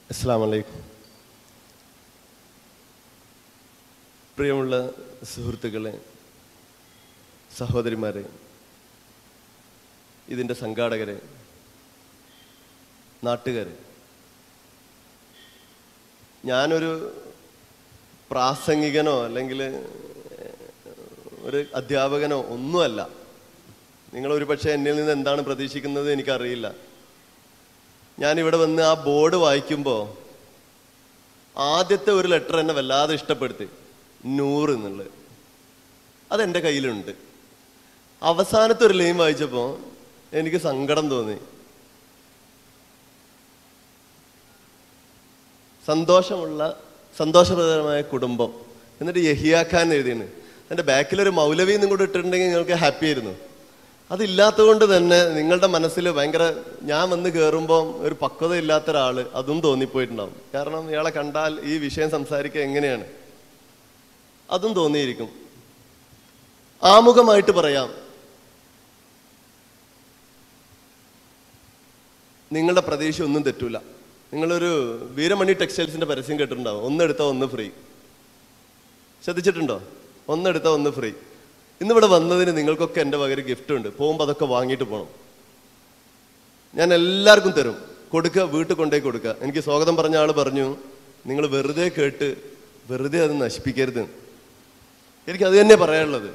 അസ്സാം വലൈക്കും പ്രിയമുള്ള സുഹൃത്തുക്കളെ സഹോദരിമാരെ ഇതിൻ്റെ സംഘാടകരെ നാട്ടുകാരെ ഞാനൊരു പ്രാസംഗികനോ അല്ലെങ്കിൽ ഒരു അധ്യാപകനോ ഒന്നുമല്ല നിങ്ങൾ ഒരു പക്ഷേ എന്നിൽ നിന്ന് എന്താണ് പ്രതീക്ഷിക്കുന്നത് എനിക്കറിയില്ല ഞാനിവിടെ വന്ന് ആ ബോർഡ് വായിക്കുമ്പോൾ ആദ്യത്തെ ഒരു ലെറ്റർ എന്നെ വല്ലാതെ ഇഷ്ടപ്പെടുത്തി നൂറ് എന്നുള്ളത് അതെൻ്റെ കയ്യിലുണ്ട് അവസാനത്തെ ഒരു ലൈൻ വായിച്ചപ്പോൾ എനിക്ക് സങ്കടം തോന്നി സന്തോഷമുള്ള സന്തോഷപ്രദമായ കുടുംബം എന്നിട്ട് യഹിയാഖാൻ എഴുതിയാണ് എൻ്റെ ബാക്കിലൊരു മൗലവി എന്നും കൂടെ ഇട്ടിട്ടുണ്ടെങ്കിൽ നിങ്ങൾക്ക് ഹാപ്പി ആയിരുന്നു അതില്ലാത്തത് കൊണ്ട് തന്നെ നിങ്ങളുടെ മനസ്സിൽ ഭയങ്കര ഞാൻ വന്ന് കയറുമ്പോൾ ഒരു പക്വത ഇല്ലാത്ത ഒരാള് അതും തോന്നിപ്പോയിട്ടുണ്ടാവും കാരണം ഇയാളെ കണ്ടാൽ ഈ വിഷയം സംസാരിക്കുക എങ്ങനെയാണ് അതും തോന്നിയിരിക്കും ആമുഖമായിട്ട് പറയാം നിങ്ങളുടെ പ്രതീക്ഷ ഒന്നും തെറ്റൂല നിങ്ങളൊരു വീരമണി ടെക്സ്റ്റൈൽസിന്റെ പരസ്യം കേട്ടിട്ടുണ്ടാവും ഒന്നെടുത്താൽ ഒന്ന് ഫ്രീ ശ്രദ്ധിച്ചിട്ടുണ്ടോ ഒന്നെടുത്താൽ ഒന്ന് ഫ്രീ ഇന്നിവിടെ വന്നതിന് നിങ്ങൾക്കൊക്കെ എൻ്റെ പകരം ഗിഫ്റ്റ് ഉണ്ട് പോകുമ്പോൾ അതൊക്കെ വാങ്ങിയിട്ട് പോകണം ഞാൻ എല്ലാവർക്കും തരും കൊടുക്കുക വീട്ടിൽ കൊണ്ടുപോയി കൊടുക്കുക എനിക്ക് സ്വാഗതം പറഞ്ഞ ആൾ പറഞ്ഞു നിങ്ങൾ വെറുതെ കേട്ട് വെറുതെ അത് നശിപ്പിക്കരുത് എനിക്ക് അത് തന്നെ പറയാനുള്ളത്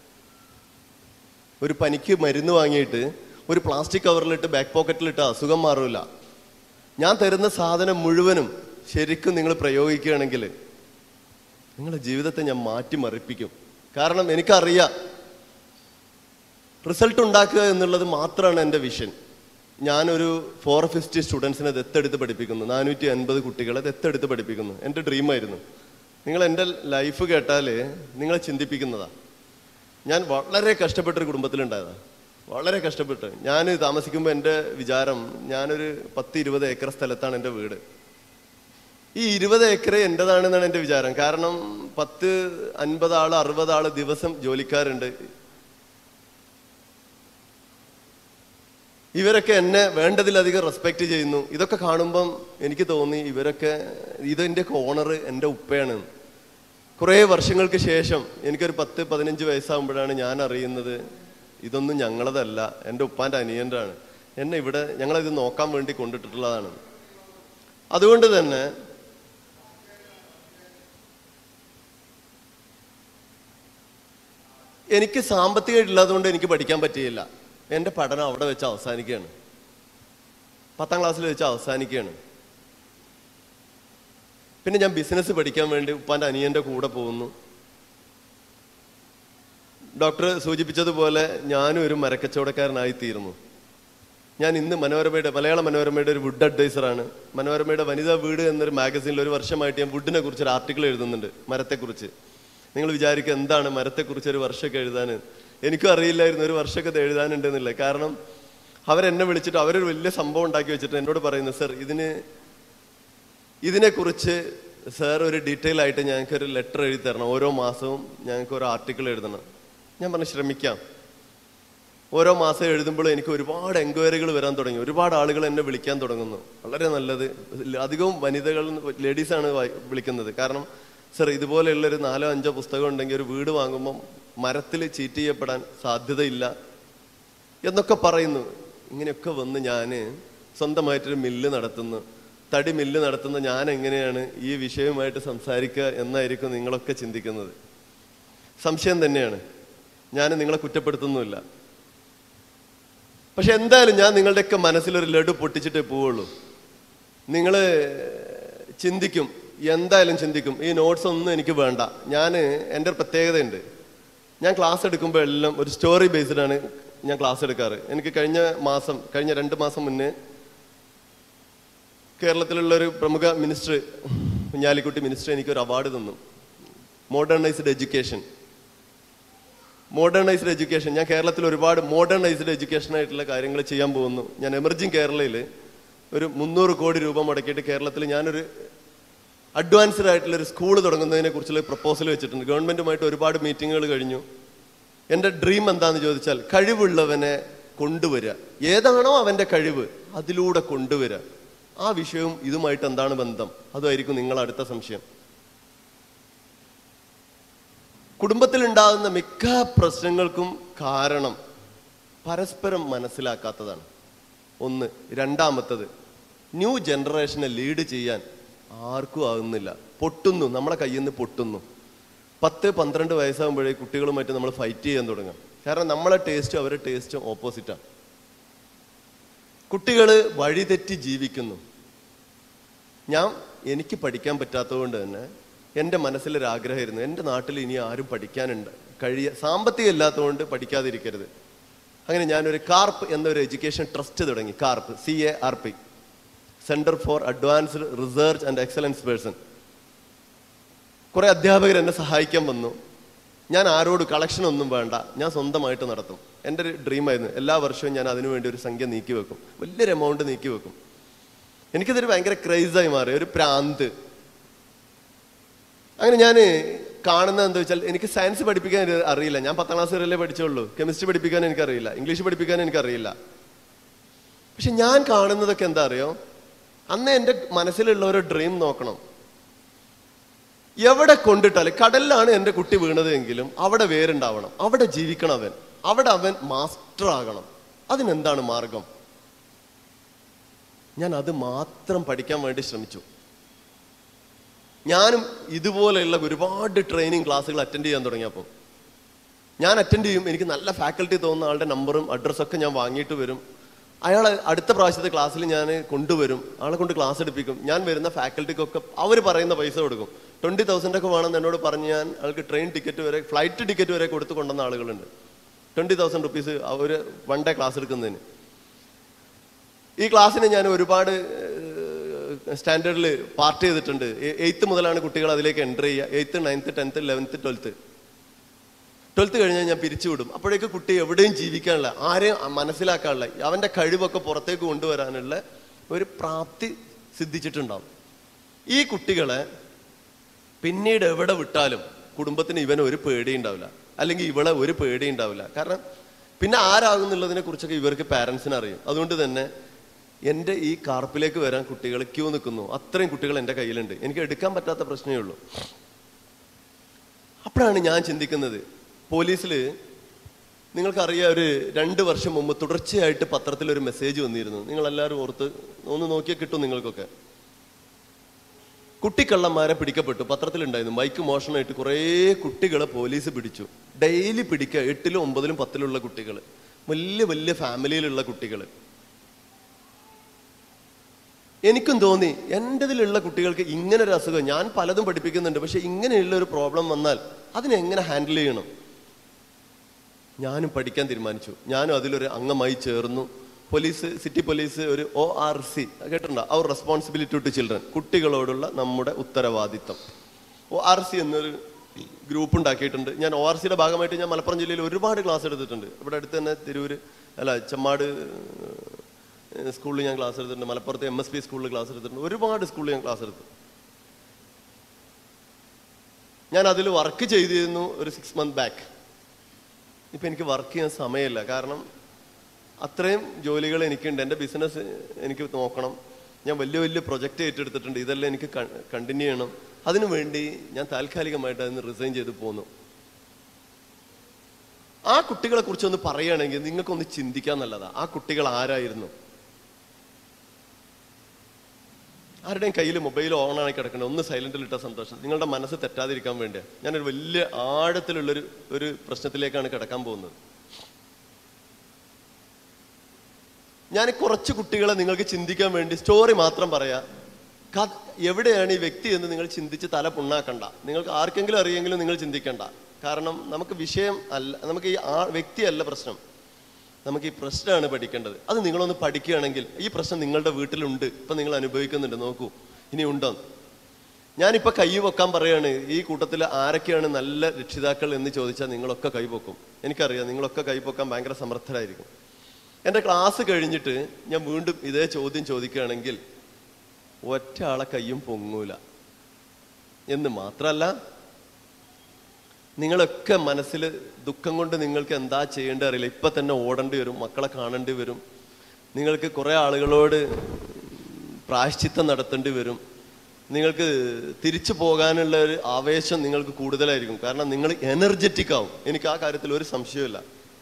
ഒരു പനിക്ക് മരുന്ന് വാങ്ങിയിട്ട് ഒരു പ്ലാസ്റ്റിക് കവറിലിട്ട് ബാക്ക് പോക്കറ്റിലിട്ട് അസുഖം മാറില്ല ഞാൻ തരുന്ന സാധനം മുഴുവനും ശരിക്കും നിങ്ങൾ പ്രയോഗിക്കുകയാണെങ്കിൽ നിങ്ങളുടെ ജീവിതത്തെ ഞാൻ മാറ്റിമറിപ്പിക്കും കാരണം എനിക്കറിയാം റിസൾട്ട് ഉണ്ടാക്കുക എന്നുള്ളത് മാത്രമാണ് എൻ്റെ വിഷൻ ഞാനൊരു ഫോർ ഫിഫ്റ്റി സ്റ്റുഡൻസിനെ ദത്തെടുത്ത് പഠിപ്പിക്കുന്നു നാനൂറ്റി അൻപത് കുട്ടികളെ ദത്തെടുത്ത് പഠിപ്പിക്കുന്നു എൻ്റെ ഡ്രീമായിരുന്നു നിങ്ങൾ എൻ്റെ ലൈഫ് കേട്ടാൽ നിങ്ങളെ ചിന്തിപ്പിക്കുന്നതാ ഞാൻ വളരെ കഷ്ടപ്പെട്ടൊരു കുടുംബത്തിലുണ്ടായതാണ് വളരെ കഷ്ടപ്പെട്ട് ഞാൻ താമസിക്കുമ്പോൾ എൻ്റെ വിചാരം ഞാനൊരു പത്ത് ഇരുപത് ഏക്കർ സ്ഥലത്താണ് എൻ്റെ വീട് ഈ ഇരുപത് ഏക്കർ എൻ്റെതാണെന്നാണ് എൻ്റെ വിചാരം കാരണം പത്ത് അൻപത് ആള് അറുപത് ആള് ദിവസം ജോലിക്കാരുണ്ട് ഇവരൊക്കെ എന്നെ വേണ്ടതിലധികം റെസ്പെക്ട് ചെയ്യുന്നു ഇതൊക്കെ കാണുമ്പം എനിക്ക് തോന്നി ഇവരൊക്കെ ഇതെൻ്റെ ഓണർ എൻ്റെ ഉപ്പയാണ് കുറേ വർഷങ്ങൾക്ക് ശേഷം എനിക്കൊരു പത്ത് പതിനഞ്ച് വയസ്സാകുമ്പോഴാണ് ഞാൻ അറിയുന്നത് ഇതൊന്നും ഞങ്ങളതല്ല എൻ്റെ ഉപ്പാൻ്റെ അനിയൻ്റെ ആണ് എന്നെ ഇവിടെ ഞങ്ങളിത് നോക്കാൻ വേണ്ടി കൊണ്ടിട്ടുള്ളതാണ് അതുകൊണ്ട് തന്നെ എനിക്ക് സാമ്പത്തികം ഇല്ലാത്തതുകൊണ്ട് എനിക്ക് പഠിക്കാൻ പറ്റിയില്ല എൻ്റെ പഠനം അവിടെ വെച്ച് അവസാനിക്കുകയാണ് പത്താം ക്ലാസ്സിൽ വെച്ച് അവസാനിക്കുകയാണ് പിന്നെ ഞാൻ ബിസിനസ് പഠിക്കാൻ വേണ്ടി ഉപ്പാൻ്റെ അനിയൻ്റെ കൂടെ പോകുന്നു ഡോക്ടർ സൂചിപ്പിച്ചതുപോലെ ഞാനും ഒരു മരക്കച്ചവടക്കാരനായി തീർന്നു ഞാൻ ഇന്ന് മനോരമയുടെ മലയാള മനോരമയുടെ ഒരു വുഡ് അഡ്വൈസറാണ് മനോരമയുടെ വനിതാ വീട് എന്നൊരു മാഗസീനിൽ ഒരു വർഷമായിട്ട് ഞാൻ വുഡിനെ കുറിച്ച് ഒരു ആർട്ടിക്കിൾ എഴുതുന്നുണ്ട് മരത്തെക്കുറിച്ച് നിങ്ങൾ വിചാരിക്കുക എന്താണ് മരത്തെക്കുറിച്ച് ഒരു വർഷമൊക്കെ എഴുതാൻ എനിക്കും അറിയില്ലായിരുന്നു ഒരു വർഷമൊക്കെ ഇത് എഴുതാനുണ്ടെന്നില്ല കാരണം അവരെന്നെ വിളിച്ചിട്ട് അവരൊരു വലിയ സംഭവം ഉണ്ടാക്കി വെച്ചിട്ട് എന്നോട് പറയുന്നു സർ ഇതിന് ഇതിനെക്കുറിച്ച് സാർ ഒരു ഡീറ്റെയിൽ ആയിട്ട് ഞങ്ങൾക്ക് ഒരു ലെറ്റർ എഴുതി തരണം ഓരോ മാസവും ഞങ്ങൾക്ക് ഒരു ആർട്ടിക്കിൾ എഴുതണം ഞാൻ പറഞ്ഞു ശ്രമിക്കാം ഓരോ മാസം എഴുതുമ്പോൾ എനിക്ക് ഒരുപാട് എൻക്വയറികൾ വരാൻ തുടങ്ങി ഒരുപാട് ആളുകൾ എന്നെ വിളിക്കാൻ തുടങ്ങുന്നു വളരെ നല്ലത് അധികവും വനിതകൾ ലേഡീസാണ് വിളിക്കുന്നത് കാരണം സർ ഇതുപോലെയുള്ള ഒരു നാലോ അഞ്ചോ പുസ്തകം ഉണ്ടെങ്കിൽ ഒരു വീട് വാങ്ങുമ്പം മരത്തിൽ ചീറ്റ് ചെയ്യപ്പെടാൻ സാധ്യതയില്ല എന്നൊക്കെ പറയുന്നു ഇങ്ങനെയൊക്കെ വന്ന് ഞാൻ സ്വന്തമായിട്ടൊരു മില്ല് നടത്തുന്നു തടി മില്ല് നടത്തുന്ന ഞാൻ എങ്ങനെയാണ് ഈ വിഷയവുമായിട്ട് സംസാരിക്കുക എന്നായിരിക്കും നിങ്ങളൊക്കെ ചിന്തിക്കുന്നത് സംശയം തന്നെയാണ് ഞാൻ നിങ്ങളെ കുറ്റപ്പെടുത്തുന്നുമില്ല പക്ഷെ എന്തായാലും ഞാൻ നിങ്ങളുടെയൊക്കെ മനസ്സിലൊരു ലഡു പൊട്ടിച്ചിട്ടേ പോവുള്ളൂ നിങ്ങൾ ചിന്തിക്കും എന്തായാലും ചിന്തിക്കും ഈ നോട്ട്സ് ഒന്നും എനിക്ക് വേണ്ട ഞാൻ എൻ്റെ ഒരു പ്രത്യേകതയുണ്ട് ഞാൻ ക്ലാസ് എടുക്കുമ്പോൾ എല്ലാം ഒരു സ്റ്റോറി ബേസ്ഡ് ആണ് ഞാൻ ക്ലാസ് എടുക്കാറ് എനിക്ക് കഴിഞ്ഞ മാസം കഴിഞ്ഞ രണ്ട് മാസം മുന്നേ കേരളത്തിലുള്ള ഒരു പ്രമുഖ മിനിസ്റ്റർ കുഞ്ഞാലിക്കുട്ടി മിനിസ്റ്റർ എനിക്ക് ഒരു അവാർഡ് തന്നു മോഡേണൈസ്ഡ് എഡ്യൂക്കേഷൻ മോഡേണൈസ്ഡ് എഡ്യൂക്കേഷൻ ഞാൻ കേരളത്തിൽ ഒരുപാട് മോഡേണൈസ്ഡ് എഡ്യൂക്കേഷൻ ആയിട്ടുള്ള കാര്യങ്ങൾ ചെയ്യാൻ പോകുന്നു ഞാൻ എമർജിങ് കേരളയിൽ ഒരു മുന്നൂറ് കോടി രൂപ മുടക്കിയിട്ട് കേരളത്തിൽ ഞാനൊരു അഡ്വാൻസ്ഡ് ആയിട്ടുള്ള ഒരു സ്കൂൾ തുടങ്ങുന്നതിനെ കുറിച്ചുള്ള പ്രപ്പോസൽ വെച്ചിട്ടുണ്ട് ഗവൺമെന്റുമായിട്ട് ഒരുപാട് മീറ്റിങ്ങുകൾ കഴിഞ്ഞു എൻ്റെ ഡ്രീം എന്താന്ന് ചോദിച്ചാൽ കഴിവുള്ളവനെ കൊണ്ടുവരിക ഏതാണോ അവൻ്റെ കഴിവ് അതിലൂടെ കൊണ്ടുവരിക ആ വിഷയവും ഇതുമായിട്ട് എന്താണ് ബന്ധം അതുമായിരിക്കും നിങ്ങൾ അടുത്ത സംശയം കുടുംബത്തിലുണ്ടാകുന്ന മിക്ക പ്രശ്നങ്ങൾക്കും കാരണം പരസ്പരം മനസ്സിലാക്കാത്തതാണ് ഒന്ന് രണ്ടാമത്തത് ന്യൂ ജനറേഷനെ ലീഡ് ചെയ്യാൻ ആർക്കും ആകുന്നില്ല പൊട്ടുന്നു നമ്മളെ കയ്യിൽ നിന്ന് പൊട്ടുന്നു പത്ത് പന്ത്രണ്ട് വയസ്സാകുമ്പോഴേ കുട്ടികളുമായിട്ട് നമ്മൾ ഫൈറ്റ് ചെയ്യാൻ തുടങ്ങും കാരണം നമ്മളെ ടേസ്റ്റും അവരുടെ ടേസ്റ്റും ഓപ്പോസിറ്റാണ് കുട്ടികൾ വഴിതെറ്റി ജീവിക്കുന്നു ഞാൻ എനിക്ക് പഠിക്കാൻ പറ്റാത്തതുകൊണ്ട് തന്നെ എൻ്റെ മനസ്സിലൊരു ആഗ്രഹമായിരുന്നു എൻ്റെ നാട്ടിൽ ഇനി ആരും പഠിക്കാനുണ്ട് കഴിയ സാമ്പത്തികം ഇല്ലാത്തതുകൊണ്ട് പഠിക്കാതിരിക്കരുത് അങ്ങനെ ഞാനൊരു കാർപ്പ് എന്നൊരു എഡ്യൂക്കേഷൻ ട്രസ്റ്റ് തുടങ്ങി CARP C A R P centre for advanced research and excellence person കുറെ അധ്യാപകർ എന്നെ സഹായിക്കാൻ വന്നു ഞാൻ ആരോട് കളക്ഷൻ ഒന്നും വേണ്ട ഞാൻ സ്വന്തമായിട്ട് നടത്തും എൻ്റെ ഒരു ഡ്രീമായിരുന്നു എല്ലാ വർഷവും ഞാൻ അതിനു വേണ്ടി ഒരു സംഖ്യ നീക്കി വെക്കും വലിയൊരു എമൗണ്ട് നീക്കി വെക്കും എനിക്കിതൊരു ഭയങ്കര ക്രൈസായി മാറി ഒരു പ്രാന്ത് അങ്ങനെ ഞാൻ കാണുന്നത് എന്താ വെച്ചാൽ എനിക്ക് സയൻസ് പഠിപ്പിക്കാൻ ഒരു അറിയില്ല ഞാൻ പത്താം ക്ലാസ് വരെയല്ലേ പഠിച്ചുള്ളൂ കെമിസ്ട്രി പഠിപ്പിക്കാൻ എനിക്കറിയില്ല ഇംഗ്ലീഷ് പഠിപ്പിക്കാൻ എനിക്കറിയില്ല പക്ഷെ ഞാൻ കാണുന്നതൊക്കെ എന്താ അറിയോ അന്ന് എൻ്റെ മനസ്സിലുള്ള ഒരു ഡ്രീം നോക്കണം എവിടെ കൊണ്ടിട്ടാൽ കടലിലാണ് എൻ്റെ കുട്ടി വീണത് എങ്കിലും അവിടെ വേരുണ്ടാവണം അവിടെ ജീവിക്കണം അവൻ അവിടെ അവൻ മാസ്റ്റർ ആകണം അതിനെന്താണ് മാർഗം ഞാൻ അത് മാത്രം പഠിക്കാൻ വേണ്ടി ശ്രമിച്ചു ഞാനും ഇതുപോലെയുള്ള ഒരുപാട് ട്രെയിനിങ് ക്ലാസ്സുകൾ അറ്റൻഡ് ചെയ്യാൻ തുടങ്ങിയപ്പോൾ ഞാൻ അറ്റൻഡ് ചെയ്യും എനിക്ക് നല്ല ഫാക്കൽറ്റി തോന്നുന്ന ആളുടെ നമ്പറും അഡ്രസ്സൊക്കെ ഞാൻ വാങ്ങിയിട്ട് വരും അയാൾ അടുത്ത പ്രാവശ്യത്തെ ക്ലാസ്സിൽ ഞാൻ കൊണ്ടുവരും ആളെ കൊണ്ട് ക്ലാസ് എടുപ്പിക്കും ഞാൻ വരുന്ന ഫാക്കൽറ്റിക്കൊക്കെ അവർ പറയുന്ന പൈസ കൊടുക്കും ട്വന്റി തൗസൻഡ് ഒക്കെ വേണമെന്ന് എന്നോട് പറഞ്ഞ് ഞാൻ ആൾക്ക് ട്രെയിൻ ടിക്കറ്റ് വരെ ഫ്ലൈറ്റ് ടിക്കറ്റ് വരെ കൊടുത്ത് കൊണ്ടുവന്ന ആളുകളുണ്ട് ട്വന്റി തൗസൻഡ് റുപ്പീസ് ഒരു വൺ ഡേ ക്ലാസ് എടുക്കുന്നതിന് ഈ ക്ലാസ്സിന് ഞാൻ ഒരുപാട് സ്റ്റാൻഡേർഡിൽ പാർട്ട് ചെയ്തിട്ടുണ്ട് എയ്ത്ത് മുതലാണ് കുട്ടികൾ അതിലേക്ക് എൻ്റർ ചെയ്യുക eighth ninth tenth eleventh twelfth twelfth കഴിഞ്ഞാൽ ഞാൻ പിരിച്ചുവിടും അപ്പോഴേക്ക് കുട്ടി എവിടെയും ജീവിക്കാനുള്ള ആരെയും മനസ്സിലാക്കാനുള്ള അവന്റെ കഴിവൊക്കെ പുറത്തേക്ക് കൊണ്ടുവരാനുള്ള ഒരു പ്രാപ്തി സിദ്ധിച്ചിട്ടുണ്ടാവും ഈ കുട്ടികളെ പിന്നീട് എവിടെ വിട്ടാലും കുടുംബത്തിന് ഇവന് ഒരു പേടി ഉണ്ടാവില്ല അല്ലെങ്കിൽ ഇവളെ ഒരു പേടി ഉണ്ടാവില്ല കാരണം പിന്നെ ആരാകുന്നുള്ളതിനെ കുറിച്ചൊക്കെ ഇവർക്ക് പാരൻസിന് അറിയും അതുകൊണ്ട് തന്നെ എൻ്റെ ഈ കാർപ്പിലേക്ക് വരാൻ കുട്ടികൾ ക്യൂ നിൽക്കുന്നു അത്രയും കുട്ടികൾ എൻ്റെ കയ്യിലുണ്ട് എനിക്ക് എടുക്കാൻ പറ്റാത്ത പ്രശ്നമേ ഉള്ളൂ അപ്പോഴാണ് ഞാൻ ചിന്തിക്കുന്നത് പോലീസിൽ നിങ്ങൾക്കറിയാം ഒരു രണ്ട് വർഷം മുമ്പ് തുടർച്ചയായിട്ട് പത്രത്തിൽ ഒരു മെസ്സേജ് വന്നിരുന്നു നിങ്ങൾ എല്ലാവരും ഓർത്ത് ഒന്ന് നോക്കിയാൽ കിട്ടും നിങ്ങൾക്കൊക്കെ കുട്ടിക്കള്ളന്മാരെ പിടിക്കപ്പെട്ടു പത്രത്തിലുണ്ടായിരുന്നു ബൈക്ക് മോഷണമായിട്ട് കുറേ കുട്ടികളെ പോലീസ് പിടിച്ചു ഡെയിലി പിടിക്കുക എട്ടിലും ഒമ്പതിലും പത്തിലുള്ള കുട്ടികൾ വലിയ വലിയ ഫാമിലിയിലുള്ള കുട്ടികൾ എനിക്കും തോന്നി എൻ്റെതിലുള്ള കുട്ടികൾക്ക് ഇങ്ങനെ ഒരു അസുഖം ഞാൻ പലതും പഠിപ്പിക്കുന്നുണ്ട് പക്ഷെ ഇങ്ങനെയുള്ള ഒരു പ്രോബ്ലം വന്നാൽ അതിനെ എങ്ങനെ ഹാൻഡിൽ ചെയ്യണം ഞാനും പഠിക്കാൻ തീരുമാനിച്ചു ഞാനും അതിലൊരു അംഗമായി ചേർന്നു പോലീസ് സിറ്റി പോലീസ് ഒരു ഒ ആർ സി കേട്ടിട്ടുണ്ടോ അവർ റെസ്പോൺസിബിലിറ്റി ടു ചിൽഡ്രൻ കുട്ടികളോടുള്ള നമ്മുടെ ഉത്തരവാദിത്തം ഒ ആർ സി എന്നൊരു ഗ്രൂപ്പ് ഉണ്ടാക്കിയിട്ടുണ്ട് ഞാൻ ഒ ആർ സിയുടെ ഭാഗമായിട്ട് ഞാൻ മലപ്പുറം ജില്ലയിൽ ഒരുപാട് ക്ലാസ് എടുത്തിട്ടുണ്ട് ഇവിടെ അടുത്ത് തന്നെ തിരൂര് അല്ല ചെമ്മാട് സ്കൂളിൽ ഞാൻ ക്ലാസ് എടുത്തിട്ടുണ്ട് മലപ്പുറത്ത് എം എസ് പി സ്കൂളിൽ ക്ലാസ് എടുത്തിട്ടുണ്ട് ഒരുപാട് സ്കൂളിൽ ഞാൻ ക്ലാസ് എടുത്തു ഞാൻ അതിൽ വർക്ക് ചെയ്തിരുന്നു ഒരു സിക്സ് മന്ത് ബാക്ക് ഇപ്പം എനിക്ക് വർക്ക് ചെയ്യാൻ സമയമില്ല കാരണം അത്രയും ജോലികൾ എനിക്കുണ്ട് എൻ്റെ ബിസിനസ് എനിക്ക് നോക്കണം ഞാൻ വലിയ വലിയ പ്രൊജക്റ്റ് ഏറ്റെടുത്തിട്ടുണ്ട് ഇതെല്ലാം എനിക്ക് കണ്ടിന്യൂ ചെയ്യണം അതിനു വേണ്ടി ഞാൻ താൽക്കാലികമായിട്ട് അതിന് റിസൈൻ ചെയ്ത് പോന്നു ആ കുട്ടികളെ കുറിച്ച് ഒന്ന് പറയുകയാണെങ്കിൽ നിങ്ങൾക്കൊന്ന് ചിന്തിക്കാൻ നല്ലതാ ആ കുട്ടികൾ ആരായിരുന്നു ആരുടെയും കയ്യിൽ മൊബൈൽ ഓൺ ആയി കിടക്കണേ ഒന്ന് സൈലന്റിൽ ഇട്ട സന്തോഷം നിങ്ങളുടെ മനസ്സ് തെറ്റാതിരിക്കാൻ വേണ്ടിയാ ഞാനൊരു വലിയ ആഴത്തിലുള്ളൊരു ഒരു പ്രശ്നത്തിലേക്കാണ് കിടക്കാൻ പോകുന്നത് ഞാൻ കുറച്ച് കുട്ടികളെ നിങ്ങൾക്ക് ചിന്തിക്കാൻ വേണ്ടി സ്റ്റോറി മാത്രം പറയാ കഥ- എവിടെയാണ് ഈ വ്യക്തി എന്ന് നിങ്ങൾ ചിന്തിച്ച് തല പുണ്ണാക്കണ്ട നിങ്ങൾക്ക് ആർക്കെങ്കിലും അറിയെങ്കിലും നിങ്ങൾ ചിന്തിക്കണ്ട കാരണം നമുക്ക് വിഷയം അല്ല നമുക്ക് ഈ ആ വ്യക്തിയല്ല പ്രശ്നം നമുക്ക് ഈ പ്രശ്നമാണ് പഠിക്കേണ്ടത് അത് നിങ്ങളൊന്ന് പഠിക്കുകയാണെങ്കിൽ ഈ പ്രശ്നം നിങ്ങളുടെ വീട്ടിലുണ്ട് ഇപ്പൊ നിങ്ങൾ അനുഭവിക്കുന്നുണ്ട് നോക്കൂ ഇനി ഉണ്ടോ ഞാനിപ്പോ കൈ വെക്കാൻ പറയാണ് ഈ കൂട്ടത്തിൽ ആരൊക്കെയാണ് നല്ല രക്ഷിതാക്കൾ എന്ന് ചോദിച്ചാൽ നിങ്ങളൊക്കെ കൈപൊക്കും എനിക്കറിയാം നിങ്ങളൊക്കെ കൈപൊക്കാൻ ഭയങ്കര സമർത്ഥരായിരിക്കും എൻ്റെ ക്ലാസ് കഴിഞ്ഞിട്ട് ഞാൻ വീണ്ടും ഇതേ ചോദ്യം ചോദിക്കുകയാണെങ്കിൽ ഒറ്റ ആളെ കയ്യും പൊങ്ങൂല എന്ന് മാത്രല്ല നിങ്ങളൊക്കെ മനസ്സിൽ ദുഃഖം കൊണ്ട് നിങ്ങൾക്ക് എന്താ ചെയ്യേണ്ടത് അറിയില്ല ഇപ്പൊ തന്നെ ഓടേണ്ടി വരും മക്കളെ കാണേണ്ടി വരും നിങ്ങൾക്ക് കുറെ ആളുകളോട് പ്രായശ്ചിത്തം നടത്തേണ്ടി വരും നിങ്ങൾക്ക് തിരിച്ചു പോകാനുള്ള ഒരു ആവേശം നിങ്ങൾക്ക് കൂടുതലായിരിക്കും കാരണം നിങ്ങൾ എനർജറ്റിക് ആവും എനിക്ക് ആ കാര്യത്തിൽ ഒരു സംശയമില്ല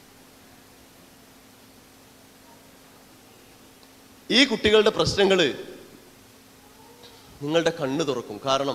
ഈ കുട്ടികളുടെ പ്രശ്നങ്ങൾ നിങ്ങളുടെ കണ്ണ് തുറക്കും കാരണം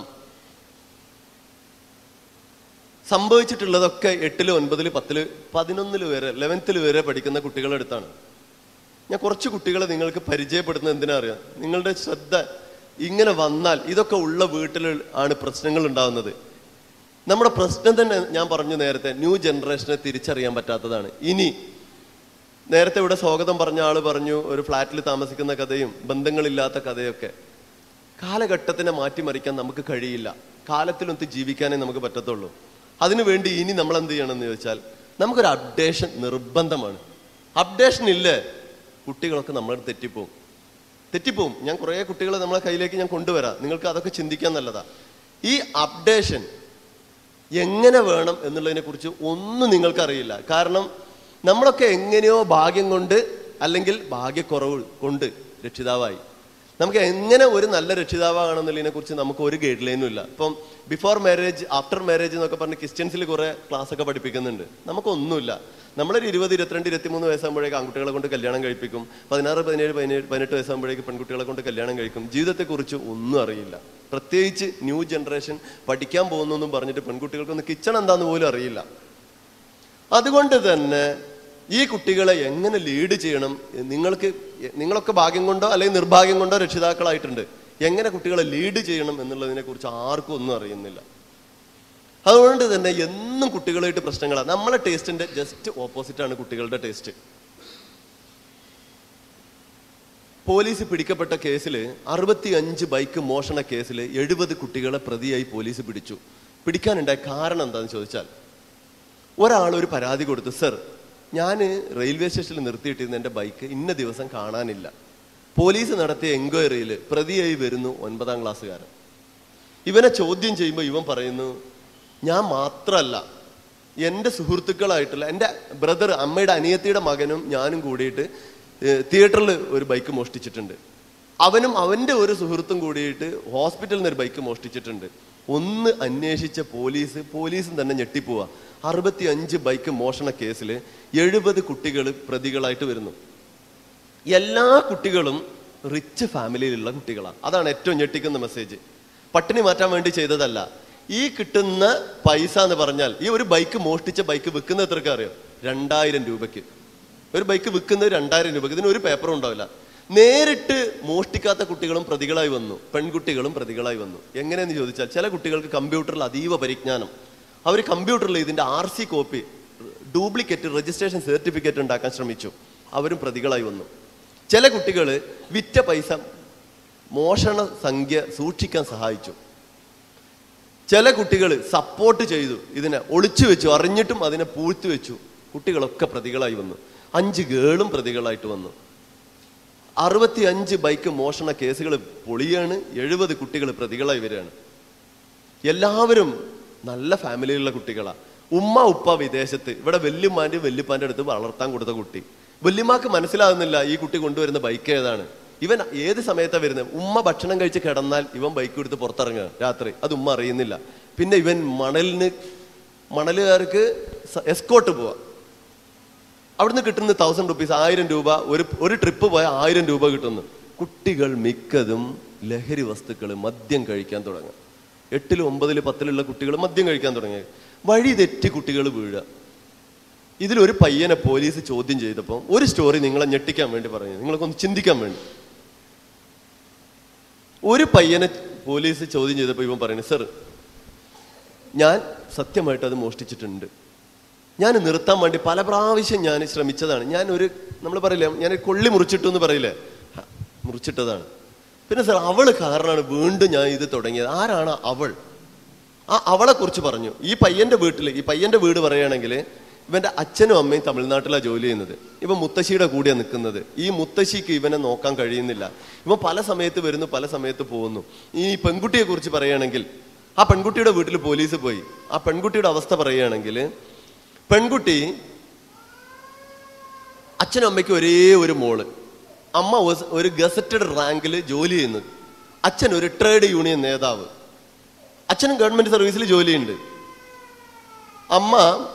സംഭവിച്ചിട്ടുള്ളതൊക്കെ എട്ടില് ഒൻപതില് പത്തില് പതിനൊന്നില് വരെ ലെവൻത്തിൽ വരെ പഠിക്കുന്ന കുട്ടികളുടെ അടുത്താണ് ഞാൻ കുറച്ച് കുട്ടികളെ നിങ്ങൾക്ക് പരിചയപ്പെടുത്തുന്നത് എന്തിനാ അറിയാം നിങ്ങളുടെ ശ്രദ്ധ ഇങ്ങനെ വന്നാൽ ഇതൊക്കെ ഉള്ള വീട്ടിൽ ആണ് പ്രശ്നങ്ങൾ ഉണ്ടാകുന്നത് നമ്മുടെ പ്രശ്നം തന്നെ ഞാൻ പറഞ്ഞു നേരത്തെ ന്യൂ ജനറേഷനെ തിരിച്ചറിയാൻ പറ്റാത്തതാണ് ഇനി നേരത്തെ ഇവിടെ സ്വാഗതം പറഞ്ഞ ആള് പറഞ്ഞു ഒരു ഫ്ലാറ്റിൽ താമസിക്കുന്ന കഥയും ബന്ധങ്ങളില്ലാത്ത കഥയൊക്കെ കാലഘട്ടത്തിനെ മാറ്റിമറിക്കാൻ നമുക്ക് കഴിയില്ല കാലത്തിലൊത്ത് ജീവിക്കാനേ നമുക്ക് പറ്റത്തുള്ളൂ അതിനുവേണ്ടി ഇനി നമ്മൾ എന്ത് ചെയ്യണമെന്ന് ചോദിച്ചാൽ നമുക്കൊരു അപ്ഡേഷൻ നിർബന്ധമാണ് അപ്ഡേഷൻ ഇല്ലേ കുട്ടികളൊക്കെ നമ്മൾ തെറ്റിപ്പോവും തെറ്റിപ്പോവും ഞാൻ കുറേ കുട്ടികളെ നമ്മളെ കയ്യിലേക്ക് ഞാൻ കൊണ്ടുവരാം നിങ്ങൾക്ക് അതൊക്കെ ചിന്തിക്കാൻ നല്ലതാ ഈ അപ്ഡേഷൻ എങ്ങനെ വേണം എന്നുള്ളതിനെ കുറിച്ച് ഒന്നും നിങ്ങൾക്കറിയില്ല കാരണം നമ്മളൊക്കെ എങ്ങനെയോ ഭാഗ്യം കൊണ്ട് അല്ലെങ്കിൽ ഭാഗ്യക്കുറവ് കൊണ്ട് രക്ഷിതാവായി നമുക്ക് എങ്ങനെ ഒരു നല്ല രക്ഷിതാവാണെന്നുള്ളതിനെ കുറിച്ച് നമുക്ക് ഒരു ഗൈഡ് ലൈനും ഇല്ല ഇപ്പം ബിഫോർ മാരേജ് ആഫ്റ്റർ മാരേജ് എന്നൊക്കെ പറഞ്ഞ് ക്രിസ്ത്യൻസിൽ കുറെ ക്ലാസ് ഒക്കെ പഠിപ്പിക്കുന്നുണ്ട് നമുക്കൊന്നുമില്ല നമ്മളൊരു ഇരുപത് ഇരുപത്തിരണ്ട് ഇരുപത്തിമൂന്ന് വയസ്സാകുമ്പോഴേക്ക് ആൺകുട്ടികളെ കൊണ്ട് കല്യാണം കഴിപ്പിക്കും പതിനാറ് പതിനേഴ് പതിനേഴ് പതിനെട്ട് വയസ്സാകുമ്പോഴേക്ക് പെൺകുട്ടികളെ കൊണ്ട് കല്യാണം കഴിക്കും ജീവിതത്തെക്കുറിച്ച് ഒന്നും അറിയില്ല പ്രത്യേകിച്ച് ന്യൂ ജനറേഷൻ പഠിക്കാൻ പോകുന്നു എന്നും പറഞ്ഞിട്ട് പെൺകുട്ടികൾക്കൊന്നും കിച്ചൺ എന്താന്ന് പോലും അറിയില്ല അതുകൊണ്ട് തന്നെ ഈ കുട്ടികളെ എങ്ങനെ ലീഡ് ചെയ്യണം നിങ്ങൾക്ക് നിങ്ങളൊക്കെ ഭാഗ്യം കൊണ്ടോ അല്ലെങ്കിൽ നിർഭാഗ്യം കൊണ്ടോ രക്ഷിതാക്കളായിട്ടുണ്ട് എങ്ങനെ കുട്ടികളെ ലീഡ് ചെയ്യണം എന്നുള്ളതിനെ കുറിച്ച് ആർക്കും ഒന്നും അറിയുന്നില്ല അതുകൊണ്ട് തന്നെ എന്നും കുട്ടികളായിട്ട് പ്രശ്നങ്ങളാണ് നമ്മളെ ടേസ്റ്റിന്റെ ജസ്റ്റ് ഓപ്പോസിറ്റ് ആണ് കുട്ടികളുടെ ടേസ്റ്റ് പോലീസ് പിടിക്കപ്പെട്ട കേസിൽ അറുപത്തി അഞ്ച് ബൈക്ക് മോഷണ കേസിൽ എഴുപത് കുട്ടികളെ പ്രതിയായി പോലീസ് പിടിച്ചു പിടിക്കാനുണ്ടായ കാരണം എന്താണെന്ന് ചോദിച്ചാൽ ഒരാൾ ഒരു പരാതി കൊടുത്തു സർ ഞാൻ റെയിൽവേ സ്റ്റേഷനിൽ നിർത്തിയിട്ടിരുന്ന എൻ്റെ ബൈക്ക് ഇന്ന ദിവസം കാണാനില്ല പോലീസ് നടത്തിയ എൻക്വയറിയിൽ പ്രതിയായി വരുന്നു ഒൻപതാം ക്ലാസ്സുകാരൻ ഇവനെ ചോദ്യം ചെയ്യുമ്പോൾ ഇവൻ പറയുന്നു ഞാൻ മാത്രമല്ല എൻ്റെ സുഹൃത്തുക്കളായിട്ടുള്ള എൻ്റെ ബ്രദർ അമ്മയുടെ അനിയത്തിയുടെ മകനും ഞാനും കൂടിയിട്ട് തിയേറ്ററിൽ ഒരു ബൈക്ക് മോഷ്ടിച്ചിട്ടുണ്ട് അവനും അവൻ്റെ ഒരു സുഹൃത്തും കൂടിയിട്ട് ഹോസ്പിറ്റലിൽ നിന്ന് ഒരു ബൈക്ക് മോഷ്ടിച്ചിട്ടുണ്ട് ഒന്ന് അന്വേഷിച്ച പോലീസ് പോലീസും തന്നെ ഞെട്ടിപ്പോവാ അറുപത്തി അഞ്ച് ബൈക്ക് മോഷണ കേസിൽ എഴുപത് കുട്ടികൾ പ്രതികളായിട്ട് വരുന്നു എല്ലാ കുട്ടികളും റിച്ച് ഫാമിലിയിലുള്ള കുട്ടികളാണ് അതാണ് ഏറ്റവും ഞെട്ടിക്കുന്ന മെസ്സേജ് പട്ടിണി മാറ്റാൻ വേണ്ടി ചെയ്തതല്ല ഈ കിട്ടുന്ന പൈസ എന്ന് പറഞ്ഞാൽ ഈ ഒരു ബൈക്ക് മോഷ്ടിച്ച ബൈക്ക് വിൽക്കുന്ന എത്രക്ക് അറിയോ രണ്ടായിരം രൂപയ്ക്ക് ഒരു ബൈക്ക് വിൽക്കുന്നത് രണ്ടായിരം രൂപയ്ക്ക് ഇതിന് ഒരു പേപ്പറും ഉണ്ടാവില്ല നേരിട്ട് മോഷ്ടിക്കാത്ത കുട്ടികളും പ്രതികളായി വന്നു പെൺകുട്ടികളും പ്രതികളായി വന്നു എങ്ങനെയെന്ന് ചോദിച്ചാൽ ചില കുട്ടികൾക്ക് കമ്പ്യൂട്ടറിൽ അതീവ പരിജ്ഞാനം അവർ കമ്പ്യൂട്ടറിൽ ഇതിന്റെ R C copy duplicate registration certificate ഉണ്ടാക്കാൻ ശ്രമിച്ചു അവരും പ്രതികളായി വന്നു ചില കുട്ടികൾ വിറ്റ പൈസ മോഷണ സംഖ്യ സൂക്ഷിക്കാൻ സഹായിച്ചു ചില കുട്ടികൾ സപ്പോർട്ട് ചെയ്തു ഇതിനെ ഒളിച്ചു വെച്ചു അറിഞ്ഞിട്ടും അതിനെ പൂഴ്ത്തി വെച്ചു കുട്ടികളൊക്കെ പ്രതികളായി വന്നു അഞ്ച് ഗേളും പ്രതികളായിട്ട് വന്നു അറുപത്തി അഞ്ച് ബൈക്ക് മോഷണ കേസുകൾ പൊളിയാണ് എഴുപത് കുട്ടികൾ പ്രതികളായി വരികയാണ് എല്ലാവരും നല്ല ഫാമിലിയിലുള്ള കുട്ടികളാ ഉമ്മ ഉപ്പ വിദേശത്ത് ഇവിടെ വല്യമ്മാന്റെ വല്യപ്പാന്റെ അടുത്ത് വളർത്താൻ കൊടുത്ത കുട്ടി വല്യമ്മാക്ക് മനസ്സിലാകുന്നില്ല ഈ കുട്ടി കൊണ്ടുവരുന്ന ബൈക്ക് ഏതാണ് ഇവൻ ഏത് സമയത്താണ് വരുന്നത് ഉമ്മ ഭക്ഷണം കഴിച്ച് കിടന്നാൽ ഇവൻ ബൈക്ക് എടുത്ത് പുറത്തിറങ്ങുക രാത്രി അത് ഉമ്മ അറിയുന്നില്ല പിന്നെ ഇവൻ മണലിന് മണലുകാർക്ക് എസ്കോട്ട് പോവാ അവിടുന്ന് കിട്ടുന്ന തൗസൻഡ് റുപ്പീസ് ആയിരം രൂപ ഒരു ഒരു ട്രിപ്പ് പോയാൽ ആയിരം രൂപ കിട്ടുന്നു കുട്ടികൾ മിക്കതും ലഹരി വസ്തുക്കൾ മദ്യം കഴിക്കാൻ തുടങ്ങും എട്ടിലും ഒമ്പതിലും പത്തിലുള്ള കുട്ടികൾ മദ്യം കഴിക്കാൻ തുടങ്ങി വഴി തെറ്റി കുട്ടികൾ വീഴുക ഇതിലൊരു പയ്യനെ പോലീസ് ചോദ്യം ചെയ്തപ്പോൾ ഒരു സ്റ്റോറി നിങ്ങളെ ഞെട്ടിക്കാൻ വേണ്ടി പറഞ്ഞു നിങ്ങൾക്കൊന്ന് ചിന്തിക്കാൻ വേണ്ടി ഒരു പയ്യനെ പോലീസ് ചോദ്യം ചെയ്തപ്പോൾ ഇവൻ പറയുന്നത് സർ ഞാൻ സത്യമായിട്ട് അത് മോഷ്ടിച്ചിട്ടുണ്ട് ഞാൻ നിർത്താൻ വേണ്ടി പല പ്രാവശ്യം ഞാൻ ശ്രമിച്ചതാണ് ഞാൻ ഒരു നമ്മൾ പറയില്ലേ ഞാൻ കൊള്ളി മുറിച്ചിട്ടു എന്ന് പറയില്ലേ ഹ, മുറിച്ചിട്ടതാണ് പിന്നെ സാർ അവള് കാരണമാണ് വീണ്ടും ഞാൻ ഇത് തുടങ്ങിയത് ആരാണ് അവൾ ആ അവളെ കുറിച്ച് പറഞ്ഞു ഈ പയ്യന്റെ വീട്ടിൽ ഈ പയ്യന്റെ വീട് പറയുകയാണെങ്കിൽ ഇവന്റെ അച്ഛനും അമ്മയും തമിഴ്നാട്ടിലാണ് ജോലി ചെയ്യുന്നത് ഇവൻ മുത്തശ്ശിയുടെ കൂടെയാണ് നിൽക്കുന്നത് ഈ മുത്തശ്ശിക്ക് ഇവനെ നോക്കാൻ കഴിയുന്നില്ല ഇവൻ പല സമയത്ത് വരുന്നു പല സമയത്ത് പോകുന്നു ഈ പെൺകുട്ടിയെ കുറിച്ച് പറയുകയാണെങ്കിൽ ആ പെൺകുട്ടിയുടെ വീട്ടിൽ പോലീസ് പോയി ആ പെൺകുട്ടിയുടെ അവസ്ഥ പറയുകയാണെങ്കിൽ പെൺകുട്ടി അച്ഛനും അമ്മയ്ക്കും ഒരേ ഒരു മോള് അമ്മ ഒസ്- ഒരു ഗസറ്റഡ് റാങ്കിൽ ജോലി ചെയ്യുന്നു അച്ഛൻ ഒരു ട്രേഡ് യൂണിയൻ നേതാവ് അച്ഛനും ഗവൺമെന്റ് സർവീസിൽ ജോലിയുണ്ട് അമ്മ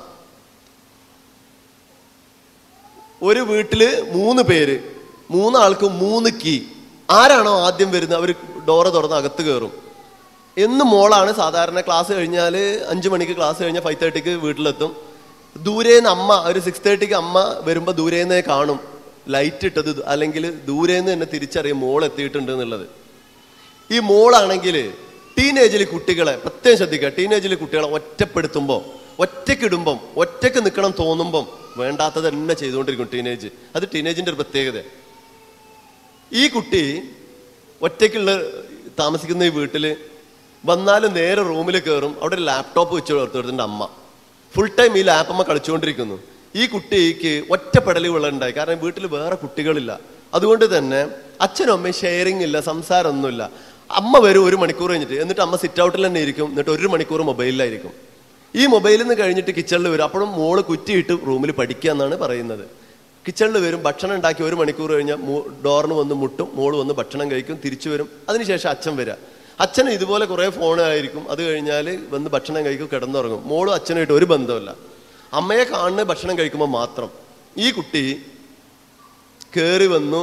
ഒരു വീട്ടില് മൂന്ന് പേര് മൂന്നാൾക്കും മൂന്ന് കീ ആരാണോ ആദ്യം വരുന്നത് അവർ ഡോറ് തുറന്ന് അകത്ത് കയറും എന്നും മോളാണ് സാധാരണ ക്ലാസ് കഴിഞ്ഞാൽ അഞ്ചു മണിക്ക് ക്ലാസ് കഴിഞ്ഞാൽ ഫൈവ് തേർട്ടിക്ക് വീട്ടിലെത്തും ദൂരേന്ന് അമ്മ ഒരു സിക്സ് തേർട്ടിക്ക് അമ്മ വരുമ്പോൾ ദൂരേന്നേ കാണും ലൈറ്റ് ഇട്ടത് അല്ലെങ്കിൽ ദൂരേന്ന് തന്നെ തിരിച്ചറിയും മോൾ എത്തിയിട്ടുണ്ട് എന്നുള്ളത് ഈ മോളാണെങ്കിൽ ടീനേജിൽ കുട്ടികളെ പ്രത്യേകം ശ്രദ്ധിക്കുക ടീനേജിൽ കുട്ടികളെ ഒറ്റപ്പെടുത്തുമ്പോൾ ഒറ്റക്കിടുമ്പം ഒറ്റക്ക് നിൽക്കണം തോന്നുമ്പം വേണ്ടാത്തത് തന്നെ ചെയ്തുകൊണ്ടിരിക്കും ടീനേജ് അത് ടീനേജിന്റെ ഒരു പ്രത്യേകത ഈ കുട്ടി ഒറ്റയ്ക്കുള്ള താമസിക്കുന്ന ഈ വീട്ടിൽ വന്നാലും നേരെ റൂമിൽ കയറും അവിടെ ഒരു ലാപ്ടോപ്പ് വെച്ച് കൊടുത്തിട്ടുണ്ട് അമ്മ ഫുൾ ടൈം ഈ ലാപ്പമ്മ കളിച്ചുകൊണ്ടിരിക്കുന്നു ഈ കുട്ടിക്ക് ഒറ്റപ്പെടൽ ഉണ്ടായി കാരണം വീട്ടിൽ വേറെ കുട്ടികളില്ല അതുകൊണ്ട് തന്നെ അച്ഛനും അമ്മയും ഷെയറിംഗ് ഇല്ല സംസാരമൊന്നുമില്ല അമ്മ വരും ഒരു മണിക്കൂർ കഴിഞ്ഞിട്ട് എന്നിട്ട് അമ്മ സിറ്റ് ഔട്ടിൽ തന്നെ ഇരിക്കും എന്നിട്ട് ഒരു മണിക്കൂർ മൊബൈലിലായിരിക്കും ഈ മൊബൈലിൽ നിന്ന് കഴിഞ്ഞിട്ട് കിച്ചണിൽ വരും അപ്പോഴും മോള് കുറ്റിയിട്ട് റൂമിൽ പഠിക്കുക എന്നാണ് പറയുന്നത് കിച്ചണിൽ വരും ഭക്ഷണം ഉണ്ടാക്കി ഒരു മണിക്കൂർ കഴിഞ്ഞാൽ ഡോറിന് വന്ന് മുട്ടും മോള് വന്ന് ഭക്ഷണം കഴിക്കും തിരിച്ചു വരും അതിനുശേഷം അച്ഛൻ വരിക അച്ഛന് ഇതുപോലെ കുറേ ഫോണായിരിക്കും അത് കഴിഞ്ഞാൽ വന്ന് ഭക്ഷണം കഴിക്കും കിടന്നുറങ്ങും മോളും അച്ഛനായിട്ട് ഒരു ബന്ധമില്ല അമ്മയെ കാണുന്ന ഭക്ഷണം കഴിക്കുമ്പോൾ മാത്രം ഈ കുട്ടി കയറി വന്നു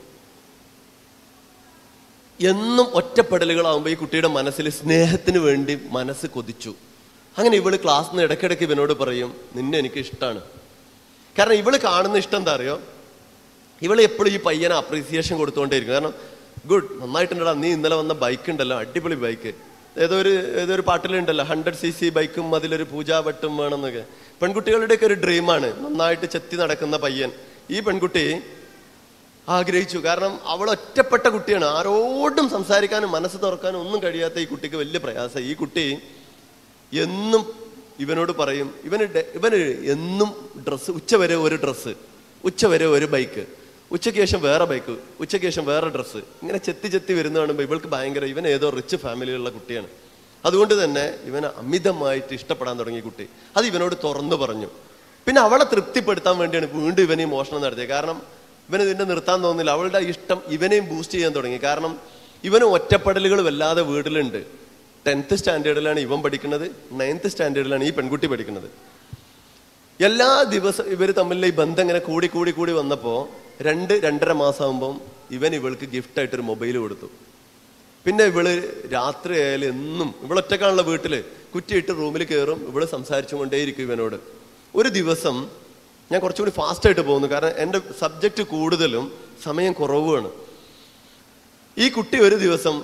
എന്നും ഒറ്റപ്പെടലുകളാവുമ്പോൾ ഈ കുട്ടിയുടെ മനസ്സിൽ സ്നേഹത്തിന് വേണ്ടി മനസ്സ് കൊതിച്ചു അങ്ങനെ ഇവള് ക്ലാസ്സിൽ നിന്ന് ഇടയ്ക്കിടയ്ക്ക് ഇവനോട് പറയും നിന്നെ എനിക്ക് ഇഷ്ടമാണ് കാരണം ഇവള് കാണുന്ന ഇഷ്ടം എന്താ അറിയോ ഇവള് എപ്പോഴും ഈ പയ്യനെ അപ്രീസിയേഷൻ കൊടുത്തുകൊണ്ടേയിരിക്കും കാരണം ഗുഡ് നന്നായിട്ടുണ്ടടാ നീ ഇന്നലെ വന്ന ബൈക്ക് ഉണ്ടല്ലോ അടിപൊളി ബൈക്ക് ഏതോ ഒരു ഏതോ ഒരു പാട്ടിലുണ്ടല്ലോ ഹൺഡ്രഡ് സി സി ബൈക്കും അതിലൊരു പൂജാവട്ടും വേണമെന്നൊക്കെ പെൺകുട്ടികളുടെയൊക്കെ ഒരു ഡ്രീമാണ് നന്നായിട്ട് ചെത്തി നടക്കുന്ന പയ്യൻ ഈ പെൺകുട്ടി ആഗ്രഹിച്ചു കാരണം അവൾ ഒറ്റപ്പെട്ട കുട്ടിയാണ് ആരോടും സംസാരിക്കാനും മനസ്സ് തുറക്കാനും ഒന്നും കഴിയാത്ത ഈ കുട്ടിക്ക് വലിയ പ്രയാസം ഈ കുട്ടി എന്നും ഇവനോട് പറയും ഇവന് ഡെ- ഇവന് എന്നും ഡ്രസ്സ് ഉച്ചവരെ ഒരു ഡ്രസ്സ് ഉച്ചവരെ ഒരു ബൈക്ക് ഉച്ചയ്ക്ക് ശേഷം വേറെ ബൈക്ക് ഉച്ചയ്ക്ക് ശേഷം വേറെ ഡ്രസ്സ് ഇങ്ങനെ ചെത്തി ചെത്തി വരുന്ന കാണുമ്പോൾ ഇവൾക്ക് ഭയങ്കര ഇവൻ ഏതോ റിച്ച് ഫാമിലിയിലുള്ള കുട്ടിയാണ് അതുകൊണ്ട് തന്നെ ഇവനെ അമിതമായിട്ട് ഇഷ്ടപ്പെടാൻ തുടങ്ങിയ കുട്ടി അത് ഇവനോട് തുറന്നു പറഞ്ഞു പിന്നെ അവളെ തൃപ്തിപ്പെടുത്താൻ വേണ്ടിയാണ് വീണ്ടും ഇവൻ ഈ മോഷണം നടത്തിയത് കാരണം ഇവന് ഇതിന്റെ നിർത്താൻ തോന്നുന്നില്ല അവളുടെ ഇഷ്ടം ഇവനെയും ബൂസ്റ്റ് ചെയ്യാൻ തുടങ്ങി കാരണം ഇവന് ഒറ്റപ്പെടലുകൾ വല്ലാതെ വീട്ടിലുണ്ട് ടെൻത്ത് സ്റ്റാൻഡേർഡിലാണ് ഇവൻ പഠിക്കുന്നത് നയൻത്ത് സ്റ്റാൻഡേർഡിലാണ് ഈ പെൺകുട്ടി പഠിക്കുന്നത് എല്ലാ ദിവസം ഇവർ തമ്മിലുള്ള ഈ ബന്ധം ഇങ്ങനെ കൂടി കൂടി കൂടി വന്നപ്പോൾ രണ്ട് രണ്ടര മാസമാകുമ്പം ഇവൻ ഇവൾക്ക് ഗിഫ്റ്റായിട്ടൊരു മൊബൈൽ കൊടുത്തു പിന്നെ ഇവള് രാത്രി ആയാലും എന്നും ഇവളൊറ്റക്കാണുള്ള വീട്ടില് കുറ്റിയിട്ട് റൂമിൽ കയറും ഇവള് സംസാരിച്ചു കൊണ്ടേയിരിക്കും ഇവനോട് ഒരു ദിവസം ഞാൻ കുറച്ചുകൂടി ഫാസ്റ്റ് ആയിട്ട് പോകുന്നു കാരണം എൻ്റെ സബ്ജക്റ്റ് കൂടുതലും സമയം കുറവുമാണ് ഈ കുട്ടി ഒരു ദിവസം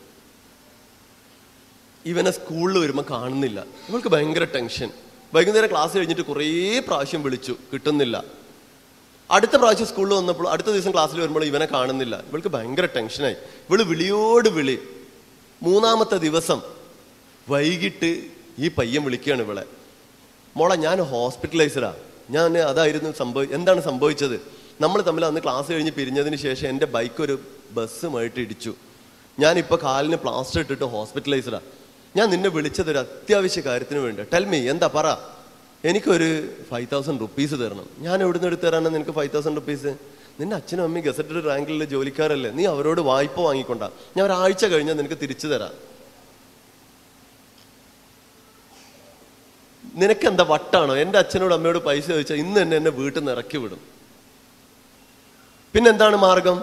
ഇവനെ സ്കൂളിൽ വരുമ്പോൾ കാണുന്നില്ല ഇവൾക്ക് ഭയങ്കര ടെൻഷൻ വൈകുന്നേരം ക്ലാസ് കഴിഞ്ഞിട്ട് കുറേ പ്രാവശ്യം വിളിച്ചു കിട്ടുന്നില്ല അടുത്ത പ്രാവശ്യം സ്കൂളിൽ വന്നപ്പോൾ അടുത്ത ദിവസം ക്ലാസ്സിൽ വരുമ്പോൾ ഇവനെ കാണുന്നില്ല ഇവൾക്ക് ഭയങ്കര ടെൻഷനായി ഇവള് വിളിയോട് വിളി മൂന്നാമത്തെ ദിവസം വൈകിട്ട് ഈ പയ്യൻ വിളിക്കുകയാണ് ഇവളെ മോളെ ഞാൻ ഹോസ്പിറ്റലൈസ്ഡാ ഞാൻ അതായിരുന്നു സംഭവി എന്താണ് സംഭവിച്ചത് നമ്മൾ തമ്മിൽ അന്ന് ക്ലാസ് കഴിഞ്ഞ് പിരിഞ്ഞതിന് ശേഷം എൻ്റെ ബൈക്ക് ഒരു ബസ്സുമായിട്ട് ഇടിച്ചു ഞാനിപ്പോൾ കാലിന് പ്ലാസ്റ്റർ ഇട്ടിട്ട് ഹോസ്പിറ്റലൈസ്ഡാ ഞാൻ നിന്നെ വിളിച്ചത് ഒരു അത്യാവശ്യ കാര്യത്തിന് വേണ്ടി ടെൽ മീ എന്താ പറ എനിക്കൊരു ഫൈവ് തൗസൻഡ് റുപ്പീസ് തരണം ഞാൻ എവിടുന്ന് എടുത്ത് തരാനാ നിനക്ക് ഫൈവ് തൗസൻഡ് റുപ്പീസ് നിന്റെ അച്ഛനും അമ്മയും ഗസറ്റഡ് റാങ്കിലുള്ള ജോലിക്കാരല്ലേ നീ അവരോട് വായ്പ വാങ്ങിക്കൊണ്ടാ ഞാൻ ഒരാഴ്ച കഴിഞ്ഞാൽ നിനക്ക് തിരിച്ചു തരാം നിനക്ക് എന്താ വട്ടാണോ എൻ്റെ അച്ഛനോട് അമ്മയോട് പൈസ ചോദിച്ചാൽ ഇന്ന് തന്നെ എന്നെ വീട്ടിൽ നിന്ന് ഇറക്കി വിടും പിന്നെന്താണ് മാർഗം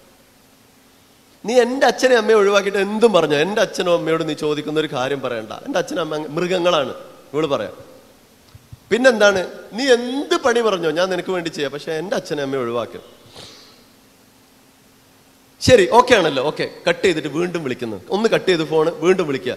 നീ എൻ്റെ അച്ഛനെ അമ്മയെ ഒഴിവാക്കിയിട്ട് എന്തും പറഞ്ഞോ എൻ്റെ അച്ഛനോ അമ്മയോട് നീ ചോദിക്കുന്ന ഒരു കാര്യം പറയണ്ട എൻ്റെ അച്ഛനും അമ്മ അങ്ങ് മൃഗങ്ങളാണ് ഇവള് പറയാം പിന്നെന്താണ് നീ എന്ത് പണി പറഞ്ഞോ ഞാൻ നിനക്ക് വേണ്ടി ചെയ്യാം പക്ഷെ എൻ്റെ അച്ഛനെ അമ്മയെ ഒഴിവാക്കും ശരി ഓക്കെ ആണല്ലോ ഓക്കെ കട്ട് ചെയ്തിട്ട് വീണ്ടും വിളിക്കുന്നു ഒന്ന് കട്ട് ചെയ്ത് ഫോണ് വീണ്ടും വിളിക്കുക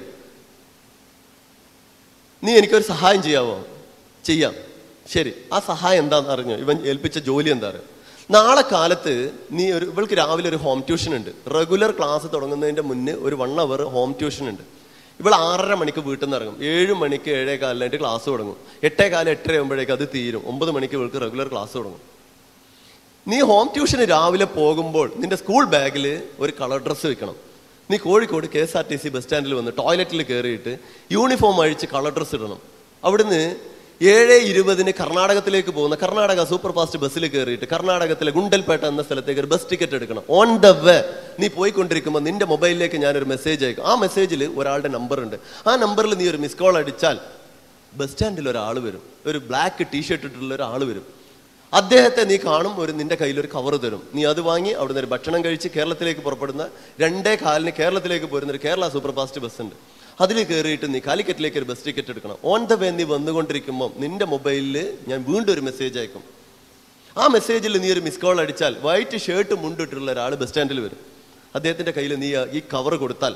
നീ എനിക്കൊരു സഹായം ചെയ്യാവോ ചെയ്യാം ശരി ആ സഹായം എന്താന്ന് അറിഞ്ഞോ ഇവൻ ഏൽപ്പിച്ച ജോലി എന്താ അറിയോ നാളെ കാലത്ത് നീ ഒരു ഇവൾക്ക് രാവിലെ ഒരു ഹോം ട്യൂഷൻ ഉണ്ട് റെഗുലർ ക്ലാസ് തുടങ്ങുന്നതിന്റെ മുന്നേ ഒരു വൺ അവർ ഹോം ട്യൂഷൻ ഉണ്ട് ഇവൾ ആറര മണിക്ക് വീട്ടിൽ നിന്ന് ഇറങ്ങും ഏഴ് മണിക്ക് ഏഴേ കാലിനായിട്ട് ക്ലാസ് തുടങ്ങും എട്ടേ കാലം എട്ടര ആകുമ്പോഴേക്ക് അത് തീരും ഒമ്പത് മണിക്ക് ഇവൾക്ക് റെഗുലർ ക്ലാസ് തുടങ്ങും നീ ഹോം ട്യൂഷന് രാവിലെ പോകുമ്പോൾ നിന്റെ സ്കൂൾ ബാഗിൽ ഒരു കളർ ഡ്രസ്സ് വെക്കണം നീ Kozhikode K S R T C bus സ്റ്റാൻഡിൽ വന്ന് ടോയ്ലറ്റിൽ കയറിയിട്ട് യൂണിഫോം അഴിച്ച് കളർ ഡ്രസ്സ് ഇടണം അവിടുന്ന് ഏഴ് ഇരുപതിന് കർണാടകത്തിലേക്ക് പോകുന്ന കർണാടക സൂപ്പർ ഫാസ്റ്റ് ബസ്സിൽ കയറിയിട്ട് കർണാടകത്തിലെ ഗുണ്ടൽപേട്ട എന്ന സ്ഥലത്തേക്ക് ഒരു ബസ് ടിക്കറ്റ് എടുക്കണം ഓൺ ദ വേ നീ പോയിക്കൊണ്ടിരിക്കുമ്പോൾ നിന്റെ മൊബൈലിലേക്ക് ഞാനൊരു മെസ്സേജ് അയക്കും ആ മെസ്സേജിൽ ഒരാളുടെ നമ്പർ ഉണ്ട് ആ നമ്പറിൽ നീ ഒരു മിസ് കോൾ അടിച്ചാൽ ബസ് സ്റ്റാൻഡിൽ ഒരാൾ വരും ഒരു ബ്ലാക്ക് ടീഷർട്ട് ഇട്ടിട്ടുള്ള ഒരാൾ വരും അദ്ദേഹത്തെ നീ കാണും ഒരു നിന്റെ കയ്യിൽ ഒരു കവർ തരും നീ അത് വാങ്ങി അവിടുന്ന് ഒരു ഭക്ഷണം കഴിച്ച് കേരളത്തിലേക്ക് പുറപ്പെടുന്ന രണ്ടേ കാലിന് കേരളത്തിലേക്ക് പോരുന്ന ഒരു കേരള സൂപ്പർ ഫാസ്റ്റ് ബസ് ഉണ്ട് അതിൽ കയറിയിട്ട് നീ കാലിക്കറ്റിലേക്ക് ഒരു ബസ് ടിക്കറ്റ് എടുക്കണം ഓൺ ദ വേ നീ വന്നുകൊണ്ടിരിക്കുമ്പോൾ നിന്റെ മൊബൈലിൽ ഞാൻ വീണ്ടും ഒരു മെസ്സേജ് അയക്കും ആ മെസ്സേജിൽ നീ ഒരു മിസ് കോൾ അടിച്ചാൽ വൈറ്റ് ഷർട്ട് മുണ്ടിട്ടുള്ള ഒരാൾ ബസ് സ്റ്റാൻഡിൽ വരും അദ്ദേഹത്തിന്റെ കയ്യിൽ നീ ഈ കവർ കൊടുത്താൽ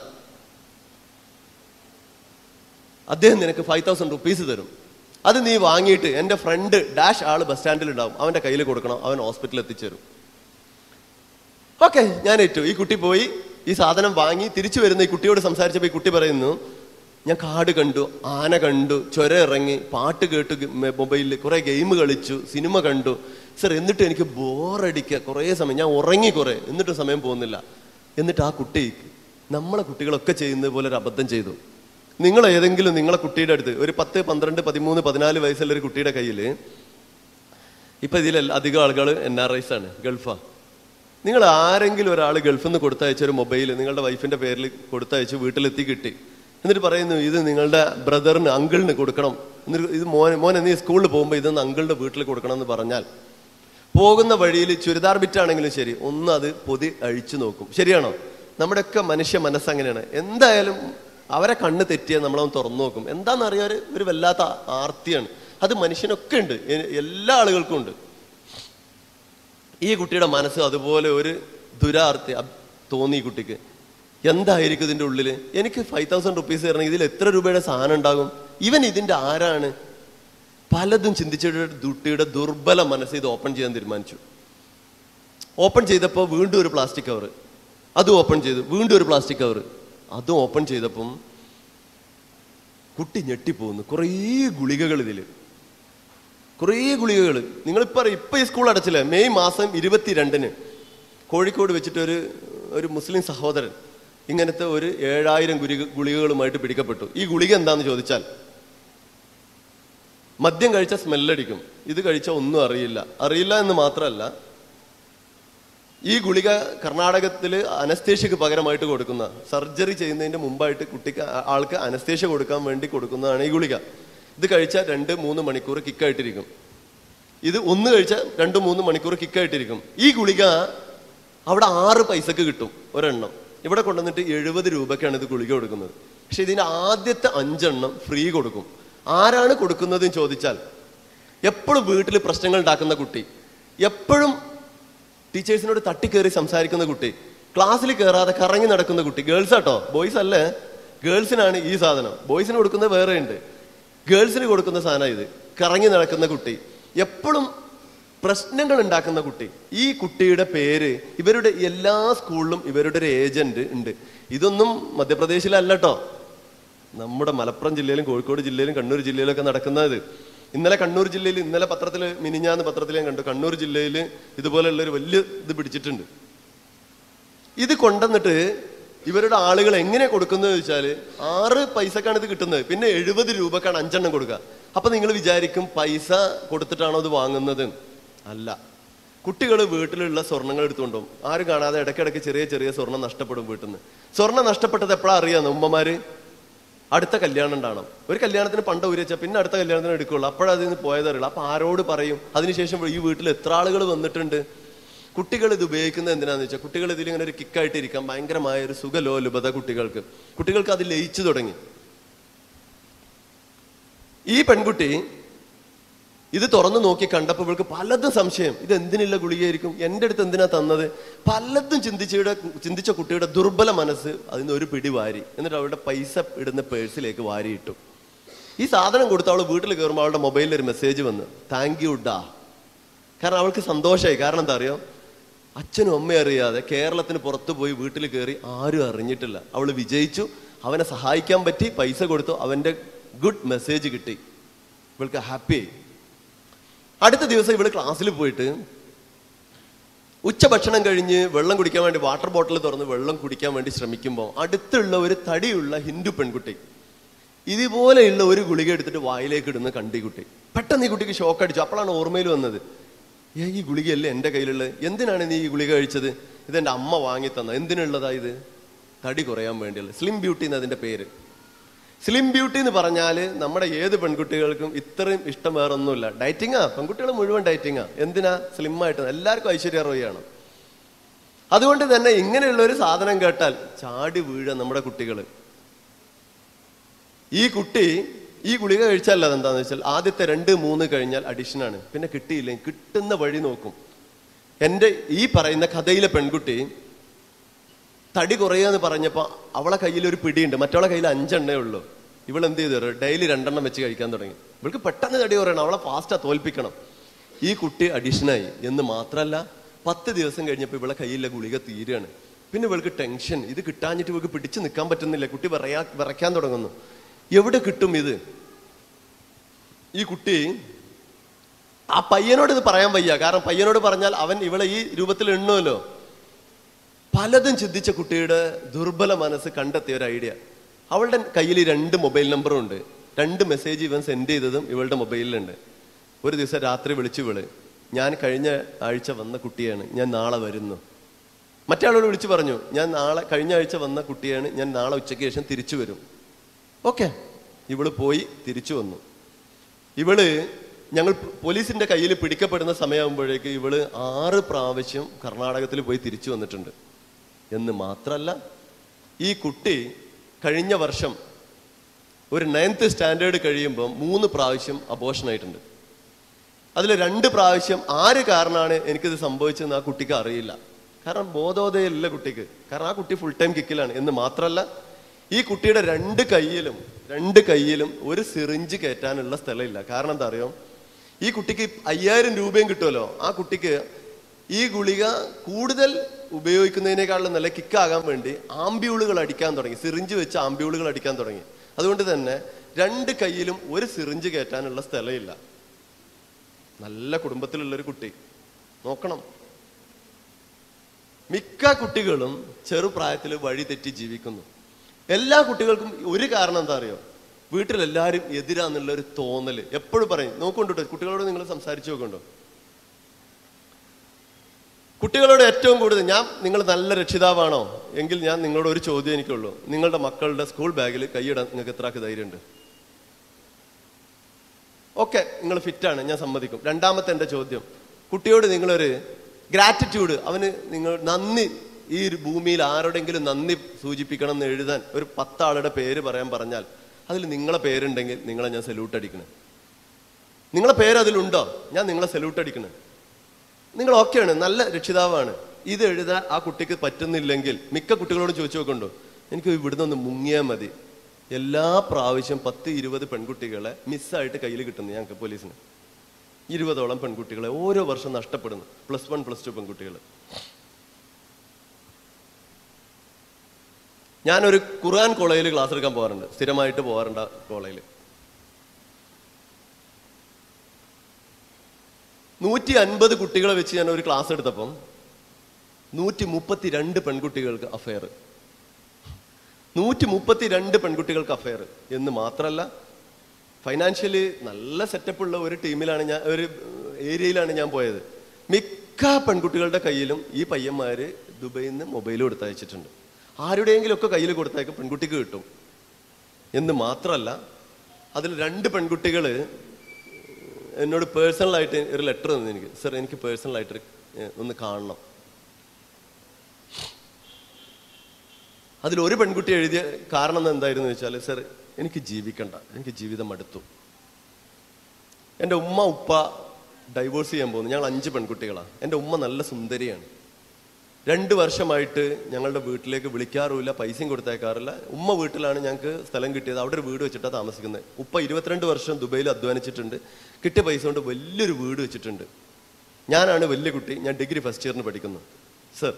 അദ്ദേഹം നിനക്ക് ഫൈവ് തൗസൻഡ് റുപ്പീസ് തരും അത് നീ വാങ്ങിയിട്ട് എൻ്റെ ഫ്രണ്ട് ഡാഷ് ആള് ബസ് സ്റ്റാൻഡിൽ ഉണ്ടാവും അവൻ്റെ കയ്യിൽ കൊടുക്കണം അവൻ ഹോസ്പിറ്റലിൽ എത്തിച്ചേരും ഓക്കെ ഞാൻ ഏറ്റു ഈ കുട്ടി പോയി ഈ സാധനം വാങ്ങി തിരിച്ചു വരുന്ന ഈ കുട്ടിയോട് സംസാരിച്ചപ്പോൾ ഈ കുട്ടി പറയുന്നു ഞാൻ കാട് കണ്ടു ആന കണ്ടു ചുര ഇറങ്ങി പാട്ട് കേട്ടു മൊബൈലിൽ കുറെ ഗെയിം കളിച്ചു സിനിമ കണ്ടു സർ എന്നിട്ട് എനിക്ക് ബോറടിക്കുക കുറേ സമയം ഞാൻ ഉറങ്ങി കുറെ എന്നിട്ടും സമയം പോകുന്നില്ല എന്നിട്ട് ആ കുട്ടി നമ്മളെ കുട്ടികളൊക്കെ ചെയ്യുന്നത് പോലെ ഒരു അബദ്ധം ചെയ്തു നിങ്ങൾ ഏതെങ്കിലും നിങ്ങളെ കുട്ടിയുടെ അടുത്ത് ഒരു പത്ത് പന്ത്രണ്ട് പതിമൂന്ന് പതിനാല് വയസ്സുള്ള ഒരു കുട്ടിയുടെ കയ്യിൽ ഇപ്പൊ ഇതിൽ അധികം ആളുകൾ എൻ ആർ ഐസ് ആണ് ഗൾഫാ നിങ്ങൾ ആരെങ്കിലും ഒരാൾ ഗൾഫിൽ നിന്ന് കൊടുത്തയച്ച ഒരു മൊബൈൽ നിങ്ങളുടെ വൈഫിന്റെ പേരിൽ കൊടുത്തയച്ച് വീട്ടിലെത്തി കിട്ടി എന്നിട്ട് പറയുന്നു ഇത് നിങ്ങളുടെ ബ്രദറിന് അങ്കിളിന് കൊടുക്കണം എന്നിട്ട് ഇത് മോൻ മോനെ നീ സ്കൂളിൽ പോകുമ്പോൾ ഇതൊന്ന് അങ്കിളിന്റെ വീട്ടിൽ കൊടുക്കണം എന്ന് പറഞ്ഞാൽ പോകുന്ന വഴിയിൽ ചുരിദാർ ബിറ്റാണെങ്കിലും ശരി ഒന്ന് അത് പൊതി അഴിച്ചു നോക്കും ശരിയാണോ നമ്മുടെയൊക്കെ മനുഷ്യ മനസ്സങ്ങനെയാണ് എന്തായാലും അവരെ കണ്ണ് തെറ്റിയാൽ നമ്മളൊന്ന് തുറന്നു നോക്കും എന്താണെന്നറിയാൻ ഒരു വല്ലാത്ത ആർത്തിയാണ് അത് മനുഷ്യനൊക്കെ ഉണ്ട് എ- എല്ലാ ആളുകൾക്കും ഉണ്ട് ഈ കുട്ടിയുടെ മനസ്സ് അതുപോലെ ഒരു ദുരാർത്തി അബ് തോന്നി ഈ കുട്ടിക്ക് എന്തായിരിക്കും ഇതിന്റെ ഉള്ളിൽ എനിക്ക് ഫൈവ് തൗസൻഡ് റുപ്പീസ് തരണമെങ്കിൽ ഇതിൽ എത്ര രൂപയുടെ സാധനം ഉണ്ടാകും ഇവൻ ഇതിന്റെ ആരാണ് പലതും ചിന്തിച്ചിട്ട് കുട്ടിയുടെ ദുർബല മനസ്സ് ഇത് ഓപ്പൺ ചെയ്യാൻ തീരുമാനിച്ചു ഓപ്പൺ ചെയ്തപ്പോൾ വീണ്ടും ഒരു പ്ലാസ്റ്റിക് കവർ അതും ഓപ്പൺ ചെയ്തു വീണ്ടും ഒരു പ്ലാസ്റ്റിക് കവർ അതും ഓപ്പൺ ചെയ്തപ്പം കുട്ടി ഞെട്ടിപ്പോകുന്നു കുറേ ഗുളികകൾ ഇതിൽ കുറേ ഗുളികകൾ നിങ്ങളിപ്പോൾ അറിയാം ഇപ്പം ഈ സ്കൂൾ അടച്ചില്ലേ മെയ് മാസം ഇരുപത്തിരണ്ടിന് കോഴിക്കോട് വെച്ചിട്ട് ഒരു ഒരു മുസ്ലിം സഹോദരൻ ഇങ്ങനത്തെ ഒരു ഏഴായിരം ഗുളിക ഗുളികകളുമായിട്ട് പിടിക്കപ്പെട്ടു ഈ ഗുളിക എന്താന്ന് ചോദിച്ചാൽ മദ്യം കഴിച്ച സ്മെല്ലടിക്കും ഇത് കഴിച്ചാൽ ഒന്നും അറിയില്ല അറിയില്ല എന്ന് മാത്രമല്ല ഈ ഗുളിക കർണാടകത്തിൽ അനസ്തേഷ്യക്ക് പകരമായിട്ട് കൊടുക്കുന്ന സർജറി ചെയ്യുന്നതിന്റെ മുമ്പായിട്ട് കുട്ടിക്ക് ആ- ആൾക്ക് അനസ്തേഷ്യ കൊടുക്കാൻ വേണ്ടി കൊടുക്കുന്നതാണ് ഈ ഗുളിക ഇത് കഴിച്ചാൽ രണ്ട് മൂന്ന് മണിക്കൂർ കിക്കായിട്ടിരിക്കും ഇത് ഒന്ന് കഴിച്ചാൽ രണ്ട് മൂന്ന് മണിക്കൂർ കിക്കായിട്ടിരിക്കും ഈ ഗുളിക അവിടെ ആറ് പൈസക്ക് കിട്ടും ഒരെണ്ണം ഇവിടെ കൊണ്ടുവന്നിട്ട് എഴുപത് രൂപയ്ക്കാണ് ഇത് ഗുളിക കൊടുക്കുന്നത് പക്ഷെ ഇതിന് ആദ്യത്തെ അഞ്ചെണ്ണം ഫ്രീ കൊടുക്കും ആരാണ് കൊടുക്കുന്നതെന്ന് ചോദിച്ചാൽ എപ്പോഴും വീട്ടിൽ പ്രശ്നങ്ങൾ ഉണ്ടാക്കുന്ന കുട്ടി എപ്പോഴും ടീച്ചേഴ്സിനോട് തട്ടിക്കേറി സംസാരിക്കുന്ന കുട്ടി ക്ലാസ്സിൽ കയറാതെ കറങ്ങി നടക്കുന്ന കുട്ടി ഗേൾസ് ആട്ടോ ബോയ്സ് അല്ലേ ഗേൾസിനാണ് ഈ സാധനം ബോയ്സിന് കൊടുക്കുന്നത് വേറെ ഉണ്ട് ഗേൾസിന് കൊടുക്കുന്ന സാധനം ഇത് കറങ്ങി നടക്കുന്ന കുട്ടി എപ്പോഴും പ്രശ്നങ്ങൾ ഉണ്ടാക്കുന്ന കുട്ടി ഈ കുട്ടിയുടെ പേര് ഇവരുടെ എല്ലാ സ്കൂളിലും ഇവരുടെ ഒരു ഏജന്റ് ഉണ്ട് ഇതൊന്നും മധ്യപ്രദേശിലല്ല കേട്ടോ നമ്മുടെ മലപ്പുറം ജില്ലയിലും കോഴിക്കോട് ജില്ലയിലും കണ്ണൂർ ജില്ലയിലൊക്കെ നടക്കുന്നത് ഇന്നലെ കണ്ണൂർ ജില്ലയിൽ ഇന്നലെ പത്രത്തിൽ മിനിഞ്ഞാന്ന് പത്രത്തിൽ ഞാൻ കണ്ടു കണ്ണൂർ ജില്ലയിൽ ഇതുപോലെയുള്ള ഒരു വലിയ ഇത് പിടിച്ചിട്ടുണ്ട് ഇത് കൊണ്ടുവന്നിട്ട് ഇവരുടെ ആളുകൾ എങ്ങനെ കൊടുക്കുന്നത് വെച്ചാൽ ആറ് പൈസക്കാണ് ഇത് കിട്ടുന്നത് പിന്നെ എഴുപത് രൂപക്കാണ് അഞ്ചെണ്ണം കൊടുക്കുക അപ്പൊ നിങ്ങൾ വിചാരിക്കും പൈസ കൊടുത്തിട്ടാണോ ഇത് വാങ്ങുന്നത് അല്ല കുട്ടികൾ വീട്ടിലുള്ള സ്വർണ്ണങ്ങൾ എടുത്തുകൊണ്ടുപോകും ആരും കാണാതെ ഇടയ്ക്കിടയ്ക്ക് ചെറിയ ചെറിയ സ്വർണ്ണം നഷ്ടപ്പെടും വീട്ടിൽ നിന്ന് സ്വർണ്ണം നഷ്ടപ്പെട്ടത് എപ്പോഴാണ് അറിയാന്ന് ഉമ്മമാര് അടുത്ത കല്യാണം ഉണ്ടാവണം ഒരു കല്യാണത്തിന് പണ്ട് ഊരിച്ചാൽ പിന്നെ അടുത്ത കല്യാണത്തിന് എടുക്കുള്ളൂ അപ്പോഴതിൽ നിന്ന് പോയതറിയില്ല അപ്പൊ ആരോട് പറയും അതിനുശേഷം ഈ വീട്ടിൽ എത്ര ആളുകൾ വന്നിട്ടുണ്ട് കുട്ടികൾ ഇത് ഉപയോഗിക്കുന്നത് എന്തിനാന്ന് വെച്ചാൽ കുട്ടികൾ ഇതിൽ ഇങ്ങനെ ഒരു കിക്കായിട്ട് ഇരിക്കാൻ ഭയങ്കരമായ ഒരു സുഖലോലുപത കുട്ടികൾക്ക് കുട്ടികൾക്ക് അത് ലയിച്ചു തുടങ്ങി ഈ പെൺകുട്ടി ഇത് തുറന്നു നോക്കി കണ്ടപ്പോൾ ഇവൾക്ക് പലതും സംശയം ഇത് എന്തിനുള്ള ഗുളികയായിരിക്കും എൻ്റെ അടുത്ത് എന്തിനാ തന്നത് പലതും ചിന്തിച്ചയുടെ ചിന്തിച്ച കുട്ടിയുടെ ദുർബല മനസ്സ് അതിന് ഒരു പിടി വാരി എന്നിട്ട് അവളുടെ പൈസ ഇടുന്ന പേഴ്സിലേക്ക് വാരിയിട്ടു ഈ സാധനം കൊടുത്ത് അവൾ വീട്ടിൽ കയറുമ്പോൾ അവളുടെ മൊബൈലിൽ ഒരു മെസ്സേജ് വന്ന് താങ്ക് യു ഡാ കാരണം അവൾക്ക് സന്തോഷമായി കാരണം എന്താ അറിയോ അച്ഛനും അമ്മയും അറിയാതെ കേരളത്തിന് പുറത്തു പോയി വീട്ടിൽ കയറി ആരും അറിഞ്ഞിട്ടില്ല അവൾ വിജയിച്ചു അവനെ സഹായിക്കാൻ പറ്റി പൈസ കൊടുത്തു അവന്റെ ഗുഡ് മെസ്സേജ് കിട്ടി ഇവൾക്ക് ഹാപ്പിയായി അടുത്ത ദിവസം ഇവള് ക്ലാസ്സിൽ പോയിട്ട് ഉച്ചഭക്ഷണം കഴിഞ്ഞ് വെള്ളം കുടിക്കാൻ വേണ്ടി വാട്ടർ ബോട്ടിൽ തുറന്ന് വെള്ളം കുടിക്കാൻ വേണ്ടി ശ്രമിക്കുമ്പോൾ അടുത്തുള്ള ഒരു തടിയുള്ള ഹിന്ദു പെൺകുട്ടി ഇതുപോലെയുള്ള ഒരു ഗുളിക എടുത്തിട്ട് വായിലേക്ക് ഇടുന്ന കണ്ടി കുട്ടി പെട്ടെന്ന് ഈ കുട്ടിക്ക് ഷോക്ക് അടിച്ചു അപ്പോഴാണ് ഓർമ്മയിൽ വന്നത് ഏ ഈ ഗുളികയല്ലേ എൻ്റെ കയ്യിലുള്ളത് എന്തിനാണ് നീ ഈ ഗുളിക കഴിച്ചത് ഇതെൻ്റെ അമ്മ വാങ്ങി തന്ന എന്തിനുള്ളതാ ഇത് തടി കുറയാൻ വേണ്ടിയുള്ള സ്ലിം ബ്യൂട്ടി എന്ന് അതിൻ്റെ പേര് സ്ലിം ബ്യൂട്ടി എന്ന് പറഞ്ഞാൽ നമ്മുടെ ഏത് പെൺകുട്ടികൾക്കും ഇത്രയും ഇഷ്ടം വേറെ ഒന്നുമില്ല ഡയറ്റിങ്ങാ പെൺകുട്ടികൾ മുഴുവൻ ഡയറ്റിങ്ങാ എന്തിനാ സ്ലിം ആയിട്ട് എല്ലാവർക്കും ഐശ്വര്യ റോയാണ് അതുകൊണ്ട് തന്നെ ഇങ്ങനെയുള്ള ഒരു സാധനം കേട്ടാൽ ചാടി വീഴ നമ്മുടെ കുട്ടികൾ ഈ കുട്ടി ഈ ഗുളിക കഴിച്ചാൽ അതെന്താന്ന് വെച്ചാൽ ആദ്യത്തെ രണ്ട് മൂന്ന് കഴിഞ്ഞാൽ അഡിഷൻ ആണ് പിന്നെ കിട്ടിയില്ല കിട്ടുന്ന വഴി നോക്കും എൻ്റെ ഈ പറയുന്ന കഥയിലെ പെൺകുട്ടി തടി കുറയാന്ന് പറഞ്ഞപ്പോ അവളെ കയ്യിൽ ഒരു പിടിയുണ്ട് മറ്റവളെ കയ്യിൽ അഞ്ചെണ്ണേ ഉള്ളൂ ഇവൾ എന്ത് ചെയ്തു ഡെയിലി രണ്ടെണ്ണം വെച്ച് കഴിക്കാൻ തുടങ്ങി ഇവൾക്ക് പെട്ടെന്ന് തടി കുറയണം അവളെ ഫാസ്റ്റാ തോൽപ്പിക്കണം ഈ കുട്ടി അഡീഷനായി എന്ന് മാത്രമല്ല പത്ത് ദിവസം കഴിഞ്ഞപ്പോൾ ഇവളെ കയ്യിലെ ഗുളിക തീരുകയാണ് പിന്നെ ഇവൾക്ക് ടെൻഷൻ ഇത് കിട്ടാഞ്ഞിട്ട് ഇവൾക്ക് പിടിച്ചു നിൽക്കാൻ പറ്റുന്നില്ല കുട്ടി വിറയാ വിറയ്ക്കാൻ തുടങ്ങുന്നു എവിടെ കിട്ടും ഇത് ഈ കുട്ടി ആ പയ്യനോട് ഇത് പറയാൻ വയ്യ കാരണം പയ്യനോട് പറഞ്ഞാൽ അവൻ ഇവളെ ഈ രൂപത്തിൽ എണ്ണുമല്ലോ പലതും ചിന്തിച്ച കുട്ടിയുടെ ദുർബല മനസ്സ് കണ്ടെത്തിയ ഒരു ഐഡിയ അവളുടെ കയ്യിൽ രണ്ട് മൊബൈൽ നമ്പറും ഉണ്ട് രണ്ട് മെസ്സേജ് ഇവൻ സെൻഡ് ചെയ്തതും ഇവളുടെ മൊബൈലിലുണ്ട് ഒരു ദിവസം രാത്രി വിളിച്ചു വിള് ഞാൻ കഴിഞ്ഞ ആഴ്ച വന്ന കുട്ടിയാണ് ഞാൻ നാളെ വരുന്നു മറ്റേ ആളോട് വിളിച്ചു പറഞ്ഞു ഞാൻ നാളെ കഴിഞ്ഞ ആഴ്ച വന്ന കുട്ടിയാണ് ഞാൻ നാളെ ഉച്ചയ്ക്ക് ശേഷം തിരിച്ചു വരും ഓക്കെ ഇവള് പോയി തിരിച്ചു വന്നു ഇവള് ഞങ്ങൾ പോലീസിന്റെ കയ്യിൽ പിടിക്കപ്പെടുന്ന സമയമാകുമ്പോഴേക്ക് ഇവള് ആറ് പ്രാവശ്യം കർണാടകത്തിൽ പോയി തിരിച്ചു വന്നിട്ടുണ്ട് എന്ന് മാത്രല്ല ഈ കുട്ടി കഴിഞ്ഞ വർഷം ഒരു നയൻത്ത് സ്റ്റാൻഡേർഡ് കഴിയുമ്പോൾ മൂന്ന് പ്രാവശ്യം അബോഷൻ ആയിട്ടുണ്ട് അതിൽ രണ്ട് പ്രാവശ്യം ആര് കാരണമാണ് എനിക്കിത് സംഭവിച്ചതെന്ന് ആ കുട്ടിക്ക് അറിയില്ല കാരണം ബോധോദയമില്ല കുട്ടിക്ക് കാരണം ആ കുട്ടി ഫുൾ ടൈം കിക്കിലാണ് എന്ന് മാത്രമല്ല ഈ കുട്ടിയുടെ രണ്ട് കയ്യിലും രണ്ട് കയ്യിലും ഒരു സിറിഞ്ച് കയറ്റാനുള്ള സ്ഥലമില്ല കാരണം എന്താ അറിയോ ഈ കുട്ടിക്ക് അയ്യായിരം രൂപയും കിട്ടുമല്ലോ ആ കുട്ടിക്ക് ഈ ഗുളിക കൂടുതൽ ഉപയോഗിക്കുന്നതിനേക്കാളും നല്ല കിക്കാകാൻ വേണ്ടി ആംബ്യൂളുകൾ അടിക്കാൻ തുടങ്ങി സിറിഞ്ച് വെച്ച് ആംബ്യൂളുകൾ അടിക്കാൻ തുടങ്ങി അതുകൊണ്ട് തന്നെ രണ്ട് കയ്യിലും ഒരു സിറിഞ്ച് കയറ്റാനുള്ള സ്ഥലമില്ല നല്ല കുടുംബത്തിലുള്ള ഒരു കുട്ടി നോക്കണം മിക്ക കുട്ടികളും ചെറുപ്രായത്തിൽ വഴി തെറ്റി ജീവിക്കുന്നു എല്ലാ കുട്ടികൾക്കും ഒരു കാരണം എന്താ അറിയോ വീട്ടിലെല്ലാവരും എതിരാന്നുള്ള ഒരു തോന്നല് എപ്പോഴും പറയും നോക്കൊണ്ടോ കുട്ടികളോട് നിങ്ങൾ സംസാരിച്ചു നോക്കണ്ടോ കുട്ടികളോട് ഏറ്റവും കൂടുതൽ ഞാൻ നിങ്ങൾ നല്ല രക്ഷിതാവാണോ എങ്കിൽ ഞാൻ നിങ്ങളോട് ഒരു ചോദ്യം എനിക്കുള്ളൂ നിങ്ങളുടെ മക്കളുടെ സ്കൂൾ ബാഗിൽ കൈയിടാൻ നിങ്ങൾക്ക് എത്രക്ക് ധൈര്യമുണ്ട് ഓക്കെ നിങ്ങൾ ഫിറ്റാണ് ഞാൻ സമ്മതിക്കും രണ്ടാമത്തെ എൻ്റെ ചോദ്യം കുട്ടിയോട് നിങ്ങളൊരു ഗ്രാറ്റിറ്റ്യൂഡ് അവന് നിങ്ങൾ നന്ദി ഈ ഒരു ഭൂമിയിൽ ആരോടെങ്കിലും നന്ദി സൂചിപ്പിക്കണം എന്ന് എഴുതാൻ ഒരു പത്താളുടെ പേര് പറയാൻ പറഞ്ഞാൽ അതിൽ നിങ്ങളെ പേരുണ്ടെങ്കിൽ നിങ്ങളെ ഞാൻ സല്യൂട്ട് അടിക്കണേ നിങ്ങളെ പേര് അതിലുണ്ടോ ഞാൻ നിങ്ങളെ സല്യൂട്ട് അടിക്കണേ നിങ്ങൾ ഓക്കെയാണ് നല്ല രക്ഷിതാവാണ് ഇത് എഴുതാൻ ആ കുട്ടിക്ക് പറ്റുന്നില്ലെങ്കിൽ മിക്ക കുട്ടികളോടും ചോദിച്ചു നോക്കണ്ടോ എനിക്ക് ഇവിടുന്ന് ഒന്ന് മുങ്ങിയാൽ മതി എല്ലാ പ്രാവശ്യം പത്ത് ഇരുപത് പെൺകുട്ടികളെ മിസ്സായിട്ട് കയ്യിൽ കിട്ടുന്നു ഞങ്ങൾക്ക് പോലീസിന് ഇരുപതോളം പെൺകുട്ടികളെ ഓരോ വർഷം നഷ്ടപ്പെടുന്നു പ്ലസ് വൺ പ്ലസ് ടു പെൺകുട്ടികൾ ഞാനൊരു ഖുർആൻ കോളേജിൽ ക്ലാസ് എടുക്കാൻ പോകാറുണ്ട് സ്ഥിരമായിട്ട് പോകാറുണ്ട് കോളേജിൽ നൂറ്റി അൻപത് കുട്ടികളെ വെച്ച് ഞാൻ ഒരു ക്ലാസ് എടുത്തപ്പം നൂറ്റി മുപ്പത്തി രണ്ട് പെൺകുട്ടികൾക്ക് അഫയർ നൂറ്റി മുപ്പത്തി രണ്ട് പെൺകുട്ടികൾക്ക് അഫയർ എന്ന് മാത്രമല്ല ഫൈനാൻഷ്യലി നല്ല സെറ്റപ്പ് ഉള്ള ഒരു ടീമിലാണ് ഞാൻ ഒരു ഏരിയയിലാണ് ഞാൻ പോയത് മിക്ക പെൺകുട്ടികളുടെ കയ്യിലും ഈ പയ്യന്മാര് ദുബൈയിൽ നിന്ന് മൊബൈൽ കൊടുത്തയച്ചിട്ടുണ്ട് ആരുടെയെങ്കിലും ഒക്കെ കയ്യിൽ കൊടുത്തയക്കും പെൺകുട്ടിക്ക് കിട്ടും എന്ന് മാത്രമല്ല അതിൽ രണ്ട് പെൺകുട്ടികൾ എന്നോട് പേഴ്സണലായിട്ട് ഒരു ലെറ്റർ തന്നു എനിക്ക് സർ എനിക്ക് പേഴ്സണലായിട്ട് ഒന്ന് കാണണം അതിൽ ഒരു പെൺകുട്ടി എഴുതിയ കാരണം എന്തായിരുന്നു വെച്ചാൽ സർ എനിക്ക് ജീവിക്കണ്ട എനിക്ക് ജീവിതം അടുത്തു എൻ്റെ ഉമ്മ ഉപ്പ ഡൈവോഴ്സ് ചെയ്യാൻ പോകുന്നു ഞങ്ങൾ അഞ്ച് പെൺകുട്ടികളാണ് എൻ്റെ ഉമ്മ നല്ല സുന്ദരിയാണ് രണ്ട് വർഷമായിട്ട് ഞങ്ങളുടെ വീട്ടിലേക്ക് വിളിക്കാറുമില്ല പൈസയും കൊടുത്തേക്കാറില്ല ഉമ്മ വീട്ടിലാണ് ഞങ്ങൾക്ക് സ്ഥലം കിട്ടിയത് അവിടെ ഒരു വീട് വെച്ചിട്ടാണ് താമസിക്കുന്നത് ഉപ്പ ഇരുപത്തിരണ്ട് വർഷം ദുബൈയിൽ അധ്വാനിച്ചിട്ടുണ്ട് കിട്ടിയ പൈസ കൊണ്ട് വലിയൊരു വീട് വെച്ചിട്ടുണ്ട് ഞാനാണ് വലിയ കുട്ടി ഞാൻ ഡിഗ്രി ഫസ്റ്റ് ഇയറിന് പഠിക്കുന്നു സർ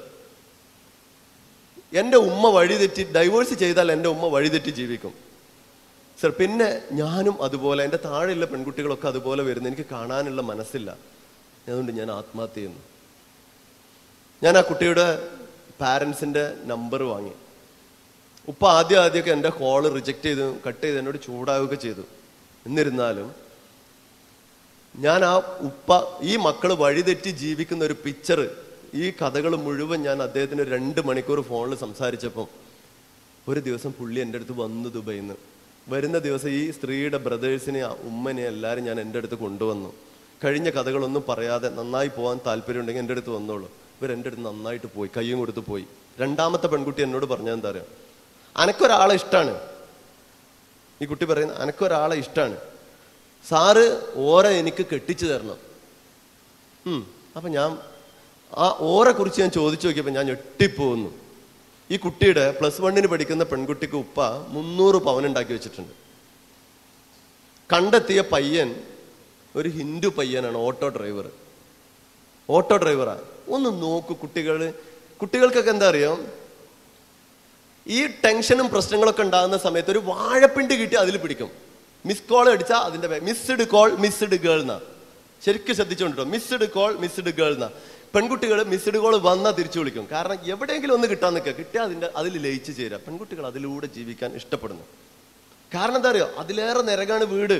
എൻ്റെ ഉമ്മ വഴിതെറ്റി ഡൈവോഴ്സ് ചെയ്താൽ എൻ്റെ ഉമ്മ വഴിതെറ്റി ജീവിക്കും സർ പിന്നെ ഞാനും അതുപോലെ എൻ്റെ താഴെയുള്ള പെൺകുട്ടികളൊക്കെ അതുപോലെ വരുന്നു എനിക്ക് കാണാനുള്ള മനസ്സില്ല അതുകൊണ്ട് ഞാൻ ആത്മഹത്യ ചെയ്യുന്നു ഞാൻ ആ കുട്ടിയുടെ പാരൻസിൻ്റെ നമ്പർ വാങ്ങി ഉപ്പ ആദ്യം ആദ്യമൊക്കെ എൻ്റെ കോള് റിജക്റ്റ് ചെയ്തു കട്ട് ചെയ്ത് എന്നോട് ചൂടാവുകയൊക്കെ ചെയ്തു എന്നിരുന്നാലും ഞാൻ ആ ഉപ്പ ഈ മക്കൾ വഴിതെറ്റി ജീവിക്കുന്ന ഒരു പിക്ചർ ഈ കഥകൾ മുഴുവൻ ഞാൻ അദ്ദേഹത്തിന് ഒരു രണ്ട് മണിക്കൂർ ഫോണിൽ സംസാരിച്ചപ്പം ഒരു ദിവസം പുള്ളി എൻ്റെ അടുത്ത് വന്നു ദുബൈയിൽ നിന്ന് വരുന്ന ദിവസം ഈ സ്ത്രീയുടെ ബ്രദേഴ്സിനെ ഉമ്മനെ എല്ലാവരും ഞാൻ എൻ്റെ അടുത്ത് കൊണ്ടുവന്നു കഴിഞ്ഞ കഥകളൊന്നും പറയാതെ നന്നായി പോകാൻ താല്പര്യമുണ്ടെങ്കിൽ എൻ്റെ അടുത്ത് വന്നോളൂ ഇവർ എൻ്റെ അടുത്ത് നന്നായിട്ട് പോയി കയ്യും കൊടുത്ത് പോയി രണ്ടാമത്തെ പെൺകുട്ടി എന്നോട് പറഞ്ഞാൽ എന്താ അറിയാം അനക്കൊരാളെ ഇഷ്ടമാണ് ഈ കുട്ടി പറയുന്ന അനക്കൊരാളെ ഇഷ്ടമാണ് സാറ് ഓരെ എനിക്ക് കെട്ടിച്ചു തരണം ഉം. അപ്പൊ ഞാൻ ആ ഓരെ കുറിച്ച് ഞാൻ ചോദിച്ചു നോക്കിയപ്പോൾ ഞാൻ ഞെട്ടിപ്പോകുന്നു ഈ കുട്ടിയുടെ പ്ലസ് വണ്ണിന് പഠിക്കുന്ന പെൺകുട്ടിക്ക് ഉപ്പ മുന്നൂറ് പവൻ ഉണ്ടാക്കി വെച്ചിട്ടുണ്ട് കണ്ടെത്തിയ പയ്യൻ ഒരു ഹിന്ദു പയ്യനാണ് ഓട്ടോ ഡ്രൈവർ ഓട്ടോ ഡ്രൈവറാ ഒന്ന് നോക്കൂ കുട്ടികൾ കുട്ടികൾക്കൊക്കെ എന്താ അറിയാം ഈ ടെൻഷനും പ്രശ്നങ്ങളൊക്കെ ഉണ്ടാകുന്ന സമയത്ത് ഒരു വാഴപ്പിണ്ടി കിട്ടി അതിൽ പിടിക്കും മിസ് കോൾ അടിച്ചാൽ അതിന്റെ മിസ്ഡ് കോൾ മിസ്ഡ് ഗേൾ എന്നാ ശരിക്കും ശ്രദ്ധിച്ചോണ്ടോ മിസ്ഡ് കോൾ മിസ്ഡ് ഗേൾ എന്നാ പെൺകുട്ടികൾ മിസ്ഡ് കോൾ വന്നാൽ തിരിച്ചു വിളിക്കും കാരണം എവിടെയെങ്കിലും ഒന്ന് കിട്ടാൻ നിൽക്കുക കിട്ടിയാൽ അതിന്റെ അതിൽ ലയിച്ച് ചേരാം പെൺകുട്ടികൾ അതിലൂടെ ജീവിക്കാൻ ഇഷ്ടപ്പെടുന്നു കാരണം എന്താ അറിയോ അതിലേറെ നിരകാണ് വീട്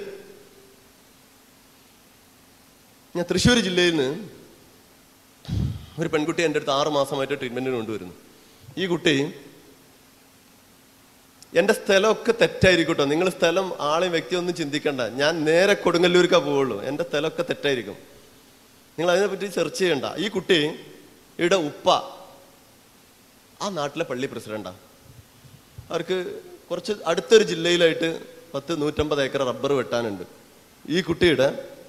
ഞാൻ തൃശ്ശൂർ ജില്ലയിൽ നിന്ന് ഒരു പെൺകുട്ടി എൻ്റെ അടുത്ത് ആറ് മാസമായിട്ട് ട്രീറ്റ്മെന്റിന് കൊണ്ടുവരുന്നു ഈ കുട്ടി എന്റെ സ്ഥലമൊക്കെ തെറ്റായിരിക്കട്ടോ നിങ്ങൾ സ്ഥലം ആളെയും വ്യക്തിയൊന്നും ചിന്തിക്കണ്ട ഞാൻ നേരെ കൊടുങ്ങല്ലൂർക്കാ പോവുള്ളൂ എന്റെ സ്ഥലമൊക്കെ തെറ്റായിരിക്കും നിങ്ങൾ അതിനെപ്പറ്റി സെർച്ച് ചെയ്യണ്ട ഈ കുട്ടി ഇവിടെ ഉപ്പ ആ നാട്ടിലെ പള്ളി പ്രസിഡന്റാ അവർക്ക് കുറച്ച് അടുത്തൊരു ജില്ലയിലായിട്ട് പത്ത് നൂറ്റമ്പത് ഏക്കർ റബ്ബർ വെട്ടാനുണ്ട് ഈ കുട്ടിയുടെ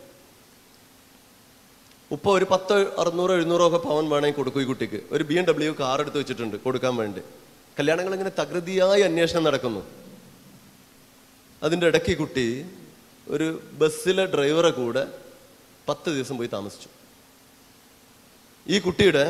ഉപ്പ ഒരു പത്ത് അറുന്നൂറോ എഴുന്നൂറോ ഒക്കെ പവൻ വേണമെങ്കിൽ കൊടുക്കും ഈ കുട്ടിക്ക് ഒരു ബി എം ഡബ്ല്യു കാർ എടുത്ത് വെച്ചിട്ടുണ്ട് കൊടുക്കാൻ വേണ്ടി കല്യാണങ്ങൾ ഇങ്ങനെ തകൃതിയായി അന്വേഷണം നടക്കുന്നു അതിൻ്റെ ഇടയ്ക്ക് ഈ കുട്ടി ഒരു ബസ്സിലെ ഡ്രൈവറെ കൂടെ പത്ത് ദിവസം പോയി താമസിച്ചു ഈ കുട്ടിയുടെ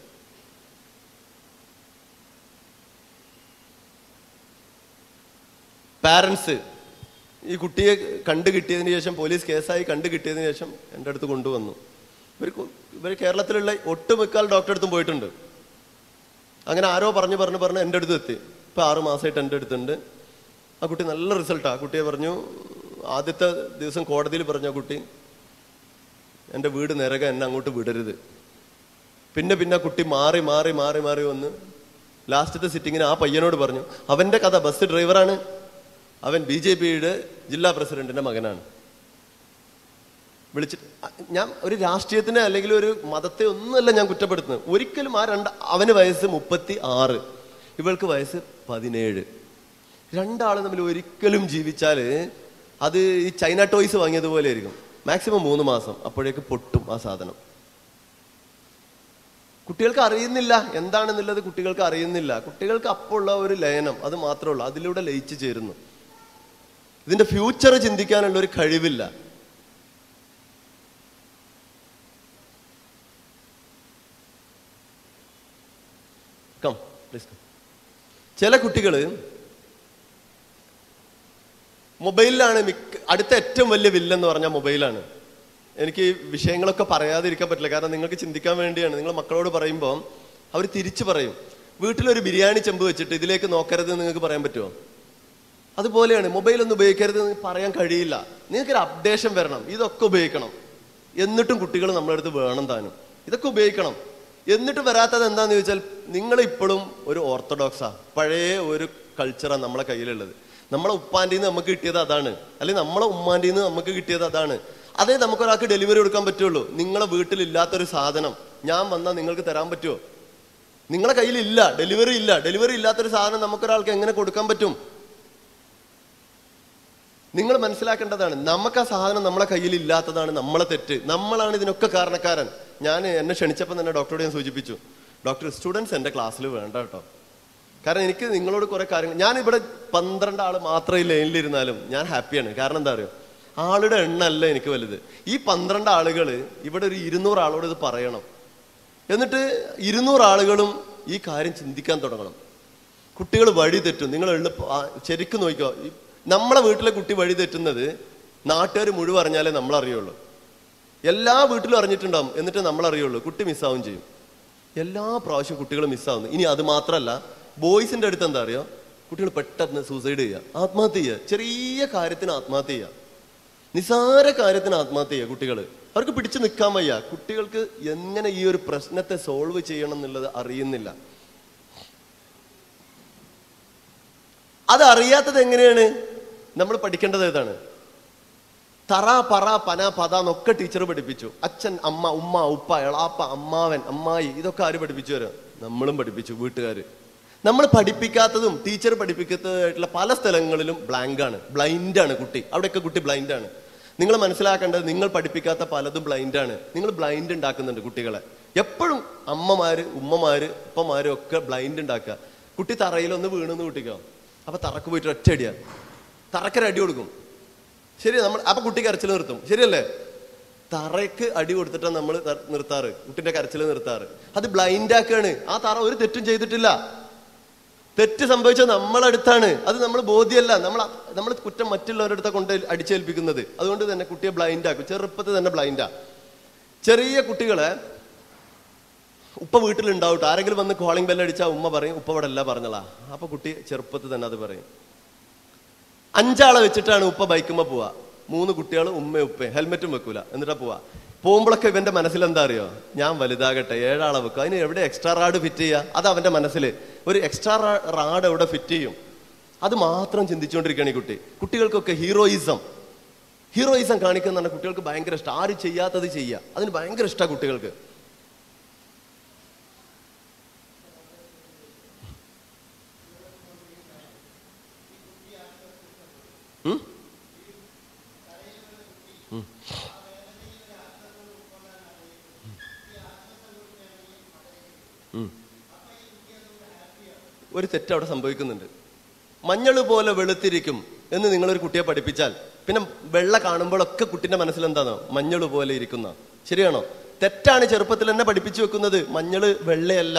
പാരൻസ് ഈ കുട്ടിയെ കണ്ടു കിട്ടിയതിന് ശേഷം പോലീസ് കേസായി കണ്ടു കിട്ടിയതിന് ശേഷം എൻ്റെ അടുത്ത് കൊണ്ടുവന്നു ഇവർ ഇവർ കേരളത്തിലുള്ള ഒട്ടുമിക്കാൽ ഡോക്ടറെ അടുത്തും പോയിട്ടുണ്ട് അങ്ങനെ ആരോ പറഞ്ഞു പറഞ്ഞു പറഞ്ഞ് എൻ്റെ അടുത്ത് എത്തി ഇപ്പൊ ആറ് മാസമായിട്ട് എൻ്റെ അടുത്തുണ്ട് ആ കുട്ടി നല്ല റിസൾട്ടാ കുട്ടിയെ പറഞ്ഞു ആദ്യത്തെ ദിവസം കോടതിയിൽ പറഞ്ഞു ആ കുട്ടി എൻ്റെ വീട് നിരക എന്നെ അങ്ങോട്ട് വിടരുത് പിന്നെ പിന്നെ ആ കുട്ടി മാറി മാറി മാറി മാറി വന്ന് ലാസ്റ്റത്തെ സിറ്റിങ്ങിന് ആ പയ്യനോട് പറഞ്ഞു അവന്റെ കഥ ബസ് ഡ്രൈവറാണ് അവൻ ബി ജെ പിയുടെ ജില്ലാ പ്രസിഡന്റിന്റെ മകനാണ് വിളിച്ചിട്ട് അ- ഞാൻ ഒരു രാഷ്ട്രീയത്തിനെ അല്ലെങ്കിൽ ഒരു മതത്തെ ഒന്നുമല്ല ഞാൻ കുറ്റപ്പെടുത്തുന്നത് ഒരിക്കലും ആ രണ്ട് അവന് വയസ്സ് മുപ്പത്തി ആറ് ഇവൾക്ക് വയസ്സ് പതിനേഴ് രണ്ടാളും തമ്മിൽ ഒരിക്കലും ജീവിച്ചാല് അത് ഈ ചൈന ടോയ്സ് വാങ്ങിയതുപോലെ ആയിരിക്കും മാക്സിമം മൂന്ന് മാസം അപ്പോഴേക്ക് പൊട്ടും ആ സാധനം കുട്ടികൾക്ക് അറിയുന്നില്ല എന്താണെന്നുള്ളത് കുട്ടികൾക്ക് അറിയുന്നില്ല കുട്ടികൾക്ക് അപ്പുള്ള ഒരു ലയനം അത് മാത്രമേ ഉള്ളൂ അതിലൂടെ ലയിച്ചു ചേരുന്നു ഇതിന്റെ ഫ്യൂച്ചർ ചിന്തിക്കാനുള്ള ഒരു കഴിവില്ല കം പ്ലീസ് കം ചില കുട്ടികൾ മൊബൈലിലാണ് മിക്ക അടുത്ത ഏറ്റവും വലിയ വില്ലെന്ന് പറഞ്ഞാൽ മൊബൈലാണ് എനിക്ക് ഈ വിഷയങ്ങളൊക്കെ പറയാതിരിക്കാൻ പറ്റില്ല കാരണം നിങ്ങൾക്ക് ചിന്തിക്കാൻ വേണ്ടിയാണ് നിങ്ങൾ മക്കളോട് പറയുമ്പോൾ അവർ തിരിച്ചു പറയും വീട്ടിലൊരു ബിരിയാണി ചെമ്പ് വെച്ചിട്ട് ഇതിലേക്ക് നോക്കരുത് എന്ന് നിങ്ങൾക്ക് പറയാൻ പറ്റുമോ അതുപോലെയാണ് മൊബൈൽ ഒന്നും ഉപയോഗിക്കരുത് എന്ന് പറയാൻ കഴിയില്ല നിങ്ങൾക്കൊരു അപ്ഡേഷൻ വരണം ഇതൊക്കെ ഉപയോഗിക്കണം എന്നിട്ടും കുട്ടികൾ നമ്മളെ അടുത്ത് വേണം താനും ഇതൊക്കെ ഉപയോഗിക്കണം എന്നിട്ട് വരാത്തത് എന്താന്ന് ചോദിച്ചാൽ നിങ്ങൾ ഇപ്പോഴും ഒരു ഓർത്തഡോക്സാ പഴയ ഒരു കൾച്ചറാണ് നമ്മളെ കയ്യിലുള്ളത് നമ്മളെ ഉപ്പാൻ്റെ നിന്ന് നമുക്ക് കിട്ടിയത് അതാണ് അല്ലെങ്കിൽ നമ്മളെ ഉമ്മാൻ്റെ നിന്ന് നമുക്ക് കിട്ടിയത് അതാണ് അതേ നമുക്കൊരാൾക്ക് ഡെലിവറി കൊടുക്കാൻ പറ്റുള്ളൂ നിങ്ങളെ വീട്ടിലില്ലാത്തൊരു സാധനം ഞാൻ വന്നാൽ നിങ്ങൾക്ക് തരാൻ പറ്റുമോ നിങ്ങളെ കയ്യിലില്ല ഡെലിവറി ഇല്ല ഡെലിവറി ഇല്ലാത്തൊരു സാധനം നമുക്കൊരാൾക്ക് എങ്ങനെ കൊടുക്കാൻ പറ്റും നിങ്ങൾ മനസ്സിലാക്കേണ്ടതാണ് നമുക്ക് ആ സാധനം നമ്മളെ കയ്യിൽ ഇല്ലാത്തതാണ് നമ്മളെ തെറ്റ് നമ്മളാണ് ഇതിനൊക്കെ കാരണക്കാരൻ ഞാൻ എന്നെ ക്ഷണിച്ചപ്പോൾ തന്നെ ഡോക്ടറോട് ഞാൻ സൂചിപ്പിച്ചു ഡോക്ടർ സ്റ്റുഡൻസ് എൻ്റെ ക്ലാസ്സിൽ വേണ്ട കേട്ടോ കാരണം എനിക്ക് നിങ്ങളോട് കുറെ കാര്യങ്ങൾ ഞാൻ ഇവിടെ പന്ത്രണ്ട് ആൾ മാത്രമേ ലൈനിലിരുന്നാലും ഞാൻ ഹാപ്പിയാണ് കാരണം എന്താ അറിയോ ആളുടെ എണ്ണ അല്ല എനിക്ക് വലുത് ഈ പന്ത്രണ്ട് ആളുകൾ ഇവിടെ ഒരു ഇരുന്നൂറ് ആളോട് ഇത് പറയണം എന്നിട്ട് ഇരുന്നൂറ് ആളുകളും ഈ കാര്യം ചിന്തിക്കാൻ തുടങ്ങണം കുട്ടികൾ വഴി തെറ്റും നിങ്ങൾ എളുപ്പ ആ, ശരിക്കും നോക്കിക്കോ ഈ നമ്മളെ വീട്ടിലെ കുട്ടി വഴി തെറ്റുന്നത് നാട്ടുകാർ മുഴുവൻ അറിഞ്ഞാലേ നമ്മൾ അറിയുള്ളൂ എല്ലാ വീട്ടിലും അറിഞ്ഞിട്ടുണ്ടാവും എന്നിട്ട് നമ്മൾ അറിയുള്ളൂ കുട്ടി മിസ്സാവും ചെയ്യും എല്ലാ പ്രാവശ്യവും കുട്ടികൾ മിസ്സാവുന്നു ഇനി അത് മാത്രമല്ല ബോയ്സിന്റെ അടുത്ത് എന്താ അറിയോ കുട്ടികൾ പെട്ടെന്ന് സൂസൈഡ് ചെയ്യുക ആത്മഹത്യ ചെയ്യുക ചെറിയ കാര്യത്തിന് ആത്മഹത്യ ചെയ്യുക നിസാര കാര്യത്തിന് ആത്മഹത്യ ചെയ്യുക കുട്ടികൾ അവർക്ക് പിടിച്ചു നിൽക്കാൻ വയ്യ കുട്ടികൾക്ക് എങ്ങനെ ഈ ഒരു പ്രശ്നത്തെ സോൾവ് ചെയ്യണം എന്നുള്ളത് അറിയുന്നില്ല അത് അറിയാത്തത് എങ്ങനെയാണ് നമ്മൾ പഠിക്കേണ്ടത് ഏതാണ് തറ പറ പന പത എന്നൊക്കെ ടീച്ചർ പഠിപ്പിച്ചു അച്ഛൻ അമ്മ ഉമ്മ ഉപ്പ എളാപ്പ അമ്മാവൻ അമ്മായി ഇതൊക്കെ ആര് പഠിപ്പിച്ചു വരാം നമ്മളും പഠിപ്പിച്ചു വീട്ടുകാര് നമ്മൾ പഠിപ്പിക്കാത്തതും ടീച്ചർ പഠിപ്പിക്കാത്തതായിട്ടുള്ള പല സ്ഥലങ്ങളിലും ബ്ലാങ്ക് ആണ് ബ്ലൈൻഡ് ആണ് കുട്ടി അവിടെയൊക്കെ കുട്ടി ബ്ലൈൻഡ് ആണ് നിങ്ങൾ മനസ്സിലാക്കേണ്ടത് നിങ്ങൾ പഠിപ്പിക്കാത്ത പലതും ബ്ലൈൻഡ് ആണ് നിങ്ങൾ ബ്ലൈൻഡ് ഉണ്ടാക്കുന്നുണ്ട് കുട്ടികളെ എപ്പോഴും അമ്മമാര് ഉമ്മമാര് ഉപ്പമാരും ഒക്കെ ബ്ലൈൻഡ് ഉണ്ടാക്കുക കുട്ടി തറയിലൊന്ന് വീണെന്ന് കുട്ടിക്കോ അപ്പൊ തറക്ക് പോയിട്ട് ഒറ്റയടിയാ തറക്കൊരു അടി കൊടുക്കും ശരി നമ്മൾ അപ്പൊ കുട്ടി കരച്ചിൽ നിർത്തും ശരിയല്ലേ തറയ്ക്ക് അടി കൊടുത്തിട്ടാണ് നമ്മൾ നിർത്താറ് കുട്ടിന്റെ കരച്ചിൽ നിർത്താറ് അത് ബ്ലൈൻഡ് ആക്കാണ് ആ തറ ഒരു തെറ്റും ചെയ്തിട്ടില്ല തെറ്റ് സംഭവിച്ചത് നമ്മളടുത്താണ് അത് നമ്മൾ ബോധ്യമല്ല നമ്മൾ നമ്മൾ കുറ്റം മറ്റുള്ളവരുടെ അടുത്ത കൊണ്ട് അടിച്ചേൽപ്പിക്കുന്നത് അതുകൊണ്ട് തന്നെ കുട്ടിയെ ബ്ലൈൻഡ് ആക്കും ചെറുപ്പത്തിൽ തന്നെ ബ്ലൈൻഡാ ചെറിയ കുട്ടികളെ ഉപ്പ വീട്ടിലുണ്ടാവട്ടെ ആരെങ്കിലും വന്ന് കോളിംഗ് ബെല്ല് അടിച്ചാൽ ഉമ്മ പറയും ഉപ്പ ഇവിടെ അല്ല പറഞ്ഞളാ അപ്പൊ കുട്ടി ചെറുപ്പത്തിൽ തന്നെ അത് പറയും അഞ്ചാളെ വെച്ചിട്ടാണ് ഉപ്പ ബൈക്കുമ്പോ പോവാ മൂന്ന് കുട്ടികൾ ഉമ്മ ഉപ്പ ഹെൽമെറ്റും വെക്കൂല എന്നിട്ടാ പോവാ പോകുമ്പോഴൊക്കെ ഇവന്റെ മനസ്സിൽ എന്താ അറിയോ ഞാൻ വലുതാകട്ടെ ഏഴാളെ വെക്കും അതിന് എവിടെ എക്സ്ട്രാ റാഡ് ഫിറ്റ് ചെയ്യുക അത് അവന്റെ മനസ്സിൽ ഒരു എക്സ്ട്രാ റാഡ് എവിടെ ഫിറ്റ് ചെയ്യും അത് മാത്രം ചിന്തിച്ചുകൊണ്ടിരിക്കുകയാണ് ഈ കുട്ടി കുട്ടികൾക്കൊക്കെ ഹീറോയിസം ഹീറോയിസം കാണിക്കുന്ന കുട്ടികൾക്ക് ഭയങ്കര ഇഷ്ടം ആരും ചെയ്യാത്തത് ചെയ്യുക അതിന് ഭയങ്കര ഇഷ്ടമാണ് കുട്ടികൾക്ക് ഉം? ഉം. ഉം. ഒരു തെറ്റ് അവിടെ സംഭവിക്കുന്നുണ്ട് മഞ്ഞൾ പോലെ വെളുത്തിരിക്കും എന്ന് നിങ്ങളൊരു കുട്ടിയെ പഠിപ്പിച്ചാൽ പിന്നെ വെള്ള കാണുമ്പോഴൊക്കെ കുട്ടിന്റെ മനസ്സിൽ എന്താണോ മഞ്ഞൾ പോലെ ഇരിക്കുന്ന ശരിയാണോ തെറ്റാണ് ചെറുപ്പത്തിൽ തന്നെ പഠിപ്പിച്ചു വെക്കുന്നത് മഞ്ഞള് വെള്ളയല്ല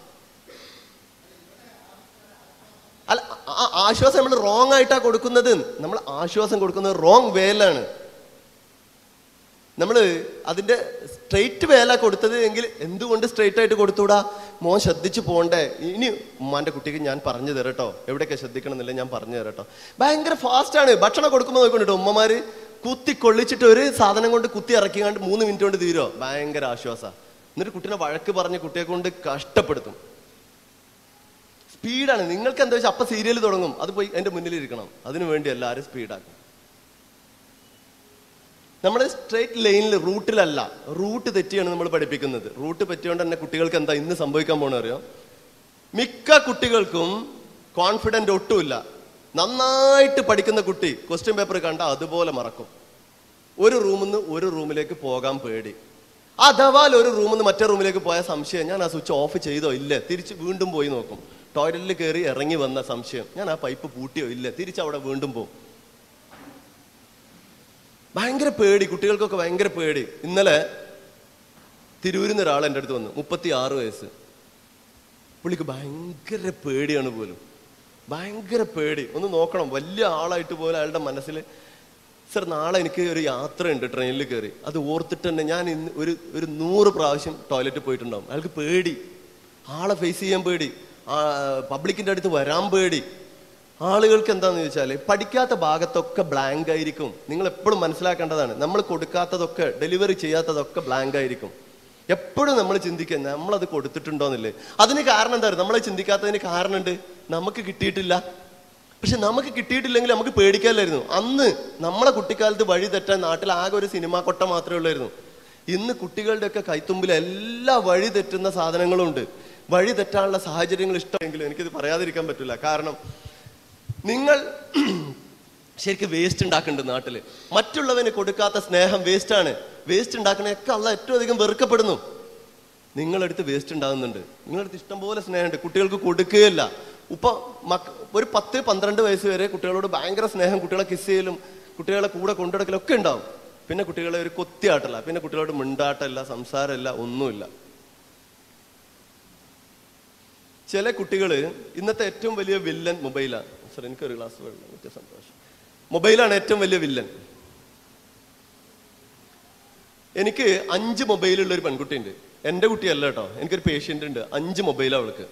അല്ല ആ- ആശ്വാസം നമ്മൾ റോങ് ആയിട്ടാ കൊടുക്കുന്നത് നമ്മൾ ആശ്വാസം കൊടുക്കുന്നത് റോങ് വേലാണ് നമ്മൾ അതിന്റെ സ്ട്രെയിറ്റ് വേല കൊടുത്തത് എങ്കിൽ എന്തുകൊണ്ട് സ്ട്രെയിറ്റ് ആയിട്ട് കൊടുത്തൂടാ മോൻ ശ്രദ്ധിച്ചു പോണ്ടേ ഇനി ഉമ്മാന്റെ കുട്ടിക്ക് ഞാൻ പറഞ്ഞു തരട്ടോ എവിടെയൊക്കെ ശ്രദ്ധിക്കണം എന്നില്ല ഞാൻ പറഞ്ഞു തരട്ടോ ഭയങ്കര ഫാസ്റ്റ് ആണ് ഭക്ഷണം കൊടുക്കുമ്പോൾ നോക്കണ്ടിട്ടോ ഉമ്മമാര് കുത്തി കൊള്ളിച്ചിട്ട് ഒരു സാധനം കൊണ്ട് കുത്തി ഇറക്കിക്കാണ്ട് മൂന്ന് മിനിറ്റ് കൊണ്ട് തീരോ ഭയങ്കര ആശ്വാസ എന്നിട്ട് കുട്ടീനെ വഴക്ക് പറഞ്ഞ് കുട്ടിയെ കൊണ്ട് കഷ്ടപ്പെടുത്തും സ്പീഡാണ് നിങ്ങൾക്ക് എന്താ വെച്ചാൽ അപ്പൊ സീരിയൽ തുടങ്ങും അത് പോയി എന്റെ മുന്നിൽ ഇരിക്കണം അതിനു വേണ്ടി എല്ലാവരും സ്പീഡാക്കും നമ്മൾ സ്ട്രേറ്റ് ലൈനിൽ റൂട്ടിലല്ല റൂട്ട് തെറ്റിയാണ് നമ്മൾ പഠിപ്പിക്കുന്നത് റൂട്ട് പറ്റിയോണ്ട് തന്നെ കുട്ടികൾക്ക് എന്താ ഇന്ന് സംഭവിക്കാൻ പോണ അറിയോ മിക്ക കുട്ടികൾക്കും കോൺഫിഡന്റ് ഒട്ടുമില്ല നന്നായിട്ട് പഠിക്കുന്ന കുട്ടി ക്വസ്റ്റ്യൻ പേപ്പർ കണ്ട അതുപോലെ മറക്കും ഒരു റൂമിൽ നിന്ന് ഒരു റൂമിലേക്ക് പോകാൻ പേടി അഥവാ ഒരു റൂമിൽ നിന്ന് മറ്റേ റൂമിലേക്ക് പോയ സംശയം ഞാൻ ആ സ്വിച്ച് ഓഫ് ചെയ്തോ ഇല്ല തിരിച്ച് വീണ്ടും പോയി നോക്കും ടോയ്ലറ്റിൽ കയറി ഇറങ്ങി വന്ന സംശയം ഞാൻ ആ പൈപ്പ് പൂട്ടിയോ ഇല്ല തിരിച്ച് അവിടെ വീണ്ടും പോകും ഭയങ്കര പേടി കുട്ടികൾക്കൊക്കെ ഭയങ്കര പേടി ഇന്നലെ തിരൂരിൽ നിന്ന് ഒരാൾ എൻ്റെ അടുത്ത് വന്നു മുപ്പത്തി ആറ് വയസ്സ് പുള്ളിക്ക് ഭയങ്കര പേടിയാണ് പോലും ഭയങ്കര പേടി ഒന്ന് നോക്കണം വലിയ ആളായിട്ട് പോലും അയാളുടെ മനസ്സിൽ സർ നാളെ എനിക്ക് ഒരു യാത്രയുണ്ട് ട്രെയിനിൽ കയറി അത് ഓർത്തിട്ട് തന്നെ ഞാൻ ഇന്ന് ഒരു ഒരു നൂറ് പ്രാവശ്യം ടോയ്ലറ്റിൽ പോയിട്ടുണ്ടാവും അയാൾക്ക് പേടി ആളെ ഫേസ് ചെയ്യാൻ പേടി ആ പബ്ലിക്കിന്റെ അടുത്ത് വരാൻ പേടി ആളുകൾക്ക് എന്താന്ന് ചോദിച്ചാല് പഠിക്കാത്ത ഭാഗത്തൊക്കെ ബ്ലാങ്ക് ആയിരിക്കും നിങ്ങൾ എപ്പോഴും മനസ്സിലാക്കേണ്ടതാണ് നമ്മൾ കൊടുക്കാത്തതൊക്കെ ഡെലിവറി ചെയ്യാത്തതൊക്കെ ബ്ലാങ്ക് ആയിരിക്കും എപ്പോഴും നമ്മൾ ചിന്തിക്കുക നമ്മളത് കൊടുത്തിട്ടുണ്ടോന്നില്ലേ അതിന് കാരണം എന്താ നമ്മൾ ചിന്തിക്കാത്തതിന് കാരണമുണ്ട് നമുക്ക് കിട്ടിയിട്ടില്ല പക്ഷെ നമുക്ക് കിട്ടിയിട്ടില്ലെങ്കിൽ നമുക്ക് പേടിക്കാനില്ലായിരുന്നു അന്ന് നമ്മളെ കുട്ടിക്കാലത്ത് വഴി തെറ്റാൻ നാട്ടിൽ ആകെ ഒരു സിനിമാ കൊട്ട മാത്രമേ ഉള്ളായിരുന്നു ഇന്ന് കുട്ടികളുടെ ഒക്കെ കൈത്തുമ്പിൽ എല്ലാ വഴി തെറ്റുന്ന സാധനങ്ങളും ഉണ്ട് വഴി തെറ്റാനുള്ള സാഹചര്യങ്ങൾ ഇഷ്ടമെങ്കിലും എനിക്കിത് പറയാതിരിക്കാൻ പറ്റില്ല കാരണം നിങ്ങൾ ശരിക്കും വേസ്റ്റ് ഉണ്ടാക്കുന്നുണ്ട് നാട്ടില് മറ്റുള്ളവന് കൊടുക്കാത്ത സ്നേഹം വേസ്റ്റ് ആണ് വേസ്റ്റ് ഉണ്ടാക്കണയൊക്കെ അല്ല ഏറ്റവും അധികം വെറുക്കപ്പെടുന്നു നിങ്ങളടുത്ത് വേസ്റ്റ് ഉണ്ടാകുന്നുണ്ട് നിങ്ങളടുത്ത് ഇഷ്ടംപോലെ സ്നേഹമുണ്ട് കുട്ടികൾക്ക് കൊടുക്കുകയില്ല ഉപ്പ മക്ക ഒരു പത്ത് പന്ത്രണ്ട് വയസ്സ് വരെ കുട്ടികളോട് ഭയങ്കര സ്നേഹം കുട്ടികളെ കിസ് ചെയ്യലും കുട്ടികളെ കൂടെ കൊണ്ടുനടക്കലും ഒക്കെ ഉണ്ടാവും പിന്നെ കുട്ടികളെ ഒരു കൊത്തിയാട്ടല്ല പിന്നെ കുട്ടികളോട് മിണ്ടാട്ടല്ല സംസാരമില്ല ഒന്നുമില്ല ചില കുട്ടികൾ ഇന്നത്തെ ഏറ്റവും വലിയ വില്ലൻ മൊബൈലാണ് സാർ എനിക്കൊരു ഗ്ലാസ് വെള്ളം കിട്ടിയ സന്തോഷം മൊബൈലാണ് ഏറ്റവും വലിയ വില്ലൻ എനിക്ക് അഞ്ച് മൊബൈലുള്ള ഒരു പെൺകുട്ടി ഉണ്ട് എന്റെ കുട്ടിയല്ല കേട്ടോ എനിക്കൊരു പേഷ്യന്റ് ഉണ്ട് അഞ്ച് മൊബൈൽ അവൾക്ക്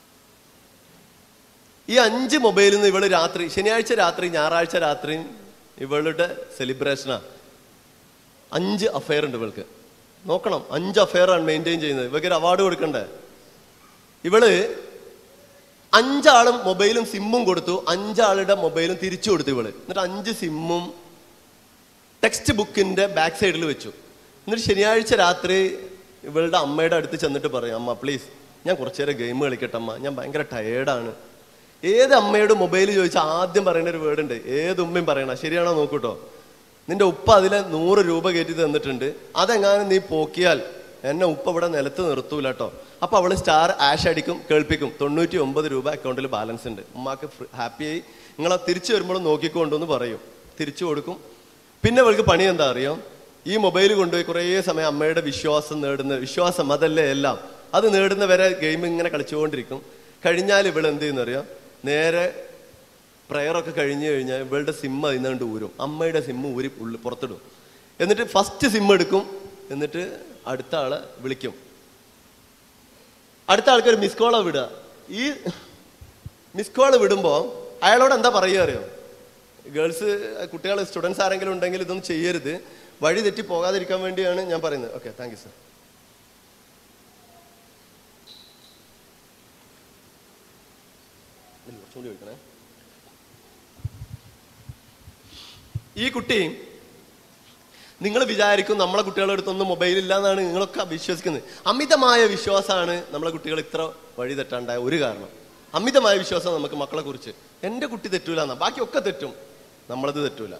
ഈ അഞ്ച് മൊബൈലിൽ നിന്ന് ഇവള് രാത്രി ശനിയാഴ്ച രാത്രി ഞായറാഴ്ച രാത്രി ഇവളുടെ സെലിബ്രേഷനാ അഞ്ച് അഫയർ ഉണ്ട് ഇവൾക്ക് നോക്കണം അഞ്ച് അഫയർ ആണ് മെയിൻറ്റെയിൻ ചെയ്യുന്നത് ഇവർക്ക് ഒരു അവാർഡ് കൊടുക്കണ്ടേ ഇവള് അഞ്ചാളും മൊബൈലും സിമ്മും കൊടുത്തു അഞ്ചാളുടെ മൊബൈലും തിരിച്ചു കൊടുത്തു ഇവള് എന്നിട്ട് അഞ്ച് സിമ്മും ടെക്സ്റ്റ് ബുക്കിന്റെ ബാക്ക് സൈഡിൽ വെച്ചു എന്നിട്ട് ശനിയാഴ്ച രാത്രി ഇവളുടെ അമ്മയുടെ അടുത്ത് ചെന്നിട്ട് പറയും അമ്മ പ്ലീസ് ഞാൻ കുറച്ചു നേരം ഗെയിം കളിക്കട്ടെ അമ്മ ഞാൻ ഭയങ്കര ടയേർഡാണ് ഏത് അമ്മയോട് മൊബൈൽ ചോദിച്ചാൽ ആദ്യം പറയുന്ന ഒരു വേർഡ് ഉണ്ട് ഏത് ഉമ്മയും പറയണ ശരിയാണോ നോക്കൂട്ടോ നിന്റെ ഉപ്പ അതിലെ നൂറ് രൂപ കയറ്റി തന്നിട്ടുണ്ട് അതെങ്ങാനും നീ പോക്കിയാൽ എന്നെ ഉപ്പ ഇവിടെ നിലത്ത് നിർത്തൂല കേട്ടോ അപ്പൊ അവള് സ്റ്റാർ ആഷ് അടിക്കും കേൾപ്പിക്കും തൊണ്ണൂറ്റി ഒമ്പത് രൂപ അക്കൗണ്ടിൽ ബാലൻസ് ഉണ്ട് ഉമ്മാക്ക് ഹാപ്പിയായി നിങ്ങളെ തിരിച്ചു വരുമ്പോഴും നോക്കിക്കൊണ്ടെന്ന് പറയും തിരിച്ചു കൊടുക്കും പിന്നെ അവൾക്ക് പണി എന്താ അറിയോ ഈ മൊബൈൽ കൊണ്ടുപോയി കുറേ സമയം അമ്മയുടെ വിശ്വാസം നേടുന്ന വിശ്വാസം അതല്ലേ എല്ലാം അത് നേടുന്ന വരെ ഗെയിം ഇങ്ങനെ കളിച്ചുകൊണ്ടിരിക്കും കഴിഞ്ഞാൽ ഇവൾ എന്ത് ചെയ്യുന്ന അറിയോ നേരെ പ്രയറൊക്കെ കഴിഞ്ഞു കഴിഞ്ഞാൽ ഇവളുടെ സിമ്മ് അതിന്നുകൊണ്ട് ഊരും അമ്മയുടെ സിമ്മ് ഊരി ഉള്ളിൽ പുറത്തിടും എന്നിട്ട് ഫസ്റ്റ് സിമ്മ് എടുക്കും എന്നിട്ട് അടുത്ത ആളെ വിളിക്കും അടുത്ത ആൾക്ക് ഒരു മിസ് കോളാ വിടുക ഈ മിസ് കോൾ വിടുമ്പോൾ അയാളോട് എന്താ പറയുക അറിയോ ഗേൾസ് കുട്ടികൾ സ്റ്റുഡൻസ് ആരെങ്കിലും ഉണ്ടെങ്കിൽ ഇതൊന്നും ചെയ്യരുത് വഴി തെറ്റി പോകാതിരിക്കാൻ വേണ്ടിയാണ് ഞാൻ പറയുന്നത് ഓക്കെ താങ്ക് യു സർ കുറച്ചുകൂടി ഒഴിക്കണേ ഈ കുട്ടി നിങ്ങൾ വിചാരിക്കും നമ്മളെ കുട്ടികളുടെ അടുത്തൊന്നും മൊബൈൽ ഇല്ല എന്നാണ് നിങ്ങളൊക്കെ വിശ്വസിക്കുന്നത് അമിതമായ വിശ്വാസമാണ് നമ്മളെ കുട്ടികൾ ഇത്ര വഴി തെറ്റാണ്ടായ ഒരു കാരണം അമിതമായ വിശ്വാസം നമുക്ക് മക്കളെ കുറിച്ച് എൻ്റെ കുട്ടി തെറ്റൂല എന്നാ ബാക്കിയൊക്കെ തെറ്റും നമ്മളത് തെറ്റൂല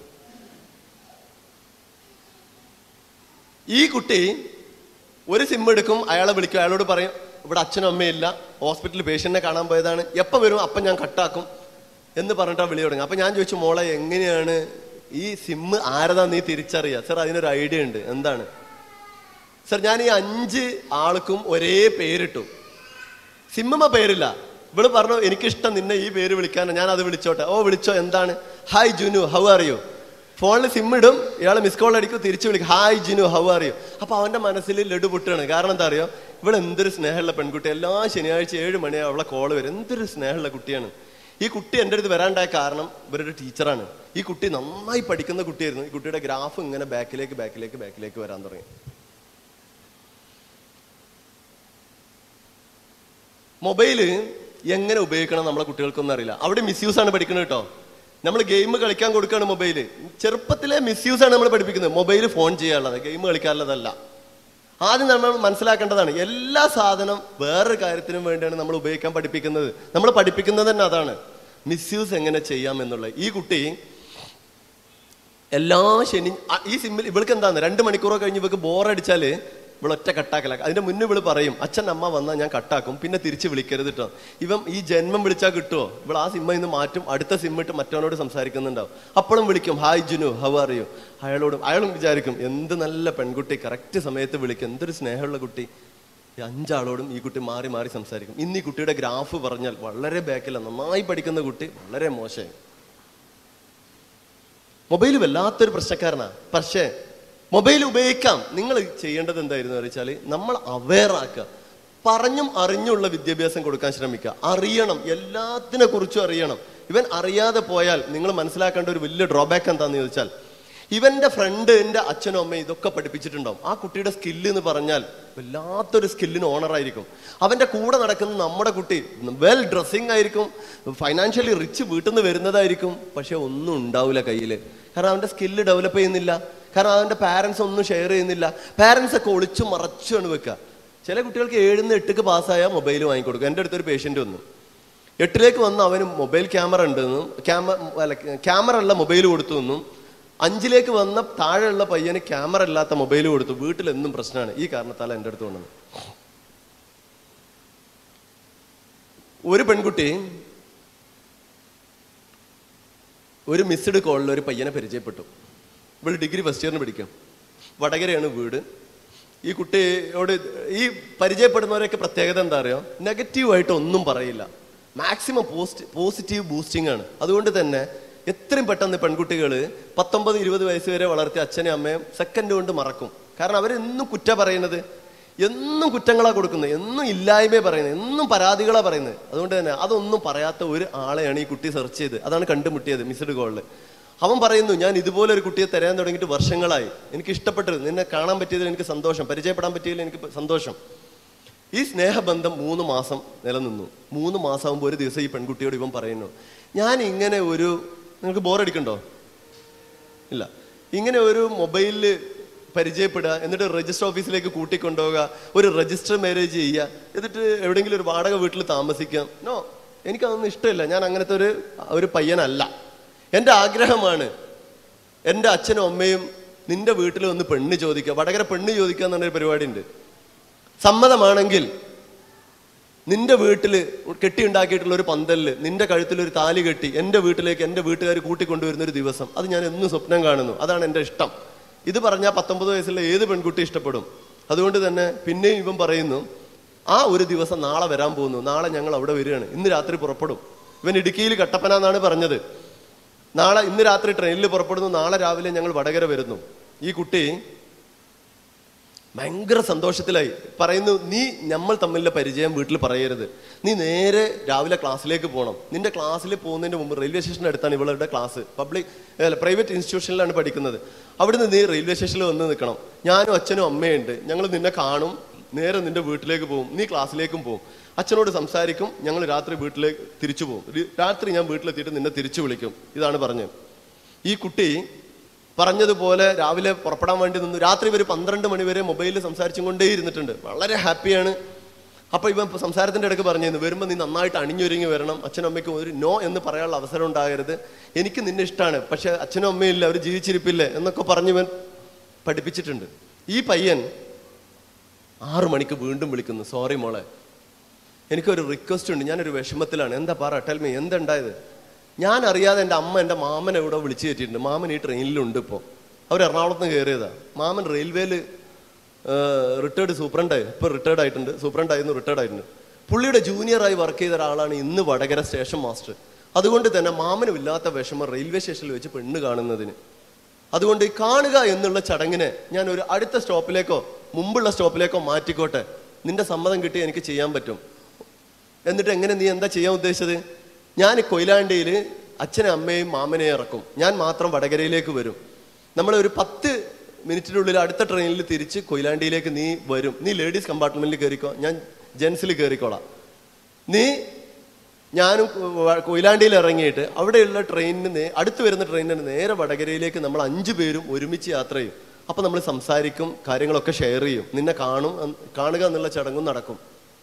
ഈ കുട്ടി ഒരു സിം എടുക്കും അയാളെ വിളിക്കും അയാളോട് പറയും ഇവിടെ അച്ഛനും അമ്മയില്ല ഹോസ്പിറ്റലിൽ പേഷ്യന്റിനെ കാണാൻ പോയതാണ് എപ്പോൾ വരും അപ്പം ഞാൻ കട്ടാക്കും എന്ന് പറഞ്ഞിട്ടാ വിളി തുടങ്ങി അപ്പൊ ഞാൻ ചോദിച്ചു മോളെ എങ്ങനെയാണ് ഈ സിമ്മ് ആരതാ നീ തിരിച്ചറിയുക സർ അതിനൊരു ഐഡിയ ഉണ്ട് എന്താണ് സർ ഞാൻ ഈ അഞ്ച് ആൾക്കും ഒരേ പേരിട്ടു സിമ്മ പേരില്ല ഇവള് പറഞ്ഞു എനിക്കിഷ്ടം നിന്നെ ഈ പേര് വിളിക്കാൻ ഞാൻ അത് വിളിച്ചോട്ടെ ഓ വിളിച്ചോ എന്താണ് ഹായ് ജുനു ഹൗ അറിയോ ഫോണിൽ സിം ഇടും ഇയാൾ മിസ് കോൾ അടിക്കും തിരിച്ചു വിളിക്കും ഹായ് ജിനു ഹൗ അറിയോ അപ്പൊ അവന്റെ മനസ്സിൽ ലഡു പൊട്ടുകയാണ് കാരണം എന്താ അറിയോ ഇവിടെ എന്തൊരു സ്നേഹമുള്ള പെൺകുട്ടി എല്ലാ ശനിയാഴ്ച ഏഴ് മണിയാവും അവളെ കോള് വരും എന്തൊരു സ്നേഹമുള്ള കുട്ടിയാണ് ഈ കുട്ടി എൻ്റെ അടുത്ത് വരാണ്ടായ കാരണം ഇവരുടെ ടീച്ചറാണ് ഈ കുട്ടി നന്നായി പഠിക്കുന്ന കുട്ടിയായിരുന്നു ഈ കുട്ടിയുടെ ഗ്രാഫ് ഇങ്ങനെ ബാക്കിലേക്ക് ബാക്കിലേക്ക് ബാക്കിലേക്ക് വരാൻ തുടങ്ങി മൊബൈല് എങ്ങനെ ഉപയോഗിക്കണം നമ്മളെ കുട്ടികൾക്കൊന്നും അറിയില്ല അവിടെ മിസ്യൂസ് ആണ് പഠിക്കുന്നത് കേട്ടോ നമ്മൾ ഗെയിം കളിക്കാൻ കൊടുക്കുകയാണ് മൊബൈല് ചെറുപ്പത്തിലെ മിസ്യൂസ് ആണ് നമ്മൾ പഠിപ്പിക്കുന്നത് മൊബൈൽ ഫോൺ ചെയ്യാനുള്ളത് ഗെയിം കളിക്കാനുള്ളതല്ല ആദ്യം നമ്മൾ മനസ്സിലാക്കേണ്ടതാണ് എല്ലാ സാധനം വേറൊരു കാര്യത്തിനും വേണ്ടിയാണ് നമ്മൾ ഉപയോഗിക്കാൻ പഠിപ്പിക്കുന്നത് നമ്മൾ പഠിപ്പിക്കുന്നത് തന്നെ അതാണ് മിസ്യൂസ് എങ്ങനെ ചെയ്യാം എന്നുള്ളത് ഈ കുട്ടി എല്ലാ ശനി ആ, ഈ സിമ്മിൽ ഇവൾക്ക് എന്താണ് രണ്ട് മണിക്കൂറോ കഴിഞ്ഞ് ഇവൾക്ക് ബോറടിച്ചാല് ഇവൾ ഒറ്റ കട്ടാക്കല അതിന്റെ മുന്നേ ഇവള് പറയും അച്ഛൻ അമ്മ വന്നാൽ ഞാൻ കട്ടാക്കും പിന്നെ തിരിച്ച് വിളിക്കരുത് കേട്ടോ ഇവൻ ഈ ജന്മം വിളിച്ചാൽ കിട്ടുമോ ഇവൾ ആ സിമ്മ ഇന്ന് മാറ്റും അടുത്ത സിം ഇട്ട് മറ്റവനോട് സംസാരിക്കുന്നുണ്ടാവും അപ്പോഴും വിളിക്കും ഹായ് ജുനു ഹവ് അറിയോ അയാളോടും അയാളും വിചാരിക്കും എന്ത് നല്ല പെൺകുട്ടി കറക്റ്റ് സമയത്ത് വിളിക്കും എന്തൊരു സ്നേഹമുള്ള കുട്ടി ഈ അഞ്ചാളോടും ഈ കുട്ടി മാറി മാറി സംസാരിക്കും ഇന്ന് ഈ കുട്ടിയുടെ ഗ്രാഫ് പറഞ്ഞാൽ വളരെ ബാക്കിലാണ് നന്നായി പഠിക്കുന്ന കുട്ടി വളരെ മോശമായി മൊബൈൽ വല്ലാത്തൊരു പ്രശ്നക്കാരനാ പക്ഷേ മൊബൈൽ ഉപയോഗിക്കാം നിങ്ങൾ ചെയ്യേണ്ടത് എന്തായിരുന്നു വെച്ചാൽ നമ്മൾ അവെയർ ആക്കുക പറഞ്ഞും അറിഞ്ഞുള്ള വിദ്യാഭ്യാസം കൊടുക്കാൻ ശ്രമിക്കുക അറിയണം എല്ലാത്തിനെ കുറിച്ചും അറിയണം ഇവൻ അറിയാതെ പോയാൽ നിങ്ങൾ മനസ്സിലാക്കേണ്ട ഒരു വലിയ ഡ്രോബാക്ക് എന്താന്ന് ചോദിച്ചാൽ ഇവന്റെ ഫ്രണ്ടിന്റെ അച്ഛനും അമ്മയും ഇതൊക്കെ പഠിപ്പിച്ചിട്ടുണ്ടാവും ആ കുട്ടിയുടെ സ്കില്ല് എന്ന് പറഞ്ഞാൽ വല്ലാത്തൊരു സ്കില്ലിന് ഓണറായിരിക്കും അവന്റെ കൂടെ നടക്കുന്ന നമ്മുടെ കുട്ടി വെൽ ഡ്രസ്സിങ് ആയിരിക്കും ഫൈനാൻഷ്യലി റിച്ച് വീട്ടിൽ നിന്ന് വരുന്നതായിരിക്കും പക്ഷെ ഒന്നും ഉണ്ടാവില്ല കയ്യിൽ കാരണം അവന്റെ സ്കില്ല് ഡെവലപ്പ് ചെയ്യുന്നില്ല കാരണം അവന്റെ പാരൻസ് ഒന്നും ഷെയർ ചെയ്യുന്നില്ല പാരൻസ് ഒക്കെ ഒളിച്ചു മറച്ചാണ് വെക്കുക ചില കുട്ടികൾക്ക് ഏഴിന്ന് എട്ടിക്ക് പാസ്സായാൽ മൊബൈൽ വാങ്ങിക്കൊടുക്കും എൻ്റെ അടുത്തൊരു പേഷ്യൻ്റ് വന്നു എട്ടിലേക്ക് വന്ന് അവന് മൊബൈൽ ക്യാമറ ഉണ്ടെന്നും ക്യാമറ അല്ല ക്യാമറ അല്ല മൊബൈൽ കൊടുത്തു എന്നും അഞ്ചിലേക്ക് വന്ന താഴെയുള്ള പയ്യന് ക്യാമറ ഇല്ലാത്ത മൊബൈൽ കൊടുത്തു വീട്ടിൽ എന്നും പ്രശ്നമാണ് ഈ കാരണത്താൽ എൻ്റെ അടുത്ത് കൊണ്ടുവന്നു ഒരു പെൺകുട്ടി ഒരു മിസ്ഡ് കോളിൽ ഒരു പയ്യനെ പരിചയപ്പെട്ടു ഇവൾ ഡിഗ്രി ഫസ്റ്റ് ഇയറിന് പഠിക്കും വടകരയാണ് വീട് ഈ കുട്ടിയോട് ഈ പരിചയപ്പെടുന്നവരൊക്കെ പ്രത്യേകത എന്താ അറിയോ നെഗറ്റീവായിട്ട് ഒന്നും പറയില്ല മാക്സിമം പോസ്റ്റ് പോസിറ്റീവ് ബൂസ്റ്റിംഗ് ആണ് അതുകൊണ്ട് തന്നെ എത്രയും പെട്ടെന്ന് പെൺകുട്ടികൾ പത്തൊമ്പത് ഇരുപത് വയസ്സ് വരെ വളർത്തിയ അച്ഛനെയും അമ്മയും സെക്കൻഡ് കൊണ്ട് മറക്കും കാരണം അവരെന്നും കുറ്റ പറയുന്നത് എന്നും കുറ്റങ്ങളാ കൊടുക്കുന്നത് എന്നും ഇല്ലായ്മയെ പറയുന്നത് എന്നും പരാതികളാ പറയുന്നത് അതുകൊണ്ട് തന്നെ അതൊന്നും പറയാത്ത ഒരു ആളെയാണ് ഈ കുട്ടി സെർച്ച് ചെയ്ത് അതാണ് കണ്ടുമുട്ടിയത് മിസ്ഡ് കോളിൽ അവൻ പറയുന്നു ഞാൻ ഇതുപോലെ ഒരു കുട്ടിയെ തരാൻ തുടങ്ങിയിട്ട് വർഷങ്ങളായി എനിക്ക് ഇഷ്ടപ്പെട്ടത് നിന്നെ കാണാൻ പറ്റിയതിൽ എനിക്ക് സന്തോഷം പരിചയപ്പെടാൻ പറ്റിയതിൽ എനിക്ക് സന്തോഷം ഈ സ്നേഹബന്ധം മൂന്ന് മാസം നിലനിന്നു മൂന്ന് മാസമാകുമ്പോൾ ഒരു ദിവസം ഈ പെൺകുട്ടിയോട് ഇവൻ പറയുന്നു ഞാൻ ഇങ്ങനെ ഒരു നിങ്ങൾക്ക് ബോറടിക്കണ്ടോ ഇല്ല ഇങ്ങനെ ഒരു മൊബൈലിൽ പരിചയപ്പെടുക എന്നിട്ട് രജിസ്റ്റർ ഓഫീസിലേക്ക് കൂട്ടിക്കൊണ്ടുപോവുക ഒരു രജിസ്റ്റർ മാരേജ് ചെയ്യുക എന്നിട്ട് എവിടെയെങ്കിലും ഒരു വാടക വീട്ടിൽ താമസിക്കാം നോ എനിക്കതൊന്നും ഇഷ്ടമില്ല ഞാൻ അങ്ങനത്തെ ഒരു ഒരു പയ്യനല്ല എൻ്റെ ആഗ്രഹമാണ് എൻ്റെ അച്ഛനും അമ്മയും നിന്റെ വീട്ടിൽ വന്ന് പെണ്ണ് ചോദിക്കുക വടകര പെണ്ണ് ചോദിക്കുക എന്ന് പറഞ്ഞൊരു പരിപാടി ഉണ്ട് സമ്മതമാണെങ്കിൽ നിന്റെ വീട്ടിൽ കെട്ടിയുണ്ടാക്കിയിട്ടുള്ള ഒരു പന്തലില് നിന്റെ കഴുത്തിൽ ഒരു താലി കെട്ടി എൻ്റെ വീട്ടിലേക്ക് എൻ്റെ വീട്ടുകാർ കൂട്ടിക്കൊണ്ടുവരുന്ന ഒരു ദിവസം അത് ഞാൻ എന്നും സ്വപ്നം കാണുന്നു അതാണ് എൻ്റെ ഇഷ്ടം ഇത് പറഞ്ഞാൽ പത്തൊമ്പത് വയസ്സുള്ള ഏത് പെൺകുട്ടി ഇഷ്ടപ്പെടും അതുകൊണ്ട് തന്നെ പിന്നെയും ഇവൻ പറയുന്നു ആ ഒരു ദിവസം നാളെ വരാൻ പോകുന്നു നാളെ ഞങ്ങൾ അവിടെ വരികയാണ് ഇന്ന് രാത്രി പുറപ്പെടും ഇവൻ ഇടുക്കിയിൽ കട്ടപ്പന എന്നാണ് പറഞ്ഞത് നാളെ ഇന്ന് രാത്രി ട്രെയിനിൽ പുറപ്പെടുന്നു നാളെ രാവിലെ ഞങ്ങൾ വടകര വരുന്നു ഈ കുട്ടി ഭയങ്കര സന്തോഷത്തിലായി പറയുന്നു നീ നമ്മൾ തമ്മിലുള്ള പരിചയം വീട്ടിൽ പറയരുത് നീ നേരെ രാവിലെ ക്ലാസ്സിലേക്ക് പോകണം നിന്റെ ക്ലാസ്സിൽ പോകുന്നതിന് മുമ്പ് റെയിൽവേ സ്റ്റേഷൻ്റെ അടുത്താണ് ഇവളുടെ ക്ലാസ് പബ്ലിക് അല്ല പ്രൈവറ്റ് ഇൻസ്റ്റിറ്റ്യൂഷനിലാണ് പഠിക്കുന്നത് അവിടുന്ന് നീ റെയിൽവേ സ്റ്റേഷനിൽ വന്ന് നിൽക്കണം ഞാനും അച്ഛനും അമ്മയുണ്ട് ഞങ്ങൾ നിന്നെ കാണും നേരെ നിന്റെ വീട്ടിലേക്ക് പോകും നീ ക്ലാസ്സിലേക്കും പോകും അച്ഛനോട് സംസാരിക്കും ഞങ്ങൾ രാത്രി വീട്ടിലേക്ക് തിരിച്ചു പോകും ഒരു രാത്രി ഞാൻ വീട്ടിലെത്തിയിട്ട് നിന്നെ തിരിച്ചു വിളിക്കും ഇതാണ് പറഞ്ഞത് ഈ കുട്ടി പറഞ്ഞതുപോലെ രാവിലെ പുറപ്പെടാൻ വേണ്ടി നിന്നു രാത്രി ഒരു പന്ത്രണ്ട് മണി വരെ മൊബൈലിൽ സംസാരിച്ചും കൊണ്ടേ ഇരുന്നിട്ടുണ്ട് വളരെ ഹാപ്പിയാണ് അപ്പൊ ഇവൻ ഇപ്പൊ സംസാരത്തിന്റെ ഇടയ്ക്ക് പറഞ്ഞിരുന്നു വരുമ്പോൾ നീ നന്നായിട്ട് അണിഞ്ഞൊരുങ്ങി വരണം അച്ഛനും അമ്മയ്ക്കും ഒരു നോ എന്ന് പറയാനുള്ള അവസരം ഉണ്ടാകരുത് എനിക്ക് നിന്നെ ഇഷ്ടമാണ് പക്ഷെ അച്ഛനും അമ്മയും ഇല്ല അവർ ജീവിച്ചിരിപ്പില്ലേ എന്നൊക്കെ പറഞ്ഞ് ഇവൻ പഠിപ്പിച്ചിട്ടുണ്ട് ഈ പയ്യൻ ആറു മണിക്ക് വീണ്ടും വിളിക്കുന്നു സോറി മോളെ എനിക്കൊരു റിക്വസ്റ്റ് ഉണ്ട് ഞാനൊരു വിഷമത്തിലാണ് എന്താ പറ ടെൽമി എന്തുണ്ടായത് ഞാൻ അറിയാതെ എൻ്റെ അമ്മ എൻ്റെ മാമനെ ഇവിടെ വിളിച്ചു കയറ്റിയിട്ടുണ്ട് മാമൻ ഈ ട്രെയിനിലുണ്ട് ഇപ്പോൾ അവർ എറണാകുളത്ത് നിന്ന് കയറിയതാ മാമൻ റെയിൽവേയിൽ റിട്ടയർഡ് സൂപ്രണ്ടായി ഇപ്പോൾ റിട്ടയർഡ് ആയിട്ടുണ്ട് സൂപ്രണ്ടായിരുന്നു റിട്ടയർഡ് ആയിട്ടുണ്ട് പുള്ളിയുടെ ജൂനിയറായി വർക്ക് ചെയ്ത ഒരാളാണ് ഇന്ന് വടകര സ്റ്റേഷൻ മാസ്റ്റർ അതുകൊണ്ട് തന്നെ മാമനും ഇല്ലാത്ത വിഷമം റെയിൽവേ സ്റ്റേഷനിൽ വെച്ച് പെണ്ണ് കാണുന്നതിന് അതുകൊണ്ട് ഈ കാണുക എന്നുള്ള ചടങ്ങിനെ ഞാൻ ഒരു അടുത്ത സ്റ്റോപ്പിലേക്കോ മുമ്പുള്ള സ്റ്റോപ്പിലേക്കോ മാറ്റിക്കോട്ടെ നിന്റെ സമ്മതം കിട്ടി എനിക്ക് ചെയ്യാൻ പറ്റും എന്നിട്ട് എങ്ങനെ നീ എന്താ ചെയ്യാൻ ഉദ്ദേശിച്ചത് ഞാൻ കൊയിലാണ്ടിയിൽ അച്ഛനെ അമ്മയും മാമനെയും ഇറക്കും ഞാൻ മാത്രം വടകരയിലേക്ക് വരും നമ്മൾ ഒരു പത്ത് മിനിറ്റിനുള്ളിൽ അടുത്ത ട്രെയിനിൽ തിരിച്ച് കൊയിലാണ്ടിയിലേക്ക് നീ വരും നീ ലേഡീസ് കമ്പാർട്ട്മെന്റിൽ കയറിക്കോ ഞാൻ ജെൻസിൽ കയറിക്കോളാം നീ ഞാനും കൊ- കൊയിലാണ്ടിയിൽ ഇറങ്ങിയിട്ട് അവിടെയുള്ള ട്രെയിനിന് നേ അടുത്ത് വരുന്ന ട്രെയിനിന് നേരെ വടകരയിലേക്ക് നമ്മൾ അഞ്ചു പേരും ഒരുമിച്ച് യാത്ര ചെയ്യും അപ്പൊ നമ്മൾ സംസാരിക്കും കാര്യങ്ങളൊക്കെ ഷെയർ ചെയ്യും നിന്നെ കാണും അൻ- കാണുക എന്നുള്ള ചടങ്ങും നടക്കും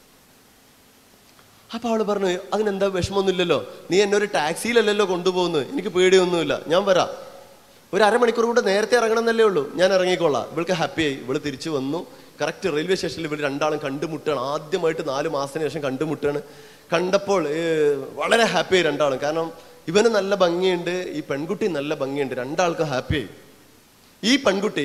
അപ്പൊ അവള് പറഞ്ഞു അതിനെന്താ വിഷമമൊന്നുമില്ലല്ലോ നീ എന്നെ ഒരു ടാക്സിയിലല്ലല്ലോ കൊണ്ടുപോകുന്നത് എനിക്ക് പേടിയൊന്നുമില്ല ഞാൻ വരാം ഒരു അരമണിക്കൂർ കൂടെ നേരത്തെ ഇറങ്ങണം എന്നല്ലേ ഉള്ളൂ ഞാൻ ഇറങ്ങിക്കോളാം ഇവൾക്ക് ഹാപ്പിയായി ഇവള് തിരിച്ചു വന്നു കറക്റ്റ് റെയിൽവേ സ്റ്റേഷനിൽ ഇവർ രണ്ടാളും കണ്ടുമുട്ടുകയാണ് ആദ്യമായിട്ട് നാല് മാസത്തിന് ശേഷം കണ്ടുമുട്ടുകയാണ് കണ്ടപ്പോൾ ഏ, വളരെ ഹാപ്പിയായി രണ്ടാളും കാരണം ഇവന് നല്ല ഭംഗിയുണ്ട് ഈ പെൺകുട്ടി നല്ല ഭംഗിയുണ്ട് രണ്ടാൾക്കും ഹാപ്പിയായി ഈ പെൺകുട്ടി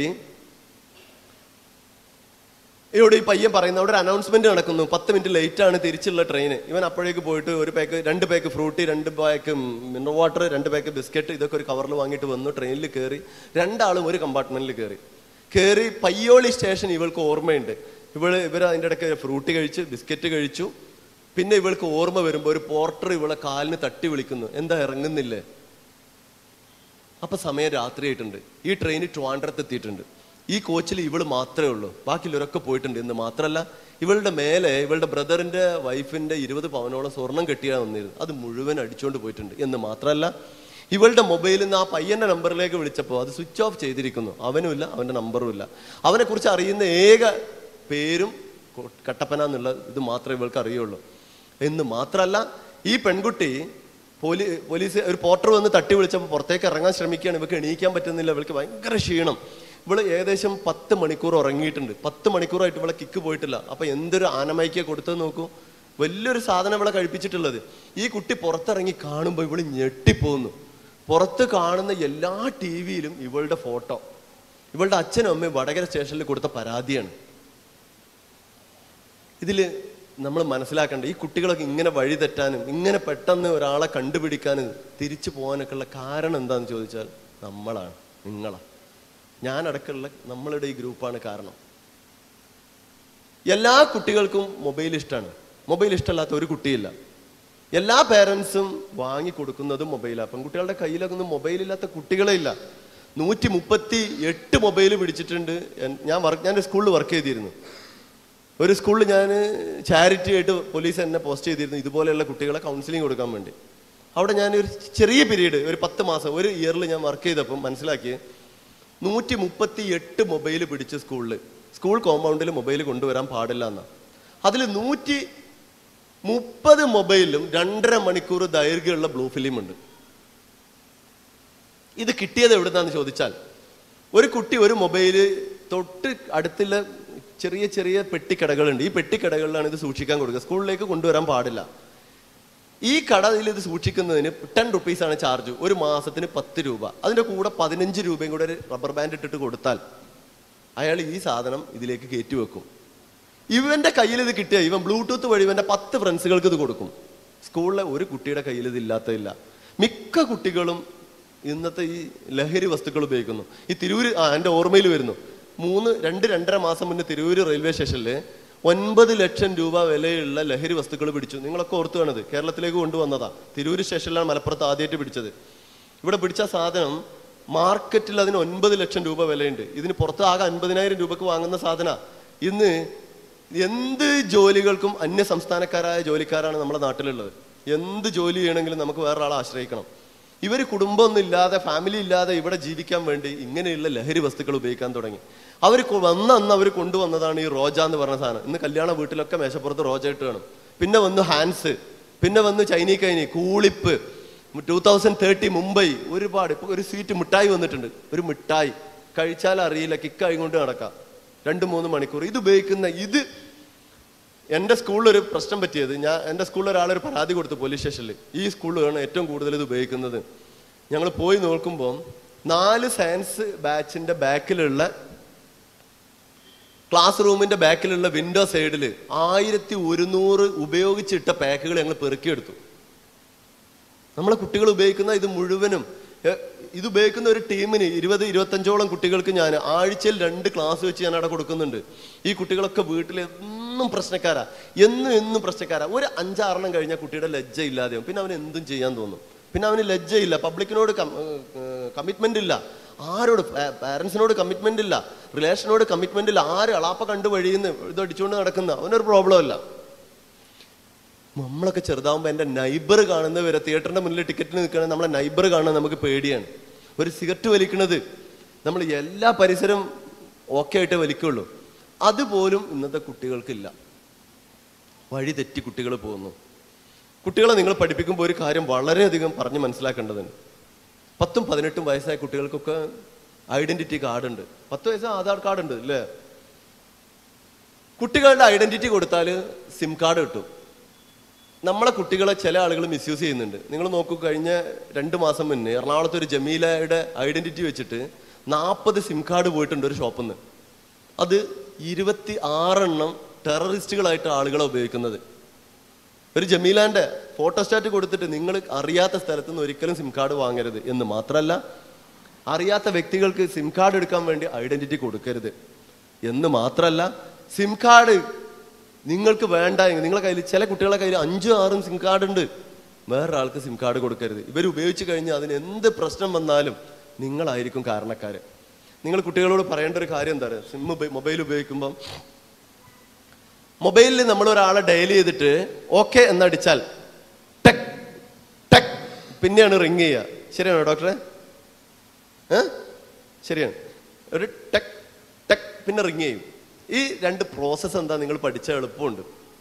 ഇവിടെ ഈ പയ്യൻ പറയുന്ന അവിടെ ഒരു അനൗൺസ്മെന്റ് നടക്കുന്നു പത്ത് മിനിറ്റ് ലേറ്റ് ആണ് തിരിച്ചുള്ള ട്രെയിൻ ഇവൻ അപ്പോഴേക്ക് പോയിട്ട് ഒരു പാക്ക് രണ്ട് പാക്ക് ഫ്രൂട്ടി രണ്ട് പാക്ക് മിനറൽ വാട്ടർ രണ്ട് പാക്ക് ബിസ്ക്കറ്റ് ഇതൊക്കെ ഒരു കവറിൽ വാങ്ങിയിട്ട് വന്നു ട്രെയിനിൽ കയറി രണ്ടാളും ഒരു കമ്പാർട്ട്മെന്റിൽ കയറി കയറി പയ്യോളി സ്റ്റേഷൻ ഇവൾക്ക് ഓർമ്മയുണ്ട് ഇവള് ഇവർ അതിൻ്റെ ഇടയ്ക്ക് ഫ്രൂട്ടി കഴിച്ച് ബിസ്ക്കറ്റ് കഴിച്ചു പിന്നെ ഇവൾക്ക് ഓർമ്മ വരുമ്പോൾ ഒരു പോർട്ടർ ഇവളെ കാലിന് തട്ടി വിളിക്കുന്നു എന്താ ഇറങ്ങുന്നില്ലേ അപ്പൊ സമയം രാത്രിയായിട്ടുണ്ട് ഈ ട്രെയിൻ ട്രിവാൻഡ്രത്ത് എത്തിയിട്ടുണ്ട് ഈ കോച്ചിൽ ഇവള് മാത്രമേ ഉള്ളൂ ബാക്കിയുള്ളവരൊക്കെ പോയിട്ടുണ്ട് എന്ന് മാത്രമല്ല ഇവളുടെ മേലെ ഇവളുടെ ബ്രദറിന്റെ വൈഫിന്റെ ഇരുപത് പവനോളം സ്വർണം കെട്ടിയാണ് വന്നിരുന്നത് അത് മുഴുവൻ അടിച്ചുകൊണ്ട് പോയിട്ടുണ്ട് എന്ന് മാത്രമല്ല ഇവളുടെ മൊബൈലിൽ നിന്ന് ആ പയ്യന്റെ നമ്പറിലേക്ക് വിളിച്ചപ്പോൾ അത് സ്വിച്ച് ഓഫ് ചെയ്തിരിക്കുന്നു അവനുമില്ല അവന്റെ നമ്പറും ഇല്ല അവനെ കുറിച്ച് അറിയുന്ന ഏക പേരും കൊ- കട്ടപ്പന എന്നുള്ള ഇത് മാത്രമേ ഇവൾക്ക് അറിയുള്ളൂ എന്ന് മാത്രമല്ല ഈ പെൺകുട്ടി പോലീ പോലീസ് ഒരു പോർട്ടർ വന്ന് തട്ടി വിളിച്ചപ്പോൾ പുറത്തേക്ക് ഇറങ്ങാൻ ശ്രമിക്കുകയാണ് ഇവൾക്ക് എണീക്കാൻ പറ്റുന്നില്ല ഇവൾക്ക് ഭയങ്കര ക്ഷീണം ഇവള് ഏകദേശം പത്ത് മണിക്കൂർ ഉറങ്ങിയിട്ടുണ്ട് പത്ത് മണിക്കൂറായിട്ട് ഇവളെ കിക്ക് പോയിട്ടില്ല അപ്പൊ എന്തൊരു ആനമൈക്ക കൊടുത്തത് നോക്കൂ വലിയൊരു സാധനം ഇവളെ കഴിപ്പിച്ചിട്ടുള്ളത് ഈ കുട്ടി പുറത്തിറങ്ങി കാണുമ്പോൾ ഇവള് ഞെട്ടിപ്പോകുന്നു പുറത്ത് കാണുന്ന എല്ലാ ടി വിയിലും ഇവളുടെ ഫോട്ടോ ഇവളുടെ അച്ഛനും അമ്മയും വടകര സ്റ്റേഷനിൽ കൊടുത്ത പരാതിയാണ് ഇതില് നമ്മൾ മനസ്സിലാക്കേണ്ട ഈ കുട്ടികളൊക്കെ ഇങ്ങനെ വഴി തെറ്റാനും ഇങ്ങനെ പെട്ടെന്ന് ഒരാളെ കണ്ടുപിടിക്കാനും തിരിച്ചു പോകാനൊക്കെ ഉള്ള കാരണം എന്താണെന്ന് ചോദിച്ചാൽ നമ്മളാണ് നിങ്ങളാണ് ഞാനടക്കമുള്ള നമ്മളുടെ ഈ ഗ്രൂപ്പാണ് കാരണം എല്ലാ കുട്ടികൾക്കും മൊബൈൽ ഇഷ്ടമാണ് മൊബൈൽ ഇഷ്ടമല്ലാത്ത ഒരു കുട്ടിയില്ല എല്ലാ പേരൻസും വാങ്ങി കൊടുക്കുന്നതും മൊബൈലാണ് പെൺകുട്ടികളുടെ കയ്യിലൊക്കെ ഒന്നും മൊബൈലില്ലാത്ത കുട്ടികളെ ഇല്ല നൂറ്റി മുപ്പത്തി എട്ട് മൊബൈൽ പിടിച്ചിട്ടുണ്ട് എൻ- ഞാൻ വർക്ക് ഞാൻ സ്കൂളിൽ വർക്ക് ചെയ്തിരുന്നു ഒരു സ്കൂളിൽ ഞാൻ ചാരിറ്റി ആയിട്ട് പോലീസ് എന്നെ പോസ്റ്റ് ചെയ്തിരുന്നു ഇതുപോലെയുള്ള കുട്ടികളെ കൗൺസിലിംഗ് കൊടുക്കാൻ വേണ്ടി അവിടെ ഞാൻ ഒരു ചെറിയ പീരീഡ് ഒരു പത്ത് മാസം ഒരു ഇയറിൽ ഞാൻ വർക്ക് ചെയ്തപ്പം മനസ്സിലാക്കി നൂറ്റി മുപ്പത്തി എട്ട് മൊബൈൽ പിടിച്ച് സ്കൂളിൽ സ്കൂൾ കോമ്പൗണ്ടിൽ മൊബൈൽ കൊണ്ടുവരാൻ പാടില്ല എന്നാ അതിൽ നൂറ്റി മുപ്പത് മൊബൈലിലും രണ്ടര മണിക്കൂർ ദൈർഘ്യമുള്ള ബ്ലൂ ഫിലിം ഉണ്ട് ഇത് കിട്ടിയത് എവിടുന്നാന്ന് ചോദിച്ചാൽ ഒരു കുട്ടി ഒരു മൊബൈല് തൊട്ട് അടുത്തുള്ള ചെറിയ ചെറിയ പെട്ടിക്കടകളുണ്ട് ഈ പെട്ടിക്കടകളിലാണ് ഇത് സൂക്ഷിക്കാൻ കൊടുക്കുക സ്കൂളിലേക്ക് കൊണ്ടുവരാൻ പാടില്ല ഈ കടയിൽ ഇത് സൂക്ഷിക്കുന്നതിന് ടെൻ റുപ്പീസാണ് ചാർജ് ഒരു മാസത്തിന് പത്ത് രൂപ അതിന്റെ കൂടെ പതിനഞ്ച് രൂപയും കൂടെ ഒരു റബ്ബർ ബാൻഡ് ഇട്ടിട്ട് കൊടുത്താൽ അയാൾ ഈ സാധനം ഇതിലേക്ക് കയറ്റി വെക്കും ഇവന്റെ കയ്യിൽ ഇത് കിട്ടിയ ഇവൻ ബ്ലൂടൂത്ത് വഴി ഇവന്റെ പത്ത് ഫ്രണ്ട്സുകൾക്ക് ഇത് കൊടുക്കും സ്കൂളിലെ ഒരു കുട്ടിയുടെ കയ്യിൽ ഇത് ഇല്ലാത്തതില്ല മിക്ക കുട്ടികളും ഇന്നത്തെ ഈ ലഹരി വസ്തുക്കൾ ഉപയോഗിക്കുന്നു ഈ തിരൂര് ആ എൻ്റെ ഓർമ്മയിൽ വരുന്നു മൂന്ന് രണ്ട് രണ്ടര മാസം മുന്നേ തിരൂര് റെയിൽവേ സ്റ്റേഷനിൽ ഒൻപത് ലക്ഷം രൂപ വിലയുള്ള ലഹരി വസ്തുക്കൾ പിടിച്ചു നിങ്ങളൊക്കെ ഓർത്തു കാണത് കേരളത്തിലേക്ക് കൊണ്ടുവന്നതാ തിരൂര് സ്റ്റേഷനിലാണ് മലപ്പുറത്ത് ആദ്യമായിട്ട് പിടിച്ചത് ഇവിടെ പിടിച്ച സാധനം മാർക്കറ്റിൽ അതിന് ഒൻപത് ലക്ഷം രൂപ വിലയുണ്ട് ഇതിന് പുറത്ത് ആകെ അൻപതിനായിരം രൂപക്ക് വാങ്ങുന്ന സാധന ഇന്ന് എന്ത് ജോലികൾക്കും അന്യ സംസ്ഥാനക്കാരായ ജോലിക്കാരാണ് നമ്മുടെ നാട്ടിലുള്ളത് എന്ത് ജോലി ചെയ്യണമെങ്കിലും നമുക്ക് വേറൊരാളെ ആശ്രയിക്കണം ഇവർ കുടുംബമൊന്നും ഇല്ലാതെ ഫാമിലി ഇല്ലാതെ ഇവിടെ ജീവിക്കാൻ വേണ്ടി ഇങ്ങനെയുള്ള ലഹരി വസ്തുക്കൾ ഉപയോഗിക്കാൻ തുടങ്ങി അവർ വന്ന അന്ന് അവർ കൊണ്ടുവന്നതാണ് ഈ റോജ എന്ന് പറഞ്ഞ സാധനം ഇന്ന് കല്യാണ വീട്ടിലൊക്കെ മേശപ്പുറത്ത് റോജ ഇട്ട് വേണം പിന്നെ വന്നു ഹാൻസ് പിന്നെ വന്നു ചൈനീ khaini cool lip two thousand thirty Mumbai ഒരുപാട് ഇപ്പൊ ഒരു സ്വീറ്റ് മിഠായി വന്നിട്ടുണ്ട് ഒരു മിഠായി കഴിച്ചാൽ അറിയില്ല കിക്കായി കൊണ്ട് നടക്കാം രണ്ട് മൂന്ന് മണിക്കൂർ ഇത് ഉപയോഗിക്കുന്ന ഇത് എൻ്റെ സ്കൂളിൽ ഒരു പ്രശ്നം പറ്റിയത് ഞാൻ എൻ്റെ സ്കൂളിൽ ഒരാളൊരു പരാതി കൊടുത്തു പോലീസ് സ്റ്റേഷനിൽ ഈ സ്കൂളിലാണ് ഏറ്റവും കൂടുതൽ ഇത് ഉപയോഗിക്കുന്നത് ഞങ്ങൾ പോയി നോക്കുമ്പോൾ നാല് സയൻസ് ബാച്ചിന്റെ ബാക്കിലുള്ള ക്ലാസ് റൂമിന്റെ ബാക്കിലുള്ള വിൻഡോ സൈഡിൽ ആയിരത്തി ഒരുന്നൂറ് ഉപയോഗിച്ചിട്ട പാക്കുകൾ ഞങ്ങൾ പെറുക്കിയെടുത്തു നമ്മളെ കുട്ടികൾ ഉപയോഗിക്കുന്ന ഇത് മുഴുവനും എ, ഇത് ഉപയോഗിക്കുന്ന ഒരു ടീമിന് ഇരുപത് ഇരുപത്തഞ്ചോളം കുട്ടികൾക്ക് ഞാൻ ആഴ്ചയിൽ രണ്ട് ക്ലാസ് വെച്ച് ഞാൻ അവിടെ കൊടുക്കുന്നുണ്ട് ഈ കുട്ടികളൊക്കെ വീട്ടിൽ എന്നും പ്രശ്നക്കാരാ എന്നും എന്നും പ്രശ്നക്കാരാ ഒരു അഞ്ചാറെണ്ണം കഴിഞ്ഞാൽ കുട്ടിയുടെ ലജ്ജ ഇല്ലാതെയാവും പിന്നെ അവന് എന്തും ചെയ്യാൻ തോന്നും പിന്നെ അവന് ലജ്ജയില്ല പബ്ലിക്കിനോട് കമ്മിറ്റ്മെന്റ് ഇല്ല ആരോട് പാരൻസിനോട് കമ്മിറ്റ്മെന്റ് ഇല്ല റിലേഷനോട് കമ്മിറ്റ്മെന്റ് ഇല്ല ആര് അളാപ്പ കണ്ടു വഴിയുന്ന് ഇത് അടിച്ചുകൊണ്ട് നടക്കുന്ന അവനൊരു പ്രോബ്ലം ഇല്ല നമ്മളൊക്കെ ചെറുതാവുമ്പോൾ എൻ്റെ നൈബർ കാണുന്നവരെ തിയേറ്ററിന്റെ മുന്നിൽ ടിക്കറ്റിന് നിൽക്കണ നമ്മളെ നൈബർ കാണാൻ നമുക്ക് പേടിയാണ് ഒരു സിഗരറ്റ് വലിക്കണത് നമ്മൾ എല്ലാ പരിസരം ഓക്കെ ആയിട്ട് വലിക്കുള്ളൂ അതുപോലും ഇന്നത്തെ കുട്ടികൾക്കില്ല വഴി തെറ്റി കുട്ടികൾ പോകുന്നു കുട്ടികളെ നിങ്ങൾ പഠിപ്പിക്കുമ്പോൾ ഒരു കാര്യം വളരെയധികം പറഞ്ഞ് മനസ്സിലാക്കേണ്ടതുണ്ട് പത്തും പതിനെട്ടും വയസ്സായ കുട്ടികൾക്കൊക്കെ ഐഡന്റിറ്റി കാർഡ് ഉണ്ട് പത്ത് വയസ്സ് ആധാർ കാർഡ് ഉണ്ട് അല്ലേ കുട്ടികളുടെ ഐഡന്റിറ്റി കൊടുത്താൽ സിം കാർഡ് കിട്ടും നമ്മളെ കുട്ടികളെ ചില ആളുകൾ മിസ്യൂസ് ചെയ്യുന്നുണ്ട് നിങ്ങൾ നോക്കൂ കഴിഞ്ഞ രണ്ട് മാസം മുന്നേ എറണാകുളത്ത് ഒരു ജമീലയുടെ ഐഡന്റിറ്റി വെച്ചിട്ട് നാൽപ്പത് സിം കാർഡ് പോയിട്ടുണ്ട് ഒരു ഷോപ്പിൽ നിന്ന് അത് ഇരുപത്തി ആറെണ്ണം ടെററിസ്റ്റുകളായിട്ട് ആളുകളെ ഉപയോഗിക്കുന്നത് ഒരു ജമീലാന്റെ ഫോട്ടോസ്റ്റാറ്റ് കൊടുത്തിട്ട് നിങ്ങൾ അറിയാത്ത സ്ഥലത്ത് നിന്ന് ഒരിക്കലും സിം കാർഡ് വാങ്ങരുത് എന്ന് മാത്രമല്ല അറിയാത്ത വ്യക്തികൾക്ക് സിം കാർഡ് എടുക്കാൻ വേണ്ടി ഐഡന്റിറ്റി കൊടുക്കരുത് എന്ന് മാത്രമല്ല സിം കാർഡ് നിങ്ങൾക്ക് വേണ്ട എങ്കിൽ നിങ്ങളെ കയ്യിൽ ചില കുട്ടികളുടെ കയ്യിൽ അഞ്ചും ആറും സിം കാർഡ് ഉണ്ട് വേറൊരാൾക്ക് സിം കാർഡ് കൊടുക്കരുത് ഇവർ ഉപയോഗിച്ച് കഴിഞ്ഞാൽ അതിന് എന്ത് പ്രശ്നം വന്നാലും നിങ്ങളായിരിക്കും കാരണക്കാര് നിങ്ങൾ കുട്ടികളോട് പറയേണ്ട ഒരു കാര്യം എന്താ പറയുക സിം മൊബൈൽ ഉപയോഗിക്കുമ്പം മൊബൈലിൽ നമ്മൾ ഒരാളെ ഡയൽ ചെയ്തിട്ട് ഓക്കെ എന്നടിച്ചാൽ ടെക് ടെക് പിന്നെയാണ് റിങ് ചെയ്യുക ശരിയാണോ ഡോക്ടറെ ഏ ശരിയാണ് ഒരു ടെക് ടെക് പിന്നെ റിങ് ചെയ്യും ഈ രണ്ട് പ്രോസസ്സ് എന്താ നിങ്ങൾ പഠിച്ച എളുപ്പമുണ്ട്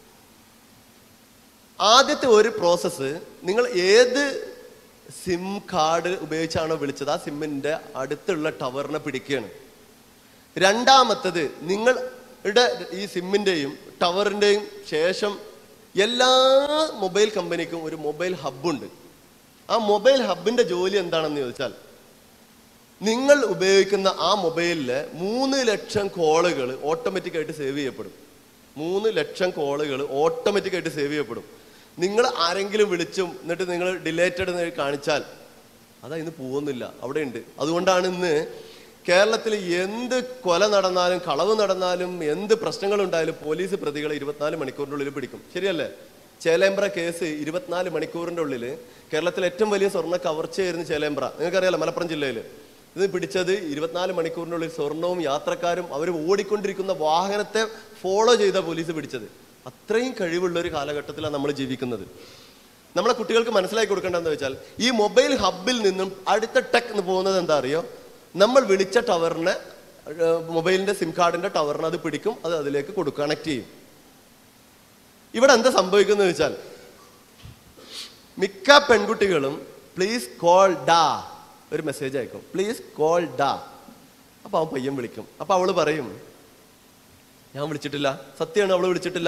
ആദ്യത്തെ ഒരു പ്രോസസ്സ് നിങ്ങൾ ഏത് സിം കാർഡ് ഉപയോഗിച്ചാണോ വിളിച്ചത് ആ സിമ്മിന്റെ അടുത്തുള്ള ടവറിനെ പിടിക്കുകയാണ് രണ്ടാമത്തത് നിങ്ങളുടെ ഈ സിമ്മിന്റെയും ടവറിന്റെയും ശേഷം എല്ലാ മൊബൈൽ കമ്പനിക്കും ഒരു മൊബൈൽ ഹബ്ബുണ്ട് ആ മൊബൈൽ ഹബിന്റെ ജോലി എന്താണെന്ന് ചോദിച്ചാൽ നിങ്ങൾ ഉപയോഗിക്കുന്ന ആ മൊബൈലില് മൂന്ന് ലക്ഷം കോളുകൾ ഓട്ടോമാറ്റിക് ആയിട്ട് സേവ് ചെയ്യപ്പെടും മൂന്ന് ലക്ഷം കോളുകൾ ഓട്ടോമാറ്റിക് ആയിട്ട് സേവ് ചെയ്യപ്പെടും നിങ്ങൾ ആരെങ്കിലും വിളിച്ചും എന്നിട്ട് നിങ്ങൾ ഡിലേറ്റഡ് എന്ന് കാണിച്ചാൽ അതാ ഇന്ന് പോകുന്നില്ല അവിടെ ഉണ്ട് അതുകൊണ്ടാണ് ഇന്ന് കേരളത്തിൽ എന്ത് കൊല നടന്നാലും കളവ് നടന്നാലും എന്ത് പ്രശ്നങ്ങൾ ഉണ്ടായാലും പോലീസ് പ്രതികളെ ഇരുപത്തിനാല് മണിക്കൂറിനുള്ളിൽ പിടിക്കും ശരിയല്ലേ ചേലേമ്പ്ര കേസ് ഇരുപത്തിനാല് മണിക്കൂറിന്റെ ഉള്ളിൽ കേരളത്തിലെ ഏറ്റവും വലിയ സ്വർണ്ണ കവർച്ചയായിരുന്നു ചേലേമ്പ്ര നിങ്ങൾക്കറിയാലോ മലപ്പുറം ജില്ലയിൽ ഇത് പിടിച്ചത് ഇരുപത്തിനാല് മണിക്കൂറിന്റെ ഉള്ളിൽ സ്വർണവും യാത്രക്കാരും അവർ ഓടിക്കൊണ്ടിരിക്കുന്ന വാഹനത്തെ ഫോളോ ചെയ്ത പോലീസ് പിടിച്ചത് അത്രയും കഴിവുള്ള ഒരു കാലഘട്ടത്തിലാണ് നമ്മൾ ജീവിക്കുന്നത് നമ്മളെ കുട്ടികൾക്ക് മനസ്സിലാക്കി കൊടുക്കേണ്ടതെന്ന് വെച്ചാൽ ഈ മൊബൈൽ ഹബിൽ നിന്നും അടുത്ത ടെക് എന്ന് പോകുന്നത് എന്താ അറിയോ നമ്മൾ വിളിച്ച ടവറിനെ ഏഹ്, മൊബൈലിന്റെ സിം കാർഡിന്റെ ടവറിനെ അത് പിടിക്കും അത് അതിലേക്ക് കൊടുക്കും കണക്ട് ചെയ്യും ഇവിടെ എന്താ സംഭവിക്കുന്നത് വെച്ചാൽ മിക്ക പെൺകുട്ടികളും പ്ലീസ് കോൾ ഡാ ഒരു മെസ്സേജ് അയക്കും പ്ലീസ് കോൾ ഡാ അപ്പൊ അവൻ പയ്യൻ വിളിക്കും അപ്പൊ അവള് പറയും ഞാൻ വിളിച്ചിട്ടില്ല സത്യമാണ് അവള് വിളിച്ചിട്ടില്ല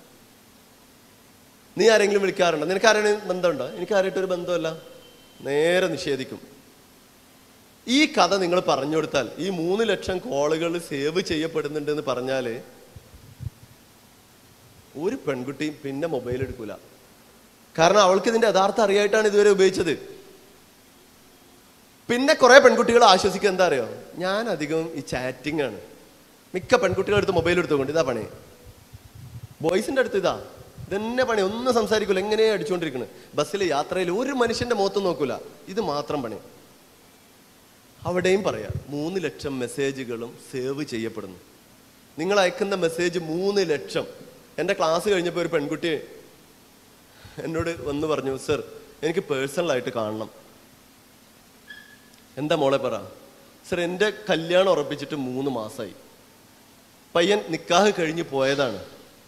നീ ആരെങ്കിലും വിളിക്കാറുണ്ടോ നിനക്ക് ആരെങ്കിലും ബന്ധമുണ്ടോ എനിക്ക് ആരായിട്ടൊരു ബന്ധമല്ല നേരെ നിഷേധിക്കും ഈ കഥ നിങ്ങൾ പറഞ്ഞു കൊടുത്താൽ ഈ മൂന്ന് ലക്ഷം കോളുകൾ സേവ് ചെയ്യപ്പെടുന്നുണ്ട് എന്ന് പറഞ്ഞാല് ഒരു പെൺകുട്ടിയും പിന്നെ മൊബൈൽ എടുക്കൂല കാരണം അവൾക്ക് ഇതിന്റെ യഥാർത്ഥം അറിയായിട്ടാണ് ഇതുവരെ ഉപയോഗിച്ചത് പിന്നെ കുറെ പെൺകുട്ടികൾ ആശ്വസിക്കുക എന്താ അറിയോ ഞാൻ അധികം ഈ ചാറ്റിംഗ് ആണ് മിക്ക പെൺകുട്ടികളുടെ അടുത്ത് മൊബൈൽ എടുത്തുകൊണ്ട് ഇതാ പണി ബോയ്സിന്റെ അടുത്ത് ഇതാ ഇതന്നെ പണി ഒന്നും സംസാരിക്കൂല എങ്ങനെ അടിച്ചുകൊണ്ടിരിക്കുന്നത് ബസ്സിൽ യാത്രയിൽ ഒരു മനുഷ്യന്റെ മുഖത്ത് നോക്കൂല ഇത് മാത്രം പണി അവിടെയും പറയാം മൂന്ന് ലക്ഷം മെസ്സേജുകളും സേവ് ചെയ്യപ്പെടുന്നു നിങ്ങൾ അയക്കുന്ന മെസ്സേജ് മൂന്ന് ലക്ഷം എൻ്റെ ക്ലാസ് കഴിഞ്ഞപ്പോൾ ഒരു പെൺകുട്ടി എന്നോട് വന്ന് പറഞ്ഞു സർ എനിക്ക് പേഴ്സണലായിട്ട് കാണണം എന്താ മോളെ പറ സർ എൻ്റെ കല്യാണം ഉറപ്പിച്ചിട്ട് മൂന്ന് മാസമായി പയ്യൻ നിക്കാഹ് കഴിഞ്ഞ് പോയതാണ്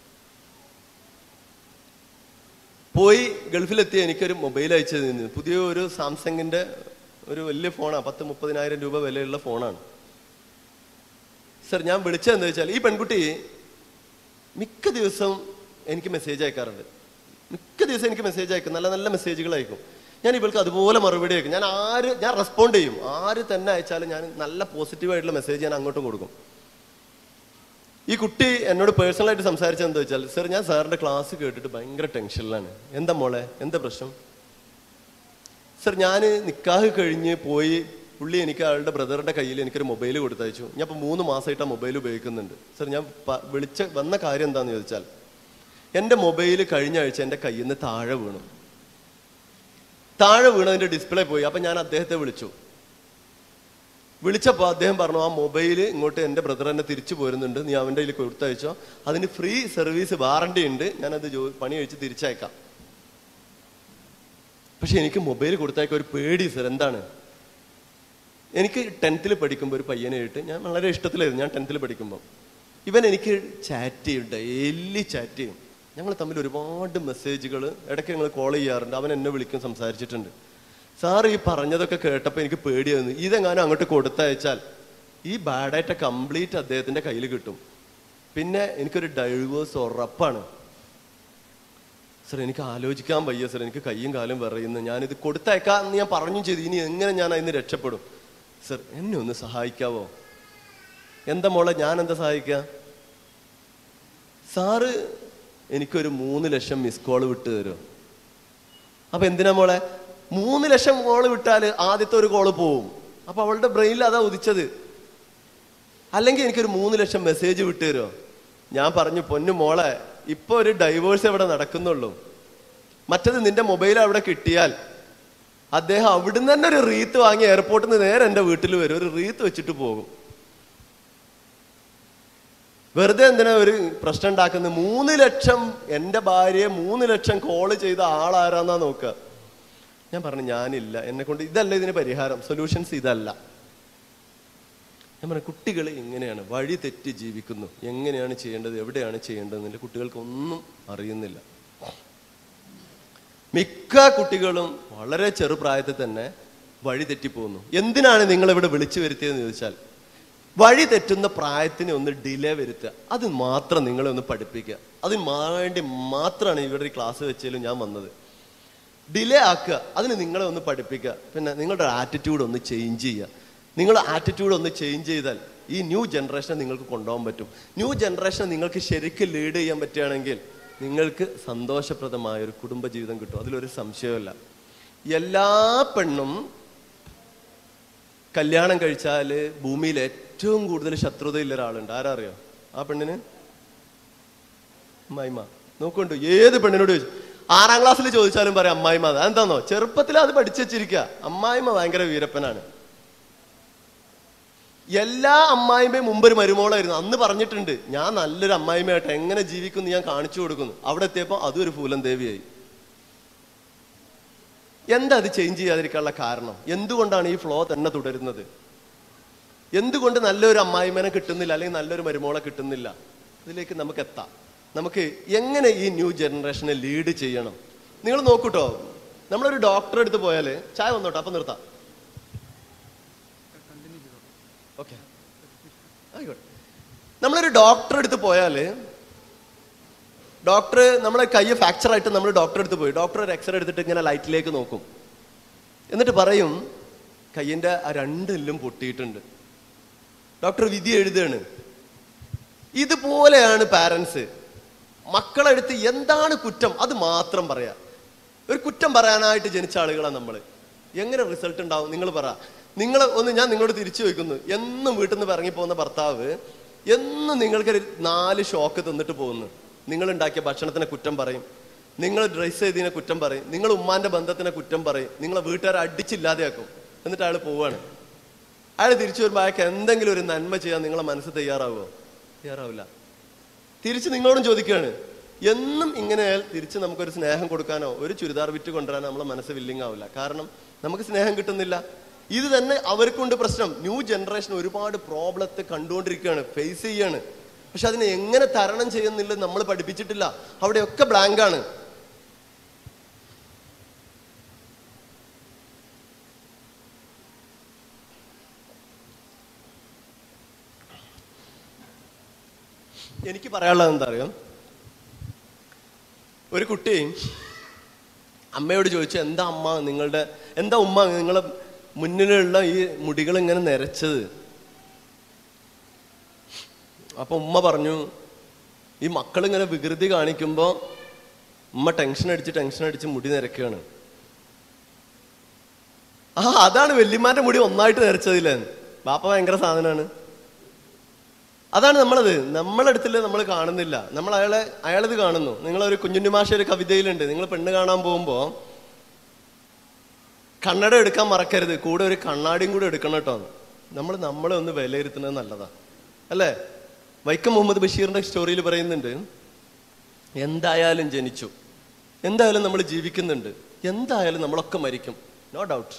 പോയി ഗൾഫിലെത്തി എനിക്കൊരു മൊബൈൽ അയച്ചു തന്നു പുതിയ ഒരു സാംസങ്ങിന്റെ ഒരു വലിയ ഫോണാണ് പത്ത് മുപ്പതിനായിരം രൂപ വിലയുള്ള ഫോണാണ് സർ ഞാൻ വിളിച്ചതെന്ന് വെച്ചാൽ ഈ പെൺകുട്ടി മിക്ക ദിവസവും എനിക്ക് മെസ്സേജ് അയക്കാറുണ്ട് മിക്ക ദിവസം എനിക്ക് മെസ്സേജ് അയക്കും നല്ല നല്ല മെസ്സേജുകൾ അയക്കും ഞാൻ ഇവൾക്ക് അതുപോലെ മറുപടി അയക്കും ഞാൻ ആര് ഞാൻ റെസ്പോണ്ട് ചെയ്യും ആര് തന്നെ അയച്ചാലും ഞാൻ നല്ല പോസിറ്റീവായിട്ടുള്ള മെസ്സേജ് ഞാൻ അങ്ങോട്ടും കൊടുക്കും ഈ കുട്ടി എന്നോട് പേഴ്സണലായിട്ട് സംസാരിച്ചത് എന്താ വെച്ചാൽ സർ ഞാൻ സാറിന്റെ ക്ലാസ് കേട്ടിട്ട് ഭയങ്കര ടെൻഷനിലാണ് എന്താ മോളെ എന്താ പ്രശ്നം സർ ഞാൻ നിക്കാഹ് കഴിഞ്ഞ് പോയി പുള്ളി എനിക്ക് അയാളുടെ ബ്രദറിന്റെ കയ്യിൽ എനിക്കൊരു മൊബൈൽ കൊടുത്തയച്ചു ഞാൻ ഇപ്പൊ മൂന്ന് മാസമായിട്ട് ആ മൊബൈൽ ഉപയോഗിക്കുന്നുണ്ട് സർ ഞാൻ പ- വിളിച്ച വന്ന കാര്യം എന്താന്ന് ചോദിച്ചാൽ എൻ്റെ മൊബൈൽ കഴിഞ്ഞ ആഴ്ച എൻ്റെ കയ്യിൽ നിന്ന് താഴെ വീണു താഴെ വീണതിന്റെ ഡിസ്പ്ലേ പോയി അപ്പൊ ഞാൻ അദ്ദേഹത്തെ വിളിച്ചു വിളിച്ചപ്പോൾ അദ്ദേഹം പറഞ്ഞു ആ മൊബൈൽ ഇങ്ങോട്ട് എൻ്റെ ബ്രദർ എന്നെ തിരിച്ചു പോരുന്നുണ്ട് നീ അവൻ്റെ കയ്യിൽ കൊടുത്തയച്ചോ അതിന് ഫ്രീ സർവീസ് വാറണ്ടി ഉണ്ട് ഞാനത് ജോ പണി കഴിച്ച് തിരിച്ചയക്കാം പക്ഷെ എനിക്ക് മൊബൈൽ കൊടുത്തയക്കാൻ ഒരു പേടി സർ എന്താണ് എനിക്ക് ടെൻത്തിൽ പഠിക്കുമ്പോൾ ഒരു പയ്യനായിട്ട് ഞാൻ വളരെ ഇഷ്ടത്തിലായിരുന്നു ഞാൻ ടെൻത്തിൽ പഠിക്കുമ്പോൾ ഇവൻ എനിക്ക് ചാറ്റ് ചെയ്യും ഡെയിലി ചാറ്റ് ചെയ്യും ഞങ്ങൾ തമ്മിൽ ഒരുപാട് മെസ്സേജുകൾ ഇടയ്ക്ക് ഞങ്ങൾ കോൾ ചെയ്യാറുണ്ട് അവൻ എന്നെ വിളിക്കും സംസാരിച്ചിട്ടുണ്ട് സാർ ഈ പറഞ്ഞതൊക്കെ കേട്ടപ്പോൾ എനിക്ക് പേടിയായിരുന്നു ഇതെങ്ങാനും അങ്ങോട്ട് കൊടുത്തയച്ചാൽ ഈ ബാഡായിട്ട് കംപ്ലീറ്റ് അദ്ദേഹത്തിന്റെ കയ്യിൽ കിട്ടും പിന്നെ എനിക്കൊരു ഡൈവേഴ്സ് ഉറപ്പാണ് സർ എനിക്ക് ആലോചിക്കാൻ വയ്യ സർ എനിക്ക് കയ്യും കാലും വിറയുന്നു ഞാനിത് കൊടുത്തയക്കാന്ന് ഞാൻ പറഞ്ഞു ചെയ്തു ഇനി എങ്ങനെ ഞാൻ അതിന് രക്ഷപ്പെടും സർ എന്നെ ഒന്ന് സഹായിക്കാവോ എന്താ മോളെ ഞാൻ എന്താ സഹായിക്കാം സാറ് എനിക്കൊരു മൂന്ന് ലക്ഷം മിസ് കോൾ വിട്ട് തരുമോ അപ്പൊ എന്തിനാ മോളെ മൂന്ന് ലക്ഷം കോള് വിട്ടാൽ ആദ്യത്തെ ഒരു കോള് പോവും അപ്പൊ അവളുടെ ബ്രെയിനിൽ അതാ ഉദിച്ചത് അല്ലെങ്കിൽ എനിക്കൊരു മൂന്ന് ലക്ഷം മെസ്സേജ് വിട്ടു തരുമോ ഞാൻ പറഞ്ഞു പൊന്നു മോളെ ഇപ്പൊ ഒരു ഡൈവേഴ്സ് ഇവിടെ നടക്കുന്നുള്ളൂ മറ്റത് നിന്റെ മൊബൈൽ അവിടെ കിട്ടിയാൽ അദ്ദേഹം അവിടുന്ന് തന്നെ ഒരു റീത്ത് വാങ്ങി എയർപോർട്ടിൽ നിന്ന് നേരെ എന്റെ വീട്ടിൽ വരും ഒരു റീത്ത് വെച്ചിട്ട് പോകും വെറുതെ എന്തിനാ ഒരു പ്രശ്നം ഉണ്ടാക്കുന്നത് മൂന്ന് ലക്ഷം എന്റെ ഭാര്യയെ മൂന്ന് ലക്ഷം കോള് ചെയ്ത ആളാരാന്നാ നോക്കുക ഞാൻ പറഞ്ഞു ഞാനില്ല എന്നെ കൊണ്ട് ഇതല്ല ഇതിന് പരിഹാരം സൊല്യൂഷൻസ് ഇതല്ല ഞാൻ പറഞ്ഞു കുട്ടികൾ ഇങ്ങനെയാണ് വഴി തെറ്റി ജീവിക്കുന്നു എങ്ങനെയാണ് ചെയ്യേണ്ടത് എവിടെയാണ് ചെയ്യേണ്ടത് എന്നുള്ള കുട്ടികൾക്ക് ഒന്നും അറിയുന്നില്ല മിക്ക കുട്ടികളും വളരെ ചെറുപ്രായത്തിൽ തന്നെ വഴി തെറ്റിപ്പോകുന്നു എന്തിനാണ് നിങ്ങൾ ഇവിടെ വിളിച്ചു വരുത്തിയതെന്ന് ചോദിച്ചാൽ വഴി തെറ്റുന്ന പ്രായത്തിന് ഒന്ന് ഡിലേ വരുത്തുക അത് മാത്രം നിങ്ങളെ ഒന്ന് പഠിപ്പിക്കുക അതിന് വേണ്ടി മാത്രമാണ് ഇവിടെ ഈ ക്ലാസ് വെച്ചാലും ഞാൻ വന്നത് ഡിലേ ആക്കുക അതിന് നിങ്ങളെ ഒന്ന് പഠിപ്പിക്കുക പിന്നെ നിങ്ങളുടെ ആറ്റിറ്റ്യൂഡ് ഒന്ന് ചേഞ്ച് ചെയ്യുക നിങ്ങളുടെ ആറ്റിറ്റ്യൂഡ് ഒന്ന് ചേഞ്ച് ചെയ്താൽ ഈ ന്യൂ ജനറേഷനെ നിങ്ങൾക്ക് കൊണ്ടുപോകാൻ പറ്റും ന്യൂ ജനറേഷനെ നിങ്ങൾക്ക് ശരിക്കും ലീഡ് ചെയ്യാൻ പറ്റുകയാണെങ്കിൽ നിങ്ങൾക്ക് സന്തോഷപ്രദമായ ഒരു കുടുംബജീവിതം കിട്ടും അതിലൊരു സംശയമില്ല എല്ലാ പെണ്ണും കല്യാണം കഴിച്ചാൽ ഭൂമിയിൽ ഏറ്റവും കൂടുതൽ ശത്രുതയുള്ള ഒരാളുണ്ട് ആരാ അറിയോ ആ പെണ്ണിന് മൈമ നോക്കുന്നുണ്ട് ഏത് പെണ്ണിനോട് ചോദിച്ചു ആറാം ക്ലാസ്സിൽ ചോദിച്ചാലും പറയാം അമ്മായിമ്മ അത് എന്താന്നോ ചെറുപ്പത്തിൽ അത് പഠിച്ചു വെച്ചിരിക്കുക അമ്മായിമ്മ ഭയങ്കര വീരപ്പനാണ് എല്ലാ അമ്മായിമ്മയും മുമ്പ് ഒരു മരുമോളായിരുന്നു അന്ന് പറഞ്ഞിട്ടുണ്ട് ഞാൻ നല്ലൊരു അമ്മായിമ്മയായിട്ട് എങ്ങനെ ജീവിക്കുന്നു ഞാൻ കാണിച്ചു കൊടുക്കുന്നു അവിടെ എത്തിയപ്പോൾ അതും ഒരു ഫൂലൻ ദേവിയായി എന്താ അത് ചേഞ്ച് ചെയ്യാതിരിക്കാനുള്ള കാരണം എന്തുകൊണ്ടാണ് ഈ ഫ്ലോ തന്നെ തുടരുന്നത് എന്തുകൊണ്ട് നല്ലൊരു അമ്മായിമ്മനെ കിട്ടുന്നില്ല അല്ലെങ്കിൽ നല്ലൊരു മരുമോളെ കിട്ടുന്നില്ല ഇതിലേക്ക് നമുക്ക് എത്താം നമുക്ക് എങ്ങനെ ഈ ന്യൂ ജനറേഷനെ ലീഡ് ചെയ്യണം നിങ്ങൾ നോക്കൂട്ടോ നമ്മളൊരു ഡോക്ടറെ അടുത്ത് പോയാല് ചായ വന്നോട്ടോ അപ്പൊ നിർത്താം ഓക്കെ ആയിക്കോട്ടെ നമ്മളൊരു ഡോക്ടറെ അടുത്ത് പോയാല് ഡോക്ടർ നമ്മളെ കൈ ഫ്രാക്ചർ ആയിട്ട് നമ്മൾ ഡോക്ടറെ അടുത്ത് പോയി ഡോക്ടർ ഒരു എക്സ്റേ എടുത്തിട്ട് ഇങ്ങനെ ലൈറ്റിലേക്ക് നോക്കും എന്നിട്ട് പറയും കയ്യിന്റെ ആ രണ്ടെല്ലും പൊട്ടിയിട്ടുണ്ട് ഡോക്ടർ വിധി എഴുതുകയാണ് ഇതുപോലെയാണ് പാരൻസ് മക്കളെടുത്ത് എന്താണ് കുറ്റം അത് മാത്രം പറയാ ഒരു കുറ്റം പറയാനായിട്ട് ജനിച്ച ആളുകളാണ് നമ്മൾ എങ്ങനെ റിസൾട്ട് ഉണ്ടാവും നിങ്ങൾ പറ നിങ്ങൾ ഒന്ന് ഞാൻ നിങ്ങളോട് തിരിച്ചു ചോദിക്കുന്നു എന്നും വീട്ടിൽ നിന്ന് ഇറങ്ങി പോകുന്ന ഭർത്താവ് എന്നും നിങ്ങൾക്ക് ഒരു നാല് ഷോക്ക് തന്നിട്ട് പോകുന്നു നിങ്ങൾ ഉണ്ടാക്കിയ ഭക്ഷണത്തിനെ കുറ്റം പറയും നിങ്ങൾ ഡ്രസ് ചെയ്തതിനെ കുറ്റം പറയും നിങ്ങൾ ഉമ്മാന്റെ ബന്ധത്തിനെ കുറ്റം പറയും നിങ്ങളെ വീട്ടുകാരെ അടിച്ചില്ലാതെയാക്കും എന്നിട്ട് അയാൾ പോവാണ് അയാൾ തിരിച്ചു വരുമ്പോൾ അയാൾക്ക് എന്തെങ്കിലും ഒരു നന്മ ചെയ്യാൻ നിങ്ങളെ മനസ്സ് തയ്യാറാവുമോ തയ്യാറാവില്ല തിരിച്ച് നിങ്ങളോടും ചോദിക്കുകയാണ് എന്നും ഇങ്ങനെ ആയാൽ തിരിച്ച് നമുക്കൊരു സ്നേഹം കൊടുക്കാനോ ഒരു ചുരിദാർ വിറ്റ് കൊണ്ടുവരാനോ നമ്മളെ മനസ്സ് വില്ലിങ് ആവില്ല കാരണം നമുക്ക് സ്നേഹം കിട്ടുന്നില്ല ഇത് തന്നെ അവർക്കുണ്ട് പ്രശ്നം ന്യൂ ജനറേഷൻ ഒരുപാട് പ്രോബ്ലത്തെ കണ്ടുകൊണ്ടിരിക്കുകയാണ് ഫേസ് ചെയ്യാണ് പക്ഷെ അതിനെ എങ്ങനെ തരണം ചെയ്യുന്നില്ല നമ്മൾ പഠിപ്പിച്ചിട്ടില്ല അവിടെയൊക്കെ ബ്ലാങ്ക് ആണ് എനിക്ക് പറയാനുള്ളത് എന്താ അറിയാം ഒരു കുട്ടി അമ്മയോട് ചോദിച്ചു എന്താ അമ്മ നിങ്ങളുടെ എന്താ ഉമ്മ നിങ്ങളെ മുന്നിലുള്ള ഈ മുടികൾ ഇങ്ങനെ നിരച്ചത് അപ്പൊ ഉമ്മ പറഞ്ഞു ഈ മക്കൾ ഇങ്ങനെ വികൃതി കാണിക്കുമ്പോ ഉമ്മ ടെൻഷൻ അടിച്ച് ടെൻഷൻ അടിച്ച് മുടി നിരക്കുകയാണ് ആ അതാണ് വല്യമ്മാന്റെ മുടി ഒന്നായിട്ട് നിരച്ചതില്ലേ ബാപ്പ ഭയങ്കര സാധനമാണ് അതാണ് നമ്മളത് നമ്മളടുത്തില്ല നമ്മൾ കാണുന്നില്ല നമ്മൾ അയാളെ അയാളത് കാണുന്നു നിങ്ങളൊരു കുഞ്ഞുണ്ണിമാഷ ഒരു കവിതയിലുണ്ട് നിങ്ങൾ പെണ്ണ് കാണാൻ പോകുമ്പോ കണ്ണട എടുക്കാൻ മറക്കരുത് കൂടെ ഒരു കണ്ണാടിയും കൂടെ എടുക്കണം കേട്ടോ നമ്മൾ നമ്മളെ ഒന്ന് വിലയിരുത്തുന്നത് നല്ലതാ അല്ലേ വൈക്കം മുഹമ്മദ് ബഷീറിന്റെ സ്റ്റോറിയിൽ പറയുന്നുണ്ട് എന്തായാലും ജനിച്ചു എന്തായാലും നമ്മൾ ജീവിക്കുന്നുണ്ട് എന്തായാലും നമ്മളൊക്കെ മരിക്കും നോ ഡൗട്ട്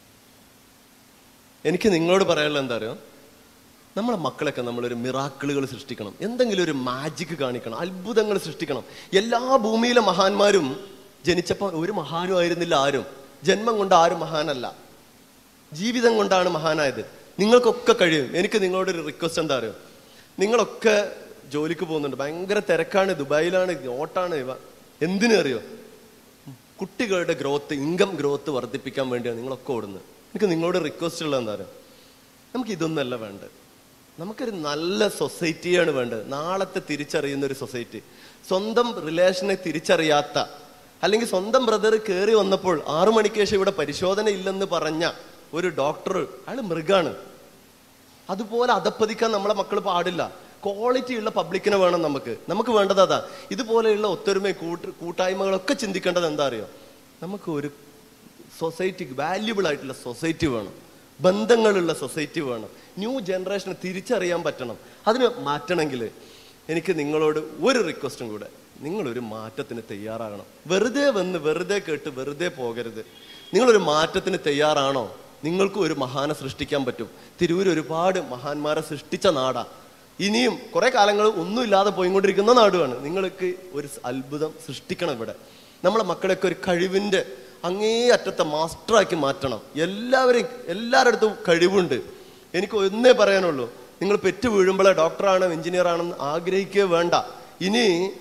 എനിക്ക് നിങ്ങളോട് പറയാനുള്ള എന്താ അറിയോ നമ്മളെ മക്കളൊക്കെ നമ്മളൊരു മിറാക്കിളുകൾ സൃഷ്ടിക്കണം എന്തെങ്കിലും ഒരു മാജിക് കാണിക്കണം അത്ഭുതങ്ങൾ സൃഷ്ടിക്കണം എല്ലാ ഭൂമിയിലെ മഹാന്മാരും ജനിച്ചപ്പോൾ ഒരു മഹാനും ആയിരുന്നില്ല ആരും ജന്മം കൊണ്ട് ആരും മഹാനല്ല ജീവിതം കൊണ്ടാണ് മഹാനായത് നിങ്ങൾക്കൊക്കെ കഴിയും എനിക്ക് നിങ്ങളോടൊരു റിക്വസ്റ്റ് എന്താ അറിയോ നിങ്ങളൊക്കെ ജോലിക്ക് പോകുന്നുണ്ട് ഭയങ്കര തിരക്കാണ് ദുബായിലാണ് ഓട്ടാണ് ഇവ എന്തിനു അറിയോ കുട്ടികളുടെ ഗ്രോത്ത് ഇൻകം ഗ്രോത്ത് വർദ്ധിപ്പിക്കാൻ വേണ്ടിയാണ് നിങ്ങളൊക്കെ ഓടുന്നത് എനിക്ക് നിങ്ങളോട് റിക്വസ്റ്റ് ഉള്ളത് എന്താ അറിയോ നമുക്ക് ഇതൊന്നല്ല വേണ്ടത് നമുക്കൊരു നല്ല സൊസൈറ്റിയാണ് വേണ്ടത് നാളത്തെ തിരിച്ചറിയുന്ന ഒരു സൊസൈറ്റി സ്വന്തം റിലേഷനെ തിരിച്ചറിയാത്ത അല്ലെങ്കിൽ സ്വന്തം ബ്രദർ കയറി വന്നപ്പോൾ ആറു മണിക്ക് ശേഷം ഇവിടെ പരിശോധന ഇല്ലെന്ന് പറഞ്ഞ ഒരു ഡോക്ടർ അയാൾ മൃഗാണ് അതുപോലെ അധപ്പതിക്കാൻ നമ്മളെ മക്കൾ പാടില്ല ക്വാളിറ്റി ഉള്ള പബ്ലിക്കിനെ വേണം നമുക്ക് നമുക്ക് വേണ്ടത് അതാ ഇതുപോലെയുള്ള ഒത്തൊരുമ കൂട്ട് കൂട്ടായ്മകളൊക്കെ ചിന്തിക്കേണ്ടത് എന്താ അറിയോ നമുക്ക് ഒരു സൊസൈറ്റി വാല്യുബിൾ ആയിട്ടുള്ള സൊസൈറ്റി വേണം ബന്ധങ്ങളുള്ള സൊസൈറ്റി വേണം ന്യൂ ജനറേഷനെ തിരിച്ചറിയാൻ പറ്റണം അതിന് മാറ്റണമെങ്കിൽ എനിക്ക് നിങ്ങളോട് ഒരു റിക്വസ്റ്റും കൂടെ നിങ്ങളൊരു മാറ്റത്തിന് തയ്യാറാകണം വെറുതെ വന്ന് വെറുതെ കേട്ട് വെറുതെ പോകരുത് നിങ്ങളൊരു മാറ്റത്തിന് തയ്യാറാണോ നിങ്ങൾക്കും ഒരു മഹാനെ സൃഷ്ടിക്കാൻ പറ്റും തിരൂർ ഒരുപാട് മഹാന്മാരെ സൃഷ്ടിച്ച നാടാ ഇനിയും കുറെ കാലങ്ങൾ ഒന്നുമില്ലാതെ പോയിക്കൊണ്ടിരിക്കുന്ന നാടുമാണ് നിങ്ങൾക്ക് ഒരു അത്ഭുതം സൃഷ്ടിക്കണം ഇവിടെ നമ്മളെ മക്കളെയൊക്കെ ഒരു കഴിവിന്റെ അങ്ങേ അറ്റത്തെ മാസ്റ്ററാക്കി മാറ്റണം എല്ലാവരെയും എല്ലാവരുടെ അടുത്തും കഴിവുണ്ട് എനിക്ക് ഒന്നേ പറയാനുള്ളൂ നിങ്ങൾ പെറ്റ് വീഴുമ്പോഴേ ഡോക്ടറാണ് എഞ്ചിനീയർ ആണെന്ന് ആഗ്രഹിക്കുക വേണ്ട ഇനി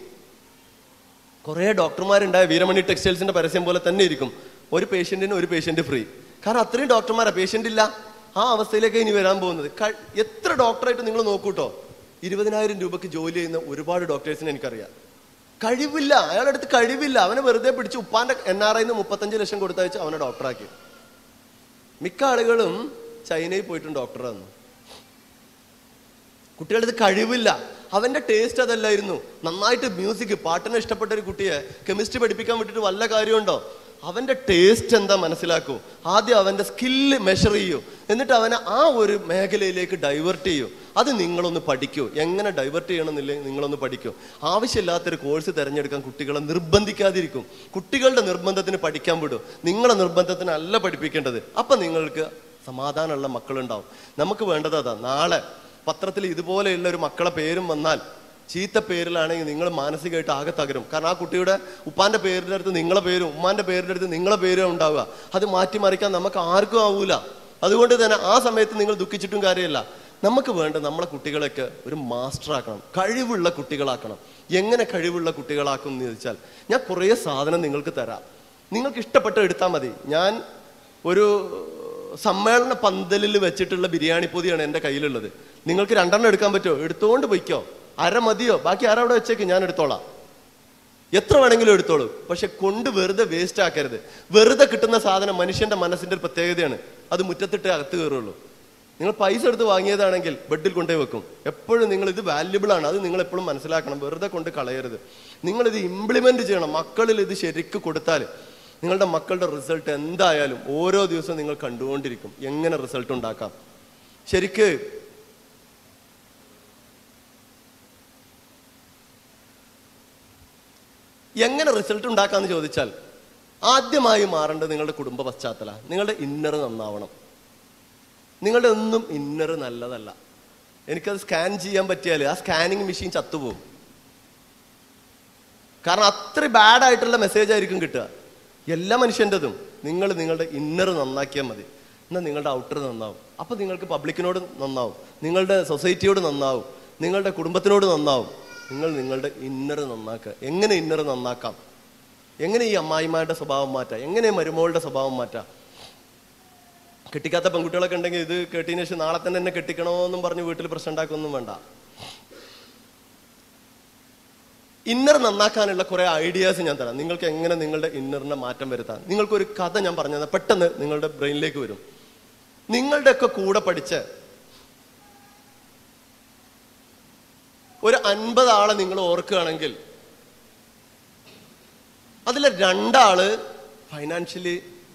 കുറേ ഡോക്ടർമാരുണ്ടായ വീരമണി ടെക്സ്റ്റൈൽസിന്റെ പരസ്യം പോലെ തന്നെ ഇരിക്കും ഒരു പേഷ്യന്റിന് ഒരു പേഷ്യന്റ് ഫ്രീ കാരണം അത്രയും ഡോക്ടർമാരാ പേഷ്യന്റ് ഇല്ല ആ അവസ്ഥയിലേക്ക് ഇനി വരാൻ പോകുന്നത് ക- എത്ര ഡോക്ടറായിട്ട് നിങ്ങൾ നോക്കൂട്ടോ ഇരുപതിനായിരം രൂപക്ക് ജോലി ചെയ്യുന്ന ഒരുപാട് ഡോക്ടേഴ്സിനെ എനിക്കറിയാം കഴിവില്ല അയാളുടെ അടുത്ത് കഴിവില്ല അവനെ വെറുതെ പിടിച്ച് ഉപ്പാന്റെ എൻ ആർ ഐന്ന് മുപ്പത്തഞ്ച് ലക്ഷം കൊടുത്തയച്ച് അവനെ ഡോക്ടറാക്കി മിക്ക ആളുകളും ചൈനയിൽ പോയിട്ടും ഡോക്ടറാന്നു കുട്ടികളുടെ അടുത്ത് കഴിവില്ല അവന്റെ ടേസ്റ്റ് അതല്ലായിരുന്നു നന്നായിട്ട് മ്യൂസിക് പാട്ടിനെ ഇഷ്ടപ്പെട്ട ഒരു കുട്ടിയെ കെമിസ്ട്രി പഠിപ്പിക്കാൻ വിട്ടിട്ട് വല്ല കാര്യമുണ്ടോ അവന്റെ ടേസ്റ്റ് എന്താ മനസ്സിലാക്കൂ ആദ്യം അവന്റെ സ്കില്ല് മെഷർ ചെയ്യൂ എന്നിട്ട് അവനെ ആ ഒരു മേഖലയിലേക്ക് ഡൈവേർട്ട് ചെയ്യൂ അത് നിങ്ങളൊന്ന് പഠിക്കൂ എങ്ങനെ ഡൈവേർട്ട് ചെയ്യണമെന്നില്ല നിങ്ങളൊന്ന് പഠിക്കൂ ആവശ്യമില്ലാത്തൊരു കോഴ്സ് തിരഞ്ഞെടുക്കാൻ കുട്ടികളെ നിർബന്ധിക്കാതിരിക്കും കുട്ടികളുടെ നിർബന്ധത്തിന് പഠിക്കാൻ വിടും നിങ്ങളെ നിർബന്ധത്തിന് അല്ല പഠിപ്പിക്കേണ്ടത് അപ്പൊ നിങ്ങൾക്ക് സമാധാനമുള്ള മക്കളുണ്ടാവും നമുക്ക് വേണ്ടത് അതാ നാളെ പത്രത്തിൽ ഇതുപോലെയുള്ള ഒരു മക്കളെ പേരും വന്നാൽ ചീത്ത പേരിലാണെങ്കിൽ നിങ്ങൾ മാനസികമായിട്ട് ആകെ തകരും കാരണം ആ കുട്ടിയുടെ ഉപ്പാന്റെ പേരിന്റെ അടുത്ത് നിങ്ങളെ പേരും ഉമ്മാന്റെ പേരിന്റെ അടുത്ത് നിങ്ങളെ പേരും ഉണ്ടാവുക അത് മാറ്റിമറിക്കാൻ നമുക്ക് ആർക്കും ആവൂല അതുകൊണ്ട് തന്നെ ആ സമയത്ത് നിങ്ങൾ ദുഃഖിച്ചിട്ടും കാര്യമില്ല നമുക്ക് വേണ്ട നമ്മളെ കുട്ടികളൊക്കെ ഒരു മാസ്റ്റർ ആക്കണം കഴിവുള്ള കുട്ടികളാക്കണം എങ്ങനെ കഴിവുള്ള കുട്ടികളാക്കും എന്ന് ചോദിച്ചാൽ ഞാൻ കുറേ സാധനം നിങ്ങൾക്ക് തരാം നിങ്ങൾക്ക് ഇഷ്ടപ്പെട്ട എടുത്താൽ മതി ഞാൻ ഒരു സമ്മേളന പന്തലിൽ വെച്ചിട്ടുള്ള ബിരിയാണി പൊതിയാണ് എൻ്റെ കയ്യിലുള്ളത് നിങ്ങൾക്ക് രണ്ടെണ്ണം എടുക്കാൻ പറ്റുമോ എടുത്തോണ്ട് പോയിക്കോ അര മതിയോ ബാക്കി അര അവിടെ വെച്ചേക്ക് ഞാൻ എടുത്തോളാം എത്ര വേണമെങ്കിലും എടുത്തോളൂ പക്ഷെ കൊണ്ട് വെറുതെ വേസ്റ്റ് ആക്കരുത് വെറുതെ കിട്ടുന്ന സാധനം മനുഷ്യന്റെ മനസ്സിന്റെ ഒരു പ്രത്യേകതയാണ് അത് മുറ്റത്തിട്ട് അകത്ത് കയറുള്ളൂ നിങ്ങൾ പൈസ എടുത്ത് വാങ്ങിയതാണെങ്കിൽ ബെഡിൽ കൊണ്ടുപോയി വെക്കും എപ്പോഴും നിങ്ങൾ ഇത് വാല്യുബിൾ ആണ് അത് നിങ്ങൾ എപ്പോഴും മനസ്സിലാക്കണം വെറുതെ കൊണ്ട് കളയരുത് നിങ്ങൾ ഇത് ഇംപ്ലിമെന്റ് ചെയ്യണം മക്കളിൽ ഇത് ശരിക്ക് കൊടുത്താൽ നിങ്ങളുടെ മക്കളുടെ റിസൾട്ട് എന്തായാലും ഓരോ ദിവസവും നിങ്ങൾ കണ്ടുകൊണ്ടിരിക്കും എങ്ങനെ റിസൾട്ട് ഉണ്ടാക്കാം ശരിക്ക് എങ്ങനെ റിസൾട്ട് ഉണ്ടാക്കാന്ന് ചോദിച്ചാൽ ആദ്യമായി മാറേണ്ടത് നിങ്ങളുടെ കുടുംബ പശ്ചാത്തല നിങ്ങളുടെ ഇന്നർ നന്നാവണം നിങ്ങളുടെ ഒന്നും ഇന്നർ നല്ലതല്ല എനിക്കത് സ്കാൻ ചെയ്യാൻ പറ്റിയാൽ ആ സ്കാനിങ് മെഷീൻ ചത്തുപോകും കാരണം അത്ര ബാഡ് ആയിട്ടുള്ള മെസ്സേജ് ആയിരിക്കും കിട്ടുക എല്ലാ മനുഷ്യൻ്റെതും നിങ്ങൾ നിങ്ങളുടെ ഇന്നർ നന്നാക്കിയാൽ മതി എന്നാൽ നിങ്ങളുടെ ഔട്ടർ നന്നാവും അപ്പൊ നിങ്ങൾക്ക് പബ്ലിക്കിനോട് നന്നാവും നിങ്ങളുടെ സൊസൈറ്റിയോട് നന്നാവും നിങ്ങളുടെ കുടുംബത്തിനോട് നന്നാവും നിങ്ങൾ നിങ്ങളുടെ ഇന്നർ നന്നാക്കുക എങ്ങനെ ഇന്നർ നന്നാക്കാം എങ്ങനെ ഈ അമ്മായിമാരുടെ സ്വഭാവം മാറ്റാം എങ്ങനെ മരുമകളുടെ സ്വഭാവം മാറ്റാം കെട്ടിക്കാത്ത പെൺകുട്ടികളൊക്കെ ഉണ്ടെങ്കിൽ ഇത് കെട്ടിയതിനു ശേഷം നാളെ തന്നെ എന്നെ കെട്ടിക്കണമെന്നും പറഞ്ഞ് വീട്ടിൽ പ്രശ്നം ഉണ്ടാക്കൊന്നും വേണ്ട ഇന്നർ നന്നാക്കാനുള്ള കുറെ ഐഡിയാസ് ഞാൻ തരാം നിങ്ങൾക്ക് എങ്ങനെ നിങ്ങളുടെ ഇന്നറിനെ മാറ്റം വരുത്താം നിങ്ങൾക്കൊരു കഥ ഞാൻ പറഞ്ഞു തരാം പെട്ടെന്ന് നിങ്ങളുടെ ബ്രെയിനിലേക്ക് വരും നിങ്ങളുടെയൊക്കെ കൂടെ പഠിച്ച് ഒരു അൻപത് ആളെ നിങ്ങൾ ഓർക്കുകയാണെങ്കിൽ അതിലെ രണ്ടാള് ഫൈനാൻഷ്യലി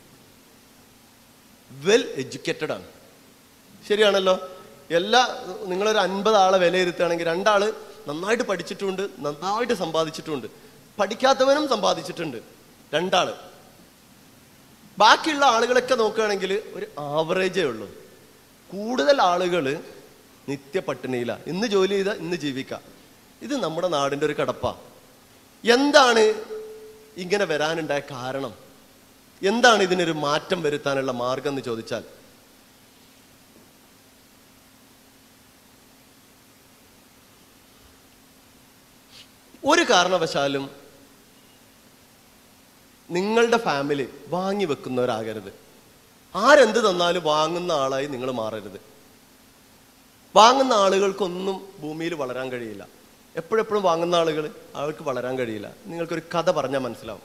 വെൽ എഡ്യൂക്കേറ്റഡ് ആണ് ശരിയാണല്ലോ എല്ലാ നിങ്ങളൊരു അൻപത് ആളെ വിലയിരുത്തുകയാണെങ്കിൽ രണ്ടാള് നന്നായിട്ട് പഠിച്ചിട്ടുണ്ട് നന്നായിട്ട് സമ്പാദിച്ചിട്ടുണ്ട് പഠിക്കാത്തവനും സമ്പാദിച്ചിട്ടുണ്ട് രണ്ടാള് ബാക്കിയുള്ള ആളുകളൊക്കെ നോക്കുകയാണെങ്കിൽ ഒരു ആവറേജേ ഉള്ളൂ കൂടുതൽ ആളുകൾ നിത്യ പട്ടിണിയില ഇന്ന് ജോലി ചെയ്ത ഇന്ന് ജീവിക്കാം ഇത് നമ്മുടെ നാടിന്റെ ഒരു കടപ്പ എന്താണ് ഇങ്ങനെ വരാനുണ്ടായ കാരണം എന്താണ് ഇതിനൊരു മാറ്റം വരുത്താനുള്ള മാർഗം എന്ന് ചോദിച്ചാൽ ഒരു കാരണവശാലും നിങ്ങളുടെ ഫാമിലി വാങ്ങി വെക്കുന്നവരാകരുത് ആരെന്ത് തന്നാലും വാങ്ങുന്ന ആളായി നിങ്ങൾ മാറരുത് വാങ്ങുന്ന ആളുകൾക്കൊന്നും ഭൂമിയിൽ വളരാൻ കഴിയില്ല എപ്പോഴെപ്പോഴും വാങ്ങുന്ന ആളുകൾ അവർക്ക് വളരാൻ കഴിയില്ല നിങ്ങൾക്കൊരു കഥ പറഞ്ഞാൽ മനസ്സിലാവും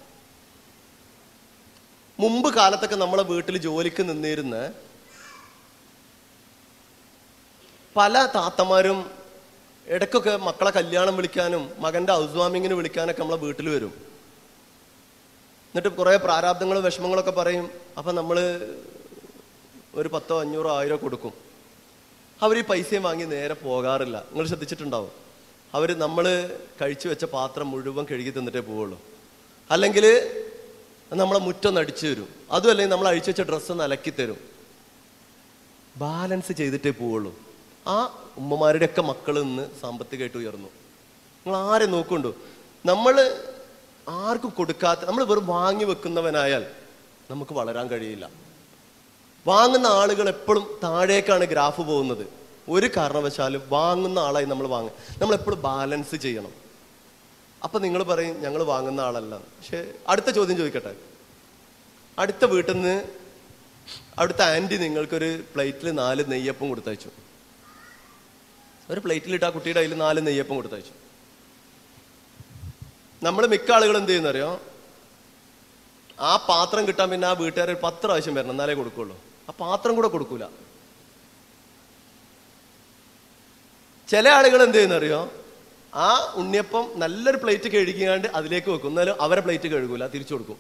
മുമ്പ് കാലത്തൊക്കെ നമ്മളെ വീട്ടിൽ ജോലിക്ക് നിന്നിരുന്ന പല താത്തമാരും ഇടയ്ക്കൊക്കെ മക്കളെ കല്യാണം വിളിക്കാനും മകന്റെ ഹൗസ് വാമിങ്ങിന് വിളിക്കാനൊക്കെ നമ്മളെ വീട്ടിൽ വരും എന്നിട്ട് കുറെ പ്രാരാബ്ദങ്ങളും വിഷമങ്ങളൊക്കെ പറയും അപ്പൊ നമ്മള് ഒരു പത്തോ അഞ്ഞൂറോ ആയിരോ കൊടുക്കും അവർ ഈ പൈസയും വാങ്ങി നേരെ പോകാറില്ല നിങ്ങൾ ശ്രദ്ധിച്ചിട്ടുണ്ടാവും അവർ നമ്മൾ കഴിച്ചു വെച്ച പാത്രം മുഴുവൻ കഴുകി തന്നിട്ടേ പോവുള്ളൂ അല്ലെങ്കിൽ നമ്മളെ മുറ്റൊന്ന് അടിച്ചു തരും അതും അല്ലെങ്കിൽ നമ്മൾ അഴിച്ചു വെച്ച ഡ്രസ്സ് ഒന്ന് അലക്കി തരും ബാലൻസ് ചെയ്തിട്ടേ പോവുള്ളൂ ആ ഉമ്മമാരുടെയൊക്കെ മക്കൾ ഇന്ന് സാമ്പത്തികമായിട്ട് ഉയർന്നു നിങ്ങൾ ആരെ നോക്കുണ്ടോ നമ്മൾ ആർക്കും കൊടുക്കാത്ത നമ്മൾ വെറും വാങ്ങി വെക്കുന്നവനായാൽ നമുക്ക് വളരാൻ കഴിയില്ല വാങ്ങുന്ന ആളുകൾ എപ്പോഴും താഴേക്കാണ് ഗ്രാഫ് പോകുന്നത് ഒരു കാരണവശാലും വാങ്ങുന്ന ആളായി നമ്മൾ വാങ്ങുക നമ്മൾ എപ്പോഴും ബാലൻസ് ചെയ്യണം അപ്പൊ നിങ്ങൾ പറയും ഞങ്ങൾ വാങ്ങുന്ന ആളല്ല പക്ഷെ അടുത്ത ചോദ്യം ചോദിക്കട്ടെ അടുത്ത വീട്ടിൽ നിന്ന് അവിടുത്തെ ആന്റി നിങ്ങൾക്കൊരു പ്ലേറ്റിൽ നാല് നെയ്യപ്പം കൊടുത്തയച്ചു ഒരു പ്ലേറ്റിലിട്ട് ആ കുട്ടിയുടെ കയ്യിൽ നാല് നെയ്യപ്പം കൊടുത്തയച്ചു നമ്മൾ മിക്ക ആളുകൾ എന്ത് ചെയ്യുന്നറിയോ ആ പാത്രം കിട്ടാൻ പിന്നെ ആ വീട്ടുകാർ ഒരു പത്ത് പ്രാവശ്യം വരണം എന്നാലേ കൊടുക്കുള്ളൂ ആ പാത്രം കൂടെ കൊടുക്കൂല ചില ആളുകൾ എന്ത് ചെയ്യുന്നറിയോ ആ ഉണ്ണിയപ്പം നല്ലൊരു പ്ലേറ്റ് കഴുകിയാണ്ട് അതിലേക്ക് വെക്കും എന്നാലും അവരെ പ്ലേറ്റ് കഴുകൂല തിരിച്ചു കൊടുക്കും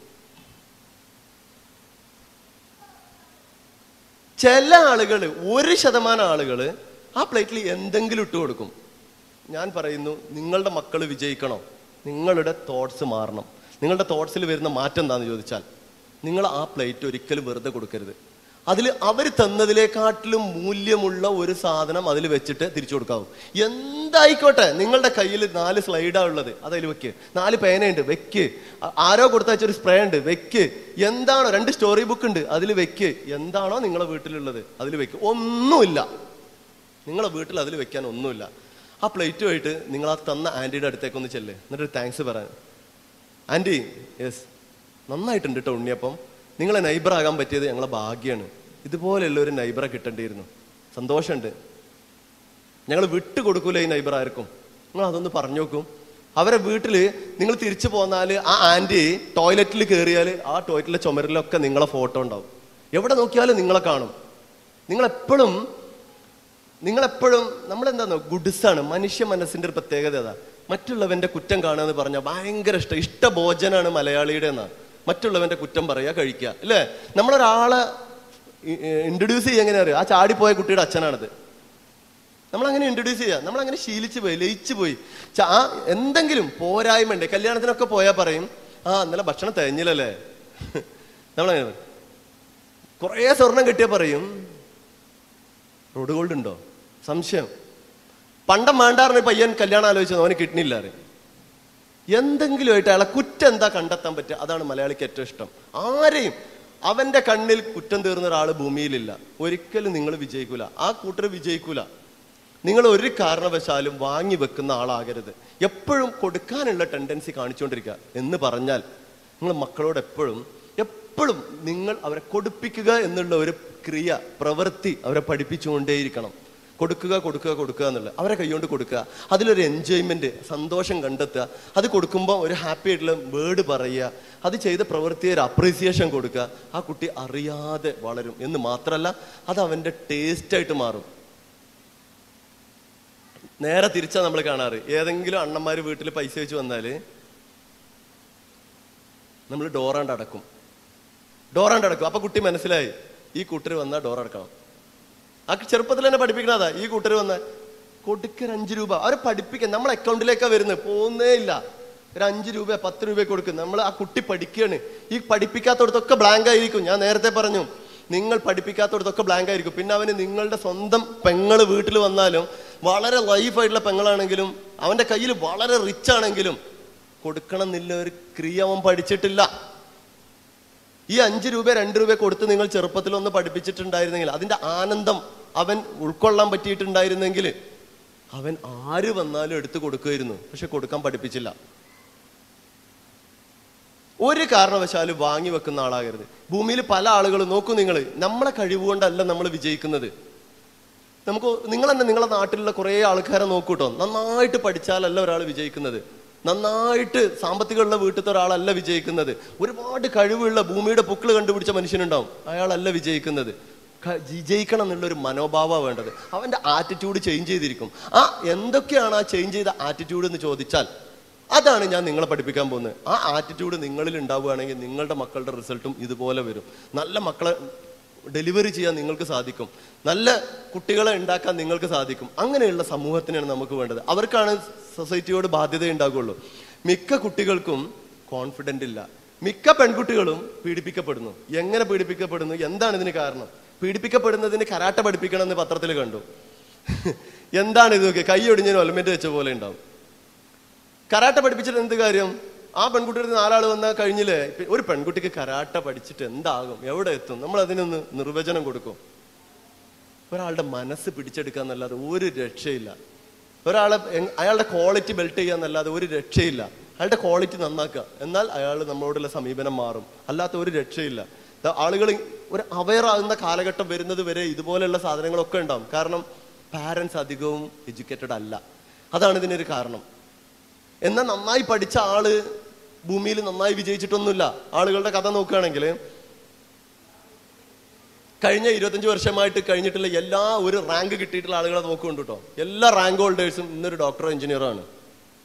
ചില ആളുകൾ ഒരു ശതമാനം ആളുകൾ ആ പ്ലേറ്റിൽ എന്തെങ്കിലും ഇട്ട് കൊടുക്കും ഞാൻ പറയുന്നു നിങ്ങളുടെ മക്കൾ വിജയിക്കണോ നിങ്ങളുടെ തോട്ട്സ് മാറണം നിങ്ങളുടെ തോട്ട്സിൽ വരുന്ന മാറ്റം എന്താണെന്ന് ചോദിച്ചാൽ നിങ്ങൾ ആ പ്ലേറ്റ് ഒരിക്കലും വെറുതെ കൊടുക്കരുത് അതിൽ അവർ തന്നതിലേക്കാട്ടിലും മൂല്യമുള്ള ഒരു സാധനം അതിൽ വെച്ചിട്ട് തിരിച്ചു കൊടുക്കാവും എന്തായിക്കോട്ടെ നിങ്ങളുടെ കയ്യിൽ നാല് സ്ലൈഡാ ഉള്ളത് അതിൽ വെക്ക് നാല് പേനയുണ്ട് വെക്ക് ആ- ആരോ കൊടുത്തയച്ച ഒരു സ്പ്രേ ഉണ്ട് വെക്ക് എന്താണോ രണ്ട് സ്റ്റോറി ബുക്ക് ഉണ്ട് അതിൽ വെക്ക് എന്താണോ നിങ്ങളെ വീട്ടിലുള്ളത് അതിൽ വെക്ക് ഒന്നുമില്ല നിങ്ങളെ വീട്ടിൽ അതിൽ വെക്കാൻ ഒന്നുമില്ല ആ പ്ലേറ്റുമായിട്ട് നിങ്ങൾ ആ തന്ന ആൻറ്റിയുടെ അടുത്തേക്കൊന്ന് ചെല്ല് എന്നിട്ട് താങ്ക്സ് പറയാൻ ആൻറ്റി യെസ് നന്നായിട്ടുണ്ട് കേട്ടോ ഉണ്ണിയപ്പം നിങ്ങളെ നൈബർ ആകാൻ പറ്റിയത് ഞങ്ങളെ ഭാഗ്യമാണ് ഇതുപോലെയുള്ള ഒരു നൈബറെ കിട്ടേണ്ടിയിരുന്നു സന്തോഷമുണ്ട് ഞങ്ങൾ വിട്ടു കൊടുക്കൂല ഈ നൈബർ ആർക്കും നിങ്ങൾ അതൊന്ന് പറഞ്ഞു നോക്കും അവരെ വീട്ടിൽ നിങ്ങൾ തിരിച്ചു പോന്നാൽ ആ ആൻറ്റി ടോയ്ലറ്റിൽ കയറിയാൽ ആ ടോയ്ലറ്റിലെ ചുമരിലൊക്കെ നിങ്ങളെ ഫോട്ടോ ഉണ്ടാവും എവിടെ നോക്കിയാലും നിങ്ങളെ കാണും നിങ്ങളെപ്പോഴും നിങ്ങളെപ്പോഴും നമ്മളെന്താന്നോ ഗുഡ്സാണ് മനുഷ്യ മനസ്സിന്റെ ഒരു പ്രത്യേകത അതാ മറ്റുള്ളവന്റെ കുറ്റം കാണുക എന്ന് പറഞ്ഞാൽ ഭയങ്കര ഇഷ്ടം ഇഷ്ടഭോജനാണ് മലയാളിയുടെ എന്നാ മറ്റുള്ളവന്റെ കുറ്റം പറയുക കഴിക്കുക അല്ലേ നമ്മളൊരാളെ ഇൻട്രൊഡ്യൂസ് ചെയ്യുക എങ്ങനെ അറിയാം ആ ചാടിപ്പോയ കുട്ടിയുടെ അച്ഛനാണത് നമ്മളങ്ങനെ ഇൻട്രൊഡ്യൂസ് ചെയ്യുക നമ്മളങ്ങനെ ശീലിച്ചു പോയി ലയിച്ചു പോയി ച- ആ എന്തെങ്കിലും പോരായ്മ ഉണ്ട് കല്യാണത്തിനൊക്കെ പോയാൽ പറയും ആ ഇന്നലെ ഭക്ഷണം തേഞ്ഞില്ലല്ലേ നമ്മളങ്ങനെ പറയും. കുറേ സ്വർണം കിട്ടിയാൽ പറയും റോഡ് ഗോൾഡ് ഉണ്ടോ സംശയം പണ്ടം വേണ്ടാറിന് പയ്യൻ കല്യാണം ആലോചിച്ചത് അവന് കിട്ടണില്ല അറിയും എന്തെങ്കിലും ആയിട്ട് അയാളെ കുറ്റം എന്താ കണ്ടെത്താൻ പറ്റുക അതാണ് മലയാളിക്ക് ഏറ്റവും ഇഷ്ടം ആരെയും അവന്റെ കണ്ണിൽ കുറ്റം തീർന്ന ഒരാൾ ഭൂമിയിലില്ല ഒരിക്കലും നിങ്ങൾ വിജയിക്കൂല ആ കൂട്ടർ വിജയിക്കൂല നിങ്ങൾ ഒരു കാരണവശാലും വാങ്ങി വെക്കുന്ന ആളാകരുത് എപ്പോഴും കൊടുക്കാനുള്ള ടെൻഡൻസി കാണിച്ചുകൊണ്ടിരിക്കുക എന്ന് പറഞ്ഞാൽ നിങ്ങൾ മക്കളോട് എപ്പോഴും എപ്പോഴും നിങ്ങൾ അവരെ കൊടുപ്പിക്കുക എന്നുള്ള ഒരു ക്രിയ പ്രവൃത്തി അവരെ പഠിപ്പിച്ചുകൊണ്ടേയിരിക്കണം കൊടുക്കുക കൊടുക്കുക കൊടുക്കുക എന്നുള്ളത് അവരെ കൈകൊണ്ട് കൊടുക്കുക അതിലൊരു എൻജോയ്മെന്റ് സന്തോഷം കണ്ടെത്തുക അത് കൊടുക്കുമ്പോൾ ഒരു ഹാപ്പി ആയിട്ടുള്ള വേർഡ് പറയുക അത് ചെയ്ത പ്രവൃത്തിയെ ഒരു അപ്രീസിയേഷൻ കൊടുക്കുക ആ കുട്ടി അറിയാതെ വളരും എന്ന് മാത്രമല്ല അത് അവന്റെ ടേസ്റ്റ് ആയിട്ട് മാറും നേരെ തിരിച്ചാ നമ്മൾ കാണാറ് ഏതെങ്കിലും അണ്ണന്മാര് വീട്ടിൽ പൈസ വെച്ച് വന്നാല് നമ്മൾ ഡോറാണ്ട് അടക്കും ഡോറാണ്ട് അടക്കും അപ്പൊ കുട്ടി മനസ്സിലായി ഈ കൂട്ടർ വന്നാൽ ഡോർ അടക്കണം ആ ചെറുപ്പത്തിൽ തന്നെ പഠിപ്പിക്കണതാ ഈ കൂട്ടർ വന്ന കൊടുക്കൊരു അഞ്ച് രൂപ അവരെ പഠിപ്പിക്കാൻ നമ്മളെ അക്കൗണ്ടിലേക്കാ വരുന്നത് പോകുന്നേ ഇല്ല ഒരു അഞ്ച് രൂപ പത്ത് രൂപ കൊടുക്കും നമ്മൾ ആ കുട്ടി പഠിക്കുകയാണ് ഈ പഠിപ്പിക്കാത്തടത്തൊക്കെ ബ്ലാങ്ക് ആയിരിക്കും ഞാൻ നേരത്തെ പറഞ്ഞു നിങ്ങൾ പഠിപ്പിക്കാത്തടത്തൊക്കെ ബ്ലാങ്ക് ആയിരിക്കും പിന്നെ അവന് നിങ്ങളുടെ സ്വന്തം പെങ്ങള് വീട്ടിൽ വന്നാലും വളരെ ലൈഫായിട്ടുള്ള പെങ്ങളാണെങ്കിലും അവന്റെ കയ്യിൽ വളരെ റിച്ച് ആണെങ്കിലും കൊടുക്കണം എന്നില്ല ഒരു ക്രിയ അവൻ പഠിച്ചിട്ടില്ല ഈ അഞ്ച് രൂപ രണ്ട് രൂപ കൊടുത്ത് നിങ്ങൾ ചെറുപ്പത്തിൽ ഒന്ന് പഠിപ്പിച്ചിട്ടുണ്ടായിരുന്നെങ്കിൽ അതിന്റെ ആനന്ദം അവൻ ഉൾക്കൊള്ളാൻ പറ്റിയിട്ടുണ്ടായിരുന്നെങ്കിൽ അവൻ ആര് വന്നാലും എടുത്തു കൊടുക്കുമായിരുന്നു പക്ഷെ കൊടുക്കാൻ പഠിപ്പിച്ചില്ല ഒരു കാരണവശാലും വാങ്ങി വെക്കുന്ന ആളാകരുത് ഭൂമിയിൽ പല ആളുകളും നോക്കൂ നിങ്ങൾ നമ്മളെ കഴിവുകൊണ്ടല്ല നമ്മൾ വിജയിക്കുന്നത് നമുക്ക് നിങ്ങൾ തന്നെ നിങ്ങളെ നാട്ടിലുള്ള കുറേ ആൾക്കാരെ നോക്കൂട്ടോ നന്നായിട്ട് പഠിച്ചാലല്ല ഒരാൾ വിജയിക്കുന്നത് നന്നായിട്ട് സാമ്പത്തികമുള്ള വീട്ടിലത്തെ ഒരാളല്ല വിജയിക്കുന്നത് ഒരുപാട് കഴിവുള്ള ഭൂമിയുടെ പുക്കിൾ കണ്ടുപിടിച്ച മനുഷ്യനുണ്ടാവും അയാളല്ല വിജയിക്കുന്നത് ക- വിജയിക്കണം എന്നുള്ളൊരു മനോഭാവമാണ് വേണ്ടത് അവന്റെ ആറ്റിറ്റ്യൂഡ് ചേഞ്ച് ചെയ്തിരിക്കും ആ എന്തൊക്കെയാണ് ആ ചേഞ്ച് ചെയ്ത ആറ്റിറ്റ്യൂഡ് എന്ന് ചോദിച്ചാൽ അതാണ് ഞാൻ നിങ്ങളെ പഠിപ്പിക്കാൻ പോകുന്നത് ആ ആറ്റിറ്റ്യൂഡ് നിങ്ങളിൽ ഉണ്ടാവുകയാണെങ്കിൽ നിങ്ങളുടെ മക്കളുടെ റിസൾട്ടും ഇതുപോലെ വരും നല്ല മക്കളെ ഡെലിവറി ചെയ്യാൻ നിങ്ങൾക്ക് സാധിക്കും നല്ല കുട്ടികളെ ഉണ്ടാക്കാൻ നിങ്ങൾക്ക് സാധിക്കും അങ്ങനെയുള്ള സമൂഹത്തിനാണ് നമുക്ക് വേണ്ടത് അവർക്കാണ് സൊസൈറ്റിയോട് ബാധ്യത ഉണ്ടാകുള്ളൂ മിക്ക കുട്ടികൾക്കും കോൺഫിഡന്റ് ഇല്ല മിക്ക പെൺകുട്ടികളും പീഡിപ്പിക്കപ്പെടുന്നു എങ്ങനെ പീഡിപ്പിക്കപ്പെടുന്നു എന്താണ് ഇതിന് കാരണം പീഡിപ്പിക്കപ്പെടുന്നതിന് കരാട്ട പഠിപ്പിക്കണം എന്ന് പത്രത്തിൽ കണ്ടു എന്താണ് ഇത് നോക്കിയ കൈ ഒടിഞ്ഞതിന് ഒലമെന്റ് വെച്ച പോലെ ഉണ്ടാവും കരാട്ട പഠിപ്പിച്ചിട്ട് എന്ത് കാര്യം ആ പെൺകുട്ടിയുടെ നാലാൾ വന്നാൽ കഴിഞ്ഞില്ലേ ഇപ്പൊ ഒരു പെൺകുട്ടിക്ക് കരാട്ട പഠിച്ചിട്ട് എന്താകും എവിടെ എത്തും നമ്മൾ അതിനൊന്ന് നിർവചനം കൊടുക്കും ഒരാളുടെ മനസ്സ് പിടിച്ചെടുക്കുക എന്നല്ലാതെ ഒരു രക്ഷയില്ല ഒരാളെ എങ്- അയാളുടെ ക്വാളിറ്റി ബെൽറ്റ് ചെയ്യുക എന്നല്ലാതെ ഒരു രക്ഷയില്ല അയാളുടെ ക്വാളിറ്റി നന്നാക്കുക എന്നാൽ അയാൾ നമ്മളോടുള്ള സമീപനം മാറും അല്ലാത്ത ഒരു രക്ഷയില്ല ദാ ആളുകൾ ഒരു അവയർ ആകുന്ന കാലഘട്ടം വരുന്നത് വരെ ഇതുപോലെയുള്ള സാധനങ്ങളൊക്കെ ഉണ്ടാവും കാരണം പാരൻസ് അധികവും എഡ്യൂക്കേറ്റഡ് അല്ല അതാണ് ഇതിനൊരു കാരണം എന്നാൽ നന്നായി പഠിച്ച ആള് ഭൂമിയിൽ നന്നായി വിജയിച്ചിട്ടൊന്നുമില്ല ആളുകളുടെ കഥ നോക്കുകയാണെങ്കിൽ കഴിഞ്ഞ ഇരുപത്തഞ്ച് വർഷമായിട്ട് കഴിഞ്ഞിട്ടുള്ള എല്ലാ ഒരു റാങ്ക് കിട്ടിയിട്ടുള്ള ആളുകളെ നോക്കുന്നുണ്ട് കേട്ടോ എല്ലാ റാങ്ക് ഹോൾഡേഴ്സും ഇന്നൊരു ഡോക്ടറോ എഞ്ചിനീയറോ ആണ്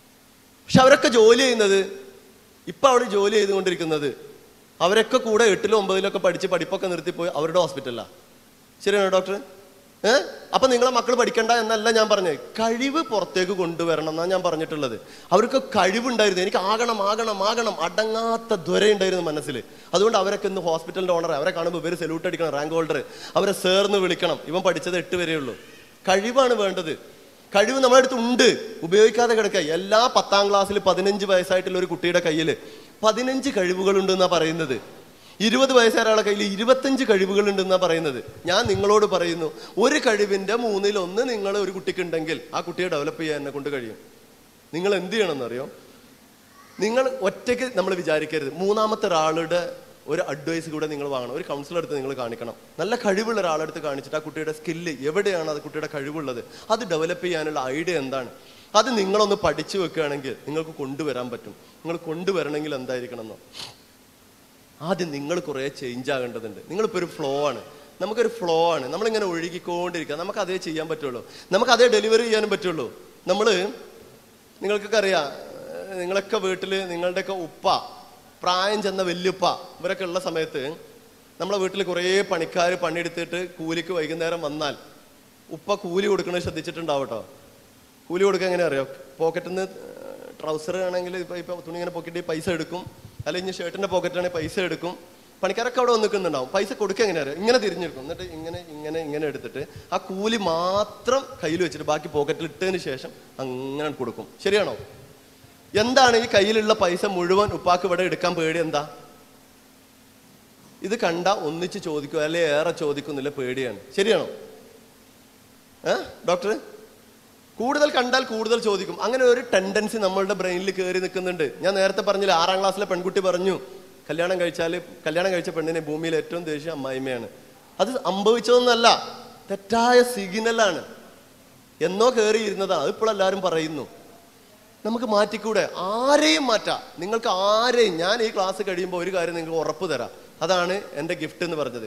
പക്ഷെ അവരൊക്കെ ജോലി ചെയ്യുന്നത് ഇപ്പൊ അവിടെ ജോലി ചെയ്തുകൊണ്ടിരിക്കുന്നത് അവരൊക്കെ കൂടെ എട്ടിലും ഒമ്പതിലും ഒക്കെ പഠിച്ച് പഠിപ്പൊക്കെ നിർത്തിപ്പോയി അവരുടെ ഹോസ്പിറ്റലാ ശരിയാണോ ഡോക്ടർ ഏ അപ്പൊ നിങ്ങളെ മക്കൾ പഠിക്കണ്ട എന്നല്ല ഞാൻ പറഞ്ഞത് കഴിവ് പുറത്തേക്ക് കൊണ്ടുവരണം എന്നാണ് ഞാൻ പറഞ്ഞിട്ടുള്ളത് അവർക്ക് കഴിവുണ്ടായിരുന്നു എനിക്ക് ആകണം ആകണം ആകണം അടങ്ങാത്ത ദ്വരയുണ്ടായിരുന്നു മനസ്സിൽ അതുകൊണ്ട് അവരൊക്കെ ഇന്ന് ഹോസ്പിറ്റലിന്റെ ഓണർ അവരെ കാണുമ്പോൾ ഇവർ സല്യൂട്ട് അടിക്കണം റാങ്ക് ഹോൾഡർ അവരെ സേർന്ന് വിളിക്കണം ഇവൻ പഠിച്ചത് എട്ട് വരെയുള്ളൂ കഴിവാണ് വേണ്ടത് കഴിവ് നമ്മുടെ അടുത്ത് ഉണ്ട് ഉപയോഗിക്കാതെ കിടക്കുക എല്ലാ പത്താം ക്ലാസ്സിൽ പതിനഞ്ച് വയസ്സായിട്ടുള്ള ഒരു കുട്ടിയുടെ കയ്യിൽ പതിനഞ്ച് കഴിവുകളുണ്ട് എന്നാ പറയുന്നത് ഇരുപത് വയസ്സായ ഒരാളെ കയ്യിൽ ഇരുപത്തഞ്ച് കഴിവുകളുണ്ട് എന്നാ പറയുന്നത് ഞാൻ നിങ്ങളോട് പറയുന്നു ഒരു കഴിവിന്റെ മൂന്നിൽ ഒന്ന് നിങ്ങൾ ഒരു കുട്ടിക്കുണ്ടെങ്കിൽ ആ കുട്ടിയെ ഡെവലപ്പ് ചെയ്യാൻ എന്നെ കൊണ്ട് കഴിയും നിങ്ങൾ എന്ത് ചെയ്യണമെന്നറിയോ നിങ്ങൾ ഒറ്റയ്ക്ക് നമ്മൾ വിചാരിക്കരുത് മൂന്നാമത്തെ ഒരാളുടെ ഒരു അഡ്വൈസ് കൂടെ നിങ്ങൾ വാങ്ങണം ഒരു കൗൺസിലർ എടുത്ത് നിങ്ങൾ കാണിക്കണം നല്ല കഴിവുള്ള ഒരാളെടുത്ത് കാണിച്ചിട്ട് ആ കുട്ടിയുടെ സ്കില്ല് എവിടെയാണ് അത് കുട്ടിയുടെ കഴിവുള്ളത് അത് ഡെവലപ്പ് ചെയ്യാനുള്ള ഐഡിയ എന്താണ് അത് നിങ്ങളൊന്ന് പഠിച്ചു വെക്കുകയാണെങ്കിൽ നിങ്ങൾക്ക് കൊണ്ടുവരാൻ പറ്റും നിങ്ങൾ കൊണ്ടുവരണമെങ്കിൽ എന്തായിരിക്കണം എന്നോ ആദ്യം നിങ്ങൾ കുറേ ചേഞ്ച് ആകേണ്ടതുണ്ട് നിങ്ങളിപ്പോൾ ഒരു ഫ്ലോ ആണ് നമുക്കൊരു ഫ്ലോ ആണ് നമ്മളിങ്ങനെ ഒഴുകിക്കൊണ്ടിരിക്കുക നമുക്ക് അതേ ചെയ്യാൻ പറ്റുള്ളൂ നമുക്ക് അതേ ഡെലിവറി ചെയ്യാനും പറ്റുള്ളൂ നമ്മൾ നിങ്ങൾക്കൊക്കെ അറിയാം ഏഹ് നിങ്ങളൊക്കെ വീട്ടിൽ നിങ്ങളുടെയൊക്കെ ഉപ്പ പ്രായം ചെന്ന വല്യുപ്പ ഇവരൊക്കെ ഉള്ള സമയത്ത് നമ്മളെ വീട്ടിൽ കുറേ പണിക്കാർ പണിയെടുത്തിട്ട് കൂലിക്ക് വൈകുന്നേരം വന്നാൽ ഉപ്പ കൂലി കൊടുക്കണത് ശ്രദ്ധിച്ചിട്ടുണ്ടാവട്ടോ കൂലി കൊടുക്കുക എങ്ങനെ അറിയോ പോക്കറ്റിൽ നിന്ന് ട്രൗസർ ആണെങ്കിൽ ഇപ്പൊ ഇപ്പൊ തുണി ഇങ്ങനെ പോക്കറ്റിൽ പൈസ എടുക്കും അല്ലെങ്കിൽ ഷർട്ടിന്റെ പോക്കറ്റിലാണെങ്കിൽ പൈസ എടുക്കും പണിക്കാരൊക്കെ അവിടെ വന്ന് നിൽക്കുന്നുണ്ടാവും പൈസ കൊടുക്കുക എങ്ങനെ അറിയാം ഇങ്ങനെ തിരിഞ്ഞെടുക്കും എന്നിട്ട് ഇങ്ങനെ ഇങ്ങനെ ഇങ്ങനെ എടുത്തിട്ട് ആ കൂലി മാത്രം കയ്യിൽ വെച്ചിട്ട് ബാക്കി പോക്കറ്റിൽ ഇട്ടതിന് ശേഷം അങ്ങനെ കൊടുക്കും ശരിയാണോ എന്താണ് ഈ കയ്യിലുള്ള പൈസ മുഴുവൻ ഉപ്പാക്ക് ഇവിടെ എടുക്കാൻ പേടി എന്താ ഇത് കണ്ട ഒന്നിച്ച് ചോദിക്കുക അല്ലെ ഏറെ ചോദിക്കുന്നില്ല പേടിയാണ് ശരിയാണോ ഏ ഡോക്ടർ കൂടുതൽ കണ്ടാൽ കൂടുതൽ ചോദിക്കും അങ്ങനെ ഒരു ടെൻഡൻസി നമ്മളുടെ ബ്രെയിനിൽ കയറി നിൽക്കുന്നുണ്ട് ഞാൻ നേരത്തെ പറഞ്ഞില്ല ആറാം ക്ലാസ്സിലെ പെൺകുട്ടി പറഞ്ഞു കല്യാണം കഴിച്ചാൽ കല്യാണം കഴിച്ച പെണ്ണിനെ ഭൂമിയിൽ ഏറ്റവും ദേഷ്യം അമ്മായിമ്മയാണ് അത് സംഭവിച്ചതൊന്നല്ല തെറ്റായ സിഗ്നലാണ് എന്നോ കയറി ഇരുന്നതാണ് അതിപ്പോൾ എല്ലാവരും പറയുന്നു നമുക്ക് മാറ്റിക്കൂടെ ആരെയും മാറ്റാം നിങ്ങൾക്ക് ആരെയും ഞാൻ ഈ ക്ലാസ് കഴിയുമ്പോൾ ഒരു കാര്യം നിങ്ങൾക്ക് ഉറപ്പ് തരാം അതാണ് എൻ്റെ ഗിഫ്റ്റ് എന്ന് പറഞ്ഞത്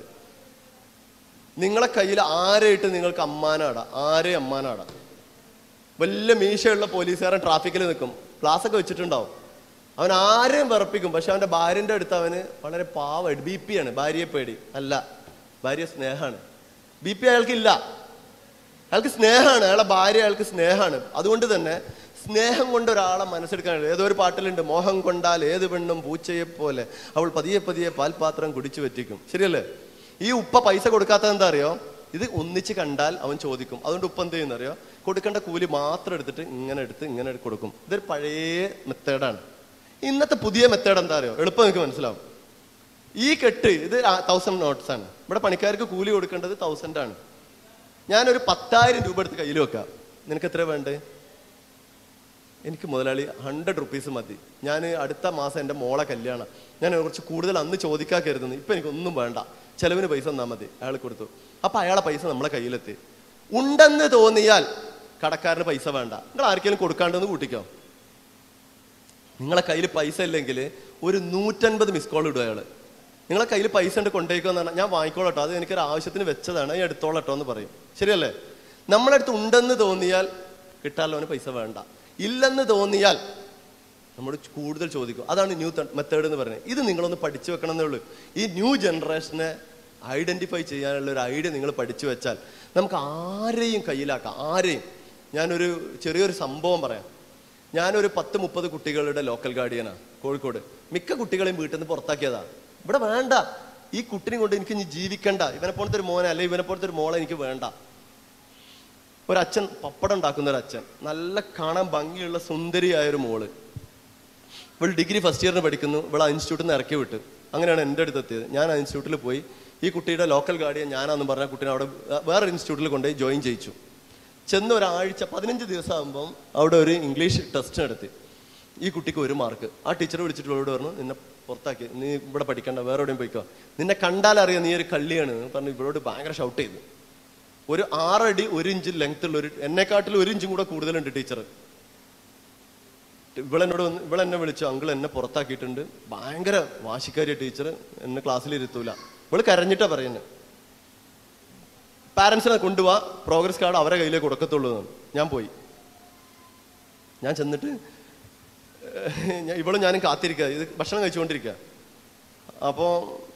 നിങ്ങളെ കയ്യിൽ ആരെയിട്ട് നിങ്ങൾക്ക് അമ്മാനാടാം ആരെയും അമ്മാനാടാം വലിയ മീശയുള്ള പോലീസുകാരൻ ട്രാഫിക്കിൽ നിൽക്കും ക്ലാസ് ഒക്കെ വെച്ചിട്ടുണ്ടാവും അവൻ ആരെയും വിറപ്പിക്കും പക്ഷെ അവന്റെ ഭാര്യന്റെ അടുത്ത് അവന് വളരെ പാവ ബി പി ആണ് ഭാര്യയെ പേടി അല്ല ഭാര്യ സ്നേഹമാണ് ബി പി അയാൾക്കില്ല അയാൾക്ക് സ്നേഹമാണ് അയാളെ ഭാര്യ അയാൾക്ക് സ്നേഹമാണ് അതുകൊണ്ട് തന്നെ സ്നേഹം കൊണ്ട് ഒരാളെ മനസ്സെടുക്കാൻ ഏതോ ഒരു പാട്ടിലുണ്ട് മോഹം കൊണ്ടാൽ ഏത് പെണ്ണും പൂച്ചയെ പോലെ അവൾ പതിയെ പതിയെ പാൽപാത്രം കുടിച്ചു പറ്റിക്കും ശരിയല്ലേ ഈ ഉപ്പ പൈസ കൊടുക്കാത്തത് എന്താ അറിയോ ഇത് ഒന്നിച്ച് കണ്ടാൽ അവൻ ചോദിക്കും അതുകൊണ്ട് ഉപ്പ എന്ത് ചെയ്യുന്ന അറിയോ കൊടുക്കേണ്ട കൂലി മാത്രം എടുത്തിട്ട് ഇങ്ങനെ എടുത്ത് ഇങ്ങനെ കൊടുക്കും ഇതൊരു പഴയ മെത്തേഡാണ് ഇന്നത്തെ പുതിയ മെത്തേഡ് എന്താ അറിയോ എളുപ്പം നിങ്ങൾക്ക് മനസ്സിലാവും ഈ കെട്ട് ഇത് തൗസൻഡ് നോട്ട്സ് ആണ് ഇവിടെ പണിക്കാർക്ക് കൂലി കൊടുക്കേണ്ടത് തൗസൻഡ് ആണ് ഞാനൊരു പത്തായിരം രൂപ എടുത്ത് കയ്യിൽ വെക്കാം നിനക്ക് എത്ര വേണ്ടേ എനിക്ക് മുതലാളി ഹൺഡ്രഡ് റുപ്പീസ് മതി ഞാൻ അടുത്ത മാസം എൻ്റെ മോളെ കല്യാണം ഞാൻ കുറച്ച് കൂടുതൽ അന്ന് ചോദിക്കാൻ കരുതുന്നു ഇപ്പം എനിക്കൊന്നും വേണ്ട ചെലവിന് പൈസ തന്നാൽ മതി അയാൾ കൊടുത്തു അപ്പം അയാളെ പൈസ നമ്മളെ കയ്യിലെത്തി ഉണ്ടെന്ന് തോന്നിയാൽ കടക്കാരന് പൈസ വേണ്ട നിങ്ങൾ ആർക്കെങ്കിലും കൊടുക്കാണ്ടെന്ന് കൂട്ടിക്കോ നിങ്ങളെ കയ്യിൽ പൈസ ഇല്ലെങ്കിൽ ഒരു നൂറ്റൻപത് മിസ് കോൾ ഇടും അയാൾ നിങ്ങളെ കയ്യിൽ പൈസ ഉണ്ട് കൊണ്ടുപോയിക്കോന്ന് പറഞ്ഞാൽ ഞാൻ വാങ്ങിക്കോളട്ടോ അത് എനിക്കൊരു ആവശ്യത്തിന് വെച്ചതാണ് ഞാൻ എടുത്തോളട്ടോ എന്ന് പറയും ശരിയല്ലേ നമ്മളെ അടുത്ത് ഉണ്ടെന്ന് തോന്നിയാൽ കിട്ടാലോ അവന് പൈസ വേണ്ട ഇല്ലെന്ന് തോന്നിയാൽ നമ്മൾ കൂടുതൽ ചോദിക്കും അതാണ് ന്യൂ മെത്തേഡ് എന്ന് പറയുന്നത് ഇത് നിങ്ങളൊന്ന് പഠിച്ചു വെക്കണം എന്നേ ഉള്ളൂ ഈ ന്യൂ ജനറേഷനെ ഐഡന്റിഫൈ ചെയ്യാനുള്ള ഒരു ഐഡിയ നിങ്ങൾ പഠിച്ചു വെച്ചാൽ നമുക്ക് ആരെയും കയ്യിലാക്കാം ആരെയും ഞാനൊരു ചെറിയൊരു സംഭവം പറയാം ഞാനൊരു പത്ത് മുപ്പത് കുട്ടികളുടെ ലോക്കൽ ഗാർഡിയനാണ് കോഴിക്കോട് മിക്ക കുട്ടികളെയും വീട്ടിൽ നിന്ന് പുറത്താക്കിയതാ ഇവിടെ വേണ്ട ഈ കുട്ടിനെ കൊണ്ട് എനിക്ക് ഇനി ജീവിക്കണ്ട ഇവനെ പോലത്തെ ഒരു മോനെ അല്ലെങ്കിൽ ഇവനെ പോലത്തെ ഒരു മോളെ എനിക്ക് വേണ്ട ഒരച്ഛൻ പപ്പടം ഉണ്ടാക്കുന്ന ഒരു അച്ഛൻ നല്ല കാണാൻ ഭംഗിയുള്ള സുന്ദരിയായ ഒരു മോള് ഇവൾ ഡിഗ്രി ഫസ്റ്റ് ഇയറിന് പഠിക്കുന്നു ഇവളെ ഇൻസ്റ്റിറ്റ്യൂട്ടിൽ നിന്ന് ഇറക്കി വിട്ടു അങ്ങനെയാണ് എൻ്റെ അടുത്ത് എത്തിയത് ഞാൻ ആ ഇൻസ്റ്റിറ്റ്യൂട്ടിൽ പോയി ഈ കുട്ടിയുടെ ലോക്കൽ ഗാർഡിയൻ ഞാനാന്ന് പറഞ്ഞ കുട്ടീനെ അവിടെ വേറെ ഇൻസ്റ്റിറ്റ്യൂട്ടിൽ കൊണ്ടുപോയി ജോയിൻ ചെയ്യിച്ചു ചെന്ന് ഒരാഴ്ച പതിനഞ്ച് ദിവസം ആകുമ്പം അവിടെ ഒരു ഇംഗ്ലീഷ് ടെസ്റ്റ് നടത്തി ഈ കുട്ടിക്ക് ഒരു മാർക്ക് ആ ടീച്ചർ വിളിച്ചിട്ട് ഇവളോട് പറഞ്ഞു നിന്നെ പുറത്താക്കി നീ ഇവിടെ പഠിക്കണ്ട വേറെ എവിടെയും പോയിക്കോ നിന്നെ കണ്ടാൽ അറിയാം നീ ഒരു കള്ളിയാണ് എന്ന് പറഞ്ഞ് ഇവളോട് ഭയങ്കര ഷൗട്ട് ചെയ്തു ഒരു ആറടി ഒരു ഇഞ്ച് ലെങ്ത് ഉള്ള ഒരു എന്നെക്കാട്ടിൽ ഒരു ഇഞ്ചും കൂടെ കൂടുതലുണ്ട് ടീച്ചർ ഇവളെന്നോട് വന്ന് ഇവളെന്നെ വിളിച്ചു അങ്കിൾ എന്നെ പുറത്താക്കിയിട്ടുണ്ട് ഭയങ്കര വാശിക്കാരിയ ടീച്ചർ എന്നെ ക്ലാസ്സിൽ ഇരുത്തൂല ഇവള് കരഞ്ഞിട്ടാ പറയുന്നത് പാരൻസിനെ കൊണ്ടുപോവാ പ്രോഗ്രസ് കാർഡ് അവരെ കയ്യിലേ കൊടുക്കത്തുള്ളൂ എന്നാണ് ഞാൻ പോയി ഞാൻ ചെന്നിട്ട് ഞാൻ ഇവളും ഞാനും കാത്തിരിക്കുക ഇത് ഭക്ഷണം കഴിച്ചുകൊണ്ടിരിക്കുക അപ്പോൾ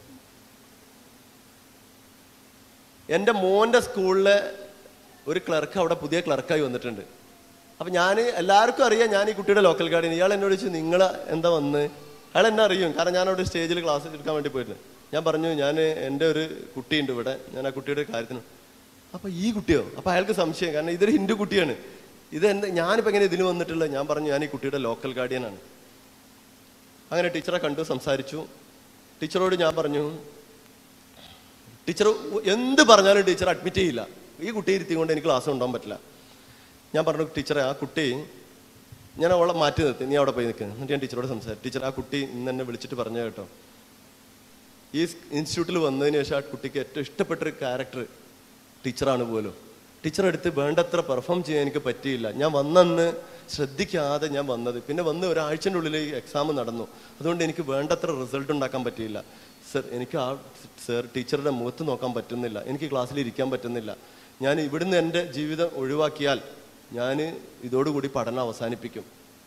എൻ്റെ മോൻ്റെ സ്കൂളിലെ ഒരു ക്ലർക്ക് അവിടെ പുതിയ ക്ലർക്കായി വന്നിട്ടുണ്ട് അപ്പം ഞാൻ എല്ലാവർക്കും അറിയാം ഞാൻ ഈ കുട്ടിയുടെ ലോക്കൽ ഗാർഡിയൻ ഇയാൾ എന്നോട് ചോദിച്ചു നിങ്ങൾ എന്താ വന്ന് അയാൾ എന്നെ അറിയും കാരണം ഞാൻ അവിടെ സ്റ്റേജിൽ ക്ലാസ് എടുക്കാൻ വേണ്ടി പോയിരുന്നു ഞാൻ പറഞ്ഞു ഞാൻ എൻ്റെ ഒരു കുട്ടിയുണ്ട് ഇവിടെ ഞാൻ ആ കുട്ടിയുടെ കാര്യത്തിന് അപ്പോൾ ഈ കുട്ടിയോ അപ്പോൾ അയാൾക്ക് സംശയം കാരണം ഇതൊരു ഹിന്ദു കുട്ടിയാണ് ഇത് എന്താ ഞാനിപ്പോൾ എങ്ങനെ ഇതിന് വന്നിട്ടുള്ള ഞാൻ പറഞ്ഞു ഞാൻ ഈ കുട്ടിയുടെ ലോക്കൽ ഗാർഡിയനാണ് അങ്ങനെ ടീച്ചറെ കണ്ടു സംസാരിച്ചു ടീച്ചറോട് ഞാൻ പറഞ്ഞു ടീച്ചർ എന്ത് പറഞ്ഞാലും ടീച്ചർ അഡ്മിറ്റ് ചെയ്യില്ല ഈ കുട്ടിയെ ഇരുത്തിക്കൊണ്ട് എനിക്ക് ക്ലാസ് കൊണ്ടുപോകാൻ പറ്റില്ല ഞാൻ പറഞ്ഞു ടീച്ചറെ ആ കുട്ടി ഞാൻ അവളെ മാറ്റി നിർത്തി നീ അവിടെ പോയി നിൽക്കുക എന്നിട്ട് ഞാൻ ടീച്ചറോട് സംസാരിച്ചു ടീച്ചർ ആ കുട്ടി ഇന്ന് എന്നെ വിളിച്ചിട്ട് പറഞ്ഞു കേട്ടോ ഈ ഇൻസ്റ്റിറ്റ്യൂട്ടിൽ വന്നതിന് ശേഷം ആ കുട്ടിക്ക് ഏറ്റവും ഇഷ്ടപ്പെട്ടൊരു ക്യാരക്ടർ ടീച്ചറാണ് പോലും ടീച്ചർ അടുത്ത് വേണ്ടത്ര പെർഫോം ചെയ്യാൻ എനിക്ക് പറ്റിയില്ല ഞാൻ വന്നന്ന് ശ്രദ്ധിക്കാതെ ഞാൻ വന്നത് പിന്നെ വന്ന് ഒരാഴ്ചൻ്റെ ഉള്ളിൽ ഈ എക്സാം നടന്നു അതുകൊണ്ട് എനിക്ക് വേണ്ടത്ര റിസൾട്ട് ഉണ്ടാക്കാൻ പറ്റിയില്ല സർ എനിക്ക് ആ സർ ടീച്ചറുടെ മുഖത്ത് നോക്കാൻ പറ്റുന്നില്ല എനിക്ക് ക്ലാസ്സിൽ ഇരിക്കാൻ പറ്റുന്നില്ല ഞാൻ ഇവിടുന്ന് എൻ്റെ ജീവിതം ഒഴിവാക്കിയാൽ ഞാൻ ഇതോടുകൂടി പഠനം അവസാനിപ്പിക്കും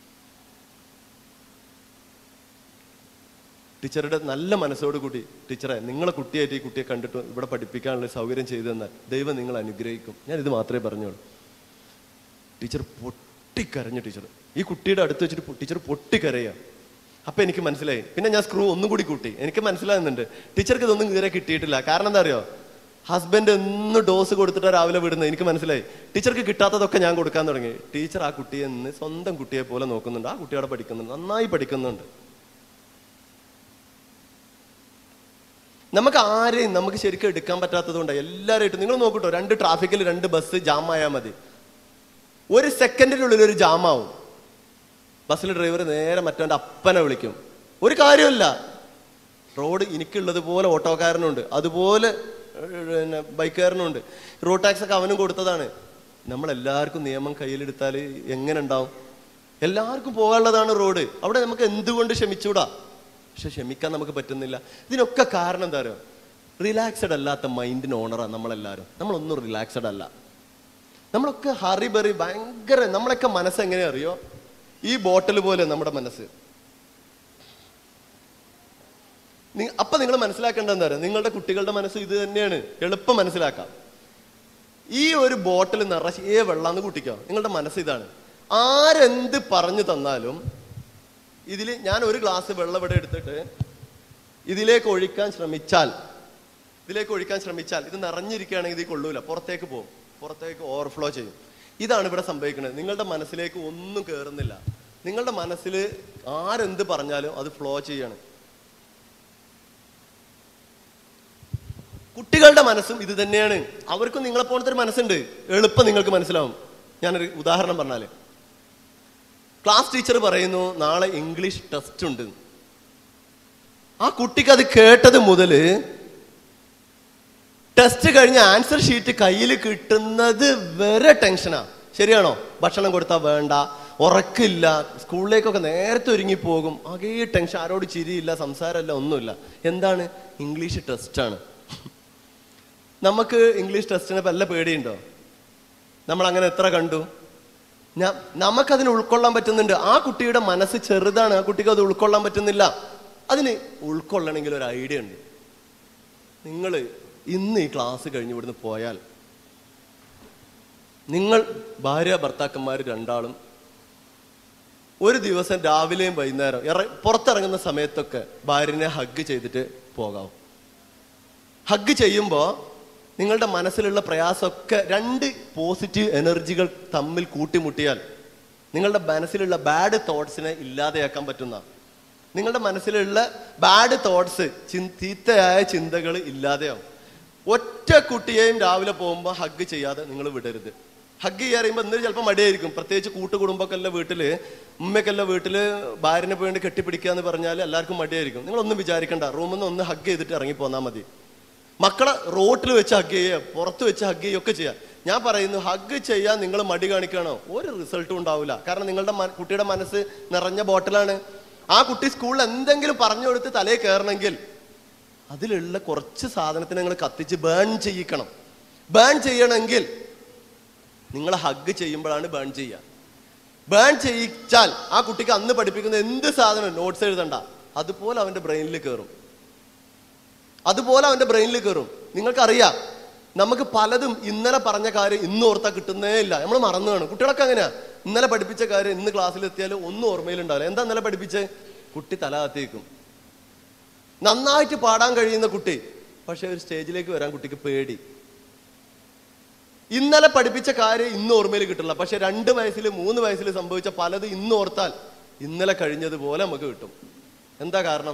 ടീച്ചറുടെ നല്ല മനസ്സോടുകൂടി ടീച്ചറെ നിങ്ങളെ കുട്ടിയായിട്ട് ഈ കുട്ടിയെ കണ്ടിട്ട് ഇവിടെ പഠിപ്പിക്കാനുള്ള സൗകര്യം ചെയ്തു തന്നാൽ ദൈവം നിങ്ങൾ അനുഗ്രഹിക്കും ഞാൻ ഇത് മാത്രമേ പറഞ്ഞോളൂ ടീച്ചർ പൊട്ടിക്കരഞ്ഞു ടീച്ചർ ഈ കുട്ടിയുടെ അടുത്ത് വെച്ചിട്ട് പൊ- ടീച്ചർ പൊട്ടിക്കരയുക അപ്പൊ എനിക്ക് മനസ്സിലായി പിന്നെ ഞാൻ സ്ക്രൂ ഒന്നും കൂടി കൂട്ടി എനിക്ക് മനസ്സിലാകുന്നുണ്ട് ടീച്ചർക്ക് ഇതൊന്നും ഇതുവരെ കിട്ടിയിട്ടില്ല കാരണം എന്താ അറിയോ ഹസ്ബൻഡ് എന്ന് ഡോസ് കൊടുത്തിട്ട് രാവിലെ വിടുന്നത് എനിക്ക് മനസ്സിലായി ടീച്ചർക്ക് കിട്ടാത്തതൊക്കെ ഞാൻ കൊടുക്കാൻ തുടങ്ങി ടീച്ചർ ആ കുട്ടിയെ ഇന്ന് സ്വന്തം കുട്ടിയെ പോലെ നോക്കുന്നുണ്ട് ആ കുട്ടിയോടെ പഠിക്കുന്നുണ്ട് നന്നായി പഠിക്കുന്നുണ്ട് നമുക്ക് ആരെയും നമുക്ക് ശരിക്കും എടുക്കാൻ പറ്റാത്തത് കൊണ്ട് എല്ലാവരായിട്ടും നിങ്ങൾ നോക്കട്ടോ രണ്ട് ട്രാഫിക്കിൽ രണ്ട് ബസ് ജാം ആയാൽ മതി ഒരു സെക്കൻഡിനുള്ളിൽ ഒരു ജാം ആവും ബസ്സിലെ ഡ്രൈവർ നേരെ മറ്റവൻ്റെ അപ്പനെ വിളിക്കും ഒരു കാര്യമില്ല റോഡ് എനിക്കുള്ളത് പോലെ ഓട്ടോക്കാരനുണ്ട് അതുപോലെ ഏഹ്, പിന്നെ ബൈക്കുകാരനുണ്ട് റോഡ് ടാക്സ് ഒക്കെ അവനും കൊടുത്തതാണ് നമ്മൾ എല്ലാവർക്കും നിയമം കയ്യിലെടുത്താൽ എങ്ങനെ ഉണ്ടാവും എല്ലാവർക്കും പോകാനുള്ളതാണ് റോഡ് അവിടെ നമുക്ക് എന്തുകൊണ്ട് ക്ഷമിച്ചൂടാ പക്ഷെ ക്ഷമിക്കാൻ നമുക്ക് പറ്റുന്നില്ല ഇതിനൊക്കെ കാരണം എന്താ പറയുക റിലാക്സഡ് അല്ലാത്ത മൈൻഡിന് ഓണറാണ് നമ്മളെല്ലാവരും നമ്മളൊന്നും റിലാക്സഡ് അല്ല നമ്മളൊക്കെ ഹറി ബറി ഭയങ്കര നമ്മളൊക്കെ മനസ്സ് എങ്ങനെ അറിയോ ഈ ബോട്ടിൽ പോലെ നമ്മുടെ മനസ്സ് നി- അപ്പൊ നിങ്ങൾ മനസ്സിലാക്കേണ്ടത് എന്താ പറയുക നിങ്ങളുടെ കുട്ടികളുടെ മനസ്സ് ഇത് തന്നെയാണ് എളുപ്പം മനസ്സിലാക്കാം ഈ ഒരു ബോട്ടിൽ നിറയെ വെള്ളാന്ന് കൂട്ടിക്കോ നിങ്ങളുടെ മനസ്സ് ഇതാണ് ആരെന്ത് പറഞ്ഞു തന്നാലും ഇതിൽ ഞാൻ ഒരു ഗ്ലാസ് വെള്ളം ഇവിടെ എടുത്തിട്ട് ഇതിലേക്ക് ഒഴിക്കാൻ ശ്രമിച്ചാൽ ഇതിലേക്ക് ഒഴിക്കാൻ ശ്രമിച്ചാൽ ഇത് നിറഞ്ഞിരിക്കുകയാണെങ്കിൽ ഇത് കൊള്ളൂല പുറത്തേക്ക് പോകും പുറത്തേക്ക് ഓവർഫ്ലോ ചെയ്യും ഇതാണ് ഇവിടെ സംഭവിക്കുന്നത് നിങ്ങളുടെ മനസ്സിലേക്ക് ഒന്നും കയറുന്നില്ല നിങ്ങളുടെ മനസ്സിൽ ആരെന്ത് പറഞ്ഞാലും അത് ഫ്ലോ ചെയ്യാണ് കുട്ടികളുടെ മനസ്സും ഇത് തന്നെയാണ് അവർക്കും നിങ്ങളെ പോലത്തെ ഒരു മനസ്സുണ്ട് എളുപ്പം നിങ്ങൾക്ക് മനസ്സിലാവും ഞാനൊരു ഉദാഹരണം പറഞ്ഞാല് ക്ലാസ് ടീച്ചർ പറയുന്നു നാളെ ഇംഗ്ലീഷ് ടെസ്റ്റ് ഉണ്ട് ആ കുട്ടിക്ക് അത് കേട്ടത് മുതല് ടെസ്റ്റ് കഴിഞ്ഞ ആൻസർ ഷീറ്റ് കയ്യിൽ കിട്ടുന്നത് വരെ ടെൻഷനാ ശരിയാണോ ഭക്ഷണം കൊടുത്താൽ വേണ്ട ഉറക്കില്ല സ്കൂളിലേക്കൊക്കെ നേരത്തെ ഒരുങ്ങി പോകും ആകെ ടെൻഷൻ ആരോട് ചിരിയില്ല സംസാരമില്ല ഒന്നുമില്ല എന്താണ് ഇംഗ്ലീഷ് ടെസ്റ്റാണ് നമുക്ക് ഇംഗ്ലീഷ് ടെസ്റ്റിനെ വല്ല പേടിയുണ്ടോ നമ്മൾ അങ്ങനെ എത്ര കണ്ടു ഞാൻ നമുക്കതിന് ഉൾക്കൊള്ളാൻ പറ്റുന്നുണ്ട് ആ കുട്ടിയുടെ മനസ്സ് ചെറുതാണ് ആ കുട്ടിക്ക് അത് ഉൾക്കൊള്ളാൻ പറ്റുന്നില്ല അതിന് ഉൾക്കൊള്ളണമെങ്കിൽ ഒരു ഐഡിയ ഉണ്ട് നിങ്ങൾ ഇന്ന് ഈ ക്ലാസ് കഴിഞ്ഞ് ഇവിടുന്ന് പോയാൽ നിങ്ങൾ ഭാര്യ ഭർത്താക്കന്മാർ രണ്ടാളും ഒരു ദിവസം രാവിലെയും വൈകുന്നേരം ഇറ പുറത്തിറങ്ങുന്ന സമയത്തൊക്കെ ഭാര്യനെ ഹഗ് ചെയ്തിട്ട് പോകാവും ഹഗ് ചെയ്യുമ്പോൾ നിങ്ങളുടെ മനസ്സിലുള്ള പ്രയാസമൊക്കെ രണ്ട് പോസിറ്റീവ് എനർജികൾ തമ്മിൽ കൂട്ടിമുട്ടിയാൽ നിങ്ങളുടെ മനസ്സിലുള്ള ബാഡ് തോട്ട്സിനെ ഇല്ലാതെയാക്കാൻ പറ്റുന്ന നിങ്ങളുടെ മനസ്സിലുള്ള ബാഡ് തോട്ട്സ് ചീത്തയായ ചിന്തകൾ ഇല്ലാതെയാവും ഒറ്റ കുട്ടിയെയും രാവിലെ പോകുമ്പോൾ ഹഗ് ചെയ്യാതെ നിങ്ങൾ വിടരുത് ഹഗ് ചെയ്യാൻ പറയുമ്പോൾ ഇന്നൊരു ചിലപ്പോൾ മടിയായിരിക്കും പ്രത്യേകിച്ച് കൂട്ടുകുടുംബമൊക്കെ ഉള്ള വീട്ടില് ഉമ്മയൊക്കെ വീട്ടില് ഭാര്യനെ വേണ്ടി കെട്ടിപ്പിടിക്കുക എന്ന് പറഞ്ഞാൽ എല്ലാവർക്കും മടിയായിരിക്കും നിങ്ങളൊന്നും വിചാരിക്കണ്ട റൂമിൽ നിന്ന് ഒന്ന് ഹഗ് ചെയ്തിട്ട് ഇറങ്ങി പോന്നാൽ മതി മക്കളെ റോട്ടിൽ വെച്ച് ഹഗ് ചെയ്യുക പുറത്ത് വെച്ച് ഹഗ് ചെയ്യുക ഒക്കെ ചെയ്യാം ഞാൻ പറയുന്നു ഹഗ് ചെയ്യാൻ നിങ്ങൾ മടി കാണിക്കണോ ഒരു റിസൾട്ടും ഉണ്ടാവില്ല കാരണം നിങ്ങളുടെ മ- കുട്ടിയുടെ മനസ്സ് നിറഞ്ഞ ബോട്ടിലാണ് ആ കുട്ടി സ്കൂളിൽ എന്തെങ്കിലും പറഞ്ഞു കൊടുത്ത് തലയിൽ കയറണമെങ്കിൽ അതിലുള്ള കുറച്ച് സാധനത്തിന് നിങ്ങൾ കത്തിച്ച് ബേൺ ചെയ്യിക്കണം ബേൺ ചെയ്യണമെങ്കിൽ നിങ്ങൾ ഹഗ് ചെയ്യുമ്പോഴാണ് ബേൺ ചെയ്യുക ബേൺ ചെയ്യിച്ചാൽ ആ കുട്ടിക്ക് അന്ന് പഠിപ്പിക്കുന്ന എന്ത് സാധനം നോട്ട്സ് എഴുതണ്ട അതുപോലെ അവന്റെ ബ്രെയിനിൽ കയറും അതുപോലെ അവന്റെ ബ്രെയിനിൽ കയറും നിങ്ങൾക്കറിയാം നമുക്ക് പലതും ഇന്നലെ പറഞ്ഞ കാര്യം ഇന്ന് ഓർത്താൽ കിട്ടുന്നേ ഇല്ല നമ്മൾ മറന്നു കാണും കുട്ടികളൊക്കെ അങ്ങനെയാ ഇന്നലെ പഠിപ്പിച്ച കാര്യം ഇന്ന് ക്ലാസ്സിൽ എത്തിയാൽ ഒന്നും ഓർമ്മയിലുണ്ടാവില്ല എന്താ ഇന്നലെ പഠിപ്പിച്ചേ കുട്ടി തല കത്തിയേക്കും നന്നായിട്ട് പാടാൻ കഴിയുന്ന കുട്ടി പക്ഷെ ഒരു സ്റ്റേജിലേക്ക് വരാൻ കുട്ടിക്ക് പേടി ഇന്നലെ പഠിപ്പിച്ച കാര്യം ഇന്ന് ഓർമ്മയിൽ കിട്ടില്ല പക്ഷെ രണ്ട് വയസ്സിൽ മൂന്ന് വയസ്സിൽ സംഭവിച്ച പലത് ഇന്ന് ഓർത്താൽ ഇന്നലെ കഴിഞ്ഞതുപോലെ നമുക്ക് കിട്ടും എന്താ കാരണം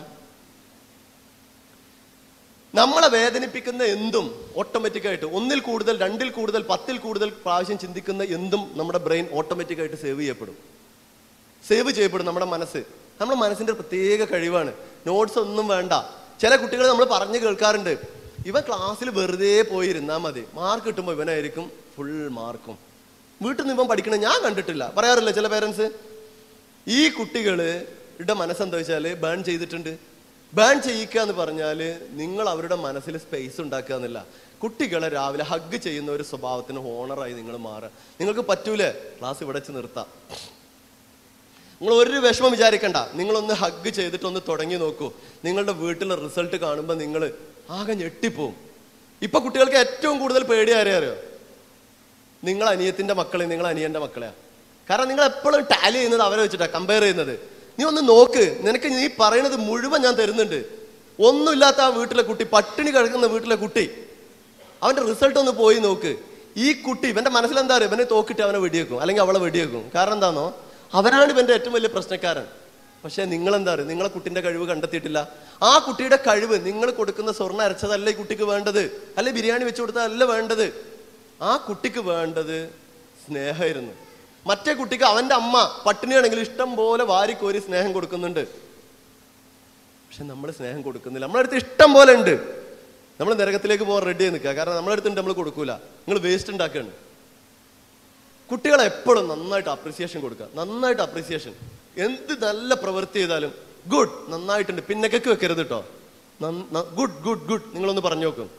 നമ്മളെ വേദനിപ്പിക്കുന്ന എന്തും ഓട്ടോമാറ്റിക് ആയിട്ട് ഒന്നിൽ കൂടുതൽ രണ്ടിൽ കൂടുതൽ പത്തിൽ കൂടുതൽ പ്രാവശ്യം ചിന്തിക്കുന്ന എന്തും നമ്മുടെ ബ്രെയിൻ ഓട്ടോമാറ്റിക് ആയിട്ട് സേവ് ചെയ്യപ്പെടും സേവ് ചെയ്യപ്പെടും നമ്മുടെ മനസ്സ് നമ്മുടെ മനസ്സിന്റെ പ്രത്യേക കഴിവാണ് നോട്ട്സ് ഒന്നും വേണ്ട ചില കുട്ടികൾ നമ്മൾ പറഞ്ഞു കേൾക്കാറുണ്ട് ഇവൻ ക്ലാസ്സിൽ വെറുതെ പോയി ഇരുന്നാൽ മതി മാർക്ക് കിട്ടുമ്പോൾ ഇവനായിരിക്കും ഫുൾ മാർക്കും വീട്ടിൽ നിന്ന് ഇവൻ പഠിക്കണം ഞാൻ കണ്ടിട്ടില്ല പറയാറില്ല ചില പേരൻസ് ഈ കുട്ടികളുടെ മനസ്സെന്താ വെച്ചാല് ബേൺ ചെയ്തിട്ടുണ്ട് ബേൺ ചെയ്യിക്കുക എന്ന് പറഞ്ഞാൽ നിങ്ങൾ അവരുടെ മനസ്സിൽ സ്പേസ് ഉണ്ടാക്കുക എന്നില്ല കുട്ടികളെ രാവിലെ ഹഗ് ചെയ്യുന്ന ഒരു സ്വഭാവത്തിന് ഓണറായി നിങ്ങൾ മാറുക നിങ്ങൾക്ക് പറ്റൂലേ ക്ലാസ് ഇവിടെ വെച്ച് നിർത്താം നിങ്ങൾ ഒരു വിഷമം വിചാരിക്കണ്ട നിങ്ങളൊന്ന് ഹഗ് ചെയ്തിട്ട് ഒന്ന് തുടങ്ങി നോക്കൂ നിങ്ങളുടെ വീട്ടിലെ റിസൾട്ട് കാണുമ്പോൾ നിങ്ങൾ ആകെ ഞെട്ടിപ്പോവും ഇപ്പൊ കുട്ടികൾക്ക് ഏറ്റവും കൂടുതൽ പേടി ആരെ അറിയോ നിങ്ങൾ അനിയത്തിന്റെ മക്കളെ നിങ്ങൾ അനിയന്റെ മക്കളെയാ കാരണം നിങ്ങൾ എപ്പോഴും ടാലി ചെയ്യുന്നത് അവരെ വെച്ചിട്ടാ കമ്പയർ ചെയ്യുന്നത് നീ ഒന്ന് നോക്ക് നിനക്ക് നീ പറയുന്നത് മുഴുവൻ ഞാൻ തരുന്നുണ്ട് ഒന്നുമില്ലാത്ത ആ വീട്ടിലെ കുട്ടി പട്ടിണി കിടക്കുന്ന വീട്ടിലെ കുട്ടി അവന്റെ റിസൾട്ട് ഒന്ന് പോയി നോക്ക് ഈ കുട്ടി ഇവന്റെ മനസ്സിൽ എന്താ അറിയോ ഇവനെ തോക്കിട്ട് അവനെ വെടിയേക്കും അല്ലെങ്കിൽ അവളെ വെടിയേക്കും കാരണം എന്താണോ അവനാണ് ഇവന്റെ ഏറ്റവും വലിയ പ്രശ്നക്കാരൻ പക്ഷെ നിങ്ങൾ എന്താ പറയുക നിങ്ങളെ കുട്ടിന്റെ കഴിവ് കണ്ടെത്തിയിട്ടില്ല ആ കുട്ടിയുടെ കഴിവ് നിങ്ങൾ കൊടുക്കുന്ന സ്വർണ്ണ അരച്ചതല്ല ഈ കുട്ടിക്ക് വേണ്ടത് അല്ലെ ബിരിയാണി വെച്ച് കൊടുത്തതല്ല വേണ്ടത് ആ കുട്ടിക്ക് വേണ്ടത് സ്നേഹമായിരുന്നു മറ്റേ കുട്ടിക്ക് അവന്റെ അമ്മ പട്ടിണിയാണെങ്കിൽ ഇഷ്ടം പോലെ വാരിക്കോരി സ്നേഹം കൊടുക്കുന്നുണ്ട് പക്ഷെ നമ്മൾ സ്നേഹം കൊടുക്കുന്നില്ല നമ്മളെ അടുത്ത് ഇഷ്ടം പോലെ ഉണ്ട് നമ്മൾ നരകത്തിലേക്ക് പോകാൻ റെഡി ആയി നിൽക്കുക കാരണം നമ്മളെ അടുത്തുണ്ട് നമ്മൾ കൊടുക്കൂല നിങ്ങൾ വേസ്റ്റ് ഉണ്ടാക്കുകയാണ് കുട്ടികളെ എപ്പോഴും നന്നായിട്ട് അപ്രിസിയേഷൻ കൊടുക്കുക നന്നായിട്ട് അപ്രിസിയേഷൻ എന്ത് നല്ല പ്രവൃത്തി ചെയ്താലും ഗുഡ് നന്നായിട്ടുണ്ട് പിന്നക്കൊക്കെ വെക്കരുത് കേട്ടോ ഗുഡ് ഗുഡ് ഗുഡ് നിങ്ങളൊന്ന് പറഞ്ഞു നോക്കും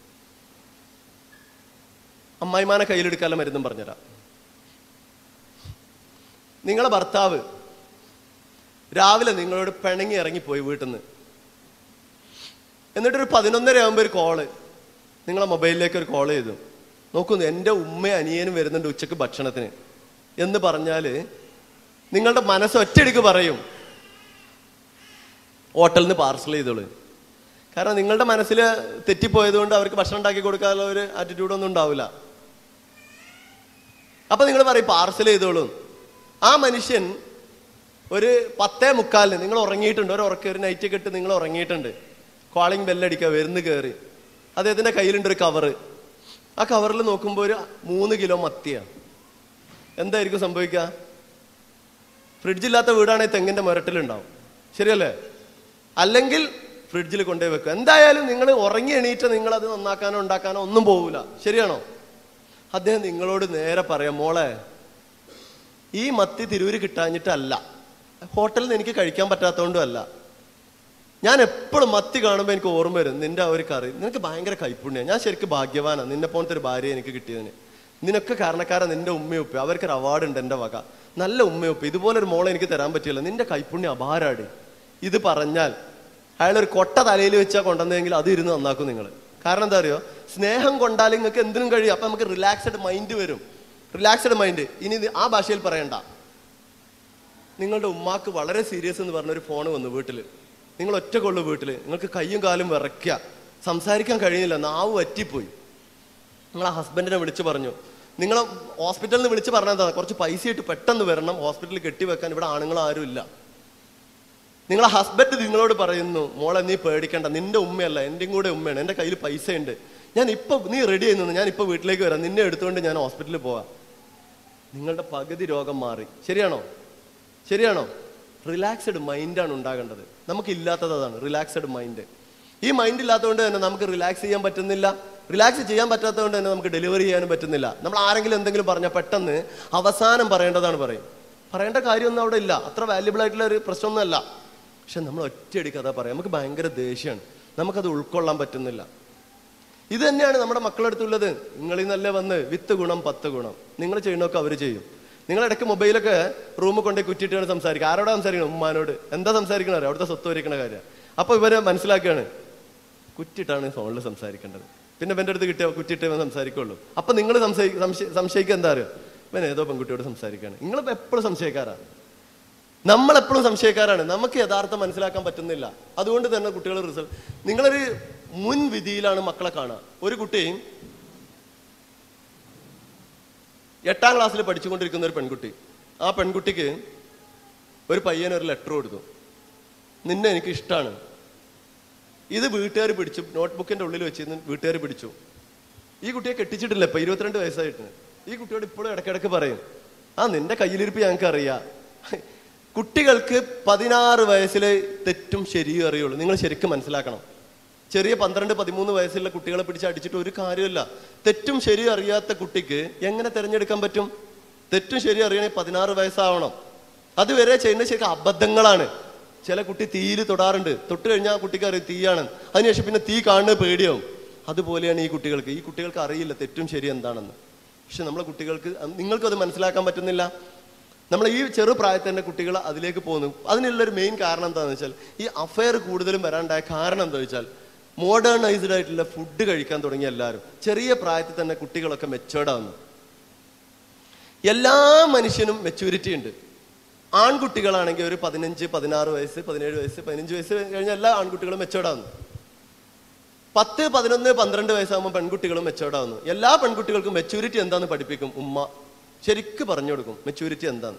അമ്മായിമാനെ കയ്യിലെടുക്കാനുള്ള മരുന്നും പറഞ്ഞുതരാം നിങ്ങളെ ഭർത്താവ് രാവിലെ നിങ്ങളോട് പിണങ്ങി ഇറങ്ങിപ്പോയി വീട്ടിൽ നിന്ന് എന്നിട്ടൊരു പതിനൊന്നര ആകുമ്പോൾ ഒരു കോള് നിങ്ങളെ മൊബൈലിലേക്ക് ഒരു കോൾ ചെയ്തു നോക്കുന്നു എൻ്റെ ഉമ്മയും അനിയനും വരുന്നുണ്ട് ഉച്ചക്ക് ഭക്ഷണത്തിന് എന്ന് പറഞ്ഞാല് നിങ്ങളുടെ മനസ്സ് ഒറ്റയടിക്ക് പറയും ഹോട്ടലിൽ നിന്ന് പാർസൽ ചെയ്തോളൂ കാരണം നിങ്ങളുടെ മനസ്സിൽ തെറ്റിപ്പോയത് കൊണ്ട് അവർക്ക് ഭക്ഷണം ഉണ്ടാക്കി കൊടുക്കാനുള്ള ഒരു ആറ്റിറ്റ്യൂഡ് ഒന്നും ഉണ്ടാവില്ല അപ്പൊ നിങ്ങൾ പറയും പാർസൽ ചെയ്തോളൂ ആ മനുഷ്യൻ ഒരു പത്തേ മുക്കാലിന് നിങ്ങൾ ഉറങ്ങിയിട്ടുണ്ട് ഒരു ഉറക്കം ഒരു നൈറ്റ് കെട്ട് നിങ്ങൾ ഉറങ്ങിയിട്ടുണ്ട് കോളിംഗ് ബെല്ലടിക്കുക വരുന്ന് കയറി അദ്ദേഹത്തിന്റെ കയ്യിലുണ്ട് ഒരു കവറ് ആ കവറിൽ നോക്കുമ്പോൾ ഒരു മൂന്ന് കിലോ മത്തിയാണ് എന്തായിരിക്കും സംഭവിക്കുക ഫ്രിഡ്ജില്ലാത്ത വീടാണെങ്കിൽ തെങ്ങിന്റെ മുരട്ടിലുണ്ടാവും ശരിയല്ലേ അല്ലെങ്കിൽ ഫ്രിഡ്ജിൽ കൊണ്ടുപോയി വെക്കുക എന്തായാലും നിങ്ങൾ ഉറങ്ങി എണീറ്റ് നിങ്ങൾ അത് നന്നാക്കാനോ ഉണ്ടാക്കാനോ ഒന്നും പോകൂല ശരിയാണോ അദ്ദേഹം നിങ്ങളോട് നേരെ പറയാം മോളെ ഈ മത്തി തിരൂര് കിട്ടാഞ്ഞിട്ടല്ല ഹോട്ടലിൽ നിന്ന് എനിക്ക് കഴിക്കാൻ പറ്റാത്തതുകൊണ്ടും അല്ല ഞാൻ എപ്പോഴും മത്തി കാണുമ്പോൾ എനിക്ക് ഓർമ്മ വരും നിന്റെ ആ ഒരു കറി നിനക്ക് ഭയങ്കര കൈപ്പുണ്യാണ് ഞാൻ ശരിക്കും ഭാഗ്യവാനാണ് നിന്നെ പോലത്തെ ഒരു ഭാര്യ എനിക്ക് കിട്ടിയതിന് നിനക്ക് കാരണക്കാരൻ നിന്റെ ഉമ്മയുപ്പ അവർക്കൊരു അവാർഡ് ഉണ്ട് എൻ്റെ വക നല്ല ഉമ്മയുപ്പ ഇതുപോലെ ഒരു മോളെ എനിക്ക് തരാൻ പറ്റില്ല നിന്റെ കൈപ്പുണ്യം അപാരാടി ഇത് പറഞ്ഞാൽ അയാൾ ഒരു കൊട്ട തലയിൽ വെച്ചാൽ കൊണ്ടുവന്നെങ്കിൽ അത് ഇരുന്ന് നന്നാക്കും നിങ്ങൾ കാരണം എന്താ അറിയോ സ്നേഹം കൊണ്ടാൽ നിങ്ങൾക്ക് എന്തിനും കഴിയും അപ്പൊ നമുക്ക് റിലാക്സ്ഡ് മൈൻഡ് വരും റിലാക്സ്ഡ് മൈൻഡ് ഇനി ഇത് ആ ഭാഷയിൽ പറയണ്ട നിങ്ങളുടെ ഉമ്മാക്ക് വളരെ സീരിയസ് എന്ന് പറഞ്ഞ ഒരു ഫോൺ വന്നു വീട്ടിൽ നിങ്ങൾ ഒറ്റക്കൊള്ളു വീട്ടിൽ നിങ്ങൾക്ക് കയ്യും കാലും വിറയ്ക്കുക സംസാരിക്കാൻ കഴിയുന്നില്ല നാവ് വറ്റിപ്പോയി നിങ്ങൾ ആ ഹസ്ബൻഡിനെ വിളിച്ചു പറഞ്ഞു നിങ്ങൾ ഹോസ്പിറ്റലിൽ നിന്ന് വിളിച്ച് പറഞ്ഞതാ കുറച്ച് പൈസ ഇട്ട് പെട്ടെന്ന് വരണം ഹോസ്പിറ്റലിൽ കെട്ടിവെക്കാൻ ഇവിടെ ആണുങ്ങൾ ആരും ഇല്ല നിങ്ങളെ ഹസ്ബൻഡ് നിങ്ങളോട് പറയുന്നു മോളെ നീ പേടിക്കണ്ട നിന്റെ ഉമ്മയല്ല എന്റെയും കൂടെ ഉമ്മയാണ് എന്റെ കയ്യിൽ പൈസ ഉണ്ട് ഞാൻ ഇപ്പൊ നീ റെഡി ചെയ്യുന്നു ഞാൻ ഇപ്പൊ വീട്ടിലേക്ക് വരാം നിന്നെ എടുത്തുകൊണ്ട് ഞാൻ ഹോസ്പിറ്റലിൽ പോവാം നിങ്ങളുടെ പകുതി രോഗം മാറി ശരിയാണോ ശരിയാണോ റിലാക്സ്ഡ് മൈൻഡാണ് ഉണ്ടാകേണ്ടത് നമുക്ക് ഇല്ലാത്തത് അതാണ് റിലാക്സ്ഡ് മൈൻഡ് ഈ മൈൻഡ് ഇല്ലാത്തതുകൊണ്ട് തന്നെ നമുക്ക് റിലാക്സ് ചെയ്യാൻ പറ്റുന്നില്ല റിലാക്സ് ചെയ്യാൻ പറ്റാത്തതുകൊണ്ട് തന്നെ നമുക്ക് ഡെലിവറി ചെയ്യാനും പറ്റുന്നില്ല നമ്മൾ ആരെങ്കിലും എന്തെങ്കിലും പറഞ്ഞാൽ പെട്ടെന്ന് അവസാനം പറയേണ്ടതാണ് പറയും പറയേണ്ട കാര്യമൊന്നും അവിടെ ഇല്ല അത്ര വാല്യുബിൾ ആയിട്ടുള്ള ഒരു പ്രശ്നമൊന്നുമല്ല പക്ഷെ നമ്മൾ ഒറ്റയടിക്ക് അതാ പറയാം നമുക്ക് ഭയങ്കര ദേഷ്യമാണ് നമുക്കത് ഉൾക്കൊള്ളാൻ പറ്റുന്നില്ല ഇത് തന്നെയാണ് നമ്മുടെ മക്കളടുത്തുള്ളത് നിങ്ങളിൽ നല്ല വന്ന് വിത്ത് ഗുണം പത്ത് ഗുണം നിങ്ങൾ ചെയ്യണമൊക്കെ അവർ ചെയ്യും നിങ്ങൾ ഇടയ്ക്ക് മൊബൈലൊക്കെ റൂമിൽ കൊണ്ടുപോയി കുറ്റിയിട്ടാണ് സംസാരിക്കുക ആരോടാ സംസാരിക്കണം ഉമ്മാനോട് എന്താ സംസാരിക്കണ അവിടുത്തെ സ്വത്ത് വരിക്കണ കാര്യം അപ്പൊ ഇവര് മനസ്സിലാക്കുകയാണ് കുറ്റിട്ടാണ് ഫോണിൽ സംസാരിക്കേണ്ടത് പിന്നെ ഇവന്റെ അടുത്ത് കിട്ടിയ കുറ്റിട്ട് ഇവൻ സംസാരിക്കുള്ളൂ അപ്പൊ നിങ്ങൾ സംശയിക്കുക എന്താ അറിയോ ഇവൻ ഏതോ പെൺകുട്ടിയോട് സംസാരിക്കുകയാണ് നിങ്ങൾ എപ്പോഴും സംശയക്കാരാ നമ്മൾ എപ്പോഴും സംശയക്കാരാണ് നമുക്ക് യഥാർത്ഥം മനസ്സിലാക്കാൻ പറ്റുന്നില്ല അതുകൊണ്ട് തന്നെ കുട്ടികൾ റിസൾട്ട് നിങ്ങളൊരു മുൻവിധിയിലാണ് മക്കളെ കാണുക ഒരു കുട്ടിയും എട്ടാം ക്ലാസ്സിൽ പഠിച്ചുകൊണ്ടിരിക്കുന്ന ഒരു പെൺകുട്ടി ആ പെൺകുട്ടിക്ക് ഒരു പയ്യൻ ഒരു ലെറ്റർ കൊടുത്തു നിന്നെ എനിക്ക് ഇഷ്ടമാണ് ഇത് വീട്ടുകാർ പിടിച്ചു നോട്ട്ബുക്കിന്റെ ഉള്ളിൽ വെച്ചിരുന്ന് വീട്ടുകാർ പിടിച്ചു ഈ കുട്ടിയെ കെട്ടിച്ചിട്ടില്ല ഇപ്പൊ ഇരുപത്തിരണ്ട് വയസ്സായിട്ട് ഈ കുട്ടിയോട് ഇപ്പോഴും ഇടയ്ക്കിടയ്ക്ക് പറയും ആ നിന്റെ കയ്യിലിരിപ്പ് ഞങ്ങൾക്ക് അറിയാം കുട്ടികൾക്ക് പതിനാറ് വയസ്സിലെ തെറ്റും ശരിയും അറിയുള്ളൂ നിങ്ങൾ ശരിക്കും മനസ്സിലാക്കണം ചെറിയ പന്ത്രണ്ട് പതിമൂന്ന് വയസ്സുള്ള കുട്ടികളെ പിടിച്ച് അടിച്ചിട്ട് ഒരു കാര്യമില്ല തെറ്റും ശരിയും അറിയാത്ത കുട്ടിക്ക് എങ്ങനെ തിരഞ്ഞെടുക്കാൻ പറ്റും തെറ്റും ശരിയും അറിയണമെങ്കിൽ പതിനാറ് വയസ്സാവണം അതുവരെ ചെയ്യുന്ന ശരിക്കും അബദ്ധങ്ങളാണ് ചില കുട്ടി തീയിൽ തൊടാറുണ്ട് തൊട്ട് കഴിഞ്ഞാൽ ആ കുട്ടിക്ക് അറിയാം തീയാണ് അതിനുശേഷം പിന്നെ തീ കാണുന്നത് പേടിയാവും അതുപോലെയാണ് ഈ കുട്ടികൾക്ക് ഈ കുട്ടികൾക്ക് അറിയില്ല തെറ്റും ശരി എന്താണെന്ന് പക്ഷെ നമ്മളെ കുട്ടികൾക്ക് നിങ്ങൾക്കും അത് മനസ്സിലാക്കാൻ പറ്റുന്നില്ല നമ്മൾ ഈ ചെറു പ്രായത്തിൽ തന്നെ കുട്ടികൾ അതിലേക്ക് പോകുന്നു അതിനുള്ളൊരു മെയിൻ കാരണം എന്താണെന്ന് വെച്ചാൽ ഈ അഫയർ കൂടുതലും വരാണ്ടായ കാരണം എന്താ വെച്ചാൽ മോഡേണൈസ്ഡ് ആയിട്ടുള്ള ഫുഡ് കഴിക്കാൻ തുടങ്ങിയ എല്ലാവരും ചെറിയ പ്രായത്തിൽ തന്നെ കുട്ടികളൊക്കെ മെച്ചേർഡ് ആവുന്നു എല്ലാ മനുഷ്യനും മെച്യൂരിറ്റി ഉണ്ട് ആൺകുട്ടികളാണെങ്കിൽ ഒരു പതിനഞ്ച് പതിനാറ് വയസ്സ് പതിനേഴ് വയസ്സ് പതിനഞ്ച് വയസ്സ് കഴിഞ്ഞ എല്ലാ ആൺകുട്ടികളും മെച്ചേർഡ് ആവുന്നു പത്ത് പതിനൊന്ന് പന്ത്രണ്ട് വയസ്സാകുമ്പോൾ പെൺകുട്ടികളും മെച്ചേർഡ് ആവുന്നു എല്ലാ പെൺകുട്ടികൾക്കും മെച്യൂരിറ്റി എന്താന്ന് പഠിപ്പിക്കും ഉമ്മ ശരിക്ക് പറഞ്ഞു കൊടുക്കും മെച്യൂരിറ്റി എന്താന്ന്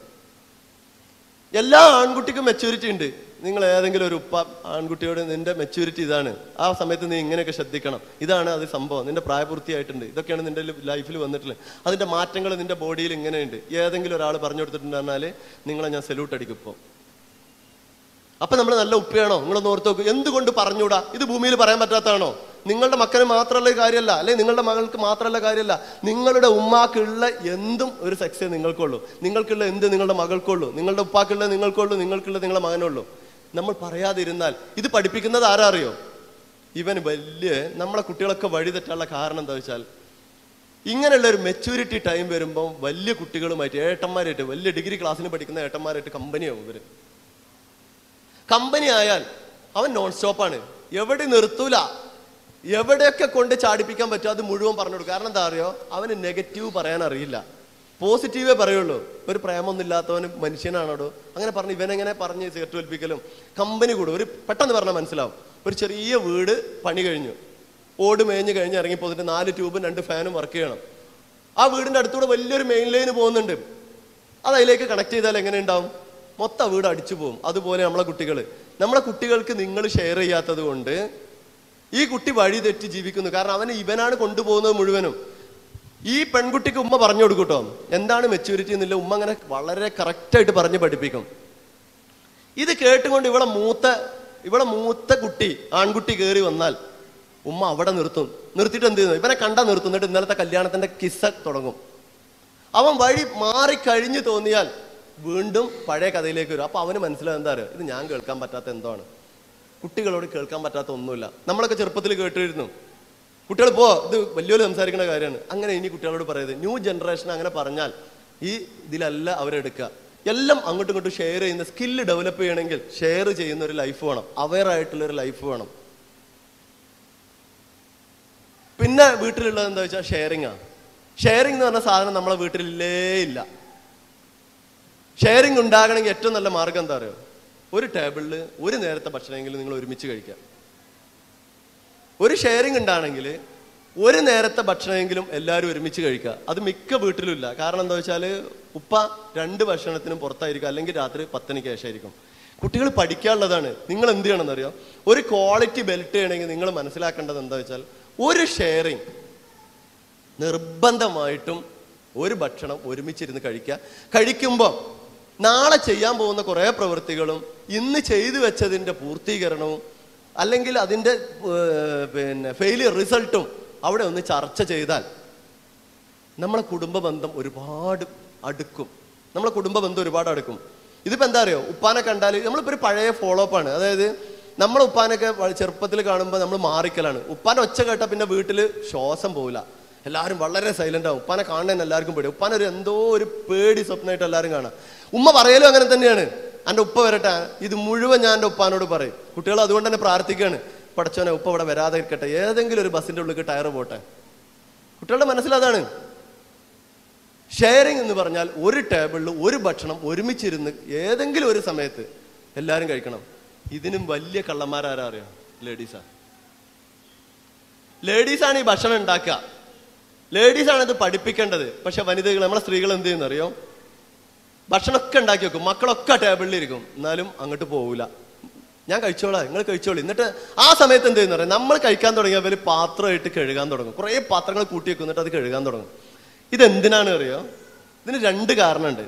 എല്ലാ ആൺകുട്ടിക്കും മെച്യൂരിറ്റി ഉണ്ട് നിങ്ങൾ ഏതെങ്കിലും ഒരു ഉപ്പ ആൺകുട്ടിയോട് നിന്റെ മെച്യൂരിറ്റി ഇതാണ് ആ സമയത്ത് നീ ഇങ്ങനെയൊക്കെ ശ്രദ്ധിക്കണം ഇതാണ് അത് സംഭവം നിന്റെ പ്രായപൂർത്തിയായിട്ടുണ്ട് ഇതൊക്കെയാണ് നിന്റെ ലൈഫിൽ വന്നിട്ടുള്ളത് അതിന്റെ മാറ്റങ്ങൾ നിന്റെ ബോഡിയിൽ ഇങ്ങനെയുണ്ട് ഏതെങ്കിലും ഒരാൾ പറഞ്ഞു കൊടുത്തിട്ടുണ്ട് പറഞ്ഞാൽ നിങ്ങളെ ഞാൻ സല്യൂട്ട് അടിക്കും ഇപ്പോൾ അപ്പൊ നമ്മൾ നല്ല ഉപ്പയാണോ നിങ്ങളൊന്ന് ഓർത്ത് നോക്കൂ എന്തുകൊണ്ട് പറഞ്ഞൂടാ ഇത് ഭൂമിയിൽ പറയാൻ പറ്റാത്തതാണോ നിങ്ങളുടെ മക്കന് മാത്രമുള്ള കാര്യമല്ല അല്ലെ നിങ്ങളുടെ മകൾക്ക് മാത്രമുള്ള കാര്യമല്ല നിങ്ങളുടെ ഉമ്മാക്കുള്ള എന്തും ഒരു സെക്സേ നിങ്ങൾക്കുള്ളൂ നിങ്ങൾക്കുള്ള എന്ത് നിങ്ങളുടെ മകൾക്കുള്ളൂ നിങ്ങളുടെ ഉപ്പാക്കുള്ള നിങ്ങൾക്കുള്ളൂ നിങ്ങൾക്കുള്ള നിങ്ങളുടെ മകനുള്ളൂ നമ്മൾ പറയാതിരുന്നാൽ ഇത് പഠിപ്പിക്കുന്നത് ആരാ അറിയോ ഇവൻ വലിയ നമ്മളെ കുട്ടികളൊക്കെ വഴി തെറ്റാനുള്ള കാരണം എന്താ വെച്ചാൽ ഇങ്ങനെയുള്ള ഒരു മെച്യൂരിറ്റി ടൈം വരുമ്പോൾ വലിയ കുട്ടികളുമായിട്ട് ഏട്ടന്മാരായിട്ട് വലിയ ഡിഗ്രി ക്ലാസ്സിന് പഠിക്കുന്ന ഏട്ടന്മാരായിട്ട് കമ്പനിയാവും ഇവര് കമ്പനി ആയാൽ അവൻ നോൺ സ്റ്റോപ്പാണ് എവിടെ നിർത്തൂല എവിടെയൊക്കെ കൊണ്ട് ചാടിപ്പിക്കാൻ പറ്റും അത് മുഴുവൻ പറഞ്ഞു കൊടുക്കും കാരണം എന്താ അറിയോ അവന് നെഗറ്റീവ് പറയാൻ അറിയില്ല പോസിറ്റീവേ പറയുള്ളൂ ഒരു പ്രേമൊന്നും ഇല്ലാത്തവന് മനുഷ്യനാണോടോ അങ്ങനെ പറഞ്ഞ് ഇവനെങ്ങനെ പറഞ്ഞ് സിഗരറ്റ് വലിപ്പിക്കലും കമ്പനി കൂടും ഒരു പെട്ടെന്ന് പറഞ്ഞാൽ മനസ്സിലാവും ഒരു ചെറിയ വീട് പണി കഴിഞ്ഞു ഓട് മേഞ്ഞ് കഴിഞ്ഞ് ഇറങ്ങി പോന്നിട്ട് നാല് ട്യൂബും രണ്ട് ഫാനും വർക്ക് ചെയ്യണം ആ വീടിന്റെ അടുത്തൂടെ വലിയൊരു മെയിൻ ലൈന് പോകുന്നുണ്ട് അത് അതിലേക്ക് കണക്ട് ചെയ്താൽ എങ്ങനെ ഉണ്ടാവും മൊത്തം വീട് അടിച്ചു പോകും അതുപോലെ നമ്മളെ കുട്ടികൾ നമ്മളെ കുട്ടികൾക്ക് നിങ്ങൾ ഷെയർ ചെയ്യാത്തത് കൊണ്ട് ഈ കുട്ടി വഴി തെറ്റി ജീവിക്കുന്നു കാരണം അവന് ഇവനാണ് കൊണ്ടുപോകുന്നത് മുഴുവനും ഈ പെൺകുട്ടിക്ക് ഉമ്മ പറഞ്ഞു കൊടുക്കൂട്ടോ എന്താണ് മെച്യൂരിറ്റി എന്നില്ല ഉമ്മ അങ്ങനെ വളരെ കറക്റ്റായിട്ട് പറഞ്ഞ് പഠിപ്പിക്കും ഇത് കേട്ടുകൊണ്ട് ഇവിടെ മൂത്ത ഇവിടെ മൂത്ത കുട്ടി ആൺകുട്ടി കയറി വന്നാൽ ഉമ്മ അവിടെ നിർത്തും നിർത്തിയിട്ട് എന്ത് ചെയ്യുന്നു ഇവനെ കണ്ടാ നിർത്തും എന്നിട്ട് ഇന്നലത്തെ കല്യാണത്തിന്റെ കിസ്സ തുടങ്ങും അവൻ വഴി മാറിക്കഴിഞ്ഞു തോന്നിയാൽ വീണ്ടും പഴയ കഥയിലേക്ക് വരും അപ്പൊ അവന് മനസ്സിലാവും എന്താ അറിയോ ഇത് ഞാൻ കേൾക്കാൻ പറ്റാത്ത എന്തോ ആണ് കുട്ടികളോട് കേൾക്കാൻ പറ്റാത്ത ഒന്നുമില്ല നമ്മളൊക്കെ ചെറുപ്പത്തിൽ കേട്ടിരുന്നു കുട്ടികൾ പോ ഇത് വലിയൊരു സംസാരിക്കുന്ന കാര്യമാണ് അങ്ങനെ ഇനി കുട്ടികളോട് പറയരുത് ന്യൂ ജനറേഷൻ അങ്ങനെ പറഞ്ഞാൽ ഈ ഇതിലല്ല അവരെടുക്കുക എല്ലാം അങ്ങോട്ടും ഇങ്ങോട്ടും ഷെയർ ചെയ്യുന്ന സ്കില്ല് ഡെവലപ്പ് ചെയ്യണമെങ്കിൽ ഷെയർ ചെയ്യുന്ന ഒരു ലൈഫ് വേണം അവെയർ ആയിട്ടുള്ള ഒരു ലൈഫ് വേണം പിന്നെ വീട്ടിലുള്ളത് എന്താ വെച്ചാൽ ഷെയറിംഗ് ആണ് ഷെയറിംഗ് എന്ന് പറഞ്ഞ സാധനം നമ്മളെ വീട്ടിലില്ലേ ഇല്ല ഷെയറിംഗ് ഉണ്ടാകണമെങ്കിൽ ഏറ്റവും നല്ല മാർഗം എന്താ അറിയോ ഒരു ടേബിളിൽ ഒരു നേരത്തെ ഭക്ഷണമെങ്കിലും നിങ്ങൾ ഒരുമിച്ച് കഴിക്കാം ഒരു ഷെയറിംഗ് ഉണ്ടാണെങ്കിൽ ഒരു നേരത്തെ ഭക്ഷണമെങ്കിലും എല്ലാവരും ഒരുമിച്ച് കഴിക്കുക അത് മിക്ക വീട്ടിലും ഇല്ല കാരണം എന്താ വെച്ചാൽ ഉപ്പ രണ്ട് ഭക്ഷണത്തിനും പുറത്തായിരിക്കും അല്ലെങ്കിൽ രാത്രി പത്തനിക്ക് ശേഷമായിരിക്കും കുട്ടികൾ പഠിക്കാനുള്ളതാണ് നിങ്ങൾ എന്ത് ചെയ്യണമെന്ന് അറിയോ ഒരു ക്വാളിറ്റി ബെൽറ്റ് ചെയ്യണമെങ്കിൽ നിങ്ങൾ മനസ്സിലാക്കേണ്ടത് എന്താ വെച്ചാൽ ഒരു ഷെയറിംഗ് നിർബന്ധമായിട്ടും ഒരു ഭക്ഷണം ഒരുമിച്ചിരുന്ന് കഴിക്കുക കഴിക്കുമ്പോൾ നാളെ ചെയ്യാൻ പോകുന്ന കുറേ പ്രവൃത്തികളും ഇന്ന് ചെയ്തു വെച്ചതിൻ്റെ പൂർത്തീകരണവും അല്ലെങ്കിൽ അതിൻ്റെ ഏർ, പിന്നെ ഫെയിലിയർ റിസൾട്ടും അവിടെ ഒന്ന് ചർച്ച ചെയ്താൽ നമ്മളെ കുടുംബ ബന്ധം ഒരുപാട് അടുക്കും നമ്മളെ കുടുംബ ബന്ധം ഒരുപാട് അടുക്കും ഇതിപ്പോ എന്താ അറിയോ ഉപ്പാനെ കണ്ടാൽ നമ്മളിപ്പോ ഒരു പഴയ ഫോളോ അപ്പ് ആണ് അതായത് നമ്മളെ ഉപ്പാനൊക്കെ വ- ചെറുപ്പത്തിൽ കാണുമ്പോൾ നമ്മൾ മാറിക്കലാണ് ഉപ്പാനെ ഒച്ച കേട്ടാൽ പിന്നെ വീട്ടിൽ ശ്വാസം പോവില്ല എല്ലാവരും വളരെ സൈലന്റ് ആവും ഉപ്പാനെ കാണുന്നതിന് എല്ലാവർക്കും പേടി ഉപ്പാനെ ഒരു എന്തോ ഒരു പേടി സ്വപ്നമായിട്ട് എല്ലാവരും കാണാം ഉമ്മ പറയലും അങ്ങനെ തന്നെയാണ് എൻ്റെ ഉപ്പ വരട്ടെ ഇത് മുഴുവൻ ഞാൻ എൻ്റെ ഉപ്പാനോട് പറയും കുട്ടികൾ അതുകൊണ്ട് തന്നെ പ്രാർത്ഥിക്കുകയാണ് പടച്ചോനെ ഉപ്പ ഇവിടെ വരാതെ ഇരിക്കട്ടെ ഏതെങ്കിലും ഒരു ബസ്സിന്റെ ഉള്ളിൽ ടയർ പോട്ടെ കുട്ടികളുടെ മനസ്സിലതാണ് ഷെയറിംഗ് എന്ന് പറഞ്ഞാൽ ഒരു ടേബിളിൽ ഒരു ഭക്ഷണം ഒരുമിച്ചിരുന്ന് ഏതെങ്കിലും ഒരു സമയത്ത് എല്ലാവരും കഴിക്കണം ഇതിനും വലിയ കള്ളന്മാരാരാ അറിയാം ലേഡീസാ ലേഡീസാണ് ഈ ഭക്ഷണം ഉണ്ടാക്കുക ലേഡീസാണ് ഇത് പഠിപ്പിക്കേണ്ടത് പക്ഷെ വനിതകൾ നമ്മളെ സ്ത്രീകൾ എന്ത് ചെയ്യുന്ന അറിയോ ഭക്ഷണമൊക്കെ ഉണ്ടാക്കി വെക്കും മക്കളൊക്കെ ടേബിളിൽ ഇരിക്കും എന്നാലും അങ്ങോട്ട് പോവില്ല ഞാൻ കഴിച്ചോളാം നിങ്ങൾ കഴിച്ചോളൂ എന്നിട്ട് ആ സമയത്ത് എന്ത് ചെയ്യുന്ന അറിയാം നമ്മൾ കഴിക്കാൻ തുടങ്ങിയ അവർ പാത്രമായിട്ട് കഴുകാൻ തുടങ്ങും കുറേ പാത്രങ്ങൾ കൂട്ടി വെക്കും എന്നിട്ട് അത് കഴുകാൻ തുടങ്ങും ഇതെന്തിനാണ് അറിയോ ഇതിന് രണ്ട് കാരണമുണ്ട്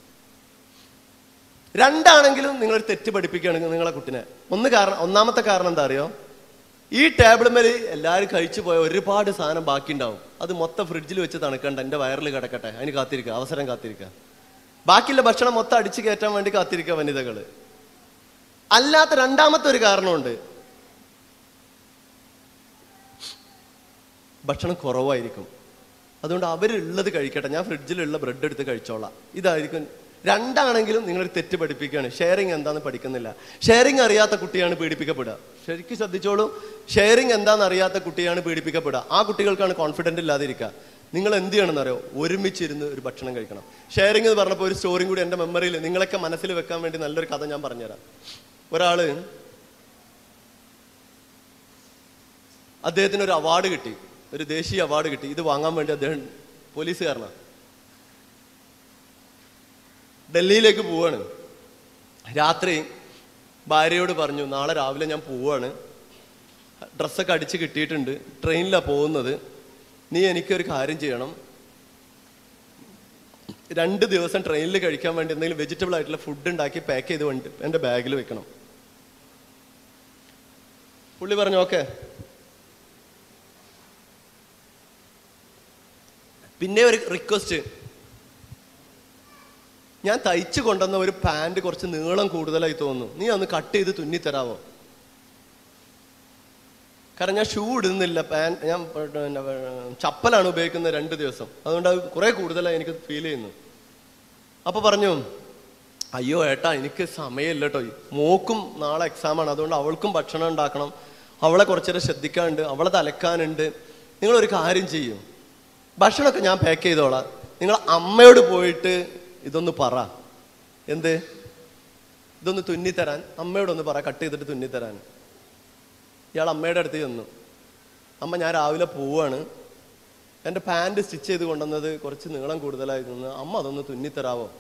രണ്ടാണെങ്കിലും നിങ്ങൾ തെറ്റ് പഠിപ്പിക്കുകയാണെങ്കിൽ നിങ്ങളെ കുട്ടിനെ ഒന്ന് കാരണം ഒന്നാമത്തെ കാരണം എന്താ അറിയോ ഈ ടേബിൾ മേൽ എല്ലാവരും കഴിച്ചു പോയ ഒരുപാട് സാധനം ബാക്കി ഉണ്ടാവും അത് മൊത്തം ഫ്രിഡ്ജിൽ വെച്ച് തണുക്കണ്ട എൻ്റെ വയറിൽ കിടക്കട്ടെ അതിന് കാത്തിരിക്കുക അവസരം കാത്തിരിക്കുക ബാക്കിയുള്ള ഭക്ഷണം മൊത്തം അടിച്ചു കയറ്റാൻ വേണ്ടി കാത്തിരിക്കുക വനിതകള് അല്ലാത്ത രണ്ടാമത്തെ ഒരു കാരണമുണ്ട് ഭക്ഷണം കുറവായിരിക്കും അതുകൊണ്ട് അവരുള്ളത് കഴിക്കട്ടെ ഞാൻ ഫ്രിഡ്ജിലുള്ള ബ്രെഡ് എടുത്ത് കഴിച്ചോളാം ഇതായിരിക്കും രണ്ടാണെങ്കിലും നിങ്ങളൊരു തെറ്റ് പഠിപ്പിക്കുകയാണ് ഷെയറിങ് എന്താണെന്ന് പഠിക്കുന്നില്ല ഷെയറിങ് അറിയാത്ത കുട്ടിയാണ് പീഡിപ്പിക്കപ്പെടുക ശരിക്കും ശ്രദ്ധിച്ചോളൂ ഷെയറിങ് എന്താണെന്ന് അറിയാത്ത കുട്ടിയാണ് പീഡിപ്പിക്കപ്പെടുക ആ കുട്ടികൾക്കാണ് കോൺഫിഡന്റ് ഇല്ലാതിരിക്കുക നിങ്ങൾ എന്ത് ചെയ്യണമെന്ന് അറിയോ ഒരുമിച്ചിരുന്ന് ഒരു ഭക്ഷണം കഴിക്കണം ഷെയറിങ് എന്ന് പറഞ്ഞപ്പോൾ ഒരു സ്റ്റോറിയും കൂടി എൻ്റെ മെമ്മറിയിൽ നിങ്ങളൊക്കെ മനസ്സിൽ വെക്കാൻ വേണ്ടി നല്ലൊരു കഥ ഞാൻ പറഞ്ഞുതരാം ഒരാള് അദ്ദേഹത്തിന് ഒരു അവാർഡ് കിട്ടി ഒരു ദേശീയ അവാർഡ് കിട്ടി ഇത് വാങ്ങാൻ വേണ്ടി അദ്ദേഹം പോലീസുകാരനാണ് ഡൽഹിയിലേക്ക് പോവാണ് രാത്രി ഭാര്യയോട് പറഞ്ഞു നാളെ രാവിലെ ഞാൻ പോവാണ് ഡ്രസ്സൊക്കെ അടിച്ച് കിട്ടിയിട്ടുണ്ട് ട്രെയിനിലാണ് പോകുന്നത് നീ എനിക്കൊരു കാര്യം ചെയ്യണം രണ്ട് ദിവസം ട്രെയിനിൽ കഴിക്കാൻ വേണ്ടി എന്തെങ്കിലും വെജിറ്റബിൾ ആയിട്ടുള്ള ഫുഡ് ഉണ്ടാക്കി പാക്ക് ചെയ്ത് വേണ്ടി എൻ്റെ ബാഗിൽ വെക്കണം പുള്ളി പറഞ്ഞു ഓക്കെ പിന്നെ ഒരു റിക്വസ്റ്റ് ഞാൻ തയ്ച്ചു കൊണ്ടുവന്ന ഒരു പാൻറ് കുറച്ച് നീളം കൂടുതലായി തോന്നുന്നു നീ ഒന്ന് കട്ട് ചെയ്ത് തുന്നി തരാവോ കാരണം ഞാൻ ഷൂ ഇടുന്നില്ല പാൻ ഞാൻ പിന്നെ ചപ്പലാണ് ഉപയോഗിക്കുന്നത് രണ്ട് ദിവസം അതുകൊണ്ട് അത് കുറെ കൂടുതലായി എനിക്ക് ഫീൽ ചെയ്യുന്നു അപ്പൊ പറഞ്ഞു അയ്യോ ഏട്ടാ എനിക്ക് സമയമില്ല കേട്ടോ മോക്കും നാളെ എക്സാം ആണ് അതുകൊണ്ട് അവൾക്കും ഭക്ഷണം ഉണ്ടാക്കണം അവളെ കുറച്ചേരം ശ്രദ്ധിക്കാനുണ്ട് അവളെ തലക്കാനുണ്ട് നിങ്ങൾ ഒരു കാര്യം ചെയ്യും ഭക്ഷണമൊക്കെ ഞാൻ പാക്ക് ചെയ്തോളാം നിങ്ങൾ അമ്മയോട് പോയിട്ട് ഇതൊന്ന് പറ എന്ത് ഇതൊന്ന് തുന്നിത്തരാൻ അമ്മയോടൊന്ന് പറ കട്ട് ചെയ്തിട്ട് തുന്നിത്തരാൻ ഇയാൾ അമ്മയുടെ അടുത്ത് ചെന്നു അമ്മ ഞാൻ രാവിലെ പോവാണ് എൻ്റെ പാൻറ് സ്റ്റിച്ച് ചെയ്ത് കൊണ്ടുവന്നത് കുറച്ച് നീളം കൂടുതലായി നിന്ന് അമ്മ അതൊന്ന് തുന്നിത്തരാവോ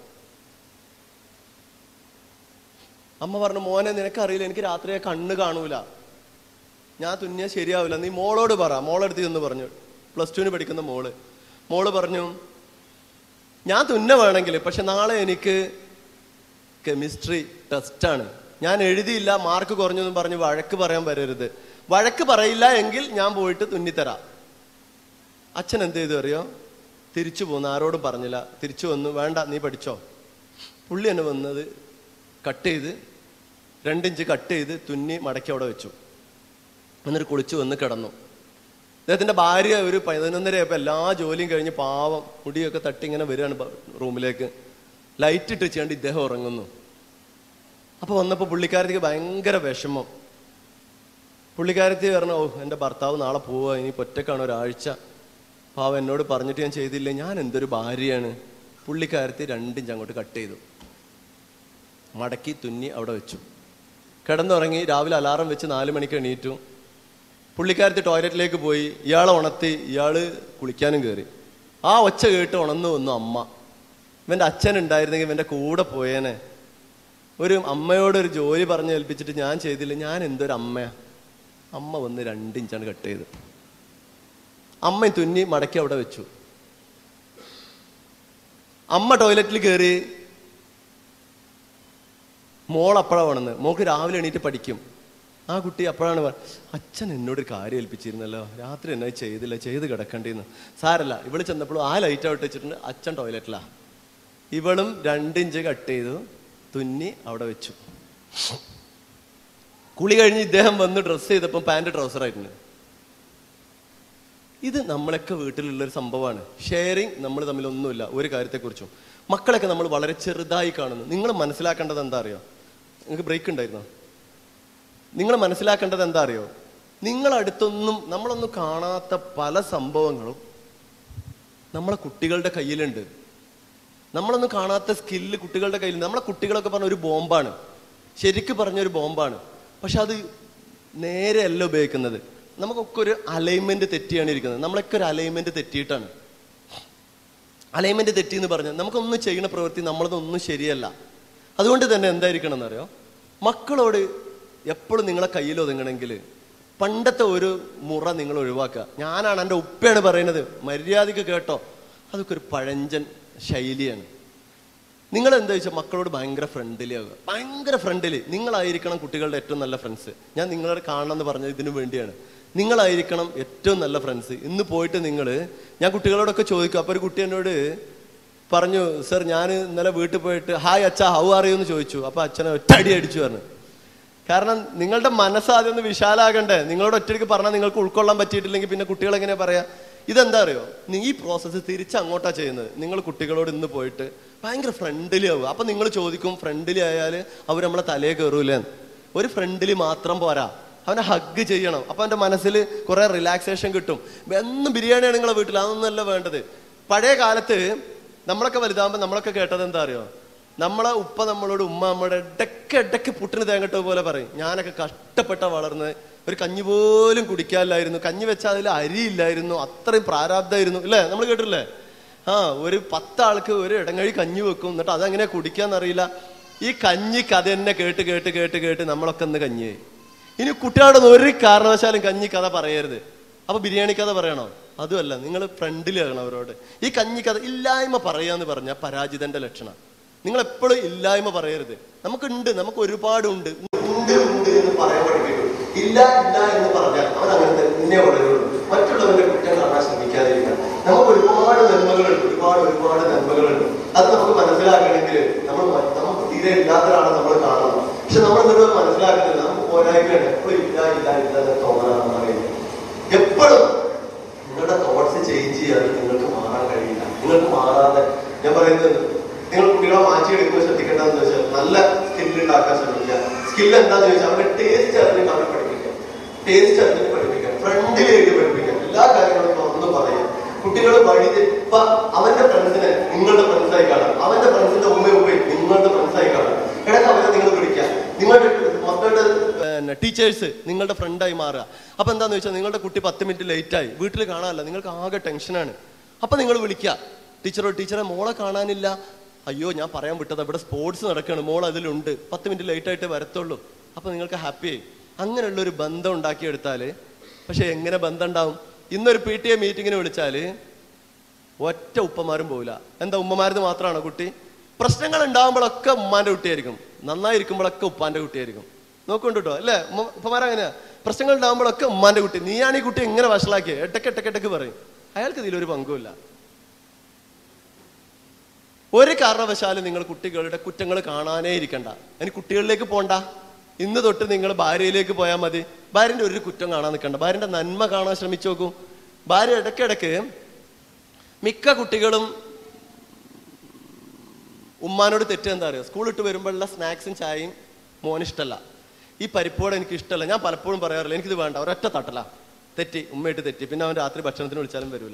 അമ്മ പറഞ്ഞു മോനെ നിനക്കറിയില്ല എനിക്ക് രാത്രിയെ കണ്ണ് കാണൂല ഞാൻ തുന്നിയ ശരിയാവില്ല നീ മോളോട് പറ മോളെടുത്ത് ചെന്ന് പറഞ്ഞു പ്ലസ് ടുവിന് പഠിക്കുന്ന മോള് മോള് പറഞ്ഞു ഞാൻ തുന്ന വേണമെങ്കിൽ പക്ഷെ നാളെ എനിക്ക് കെമിസ്ട്രി ടെസ്റ്റാണ് ഞാൻ എഴുതിയില്ല മാർക്ക് കുറഞ്ഞെന്നും പറഞ്ഞ് വഴക്ക് പറയാൻ വരരുത് വഴക്ക് പറയില്ല എങ്കിൽ ഞാൻ പോയിട്ട് തുന്നിത്തരാം അച്ഛൻ എന്ത് ചെയ്തു അറിയോ തിരിച്ചു പോന്നു ആരോടും പറഞ്ഞില്ല തിരിച്ചു വന്നു വേണ്ട നീ പഠിച്ചോ പുള്ളി എന്നെ വന്നത് കട്ട് ചെയ്ത് രണ്ടിഞ്ച് കട്ട് ചെയ്ത് തുന്നി മടക്കി അവിടെ വെച്ചു എന്നിട്ട് കുളിച്ചു വന്ന് കിടന്നു അദ്ദേഹത്തിന്റെ ഭാര്യ ഒരു പതിനൊന്നരയപ്പോൾ എല്ലാ ജോലിയും കഴിഞ്ഞ് പാവം മുടിയൊക്കെ തട്ടി ഇങ്ങനെ വരികയാണ് ബ- റൂമിലേക്ക് ലൈറ്റ് ഇട്ട് വെച്ചുകൊണ്ട് ഇദ്ദേഹം ഉറങ്ങുന്നു അപ്പൊ വന്നപ്പോൾ പുള്ളിക്കാരത്തിക്ക് ഭയങ്കര വിഷമം പുള്ളിക്കാരത്തി പറഞ്ഞു ഓ എൻ്റെ ഭർത്താവ് നാളെ പോവാ ഇനി ഒറ്റക്കാണ് ഒരാഴ്ച പാവം എന്നോട് പറഞ്ഞിട്ട് ഞാൻ ചെയ്തില്ല ഞാൻ എന്തൊരു ഭാര്യയാണ് പുള്ളിക്കാരത്തി രണ്ടിഞ്ച് അങ്ങോട്ട് കട്ട് ചെയ്തു മടക്കി തുന്നി അവിടെ വെച്ചു കിടന്നുറങ്ങി രാവിലെ അലാറം വെച്ച് നാല് മണിക്ക് എണീറ്റു പുള്ളിക്കാരത്തി ടോയ്ലറ്റിലേക്ക് പോയി ഇയാളെ ഉണർത്തി ഇയാള് കുളിക്കാനും കയറി ആ ഒച്ച കേട്ട് ഉണർന്നു വന്നു അമ്മ ഇവന്റെ അച്ഛൻ ഉണ്ടായിരുന്നെങ്കിൽ ഇവന്റെ കൂടെ പോയേനെ ഒരു അമ്മയോട് ഒരു ജോലി പറഞ്ഞ് ഏൽപ്പിച്ചിട്ട് ഞാൻ ചെയ്തില്ല ഞാൻ എന്തൊരു അമ്മയാ അമ്മ വന്ന് രണ്ടിഞ്ചാണ് കട്ട് ചെയ്ത് അമ്മ തുന്നി മടക്കി അവിടെ വെച്ചു അമ്മ ടോയ്ലറ്റിൽ കയറി മോൾ അപ്പോഴാണ് വന്നത് മോൾക്ക് രാവിലെ എണീറ്റ് പഠിക്കും ആ കുട്ടി അപ്പോഴാണ് പറ- അച്ഛൻ എന്നോട് ഒരു കാര്യം ഏൽപ്പിച്ചിരുന്നല്ലോ രാത്രി എന്നെ ചെയ്തില്ല ചെയ്ത് കിടക്കണ്ടേന്ന് സാരല്ല ഇവള് ചെന്നപ്പോഴും ആ ലൈറ്റ് ഔട്ട് വെച്ചിട്ടുണ്ട് അച്ഛൻ ടോയ്ലറ്റിലാ ഇവളും രണ്ടിഞ്ച് കട്ട് ചെയ്തു തുന്നി അവിടെ വെച്ചു കുളി കഴിഞ്ഞ് ഇദ്ദേഹം വന്ന് ഡ്രസ്സ് ചെയ്തപ്പോൾ പാൻറ് ട്രൗസർ ആയിട്ടുണ്ട് ഇത് നമ്മളൊക്കെ വീട്ടിലുള്ള ഒരു സംഭവമാണ് ഷെയറിങ് നമ്മൾ തമ്മിൽ ഒന്നുമില്ല ഒരു കാര്യത്തെക്കുറിച്ചും മക്കളൊക്കെ നമ്മൾ വളരെ ചെറുതായി കാണുന്നു നിങ്ങൾ മനസ്സിലാക്കേണ്ടത് എന്താ അറിയോ നിങ്ങൾക്ക് ബ്രേക്ക് ഉണ്ടായിരുന്നോ നിങ്ങൾ മനസ്സിലാക്കേണ്ടത് എന്താ അറിയോ നിങ്ങൾ അടുത്തൊന്നും നമ്മളൊന്നും കാണാത്ത പല സംഭവങ്ങളും നമ്മളെ കുട്ടികളുടെ കയ്യിലുണ്ട് നമ്മളൊന്നും കാണാത്ത സ്കില്ല് കുട്ടികളുടെ കയ്യിലുണ്ട് നമ്മളെ കുട്ടികളൊക്കെ പറഞ്ഞ ഒരു ബോംബാണ് ശരിക്ക് പറഞ്ഞ ഒരു ബോംബാണ് പക്ഷെ അത് നേരെയല്ല ഉപയോഗിക്കുന്നത് നമുക്കൊക്കെ ഒരു അലൈൻമെന്റ് തെറ്റിയാണ് ഇരിക്കുന്നത് നമ്മളൊക്കെ ഒരു അലൈൻമെന്റ് തെറ്റിയിട്ടാണ് അലൈൻമെന്റ് തെറ്റി എന്ന് പറഞ്ഞാൽ നമുക്കൊന്നും ചെയ്യുന്ന പ്രവൃത്തി നമ്മളതൊന്നും ശരിയല്ല അതുകൊണ്ട് തന്നെ എന്തായിരിക്കണം എന്നറിയോ മക്കളോട് എപ്പോഴും നിങ്ങളെ കയ്യിൽ ഒതുങ്ങണമെങ്കിൽ പണ്ടത്തെ ഒരു മുറ നിങ്ങൾ ഒഴിവാക്കുക ഞാനാണ് എൻ്റെ ഉപ്പയാണ് പറയുന്നത് മര്യാദയ്ക്ക് കേട്ടോ അതൊക്കെ ഒരു പഴഞ്ചൻ ശൈലിയാണ് നിങ്ങൾ എന്താ വെച്ചാൽ മക്കളോട് ഭയങ്കര ഫ്രണ്ട്ലി ആവുക ഭയങ്കര ഫ്രണ്ട്ലി നിങ്ങളായിരിക്കണം കുട്ടികളുടെ ഏറ്റവും നല്ല ഫ്രണ്ട്സ് ഞാൻ നിങ്ങളെ കാണണമെന്ന് പറഞ്ഞത് ഇതിനു വേണ്ടിയാണ് നിങ്ങളായിരിക്കണം ഏറ്റവും നല്ല ഫ്രണ്ട്സ് ഇന്ന് പോയിട്ട് നിങ്ങൾ ഞാൻ കുട്ടികളോടൊക്കെ ചോദിക്കും അപ്പോൾ ഒരു കുട്ടി എന്നോട് പറഞ്ഞു സർ ഞാൻ ഇന്നലെ വീട്ടിൽ പോയിട്ട് ഹായ് അച്ഛ ഹൗ അറിയൂ എന്ന് ചോദിച്ചു അപ്പോൾ അച്ഛനെ ഒറ്റടി അടിച്ചു പറഞ്ഞു കാരണം നിങ്ങളുടെ മനസ്സ് ആദ്യം ഒന്ന് വിശാലാകണ്ടേ നിങ്ങളോട് ഒറ്റയ്ക്ക് പറഞ്ഞാൽ നിങ്ങൾക്ക് ഉൾക്കൊള്ളാൻ പറ്റിയിട്ടില്ലെങ്കിൽ പിന്നെ കുട്ടികൾ എങ്ങനെ പറയാ ഇതെന്താ അറിയോ നീ ഈ പ്രോസസ്സ് തിരിച്ച് അങ്ങോട്ടാ ചെയ്യുന്നത് നിങ്ങൾ കുട്ടികളോട് ഇന്ന് പോയിട്ട് ഭയങ്കര ഫ്രണ്ട്ലി ആവുക അപ്പൊ നിങ്ങൾ ചോദിക്കും ഫ്രണ്ട്ലി ആയാൽ അവർ നമ്മളെ തലയെ കയറൂലേ ഒരു ഫ്രണ്ട്ലി മാത്രം പോരാ അവനെ ഹഗ് ചെയ്യണം അപ്പൊ അവന്റെ മനസ്സിൽ കുറെ റിലാക്സേഷൻ കിട്ടും എന്നും ബിരിയാണിയാണ് നിങ്ങളെ വീട്ടിൽ അതൊന്നുമല്ല വേണ്ടത് പഴയ കാലത്ത് നമ്മളൊക്കെ വലുതാകുമ്പോൾ നമ്മളൊക്കെ കേട്ടത് എന്താ അറിയോ നമ്മളെ ഉപ്പ നമ്മളോട് ഉമ്മ നമ്മുടെ ഇടയ്ക്ക് ഇടയ്ക്ക് പുട്ടിന് തേങ്ങട്ടോ പോലെ പറയും ഞാനൊക്കെ കഷ്ടപ്പെട്ട വളർന്ന് ഒരു കഞ്ഞി പോലും കുടിക്കാനില്ലായിരുന്നു കഞ്ഞി വെച്ചാൽ അതിൽ അരിയില്ലായിരുന്നു അത്രയും പ്രാരാബ്ധമായിരുന്നു ഇല്ലേ നമ്മൾ കേട്ടില്ലേ ആ ഒരു പത്താൾക്ക് ഒരു ഇടങ്ങഴി കഞ്ഞി വെക്കും എന്നിട്ട് അതെങ്ങനെ കുടിക്കാന്നറിയില്ല ഈ കഞ്ഞി കഥ തന്നെ കേട്ട് കേട്ട് കേട്ട് കേട്ട് നമ്മളൊക്കെ ഇന്ന് കഞ്ഞിയായി ഇനി കുട്ടികളോട് ഒരു കാരണവശാലും കഞ്ഞി കഥ പറയരുത് അപ്പൊ ബിരിയാണി കഥ പറയണോ അതുമല്ല നിങ്ങൾ ഫ്രണ്ടിലാകണം അവരോട് ഈ കഞ്ഞി കഥ ഇല്ലായ്മ പറയാന്ന് പറഞ്ഞ പരാജിതന്റെ ലക്ഷണം നിങ്ങൾ എപ്പോഴും ഇല്ലായ്മ പറയരുത് നമുക്കുണ്ട് നമുക്ക് ഒരുപാടുണ്ട് ഉണ്ട് ഉണ്ട് എന്ന് പറയാൻ പഠിപ്പിക്കും ഇല്ല ഇല്ല എന്ന് പറഞ്ഞാൽ അവൻ അങ്ങനെ തന്നെ വളരുള്ളൂ മറ്റുള്ളവരുടെ കുറ്റം കാണാൻ ശ്രമിക്കാതിരിക്കുക നമുക്ക് ഒരുപാട് നന്മകളുണ്ട് ഒരുപാട് ഒരുപാട് നന്മകളുണ്ട് അത് നമുക്ക് മനസ്സിലാക്കണമെങ്കിൽ നമ്മൾ മ- നമുക്ക് തീരെ ഇല്ലാത്തതാണ് നമ്മൾ കാണുന്നത് പക്ഷെ നമ്മൾ ഇതൊന്നും മനസ്സിലാക്കുന്നില്ല നമുക്ക് പോരായ്മയാണ് എപ്പോഴും ഇല്ല ഇല്ല ഇല്ല എന്ന് തോന്നലാണ് പറയുന്നത് എപ്പോഴും നിങ്ങളുടെ തോട്ട്സ് ചേഞ്ച് ചെയ്യാതെ നിങ്ങൾക്ക് മാറാൻ കഴിയില്ല നിങ്ങൾക്ക് മാറാതെ ഞാൻ പറയുന്നത് നിങ്ങൾ കുട്ടികളെ മാറ്റിയെടുക്കുമ്പോൾ ശ്രദ്ധിക്കേണ്ടതെന്ന് വെച്ചാൽ നല്ല സ്കില്ല് ഉണ്ടാക്കാൻ ശ്രമിക്കുക സ്കില്ല് എന്താന്ന് ചോദിച്ചാൽ അവരുടെ ടേസ്റ്റ് അറിഞ്ഞ് കാണാൻ പഠിപ്പിക്കുക ടേസ്റ്റ് അറിഞ്ഞ് പഠിപ്പിക്കുക ഫ്രണ്ടിലേക്ക് പഠിപ്പിക്കുക എല്ലാ കാര്യങ്ങളും തുറന്ന് പറയുക കുട്ടികൾ വഴി ഇപ്പൊ അവന്റെ ഫ്രണ്ട്സിനെ നിങ്ങളുടെ ഫ്രണ്ട്സായി കാണാം അവന്റെ ഫ്രണ്ട്സിന്റെ ഉമ്മ ഉമ്മയും നിങ്ങളുടെ ഫ്രണ്ട്സായി കാണാം ഇടയ്ക്ക് അവരെ നിങ്ങൾ വിളിക്കുക നിങ്ങളുടെ മക്കളുടെ പിന്നെ ടീച്ചേഴ്സ് നിങ്ങളുടെ ഫ്രണ്ടായി മാറുക അപ്പൊ എന്താന്ന് വെച്ചാൽ നിങ്ങളുടെ കുട്ടി പത്ത് മിനിറ്റ് ലേറ്റ് ആയി വീട്ടിൽ കാണാനല്ല നിങ്ങൾക്ക് ആകെ ടെൻഷനാണ് അപ്പൊ നിങ്ങൾ വിളിക്കുക ടീച്ചറോ ടീച്ചറെ മോളെ കാണാനില്ല അയ്യോ ഞാൻ പറയാൻ വിട്ടത് ഇവിടെ സ്പോർട്സ് നടക്കുകയാണ് മോൾ അതിലുണ്ട് പത്ത് മിനിറ്റ് ലേറ്റ് ആയിട്ട് വരത്തുള്ളൂ അപ്പൊ നിങ്ങൾക്ക് ഹാപ്പി ആയി അങ്ങനെയുള്ള ഒരു ബന്ധം ഉണ്ടാക്കിയെടുത്താല് പക്ഷെ എങ്ങനെ ബന്ധം ഉണ്ടാവും ഇന്നൊരു പി ടി എ മീറ്റിങ്ങിന് വിളിച്ചാല് ഒറ്റ ഉപ്പമാരും പോവില്ല എന്താ ഉമ്മമാരത് മാത്രമാണോ കുട്ടി പ്രശ്നങ്ങൾ ഉണ്ടാകുമ്പോഴൊക്കെ ഉമ്മാന്റെ കുട്ടിയായിരിക്കും നന്നായിരിക്കുമ്പോഴൊക്കെ ഉപ്പാന്റെ കുട്ടിയായിരിക്കും നോക്കുന്നുണ്ട് കേട്ടോ അല്ലേ ഉമ്മ ഉപ്പമാരങ്ങനെയാ പ്രശ്നങ്ങൾ ഉണ്ടാകുമ്പോഴൊക്കെ ഉമ്മാന്റെ കുട്ടി നീയാണ് ഈ കുട്ടി എങ്ങനെ വഷളാക്കിയത് എട്ടക്ക് എട്ടക്ക് എട്ടക്ക് പറയും അയാൾക്ക് ഇതിലൊരു പങ്കുമില്ല ഒരു കാരണവശാലും നിങ്ങൾ കുട്ടികളുടെ കുറ്റങ്ങൾ കാണാനേ ഇരിക്കണ്ട അതിന് കുട്ടികളിലേക്ക് പോണ്ട ഇന്ന് തൊട്ട് നിങ്ങൾ ഭാര്യയിലേക്ക് പോയാൽ മതി ഭാര്യന്റെ ഒരു കുറ്റം കാണാൻ നിൽക്കണ്ട ഭാര്യന്റെ നന്മ കാണാൻ ശ്രമിച്ചു നോക്കൂ ഭാര്യ ഇടയ്ക്കിടയ്ക്ക് മിക്ക കുട്ടികളും ഉമ്മാനോട് തെറ്റ് എന്താ അറിയോ സ്കൂൾ ഇട്ട് വരുമ്പോഴുള്ള സ്നാക്സും ചായയും മോന് ഇഷ്ടമല്ല ഈ പരിപ്പോടെ എനിക്ക് ഇഷ്ടമല്ല ഞാൻ പലപ്പോഴും പറയാറില്ല എനിക്കിത് വേണ്ട ഒരൊറ്റ തട്ടല തെറ്റി ഉമ്മയിട്ട് തെറ്റി പിന്നെ അവൻ രാത്രി ഭക്ഷണത്തിന് വിളിച്ചാലും വരൂല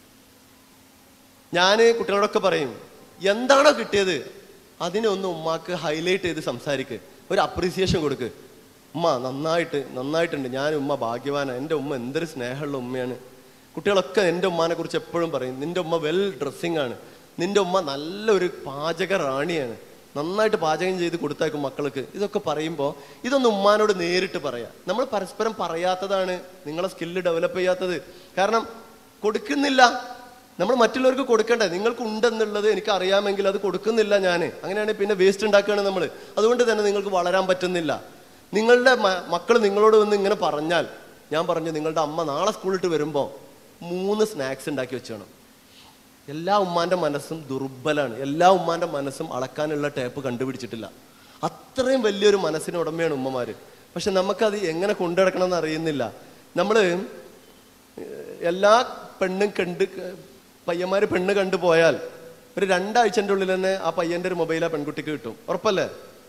ഞാൻ കുട്ടികളോടൊക്കെ പറയും എന്താണോ കിട്ടിയത് അതിനെ ഒന്ന് ഉമ്മാക്ക് ഹൈലൈറ്റ് ചെയ്ത് സംസാരിക്ക് ഒരു അപ്രീസിയേഷൻ കൊടുക്ക് ഉമ്മ നന്നായിട്ട് നന്നായിട്ടുണ്ട് ഞാൻ ഉമ്മ ഭാഗ്യവാനാണ് എൻ്റെ ഉമ്മ എന്തൊരു സ്നേഹമുള്ള ഉമ്മയാണ് കുട്ടികളൊക്കെ എൻ്റെ ഉമ്മാനെ കുറിച്ച് എപ്പോഴും പറയും നിന്റെ ഉമ്മ വെൽ ഡ്രസ്സിങ് ആണ് നിന്റെ ഉമ്മ നല്ലൊരു പാചക റാണിയാണ് നന്നായിട്ട് പാചകം ചെയ്ത് കൊടുത്തേക്കും മക്കൾക്ക് ഇതൊക്കെ പറയുമ്പോൾ ഇതൊന്നും ഉമ്മാനോട് നേരിട്ട് പറയാം നമ്മൾ പരസ്പരം പറയാത്തതാണ് നിങ്ങളെ സ്കില്ല് ഡെവലപ്പ് ചെയ്യാത്തത് കാരണം കൊടുക്കുന്നില്ല നമ്മൾ മറ്റുള്ളവർക്ക് കൊടുക്കണ്ടേ നിങ്ങൾക്ക് ഉണ്ടെന്നുള്ളത് എനിക്ക് അറിയാമെങ്കിൽ അത് കൊടുക്കുന്നില്ല ഞാൻ അങ്ങനെയാണെങ്കിൽ പിന്നെ വേസ്റ്റ് ഉണ്ടാക്കുകയാണ് നമ്മൾ അതുകൊണ്ട് തന്നെ നിങ്ങൾക്ക് വളരാൻ പറ്റുന്നില്ല നിങ്ങളുടെ മക്കൾ നിങ്ങളോട് വന്ന് ഇങ്ങനെ പറഞ്ഞാൽ ഞാൻ പറഞ്ഞു നിങ്ങളുടെ അമ്മ നാളെ സ്കൂളിട്ട് വരുമ്പോൾ മൂന്ന് സ്നാക്സ് ഉണ്ടാക്കി വെച്ചോണം എല്ലാ ഉമ്മാന്റെ മനസ്സും ദുർബലാണ് എല്ലാ ഉമ്മാന്റെ മനസ്സും അളക്കാനുള്ള ടേപ്പ് കണ്ടുപിടിച്ചിട്ടില്ല അത്രയും വലിയൊരു മനസ്സിന് ഉടമയാണ് ഉമ്മമാര് പക്ഷെ നമുക്കത് എങ്ങനെ കൊണ്ടുനടക്കണം എന്ന് അറിയുന്നില്ല നമ്മള് എല്ലാ പെണ്ണും കണ്ട് പയ്യന്മാര് പെണ്ണ് കണ്ടു പോയാൽ ഒരു രണ്ടാഴ്ചന്റെ ഉള്ളിൽ തന്നെ ആ പയ്യന്റെ ഒരു മൊബൈൽ ആ പെൺകുട്ടിക്ക് കിട്ടും ഉറപ്പല്ലേ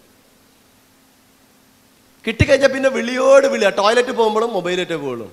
കിട്ടിക്കഴിഞ്ഞാൽ പിന്നെ വിളിയോട് വിളിയാ ടോയ്ലറ്റ് പോകുമ്പോഴും മൊബൈലേറ്റേ പോകുള്ളൂ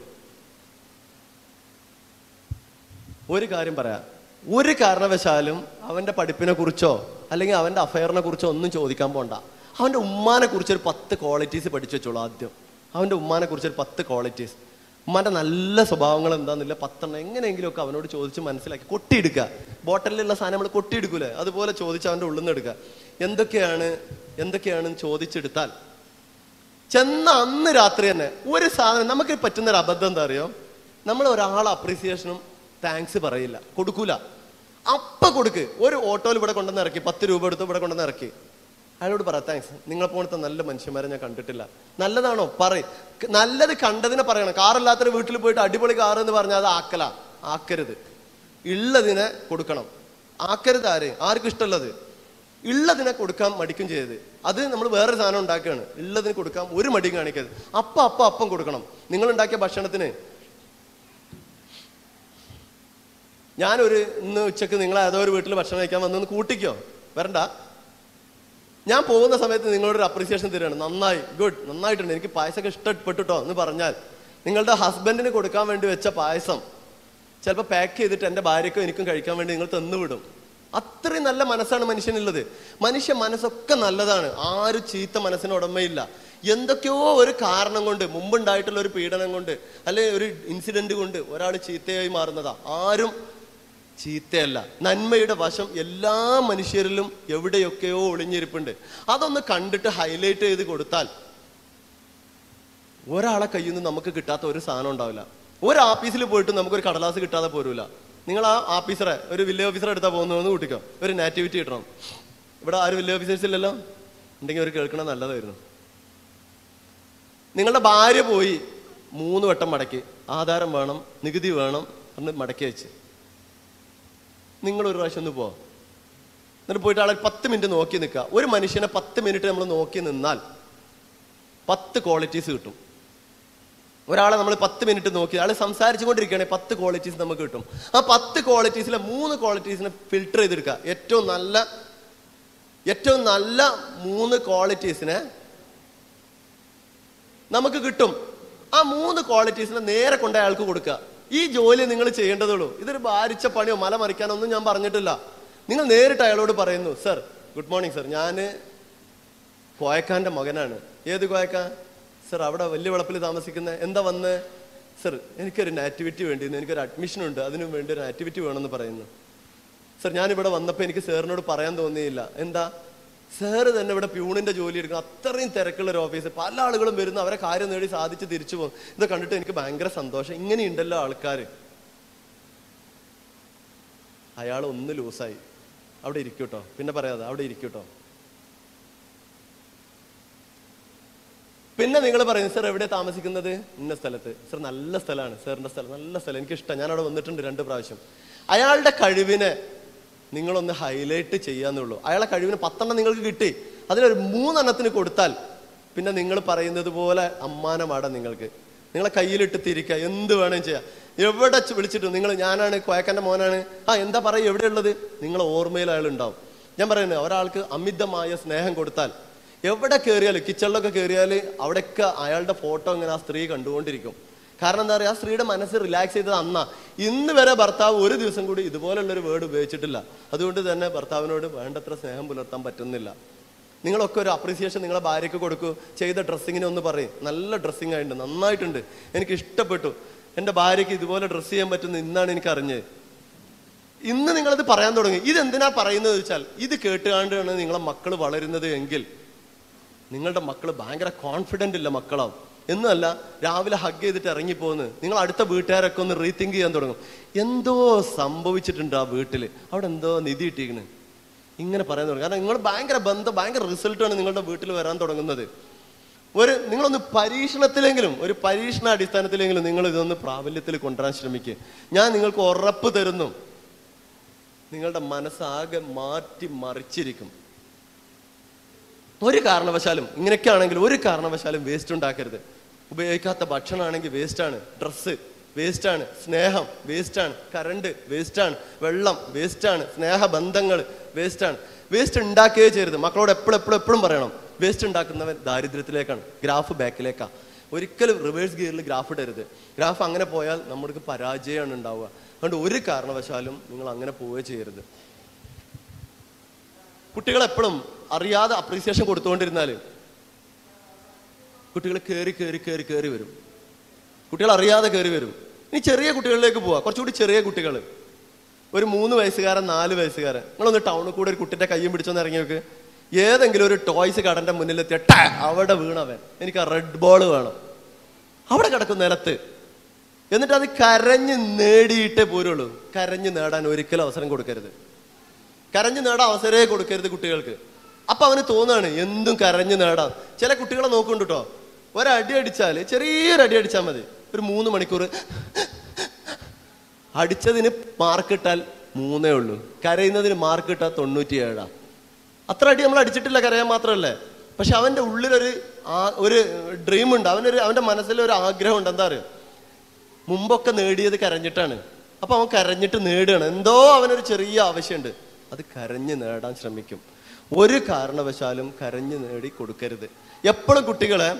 ഒരു കാര്യം പറയാം ഒരു കാരണവശാലും അവന്റെ പഠിപ്പിനെ കുറിച്ചോ അല്ലെങ്കിൽ അവന്റെ അഫയറിനെ കുറിച്ചോ ഒന്നും ചോദിക്കാൻ പോണ്ട അവന്റെ ഉമ്മാനെ കുറിച്ച് ഒരു പത്ത് ക്വാളിറ്റീസ് പഠിച്ചു വെച്ചോളൂ ആദ്യം അവന്റെ ഉമ്മാനെ കുറിച്ച് ഒരു പത്ത് ക്വാളിറ്റീസ് ഉമ്മാന്റെ നല്ല സ്വഭാവങ്ങൾ എന്താന്നില്ല പത്തെണ്ണം എങ്ങനെയെങ്കിലും ഒക്കെ അവനോട് ചോദിച്ച് മനസ്സിലാക്കി കൊട്ടിയെടുക്കുക ബോട്ടലിലുള്ള സാധനം നമ്മൾ കൊട്ടിയെടുക്കൂലേ അതുപോലെ ചോദിച്ച് അവന്റെ ഉള്ളിൽ നിന്ന് എടുക്കുക എന്തൊക്കെയാണ് എന്തൊക്കെയാണെന്ന് ചോദിച്ചെടുത്താൽ ചെന്ന അന്ന് രാത്രി തന്നെ ഒരു സാധനം നമുക്ക് പറ്റുന്ന ഒരു അബദ്ധം എന്താ അറിയോ നമ്മൾ ഒരാളെ അപ്രീസിയേഷനും താങ്ക്സ് പറയില്ല കൊടുക്കൂല അപ്പ കൊടുക്ക് ഒരു ഓട്ടോയിൽ ഇവിടെ കൊണ്ടുവന്ന് ഇറക്കി പത്ത് രൂപ എടുത്ത് ഇവിടെ കൊണ്ടുവന്ന് ഇറക്കി അയാളോട് പറ താങ്ക്സ് നിങ്ങളെ പോലത്തെ നല്ല മനുഷ്യന്മാരെ ഞാൻ കണ്ടിട്ടില്ല നല്ലതാണോ പറയും നല്ലത് കണ്ടതിനെ പറയണം കാറില്ലാത്തൊരു വീട്ടിൽ പോയിട്ട് അടിപൊളി കാർ എന്ന് പറഞ്ഞാൽ അത് ആക്കല ആക്കരുത് ഉള്ളതിനെ കൊടുക്കണം ആക്കരുത് ആര് ആർക്കും ഇഷ്ടമുള്ളത് ഉള്ളതിനെ കൊടുക്കാൻ മടിക്കും ചെയ്തത് അത് നമ്മൾ വേറൊരു സാധനം ഉണ്ടാക്കുകയാണ് ഉള്ളതിന് കൊടുക്കാൻ ഒരു മടിയും കാണിക്കരുത് അപ്പം അപ്പം അപ്പം കൊടുക്കണം നിങ്ങൾ ഉണ്ടാക്കിയ ഭക്ഷണത്തിന് ഞാനൊരു ഇന്ന് ഉച്ചക്ക് നിങ്ങൾ ഏതോ ഒരു വീട്ടിൽ ഭക്ഷണം കഴിക്കാൻ വന്നൊന്ന് കൂട്ടിക്കോ വരണ്ട ഞാൻ പോകുന്ന സമയത്ത് നിങ്ങളോട് ഒരു അപ്രീസിയേഷൻ തരികയാണ് നന്നായി ഗുഡ് നന്നായിട്ടുണ്ട് എനിക്ക് പായസമൊക്കെ ഇഷ്ടപ്പെട്ടുട്ടോ എന്ന് പറഞ്ഞാൽ നിങ്ങളുടെ ഹസ്ബൻഡിന് കൊടുക്കാൻ വേണ്ടി വെച്ച പായസം ചിലപ്പോൾ പാക്ക് ചെയ്തിട്ട് എൻ്റെ ഭാര്യയ്ക്കോ എനിക്കും കഴിക്കാൻ വേണ്ടി നിങ്ങൾ തന്നുവിടും അത്രയും നല്ല മനസ്സാണ് മനുഷ്യനുള്ളത് മനുഷ്യ മനസ്സൊക്കെ നല്ലതാണ് ആരും ചീത്ത മനസ്സിന് ഉടമയില്ല എന്തൊക്കെയോ ഒരു കാരണം കൊണ്ട് മുമ്പുണ്ടായിട്ടുള്ള ഒരു പീഡനം കൊണ്ട് അല്ലെ ഒരു ഇൻസിഡന്റ് കൊണ്ട് ഒരാൾ ചീത്തയായി മാറുന്നതാ ആരും ചീത്തയല്ല നന്മയുടെ വശം എല്ലാ മനുഷ്യരിലും എവിടെയൊക്കെയോ ഒളിഞ്ഞിരിപ്പുണ്ട് അതൊന്ന് കണ്ടിട്ട് ഹൈലൈറ്റ് ചെയ്ത് കൊടുത്താൽ ഒരാളെ കയ്യിൽ നിന്ന് നമുക്ക് കിട്ടാത്ത ഒരു സാധനം ഉണ്ടാവില്ല ഒരു ആഫീസിൽ പോയിട്ട് നമുക്കൊരു കടലാസ് കിട്ടാതെ പോരൂല നിങ്ങൾ ആ ഓഫീസറെ ഒരു വില്ലേജ് ഓഫീസറെ എടുത്താൽ പോകുന്നതെന്ന് കൂട്ടിക്കോ ഒരു നാറ്റിവിറ്റി കിട്ടണം ഇവിടെ ആരും വില്ലേജ് ഓഫീസേഴ്സ് ഇല്ലല്ലോ ഉണ്ടെങ്കിൽ അവർ കേൾക്കണം നല്ലതായിരുന്നു നിങ്ങളുടെ ഭാര്യ പോയി മൂന്ന് വട്ടം മടക്കി ആധാരം വേണം നികുതി വേണം എന്ന് മടക്കി വെച്ച് നിങ്ങൾ ഒരു പ്രാവശ്യം ഒന്ന് പോ എന്നിട്ട് പോയിട്ട് ആളെ പത്ത് മിനിറ്റ് നോക്കി നിൽക്കുക ഒരു മനുഷ്യനെ പത്ത് മിനിറ്റ് നമ്മൾ നോക്കി നിന്നാൽ പത്ത് ക്വാളിറ്റീസ് കിട്ടും ഒരാളെ നമ്മൾ പത്ത് മിനിറ്റ് നോക്കി ആൾ സംസാരിച്ചു കൊണ്ടിരിക്കുകയാണെങ്കിൽ പത്ത് ക്വാളിറ്റീസ് നമുക്ക് കിട്ടും ആ പത്ത് ക്വാളിറ്റീസിലെ മൂന്ന് ക്വാളിറ്റീസിനെ ഫിൽട്ടർ ചെയ്തെടുക്കുക ഏറ്റവും നല്ല ഏറ്റവും നല്ല മൂന്ന് ക്വാളിറ്റീസിനെ നമുക്ക് കിട്ടും ആ മൂന്ന് ക്വാളിറ്റീസിനെ നേരെ കൊണ്ട് അയാൾക്ക് കൊടുക്കുക ഈ ജോലി നിങ്ങൾ ചെയ്യേണ്ടതുള്ളൂ ഇതൊരു ഭാരിച്ച പണിയോ മല മറിക്കാനോ ഒന്നും ഞാൻ പറഞ്ഞിട്ടില്ല നിങ്ങൾ നേരിട്ട് അയാളോട് പറയുന്നു സർ ഗുഡ് മോർണിംഗ് സർ ഞാൻ കോയക്കാന്റെ മകനാണ് ഏത് കോയക്ക സർ അവിടെ വലിയ വിളപ്പിൽ താമസിക്കുന്ന എന്താ വന്ന് സർ എനിക്കൊരു ആക്ടിവിറ്റി വേണ്ടിയിരുന്നു എനിക്കൊരു അഡ്മിഷൻ ഉണ്ട് അതിനു വേണ്ടി ഒരു ആക്ടിവിറ്റി വേണമെന്ന് പറയുന്നു സർ ഞാനിവിടെ വന്നപ്പോൾ എനിക്ക് സാറിനോട് പറയാൻ തോന്നിയില്ല എന്താ സാറ് തന്നെ ഇവിടെ പ്യൂണിന്റെ ജോലി എടുക്കണം അത്രയും തിരക്കുള്ള ഒരു ഓഫീസ് പല ആളുകളും വരുന്നു അവരെ കാര്യം നേടി സാധിച്ച് തിരിച്ചു പോകും ഇത് കണ്ടിട്ട് എനിക്ക് ഭയങ്കര സന്തോഷം ഇങ്ങനെയുണ്ടല്ലോ ആൾക്കാർ അയാൾ ഒന്ന് ലൂസായി അവിടെ ഇരിക്കൂട്ടോ പിന്നെ പറയാതെ അവിടെ ഇരിക്കൂട്ടോ പിന്നെ നിങ്ങൾ പറയും സർ എവിടെ താമസിക്കുന്നത് ഇന്ന സ്ഥലത്ത് സർ നല്ല സ്ഥലമാണ് സാറിന്റെ സ്ഥലം നല്ല സ്ഥലം എനിക്ക് ഇഷ്ടം ഞാൻ അവിടെ വന്നിട്ടുണ്ട് രണ്ട് പ്രാവശ്യം അയാളുടെ കഴിവിനെ നിങ്ങളൊന്ന് ഹൈലൈറ്റ് ചെയ്യാന്നുള്ളൂ അയാളെ കഴിവിന് പത്തെണ്ണം നിങ്ങൾക്ക് കിട്ടി അതിലൊരു മൂന്നെണ്ണത്തിന് കൊടുത്താൽ പിന്നെ നിങ്ങൾ പറയുന്നത് പോലെ അമ്മാനമാടാം നിങ്ങൾക്ക് നിങ്ങളെ കയ്യിലിട്ട് തിരിക്കുക എന്ത് വേണേലും ചെയ്യാം എവിടെ ചെ- വിളിച്ചിട്ടും നിങ്ങൾ ഞാനാണ് കോയക്കന്റെ മോനാണ് ആ എന്താ പറയുക എവിടെയുള്ളത് നിങ്ങളെ ഓർമ്മയിൽ അയാൾ ഉണ്ടാവും ഞാൻ പറയുന്നത് ഒരാൾക്ക് അമിതമായ സ്നേഹം കൊടുത്താൽ എവിടെ കയറിയാലും കിച്ചണിലൊക്കെ കയറിയാൽ അവിടെയൊക്കെ അയാളുടെ ഫോട്ടോ ഇങ്ങനെ ആ സ്ത്രീ കണ്ടുകൊണ്ടിരിക്കും കാരണം എന്താ പറയുക ആ സ്ത്രീയുടെ മനസ്സ് റിലാക്സ് ചെയ്തത് അന്നാ ഇന്ന് വരെ ഭർത്താവ് ഒരു ദിവസം കൂടി ഇതുപോലുള്ളൊരു വേർഡ് ഉപയോഗിച്ചിട്ടില്ല അതുകൊണ്ട് തന്നെ ഭർത്താവിനോട് വേണ്ടത്ര സ്നേഹം പുലർത്താൻ പറ്റുന്നില്ല നിങ്ങളൊക്കെ ഒരു അപ്രീസിയേഷൻ നിങ്ങളെ ഭാര്യയ്ക്ക് കൊടുക്കൂ ചെയ്ത ഡ്രസ്സിങ്ങിനെ ഒന്ന് പറയും നല്ല ഡ്രസ്സിങ് ആയിട്ടുണ്ട് നന്നായിട്ടുണ്ട് എനിക്ക് ഇഷ്ടപ്പെട്ടു എൻ്റെ ഭാര്യയ്ക്ക് ഇതുപോലെ ഡ്രസ്സ് ചെയ്യാൻ പറ്റുന്ന ഇന്നാണ് എനിക്ക് അറിഞ്ഞത് ഇന്ന് നിങ്ങളിത് പറയാൻ തുടങ്ങി ഇതെന്തിനാ പറയുന്നത് വെച്ചാൽ ഇത് കേട്ടുകാണ്ടാണ് നിങ്ങളെ മക്കൾ വളരുന്നത് എങ്കിൽ നിങ്ങളുടെ മക്കൾ ഭയങ്കര കോൺഫിഡൻ്റ് ഇല്ല മക്കളാവും എന്നല്ല രാവിലെ ഹഗ് ചെയ്തിട്ട് ഇറങ്ങിപ്പോന്ന് നിങ്ങൾ അടുത്ത വീട്ടുകാരൊക്കെ ഒന്ന് റീതിങ്ക് ചെയ്യാൻ തുടങ്ങും എന്തോ സംഭവിച്ചിട്ടുണ്ട് ആ വീട്ടിൽ അവിടെ എന്തോ നിധി ഇട്ടിരിക്കണ് ഇങ്ങനെ പറയാൻ തുടങ്ങും കാരണം നിങ്ങൾ ഭയങ്കര ബന്ധം ഭയങ്കര റിസൾട്ടാണ് നിങ്ങളുടെ വീട്ടിൽ വരാൻ തുടങ്ങുന്നത് ഒരു നിങ്ങളൊന്ന് പരീക്ഷണത്തിലെങ്കിലും ഒരു പരീക്ഷണ അടിസ്ഥാനത്തിലെങ്കിലും നിങ്ങൾ ഇതൊന്ന് പ്രാബല്യത്തിൽ കൊണ്ടുവരാൻ ശ്രമിക്കുക ഞാൻ നിങ്ങൾക്ക് ഉറപ്പ് തരുന്നു നിങ്ങളുടെ മനസ്സാകെ മാറ്റി മറിച്ചിരിക്കും ഒരു കാരണവശാലും ഇങ്ങനെയൊക്കെ ആണെങ്കിൽ ഒരു കാരണവശാലും വേസ്റ്റ് ഉണ്ടാക്കരുത് ഉപയോഗിക്കാത്ത ഭക്ഷണമാണെങ്കിൽ വേസ്റ്റാണ് ഡ്രസ്സ് വേസ്റ്റാണ് സ്നേഹം വേസ്റ്റാണ് കറണ്ട് വേസ്റ്റാണ് വെള്ളം വേസ്റ്റാണ് സ്നേഹബന്ധങ്ങൾ വേസ്റ്റാണ് വേസ്റ്റ് ഉണ്ടാക്കുകയേ ചെയ്യരുത് മക്കളോട് എപ്പോഴും എപ്പോഴും എപ്പോഴും പറയണം വേസ്റ്റ് ഉണ്ടാക്കുന്നവൻ ദാരിദ്ര്യത്തിലേക്കാണ് ഗ്രാഫ് ബാക്കിലേക്കാണ് ഒരിക്കലും റിവേഴ്സ് ഗിയറിൽ ഗ്രാഫ് ഇടരുത് ഗ്രാഫ് അങ്ങനെ പോയാൽ നമ്മൾക്ക് പരാജയമാണ് ഉണ്ടാവുക അതുകൊണ്ട് ഒരു കാരണവശാലും നിങ്ങൾ അങ്ങനെ പോവുകയോ ചെയ്യരുത് കുട്ടികൾ എപ്പോഴും അറിയാതെ അപ്രീസിയേഷൻ കൊടുത്തുകൊണ്ടിരുന്നാൽ കുട്ടികൾ കയറി കയറി കയറി കയറി വരും കുട്ടികൾ അറിയാതെ കയറി വരും ഇനി ചെറിയ കുട്ടികളിലേക്ക് പോവാ കുറച്ചുകൂടി ചെറിയ കുട്ടികൾ ഒരു മൂന്ന് വയസ്സുകാരൻ നാല് വയസ്സുകാരൻ നിങ്ങളൊന്ന് ടൗണിൽ കൂടെ ഒരു കുട്ടിന്റെ കയ്യും പിടിച്ചൊന്ന് ഇറങ്ങി നോക്ക് ഏതെങ്കിലും ഒരു ടോയ്സ് കടന്റെ മുന്നിലെത്തിയ ടാ അവിടെ വീണവൻ എനിക്ക് ആ റെഡ് ബോൾ വേണം അവിടെ കിടക്കും നിലത്ത് എന്നിട്ട് അത് കരഞ്ഞ് നേടിയിട്ടേ പോരുള്ളൂ കരഞ്ഞ് നേടാൻ ഒരിക്കലും അവസരം കൊടുക്കരുത് കരഞ്ഞു നേടാൻ അവസരമേ കൊടുക്കരുത് കുട്ടികൾക്ക് അപ്പൊ അവന് തോന്നാണ് എന്തും കരഞ്ഞു നേടാം ചില കുട്ടികളെ നോക്കുന്നുണ്ട് കേട്ടോ ഒരടി അടിച്ചാല് ചെറിയൊരു അടി അടിച്ചാൽ മതി ഒരു മൂന്ന് മണിക്കൂർ അടിച്ചതിന് മാർക്കിട്ടാൽ മൂന്നേ ഉള്ളൂ കരയുന്നതിന് മാർക്കിട്ടാൽ തൊണ്ണൂറ്റിയേഴാ അത്ര അടി നമ്മൾ അടിച്ചിട്ടില്ല കരയാൻ മാത്രമല്ലേ പക്ഷെ അവന്റെ ഉള്ളിലൊരു ആ- ഒരു ഡ്രീം ഉണ്ട് അവനൊരു അവന്റെ മനസ്സിൽ ഒരു ആഗ്രഹമുണ്ട് എന്താ അറിയോ മുമ്പൊക്കെ നേടിയത് കരഞ്ഞിട്ടാണ് അപ്പൊ അവൻ കരഞ്ഞിട്ട് നേടുകയാണ് എന്തോ അവനൊരു ചെറിയ ആവശ്യമുണ്ട് അത് കരഞ്ഞ് നേടാൻ ശ്രമിക്കും ഒരു കാരണവശാലും കരഞ്ഞ് നേടി കൊടുക്കരുത് എപ്പോഴും കുട്ടികളെ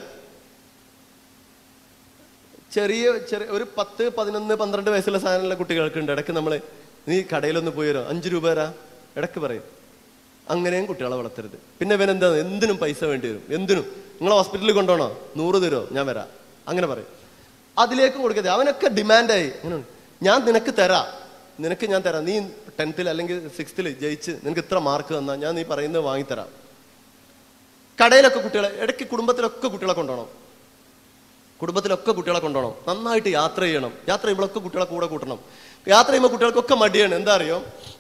ചെറിയ ചെറിയ ഒരു പത്ത് പതിനൊന്ന് പന്ത്രണ്ട് വയസ്സുള്ള സാധനമുള്ള കുട്ടികൾക്ക് ഉണ്ട് ഇടയ്ക്ക് നമ്മൾ നീ കടയിലൊന്ന് പോയി വരാം അഞ്ച് രൂപ തരാ ഇടയ്ക്ക് പറയും അങ്ങനെയും കുട്ടികളെ വളർത്തരുത് പിന്നെ ഇവൻ എന്താ എന്തിനും പൈസ വേണ്ടി വരും എന്തിനും നിങ്ങളെ ഹോസ്പിറ്റലിൽ കൊണ്ടുപോകണോ നൂറ് തരുമോ ഞാൻ വരാം അങ്ങനെ പറയും അതിലേക്കും കൊടുക്കരുത് അവനൊക്കെ ഡിമാൻഡായി അങ്ങനെ ഞാൻ നിനക്ക് തരാം നിനക്ക് ഞാൻ തരാം നീ ടെൻത്തിൽ അല്ലെങ്കിൽ സിക്സ്ത്തിൽ ജയിച്ച് നിനക്ക് ഇത്ര മാർക്ക് തന്നാൽ ഞാൻ നീ പറയുന്നത് വാങ്ങിത്തരാം കടയിലൊക്കെ കുട്ടികളെ ഇടയ്ക്ക് കുടുംബത്തിലൊക്കെ കുട്ടികളെ കൊണ്ടുപോകണം കുടുംബത്തിലൊക്കെ കുട്ടികളെ കൊണ്ടുപോകണം നന്നായിട്ട് യാത്ര ചെയ്യണം യാത്ര ചെയ്യുമ്പോഴൊക്കെ കുട്ടികളെ കൂടെ കൂട്ടണം യാത്ര ചെയ്യുമ്പോൾ കുട്ടികൾക്കൊക്കെ മടിയാണ് എന്താ അറിയോ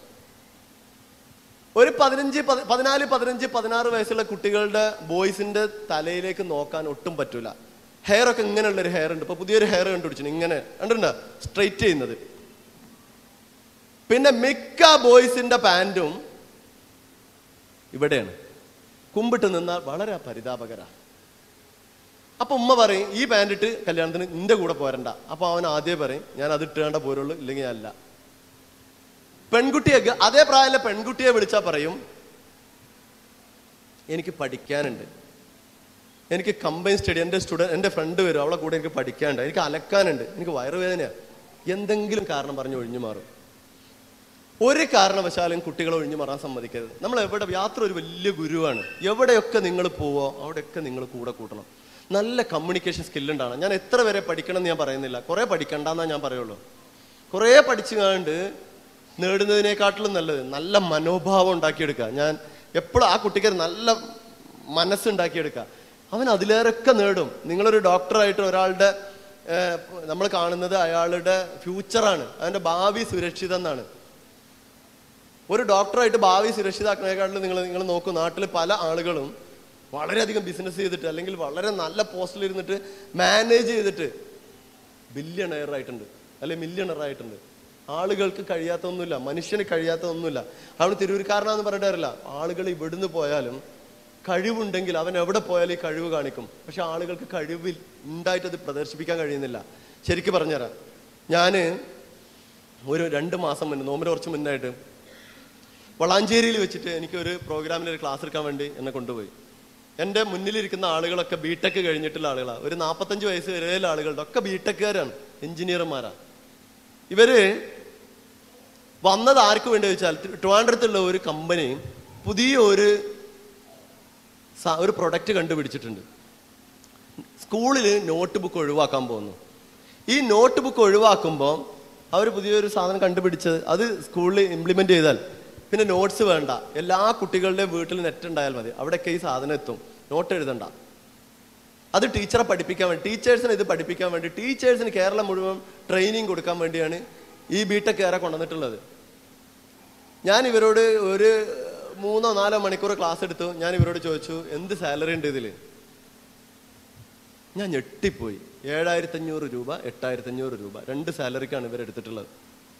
ഒരു പതിനഞ്ച് പതി- പതിനാല് പതിനഞ്ച് പതിനാറ് വയസ്സുള്ള കുട്ടികളുടെ ബോയ്സിന്റെ തലയിലേക്ക് നോക്കാൻ ഒട്ടും പറ്റൂല ഹെയർ ഒക്കെ ഇങ്ങനെയുള്ള ഒരു ഹെയർ ഉണ്ട് ഇപ്പൊ പുതിയൊരു ഹെയർ കണ്ടുപിടിച്ചു ഇങ്ങനെ കണ്ടിട്ടുണ്ടോ സ്ട്രെയിറ്റ് ചെയ്യുന്നത് പിന്നെ മിക്ക ബോയ്സിന്റെ പാൻറ്റും ഇവിടെയാണ് കുമ്പിട്ട് നിന്നാൽ വളരെ പരിതാപകര അപ്പൊ ഉമ്മ പറയും ഈ പാൻറ് ഇട്ട് കല്യാണത്തിന് നിന്റെ കൂടെ പോരണ്ട അപ്പൊ അവൻ ആദ്യം പറയും ഞാൻ അത് ഇട്ടേണ്ട പോരുള്ളൂ ഇല്ലെങ്കിൽ അല്ല പെൺകുട്ടിയെ ഗ- അതേ പ്രായത്തിലെ പെൺകുട്ടിയെ വിളിച്ചാൽ പറയും എനിക്ക് പഠിക്കാനുണ്ട് എനിക്ക് കമ്പൈൻ സ്റ്റഡി എൻ്റെ സ്റ്റുഡൻറ് എൻ്റെ ഫ്രണ്ട് വരും അവളെ കൂടെ എനിക്ക് പഠിക്കാനുണ്ട് എനിക്ക് അലക്കാനുണ്ട് എനിക്ക് വയറുവേദനയാണ് എന്തെങ്കിലും കാരണം പറഞ്ഞ് ഒഴിഞ്ഞു മാറും ഒരു കാരണവശാലും കുട്ടികളെ ഒഴിഞ്ഞു മാറാൻ സമ്മതിക്കരുത് നമ്മൾ എവിടെ യാത്ര ഒരു വലിയ ഗുരുവാണ് എവിടെയൊക്കെ നിങ്ങൾ പോവോ അവിടെയൊക്കെ നിങ്ങൾ കൂടെ കൂട്ടണം നല്ല കമ്മ്യൂണിക്കേഷൻ സ്കില്ലുണ്ടാണ് ഞാൻ എത്ര വരെ പഠിക്കണം എന്ന് ഞാൻ പറയുന്നില്ല കുറെ പഠിക്കണ്ടെന്നാ ഞാൻ പറയുള്ളൂ കുറെ പഠിച്ചു കണ്ട് നേടുന്നതിനേക്കാട്ടിലും നല്ലത് നല്ല മനോഭാവം ഉണ്ടാക്കിയെടുക്കുക ഞാൻ എപ്പോഴും ആ കുട്ടിക്ക് ഒരു നല്ല മനസ്സുണ്ടാക്കിയെടുക്കുക അവൻ അതിലേറെയൊക്കെ നേടും നിങ്ങളൊരു ഡോക്ടറായിട്ട് ഒരാളുടെ നമ്മൾ കാണുന്നത് അയാളുടെ ഫ്യൂച്ചറാണ് അവന്റെ ഭാവി സുരക്ഷിതം എന്നാണ് ഒരു ഡോക്ടറായിട്ട് ഭാവി സുരക്ഷിതാക്കുന്നതിനെക്കാട്ടിലും നിങ്ങൾ നിങ്ങൾ നോക്കൂ നാട്ടിൽ പല ആളുകളും വളരെയധികം ബിസിനസ് ചെയ്തിട്ട് അല്ലെങ്കിൽ വളരെ നല്ല പോസ്റ്റിൽ ഇരുന്നിട്ട് മാനേജ് ചെയ്തിട്ട് ബില്യണയർ ആയിട്ടുണ്ട് അല്ലെ മില്യണർ ആയിട്ടുണ്ട് ആളുകൾക്ക് കഴിയാത്ത ഒന്നുമില്ല മനുഷ്യന് കഴിയാത്ത ഒന്നുമില്ല അവന് തിരൂർക്കാരനാന്ന് പറഞ്ഞിട്ട് അറിയില്ല ആളുകൾ ഇവിടുന്ന് പോയാലും കഴിവുണ്ടെങ്കിൽ അവൻ എവിടെ പോയാലും ഈ കഴിവ് കാണിക്കും പക്ഷെ ആളുകൾക്ക് കഴിവിൽ ഉണ്ടായിട്ട് അത് പ്രദർശിപ്പിക്കാൻ കഴിയുന്നില്ല ശരിക്കും പറഞ്ഞുതരാം ഞാന് ഒരു രണ്ട് മാസം മുന്നേ നോമ്പിന് കുറച്ച് മുന്നായിട്ട് വളാഞ്ചേരിയിൽ വെച്ചിട്ട് എനിക്ക് ഒരു പ്രോഗ്രാമിൽ ഒരു ക്ലാസ് എടുക്കാൻ വേണ്ടി എന്നെ കൊണ്ടുപോയി എൻ്റെ മുന്നിലിരിക്കുന്ന ആളുകളൊക്കെ ബിടെക് കഴിഞ്ഞിട്ടുള്ള ആളുകളാണ് ഒരു നാൽപ്പത്തഞ്ച് വയസ്സ് വരെയുള്ള ആളുകളുടെ ഒക്കെ ബിടെക്കുകാരാണ് എഞ്ചിനീയർമാരാ ഇവര് വന്നത് ആർക്ക് വേണ്ടി വെച്ചാൽ ട്രിവാൻഡ്രത്തുള്ള ഒരു കമ്പനി പുതിയ ഒരു സ- ഒരു പ്രൊഡക്റ്റ് കണ്ടുപിടിച്ചിട്ടുണ്ട് സ്കൂളിൽ നോട്ട് ബുക്ക് ഒഴിവാക്കാൻ പോകുന്നു ഈ നോട്ട് ബുക്ക് ഒഴിവാക്കുമ്പോൾ അവർ പുതിയൊരു സാധനം കണ്ടുപിടിച്ചത് അത് സ്കൂളിൽ ഇംപ്ലിമെന്റ് ചെയ്താൽ പിന്നെ നോട്ട്സ് വേണ്ട എല്ലാ കുട്ടികളുടെയും വീട്ടിൽ നെറ്റ് ഉണ്ടായാൽ മതി അവിടെയൊക്കെ ഈ സാധനം എത്തും നോട്ട് എഴുതണ്ട അത് ടീച്ചറെ പഠിപ്പിക്കാൻ വേണ്ടി ടീച്ചേഴ്സിനെ ഇത് പഠിപ്പിക്കാൻ വേണ്ടി ടീച്ചേഴ്സിന് കേരളം മുഴുവൻ ട്രെയിനിങ് കൊടുക്കാൻ വേണ്ടിയാണ് ഈ ബിടെക് ഏറെ കൊണ്ടുവന്നിട്ടുള്ളത് ഞാൻ ഇവരോട് ഒരു മൂന്നോ നാലോ മണിക്കൂർ ക്ലാസ് എടുത്തു ഞാൻ ഇവരോട് ചോദിച്ചു എന്ത് സാലറി ഉണ്ട് ഇതിൽ ഞാൻ ഞെട്ടിപ്പോയി ഏഴായിരത്തി അഞ്ഞൂറ് രൂപ എട്ടായിരത്തി അഞ്ഞൂറ് രൂപ രണ്ട് സാലറിക്കാണ് ഇവരെടുത്തിട്ടുള്ളത്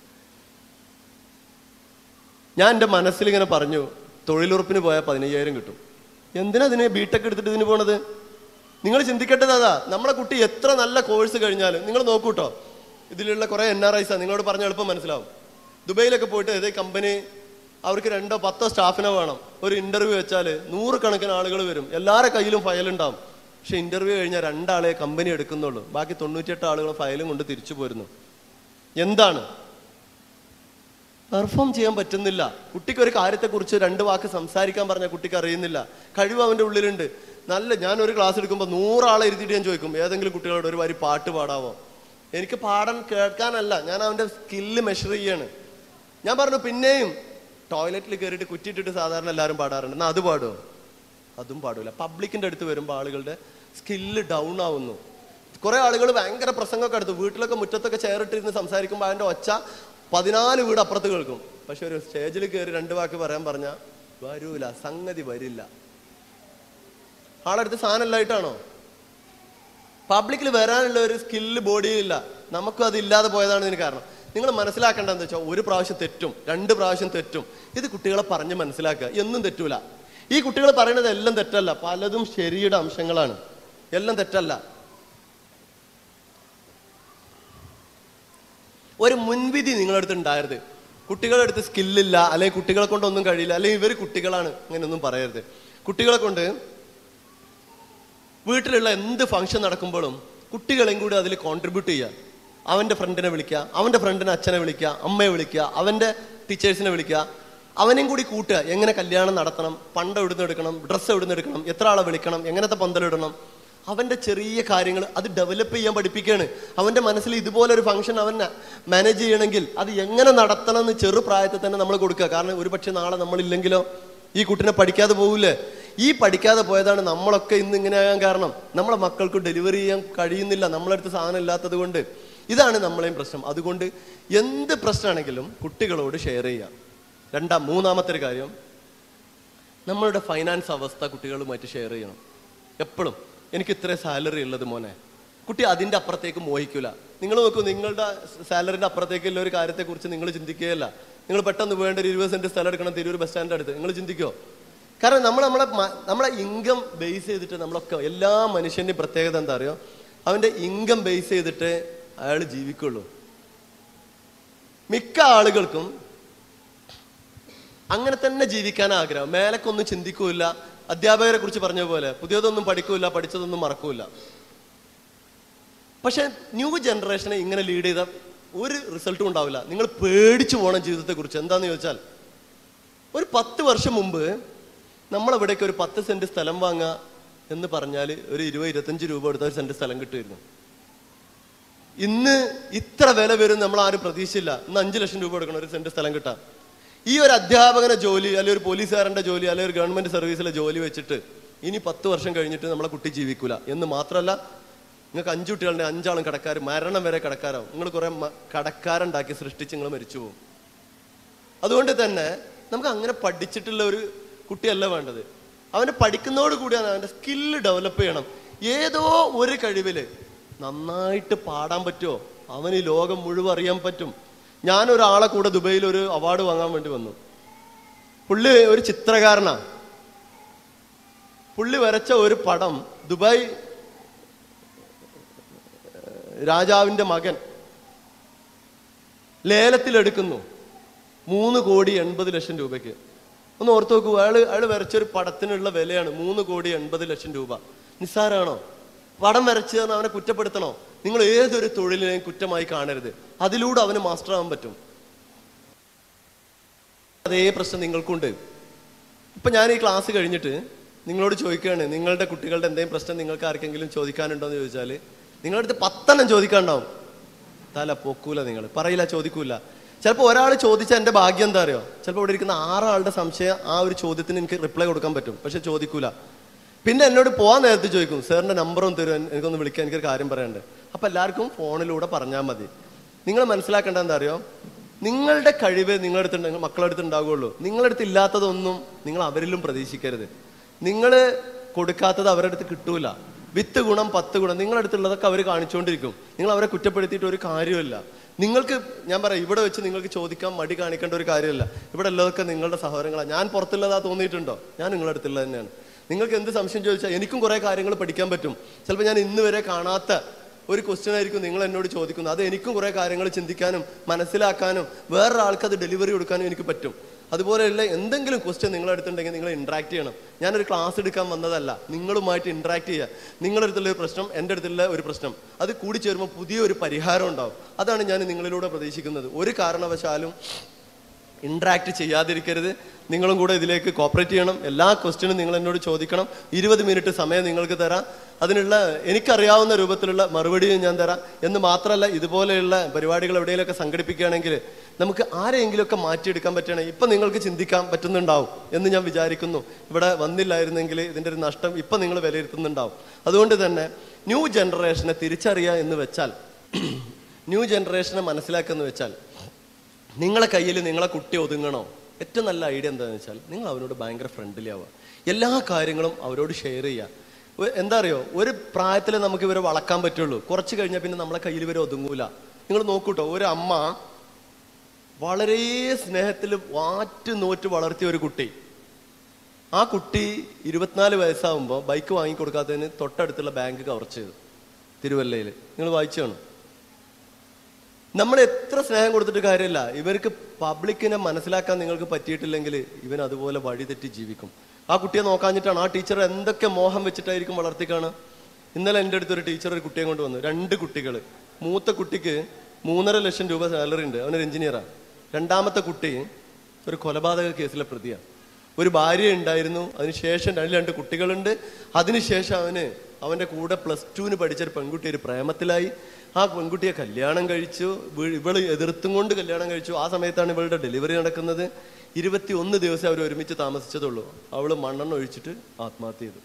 ഞാൻ എൻ്റെ മനസ്സിൽ ഇങ്ങനെ പറഞ്ഞു തൊഴിലുറപ്പിന് പോയാൽ പതിനയ്യായിരം കിട്ടും എന്തിനാ ഇതിന് ബിടെക് എടുത്തിട്ട് ഇതിന് പോണത് നിങ്ങൾ ചിന്തിക്കേണ്ടത് അതാ നമ്മളെ കുട്ടി എത്ര നല്ല കോഴ്സ് കഴിഞ്ഞാലും നിങ്ങൾ നോക്കൂട്ടോ ഇതിലുള്ള കുറെ എൻ ആർ ഐസാണ് നിങ്ങളോട് പറഞ്ഞ എളുപ്പം മനസ്സിലാവും ദുബൈയിലൊക്കെ പോയിട്ട് ഏതേ കമ്പനി അവർക്ക് രണ്ടോ പത്തോ സ്റ്റാഫിനെ വേണം ഒരു ഇന്റർവ്യൂ വെച്ചാൽ നൂറുകണക്കിന് ആളുകൾ വരും എല്ലാവരുടെ കയ്യിലും ഫയൽ ഉണ്ടാവും പക്ഷെ ഇന്റർവ്യൂ കഴിഞ്ഞാൽ രണ്ടാളെ കമ്പനി എടുക്കുന്നുള്ളൂ ബാക്കി തൊണ്ണൂറ്റിയെട്ട് ആളുകൾ ഫയലും കൊണ്ട് തിരിച്ചു പോരുന്നു എന്താണ് പെർഫോം ചെയ്യാൻ പറ്റുന്നില്ല കുട്ടിക്ക് ഒരു കാര്യത്തെക്കുറിച്ച് രണ്ട് വാക്ക് സംസാരിക്കാൻ പറഞ്ഞ കുട്ടിക്ക് അറിയുന്നില്ല കഴിവ് അവന്റെ ഉള്ളിലുണ്ട് നല്ല ഞാൻ ഒരു ക്ലാസ് എടുക്കുമ്പോൾ നൂറാളെ ഇരുത്തിയിട്ട് ഞാൻ ചോദിക്കും ഏതെങ്കിലും കുട്ടികളോട് ഒരു വരി പാട്ട് പാടാവോ എനിക്ക് പാടാൻ കേൾക്കാനല്ല ഞാൻ അവന്റെ സ്കില്ല് മെഷർ ചെയ്യാണ് ഞാൻ പറഞ്ഞു പിന്നെയും ടോയ്ലറ്റിൽ കയറിയിട്ട് കുറ്റിയിട്ടിട്ട് സാധാരണ എല്ലാവരും പാടാറുണ്ട് എന്നാ അത് പാടുമോ അതും പാടില്ല പബ്ലിക്കിന്റെ അടുത്ത് വരുമ്പോൾ ആളുകളുടെ സ്കില്ല് ഡൗൺ ആവുന്നു കുറെ ആളുകൾ ഭയങ്കര പ്രസംഗമൊക്കെ എടുത്തു വീട്ടിലൊക്കെ മുറ്റത്തൊക്കെ ചെയറിട്ടിരുന്ന് സംസാരിക്കുമ്പോൾ അതിന്റെ ഒച്ച പതിനാല് വീട് അപ്പുറത്ത് കേൾക്കും പക്ഷെ ഒരു സ്റ്റേജിൽ കയറി രണ്ട് വാക്ക് പറയാൻ പറഞ്ഞാൽ വരൂല സംഗതി വരില്ല ആളടുത്ത് സാധനമല്ലായിട്ടാണോ പബ്ലിക്കിൽ വരാനുള്ള ഒരു സ്കില്ല് ബോഡിയിലില്ല നമുക്കും അത് ഇല്ലാതെ പോയതാണ് ഇതിന് കാരണം നിങ്ങൾ മനസ്സിലാക്കേണ്ടത് എന്താ വെച്ചാൽ ഒരു പ്രാവശ്യം തെറ്റും രണ്ട് പ്രാവശ്യം തെറ്റും ഇത് കുട്ടികളെ പറഞ്ഞ് മനസ്സിലാക്കുക എന്നും തെറ്റൂല ഈ കുട്ടികൾ പറയുന്നത് എല്ലാം തെറ്റല്ല പലതും ശരിയുടെ അംശങ്ങളാണ് എല്ലാം തെറ്റല്ല ഒരു മുൻവിധി നിങ്ങളുടെ അടുത്ത് ഉണ്ടായത് കുട്ടികളുടെ അടുത്ത് സ്കില്ലില്ല അല്ലെങ്കിൽ കുട്ടികളെ കൊണ്ടൊന്നും കഴിയില്ല അല്ലെങ്കിൽ ഇവർ കുട്ടികളാണ് അങ്ങനെയൊന്നും പറയരുത് കുട്ടികളെ കൊണ്ട് വീട്ടിലുള്ള എന്ത് ഫംഗ്ഷൻ നടക്കുമ്പോഴും കുട്ടികളെയും കൂടി അതിൽ കോൺട്രിബ്യൂട്ട് ചെയ്യുക അവന്റെ ഫ്രണ്ടിനെ വിളിക്കുക അവന്റെ ഫ്രണ്ടിനെ അച്ഛനെ വിളിക്കുക അമ്മയെ വിളിക്കുക അവന്റെ ടീച്ചേഴ്സിനെ വിളിക്കുക അവനെയും കൂടി കൂട്ടുക എങ്ങനെ കല്യാണം നടത്തണം പണ്ട് എവിടുന്ന് എടുക്കണം ഡ്രസ്സ് എവിടുന്ന് എടുക്കണം എത്ര ആളെ വിളിക്കണം എങ്ങനത്തെ പന്തലിടണം അവന്റെ ചെറിയ കാര്യങ്ങൾ അത് ഡെവലപ്പ് ചെയ്യാൻ പഠിപ്പിക്കുകയാണ് അവന്റെ മനസ്സിൽ ഇതുപോലെ ഒരു ഫംഗ്ഷൻ അവൻ മാനേജ് ചെയ്യണമെങ്കിൽ അത് എങ്ങനെ നടത്തണം എന്ന് ചെറുപ്രായത്തിൽ തന്നെ നമ്മൾ കൊടുക്കുക കാരണം ഒരു പക്ഷെ നാളെ നമ്മളില്ലെങ്കിലോ ഈ കുട്ടിനെ പഠിക്കാതെ പോകില്ലേ ഈ പഠിക്കാതെ പോയതാണ് നമ്മളൊക്കെ ഇന്ന് ഇങ്ങനെ ആകാൻ കാരണം നമ്മളെ മക്കൾക്ക് ഡെലിവറി ചെയ്യാൻ കഴിയുന്നില്ല നമ്മളടുത്ത് സാധനം ഇല്ലാത്തത് കൊണ്ട് ഇതാണ് നമ്മളെയും പ്രശ്നം അതുകൊണ്ട് എന്ത് പ്രശ്നമാണെങ്കിലും കുട്ടികളോട് ഷെയർ ചെയ്യാം രണ്ടാം മൂന്നാമത്തെ ഒരു കാര്യം നമ്മളുടെ ഫൈനാൻസ് അവസ്ഥ കുട്ടികളുമായിട്ട് ഷെയർ ചെയ്യണം എപ്പോഴും എനിക്ക് ഇത്ര സാലറി ഉള്ളത് മോനെ കുട്ടി അതിന്റെ അപ്പുറത്തേക്ക് മോഹിക്കൂല നിങ്ങൾ നോക്കൂ നിങ്ങളുടെ സാലറിന്റെ അപ്പുറത്തേക്കുള്ള ഒരു കാര്യത്തെക്കുറിച്ച് നിങ്ങൾ ചിന്തിക്കുകയല്ല നിങ്ങൾ പെട്ടെന്ന് വേണ്ട ഒരു ഇരുപത് സെന്റ് സ്ഥലം എടുക്കണം തിരൂർ ബസ് സ്റ്റാൻഡിന്റെ അടുത്ത് നിങ്ങൾ ചിന്തിക്കോ കാരണം നമ്മൾ നമ്മളെ മ- നമ്മളെ ഇൻകം ബേസ് ചെയ്തിട്ട് നമ്മളൊക്കെ എല്ലാ മനുഷ്യന്റെയും പ്രത്യേകത എന്താ അറിയോ അവന്റെ ഇൻകം ബേസ് ചെയ്തിട്ട് അയാൾ ജീവിക്കുള്ളൂ മിക്ക ആളുകൾക്കും അങ്ങനെ തന്നെ ജീവിക്കാൻ ആഗ്രഹം മേലക്കൊന്നും ചിന്തിക്കൂല അധ്യാപകരെ കുറിച്ച് പറഞ്ഞ പോലെ പുതിയതൊന്നും പഠിക്കൂല പഠിച്ചതൊന്നും മറക്കൂല പക്ഷെ ന്യൂ ജനറേഷനെ ഇങ്ങനെ ലീഡ് ചെയ്ത ഒരു റിസൾട്ടും ഉണ്ടാവില്ല നിങ്ങൾ പേടിച്ചു പോകണം ജീവിതത്തെ കുറിച്ച് എന്താന്ന് ചോദിച്ചാൽ ഒരു പത്ത് വർഷം മുമ്പ് നമ്മളെവിടേക്ക് ഒരു പത്ത് സെന്റ് സ്ഥലം വാങ്ങുക എന്ന് പറഞ്ഞാൽ ഒരു ഇരുപത് ഇരുപത്തഞ്ച് രൂപ കൊടുത്ത ഒരു സെന്റ് സ്ഥലം കിട്ടുമായിരുന്നു ഇന്ന് ഇത്ര വില വരും നമ്മൾ ആരും പ്രതീക്ഷയില്ല ഇന്ന് അഞ്ച് ലക്ഷം രൂപ കൊടുക്കണം ഒരു സെന്റ് സ്ഥലം കിട്ടാൻ ഈ ഒരു അധ്യാപകനെ ജോലി അല്ലെങ്കിൽ ഒരു പോലീസുകാരന്റെ ജോലി അല്ലെങ്കിൽ ഒരു ഗവൺമെന്റ് സർവീസിലെ ജോലി വെച്ചിട്ട് ഇനി പത്ത് വർഷം കഴിഞ്ഞിട്ട് നമ്മളെ കുട്ടി ജീവിക്കൂല എന്ന് മാത്രമല്ല നിങ്ങൾക്ക് അഞ്ചു കുട്ടികളുടെ അഞ്ചാളും കടക്കാർ മരണം വരെ കടക്കാരാവും നിങ്ങൾ കുറെ മ- കടക്കാരുണ്ടാക്കി സൃഷ്ടിച്ച് നിങ്ങൾ മരിച്ചു പോകും അതുകൊണ്ട് തന്നെ നമുക്ക് അങ്ങനെ പഠിച്ചിട്ടുള്ള ഒരു കുട്ടിയല്ല വേണ്ടത് അവന് പഠിക്കുന്നതോട് കൂടിയാണ് അവന്റെ സ്കില്ല് ഡെവലപ്പ് ചെയ്യണം ഏതോ ഒരു കഴിവില് നന്നായിട്ട് പാടാൻ പറ്റുമോ അവന് ഈ ലോകം മുഴുവൻ അറിയാൻ പറ്റും ഞാൻ ഒരാളെ കൂടെ ദുബൈയിൽ ഒരു അവാർഡ് വാങ്ങാൻ വേണ്ടി വന്നു പുള്ളി ഒരു ചിത്രകാരനാ പുള്ളി വരച്ച ഒരു പടം ദുബായ് ഏഹ്, രാജാവിന്റെ മകൻ ലേലത്തിലെടുക്കുന്നു മൂന്ന് കോടി എൺപത് ലക്ഷം രൂപയ്ക്ക് ഒന്ന് ഓർത്ത് നോക്കൂ അയാള് അയാൾ വരച്ചൊരു പടത്തിനുള്ള വിലയാണ് മൂന്ന് കോടി എൺപത് ലക്ഷം രൂപ നിസ്സാരാണോ പടം വരച്ച് തന്ന് അവനെ കുറ്റപ്പെടുത്തണോ നിങ്ങൾ ഏതൊരു തൊഴിലിനെയും കുറ്റമായി കാണരുത് അതിലൂടെ അവന് മാസ്റ്റർ ആവാൻ പറ്റും അതേ പ്രശ്നം നിങ്ങൾക്കുണ്ട് ഇപ്പൊ ഞാൻ ഈ ക്ലാസ് കഴിഞ്ഞിട്ട് നിങ്ങളോട് ചോദിക്കുകയാണ് നിങ്ങളുടെ കുട്ടികളുടെ എന്തെങ്കിലും പ്രശ്നം നിങ്ങൾക്ക് ആർക്കെങ്കിലും ചോദിക്കാനുണ്ടോ എന്ന് ചോദിച്ചാൽ നിങ്ങളുടെ അടുത്ത് പത്തെണ്ണം ചോദിക്കാനുണ്ടാവും തല പൊക്കൂല നിങ്ങൾ പറയില്ല ചോദിക്കൂല ചിലപ്പോൾ ഒരാൾ ചോദിച്ചാൽ എൻ്റെ ഭാഗ്യം എന്താ അറിയോ ചിലപ്പോൾ ഇവിടെ ഇരിക്കുന്ന ആറാളുടെ സംശയം ആ ഒരു ചോദ്യത്തിന് എനിക്ക് റിപ്ലൈ കൊടുക്കാൻ പറ്റും പക്ഷെ ചോദിക്കൂല പിന്നെ എന്നോട് പോകാൻ നേരത്തെ ചോദിക്കും സാറിന്റെ നമ്പറും തരും എനിക്കൊന്ന് വിളിക്കാൻ എനിക്കൊരു കാര്യം പറയാനുണ്ട് അപ്പൊ എല്ലാവർക്കും ഫോണിലൂടെ പറഞ്ഞാൽ മതി നിങ്ങൾ മനസ്സിലാക്കേണ്ടത് എന്താ അറിയോ നിങ്ങളുടെ കഴിവ് നിങ്ങളുടെ അടുത്ത് ഉണ്ടെങ്കിൽ മക്കളുടെ അടുത്ത് ഉണ്ടാവുകയുള്ളൂ നിങ്ങളുടെ അടുത്ത് ഇല്ലാത്തതൊന്നും നിങ്ങൾ അവരിലും പ്രതീക്ഷിക്കരുത് നിങ്ങൾ കൊടുക്കാത്തത് അവരുടെ അടുത്ത് കിട്ടൂല വിത്ത് ഗുണം പത്ത് ഗുണം നിങ്ങളുടെ അടുത്തുള്ളതൊക്കെ അവർ കാണിച്ചുകൊണ്ടിരിക്കും നിങ്ങൾ അവരെ കുറ്റപ്പെടുത്തിയിട്ട് ഒരു കാര്യമില്ല നിങ്ങൾക്ക് ഞാൻ പറയാം ഇവിടെ വെച്ച് നിങ്ങൾക്ക് ചോദിക്കാൻ മടി കാണിക്കേണ്ട ഒരു കാര്യമില്ല ഇവിടെ ഉള്ളതൊക്കെ നിങ്ങളുടെ സഹോദരങ്ങളാണ് ഞാൻ പുറത്തുള്ളതാ തോന്നിയിട്ടുണ്ടോ ഞാൻ നിങ്ങളുടെ അടുത്തുള്ളത് തന്നെയാണ് നിങ്ങൾക്ക് എന്ത് സംശയം ചോദിച്ചാൽ എനിക്കും കുറെ കാര്യങ്ങൾ പഠിക്കാൻ പറ്റും ചിലപ്പോൾ ഞാൻ ഇന്ന് വരെ കാണാത്ത ഒരു ക്വസ്റ്റ്യൻ ആയിരിക്കും നിങ്ങൾ എന്നോട് ചോദിക്കുന്നത് അത് എനിക്കും കുറേ കാര്യങ്ങൾ ചിന്തിക്കാനും മനസ്സിലാക്കാനും വേറൊരാൾക്ക് അത് ഡെലിവറി കൊടുക്കാനും എനിക്ക് പറ്റും അതുപോലെയുള്ള എന്തെങ്കിലും ക്വസ്റ്റ്യൻ നിങ്ങളുടെ അടുത്തുണ്ടെങ്കിൽ നിങ്ങൾ ഇന്ററാക്ട് ചെയ്യണം ഞാനൊരു ക്ലാസ് എടുക്കാൻ വന്നതല്ല നിങ്ങളുമായിട്ട് ഇന്ററാക്ട് ചെയ്യുക നിങ്ങളുടെ അടുത്തുള്ള ഒരു പ്രശ്നം എൻ്റെ അടുത്തുള്ള ഒരു പ്രശ്നം അത് കൂടി ചേരുമ്പോൾ പുതിയൊരു പരിഹാരം ഉണ്ടാവും അതാണ് ഞാൻ നിങ്ങളിലൂടെ പ്രതീക്ഷിക്കുന്നത് ഒരു കാരണവശാലും ഇന്ററാക്ട് ചെയ്യാതിരിക്കരുത് നിങ്ങളും കൂടെ ഇതിലേക്ക് കോപ്പറേറ്റ് ചെയ്യണം എല്ലാ ക്വസ്റ്റ്യനും നിങ്ങൾ എന്നോട് ചോദിക്കണം ഇരുപത് മിനിറ്റ് സമയം നിങ്ങൾക്ക് തരാം അതിനുള്ള എനിക്കറിയാവുന്ന രൂപത്തിലുള്ള മറുപടിയും ഞാൻ തരാം എന്ന് മാത്രമല്ല ഇതുപോലെയുള്ള പരിപാടികൾ എവിടെയെങ്കിലുമൊക്കെ സംഘടിപ്പിക്കുകയാണെങ്കിൽ നമുക്ക് ആരെയെങ്കിലുമൊക്കെ മാറ്റിയെടുക്കാൻ പറ്റുകയാണെങ്കിൽ ഇപ്പം നിങ്ങൾക്ക് ചിന്തിക്കാൻ പറ്റുന്നുണ്ടാവും എന്ന് ഞാൻ വിചാരിക്കുന്നു ഇവിടെ വന്നില്ലായിരുന്നെങ്കിൽ ഇതിൻ്റെ ഒരു നഷ്ടം ഇപ്പം നിങ്ങൾ വിലയിരുത്തുന്നുണ്ടാവും അതുകൊണ്ട് തന്നെ ന്യൂ ജനറേഷനെ തിരിച്ചറിയുക എന്ന് വെച്ചാൽ ന്യൂ ജനറേഷനെ മനസ്സിലാക്കുക എന്ന് വെച്ചാൽ നിങ്ങളെ കയ്യിൽ നിങ്ങളെ കുട്ടി ഒതുങ്ങണോ ഏറ്റവും നല്ല ഐഡിയ എന്താണെന്ന് വെച്ചാൽ നിങ്ങൾ അവരോട് ഭയങ്കര ഫ്രണ്ട്ലി ആവുക എല്ലാ കാര്യങ്ങളും അവരോട് ഷെയർ ചെയ്യുക ഒ- എന്താ അറിയോ ഒരു പ്രായത്തിൽ നമുക്ക് ഇവരെ വളക്കാൻ പറ്റുള്ളൂ കുറച്ച് കഴിഞ്ഞാൽ പിന്നെ നമ്മളെ കയ്യിൽ ഇവരെ ഒതുങ്ങൂല നിങ്ങൾ നോക്കൂട്ടോ ഒരു അമ്മ വളരെ സ്നേഹത്തിൽ വാറ്റ് നോറ്റ് വളർത്തിയ ഒരു കുട്ടി ആ കുട്ടി ഇരുപത്തിനാല് വയസ്സാവുമ്പോൾ ബൈക്ക് വാങ്ങിക്കൊടുക്കാത്തതിന് തൊട്ടടുത്തുള്ള ബാങ്ക് കവർ ചെയ്തു തിരുവല്ലയിൽ നിങ്ങൾ വായിച്ചു കാണും നമ്മൾ എത്ര സ്നേഹം കൊടുത്തിട്ട് കാര്യമില്ല ഇവർക്ക് പബ്ലിക്കിനെ മനസ്സിലാക്കാൻ നിങ്ങൾക്ക് പറ്റിയിട്ടില്ലെങ്കിൽ ഇവൻ അതുപോലെ വഴി തെറ്റി ജീവിക്കും ആ കുട്ടിയെ നോക്കാഞ്ഞിട്ടാണ് ആ ടീച്ചർ എന്തൊക്കെ മോഹം വെച്ചിട്ടായിരിക്കും വളർത്തിക്കാണ് ഇന്നലെ എൻ്റെ അടുത്ത് ഒരു ടീച്ചർ ഒരു കുട്ടിയെ കൊണ്ട് വന്നു രണ്ട് കുട്ടികൾ മൂത്ത കുട്ടിക്ക് മൂന്നര ലക്ഷം രൂപ സാലറി ഉണ്ട് അവനൊരു എഞ്ചിനീയറാണ് രണ്ടാമത്തെ കുട്ടി ഒരു കൊലപാതക കേസിലെ പ്രതിയാണ് ഒരു ഭാര്യ ഉണ്ടായിരുന്നു അതിനുശേഷം അതിൽ രണ്ട് കുട്ടികളുണ്ട് അതിനുശേഷം അവന് അവന്റെ കൂടെ പ്ലസ് ടുവിന് പഠിച്ച ഒരു പെൺകുട്ടി ഒരു പ്രേമത്തിലായി ആ പെൺകുട്ടിയെ കല്യാണം കഴിച്ചു ഇവ- ഇവള് എതിർത്തും കൊണ്ട് കല്യാണം കഴിച്ചു ആ സമയത്താണ് ഇവളുടെ ഡെലിവറി നടക്കുന്നത് ഇരുപത്തി ഒന്ന് ദിവസം അവർ ഒരുമിച്ച് താമസിച്ചതുള്ളൂ അവള് മണ്ണെണ്ണ ഒഴിച്ചിട്ട് ആത്മഹത്യ ചെയ്തു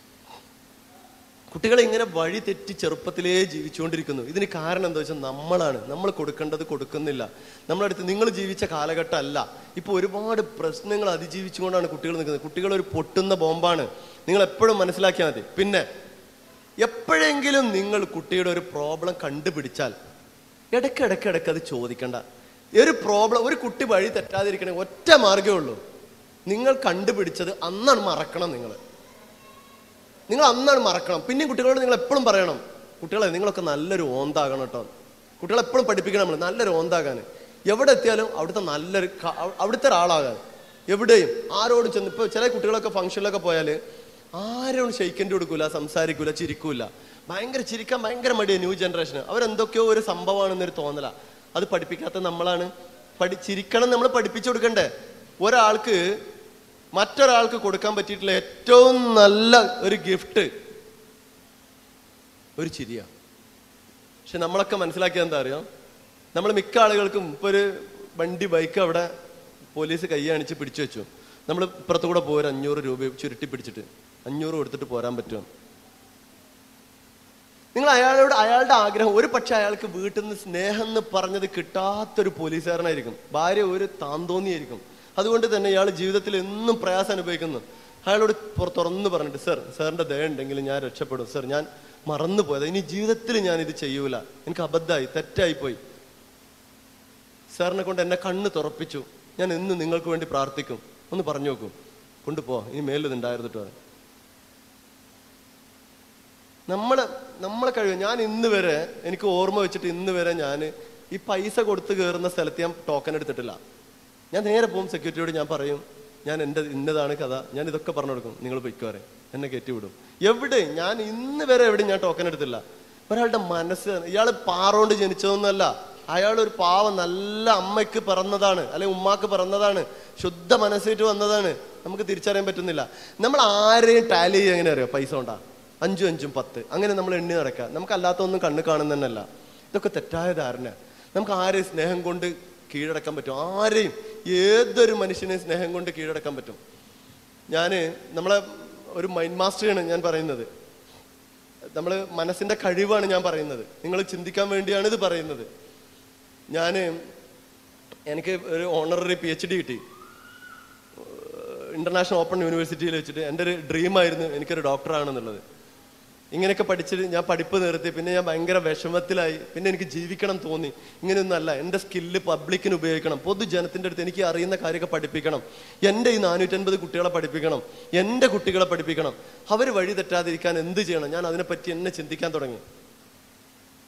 കുട്ടികളെ ഇങ്ങനെ വഴി തെറ്റി ചെറുപ്പത്തിലേ ജീവിച്ചുകൊണ്ടിരിക്കുന്നു ഇതിന് കാരണം എന്താ വെച്ചാൽ നമ്മളാണ് നമ്മൾ കൊടുക്കേണ്ടത് കൊടുക്കുന്നില്ല നമ്മുടെ അടുത്ത് നിങ്ങൾ ജീവിച്ച കാലഘട്ടം അല്ല ഇപ്പൊ ഒരുപാട് പ്രശ്നങ്ങൾ അതിജീവിച്ചുകൊണ്ടാണ് കുട്ടികൾ നിൽക്കുന്നത് കുട്ടികൾ ഒരു പൊട്ടുന്ന ബോംബാണ് നിങ്ങൾ എപ്പോഴും മനസ്സിലാക്കിയാൽ മതി പിന്നെ എപ്പോഴെങ്കിലും നിങ്ങൾ കുട്ടിയുടെ ഒരു പ്രോബ്ലം കണ്ടുപിടിച്ചാൽ ഇടയ്ക്കിടയ്ക്ക് ഇടയ്ക്ക് അത് ചോദിക്കണ്ട ഒരു പ്രോബ്ലം ഒരു കുട്ടി വഴി തെറ്റാതിരിക്കണേ ഒറ്റ മാർഗ്ഗമേ ഉള്ളൂ നിങ്ങൾ കണ്ടുപിടിച്ചത് അന്നാണ് മറക്കണം നിങ്ങൾ നിങ്ങൾ അന്നാണ് മറക്കണം പിന്നെയും കുട്ടികളോട് നിങ്ങൾ എപ്പോഴും പറയണം കുട്ടികളെ നിങ്ങളൊക്കെ നല്ലൊരു ഓന്താകണം കേട്ടോ കുട്ടികളെ എപ്പോഴും പഠിപ്പിക്കണം നമ്മൾ നല്ലൊരു ഓന്താകാൻ എവിടെ എത്തിയാലും അവിടുത്തെ നല്ലൊരു ക- അവ- അവിടുത്തെ ഒരാളാകാൻ എവിടെയും ആരോട് ചെന്ന് ഇപ്പൊ ചില കുട്ടികളൊക്കെ ഫംഗ്ഷനിലൊക്കെ പോയാൽ ആരോടും ഷെയ്ക്കൻ്റെ കൊടുക്കൂല സംസാരിക്കൂല ചിരിക്കൂല ഭയങ്കര ചിരിക്കാൻ ഭയങ്കര മടിയാണ് ന്യൂ ജനറേഷന് അവരെന്തൊക്കെയോ ഒരു സംഭവമാണെന്നൊരു തോന്നല അത് പഠിപ്പിക്കാത്ത നമ്മളാണ് പഠി ചിരിക്കണം നമ്മൾ പഠിപ്പിച്ചു കൊടുക്കണ്ടേ ഒരാൾക്ക് മറ്റൊരാൾക്ക് കൊടുക്കാൻ പറ്റിയിട്ടുള്ള ഏറ്റവും നല്ല ഒരു ഗിഫ്റ്റ് ഒരു ചിരിയാ പക്ഷെ നമ്മളൊക്കെ മനസ്സിലാക്കിയത് എന്താ അറിയാം നമ്മൾ മിക്ക ആളുകൾക്കും ഇപ്പൊ ഒരു വണ്ടി ബൈക്ക് അവിടെ പോലീസ് കൈ കാണിച്ച് പിടിച്ചു വെച്ചു നമ്മൾ ഇപ്പുറത്തു കൂടെ പോരും അഞ്ഞൂറ് രൂപ ചുരുട്ടി പിടിച്ചിട്ട് അഞ്ഞൂറ് കൊടുത്തിട്ട് പോരാൻ പറ്റുമോ നിങ്ങൾ അയാളോട് അയാളുടെ ആഗ്രഹം ഒരു പക്ഷെ അയാൾക്ക് വീട്ടിൽ നിന്ന് സ്നേഹം എന്ന് പറഞ്ഞത് കിട്ടാത്തൊരു പോലീസുകാരനായിരിക്കും ഭാര്യ ഒരു താന്തോന്നിയായിരിക്കും അതുകൊണ്ട് തന്നെ ഇയാൾ ജീവിതത്തിൽ എന്നും പ്രയാസം അനുഭവിക്കുന്നു അയാളോട് പുറ- തുറന്ന് പറഞ്ഞിട്ട് സർ സാറിന്റെ ദയ ഉണ്ടെങ്കിൽ ഞാൻ രക്ഷപ്പെടും സർ ഞാൻ മറന്നു പോയത് ഇനി ജീവിതത്തിൽ ഞാൻ ഇത് ചെയ്യൂല എനിക്ക് അബദ്ധമായി തെറ്റായി പോയി സാറിനെ കൊണ്ട് എന്നെ കണ്ണ് തുറപ്പിച്ചു ഞാൻ എന്നും നിങ്ങൾക്ക് വേണ്ടി പ്രാർത്ഥിക്കും ഒന്ന് പറഞ്ഞു നോക്കൂ കൊണ്ടുപോ ഇനി മേലിത് ഉണ്ടായിരുന്നിട്ട് പറയും നമ്മളെ നമ്മളെ കഴിവ് ഞാൻ ഇന്ന് വരെ എനിക്ക് ഓർമ്മ വെച്ചിട്ട് ഇന്ന് വരെ ഞാൻ ഈ പൈസ കൊടുത്ത് കയറുന്ന സ്ഥലത്ത് ഞാൻ ടോക്കൺ എടുത്തിട്ടില്ല ഞാൻ നേരെ പോകും സെക്യൂരിറ്റിയോട് ഞാൻ പറയും ഞാൻ എൻ്റെ ഇന്നതാണ് കഥ ഞാൻ ഇതൊക്കെ പറഞ്ഞു കൊടുക്കും നിങ്ങൾ പൊയ്ക്കോരെ എന്നെ കയറ്റി വിടും എവിടെ ഞാൻ ഇന്ന് വരെ എവിടെ ഞാൻ ടോക്കൺ എടുത്തില്ല ഒരാളുടെ മനസ്സ് ഇയാൾ പാറോണ്ട് ജനിച്ചതൊന്നുമല്ല അയാൾ ഒരു പാവം നല്ല അമ്മയ്ക്ക് പിറന്നതാണ് അല്ലെങ്കിൽ ഉമ്മാക്ക് പിറന്നതാണ് ശുദ്ധ മനസ്സിട്ട് വന്നതാണ് നമുക്ക് തിരിച്ചറിയാൻ പറ്റുന്നില്ല നമ്മൾ ആരെയും ടാലി ചെയ്യുക എങ്ങനെ അറിയോ പൈസ കൊണ്ടാ അഞ്ചും അഞ്ചും പത്ത് അങ്ങനെ നമ്മൾ എണ്ണി നടക്കുക നമുക്ക് അല്ലാത്തൊന്നും കണ്ണ് കാണുന്നതന്നല്ല ഇതൊക്കെ തെറ്റായ ധാരണ നമുക്ക് ആരെയും സ്നേഹം കൊണ്ട് കീഴടക്കാൻ പറ്റും ആരെയും ഏതൊരു മനുഷ്യനെയും സ്നേഹം കൊണ്ട് കീഴടക്കാൻ പറ്റും ഞാൻ നമ്മളെ ഒരു മൈൻഡ് മാസ്റ്ററാണ് ഞാൻ പറയുന്നത് നമ്മൾ മനസ്സിന്റെ കഴിവാണ് ഞാൻ പറയുന്നത് നിങ്ങൾ ചിന്തിക്കാൻ വേണ്ടിയാണ് ഇത് പറയുന്നത് ഞാൻ എനിക്ക് ഒരു ഓണററി പി എച്ച് ഡി കിട്ടി ഇന്റർനാഷണൽ ഓപ്പൺ യൂണിവേഴ്സിറ്റിയിൽ വെച്ചിട്ട് എൻ്റെ ഒരു ഡ്രീമായിരുന്നു എനിക്കൊരു ഡോക്ടറാണെന്നുള്ളത് ഇങ്ങനെയൊക്കെ പഠിച്ചിട്ട് ഞാൻ പഠിപ്പ് നിർത്തി പിന്നെ ഞാൻ ഭയങ്കര വിഷമത്തിലായി പിന്നെ എനിക്ക് ജീവിക്കണം തോന്നി ഇങ്ങനെയൊന്നല്ല എൻ്റെ സ്കില്ല് പബ്ലിക്കിന് ഉപയോഗിക്കണം പൊതുജനത്തിൻ്റെ അടുത്ത് എനിക്ക് അറിയുന്ന കാര്യമൊക്കെ പഠിപ്പിക്കണം എൻ്റെ ഈ നാനൂറ്റൻപത് കുട്ടികളെ പഠിപ്പിക്കണം എൻ്റെ കുട്ടികളെ പഠിപ്പിക്കണം അവർ വഴി തെറ്റാതിരിക്കാൻ എന്ത് ചെയ്യണം ഞാൻ അതിനെപ്പറ്റി എന്നെ ചിന്തിക്കാൻ തുടങ്ങി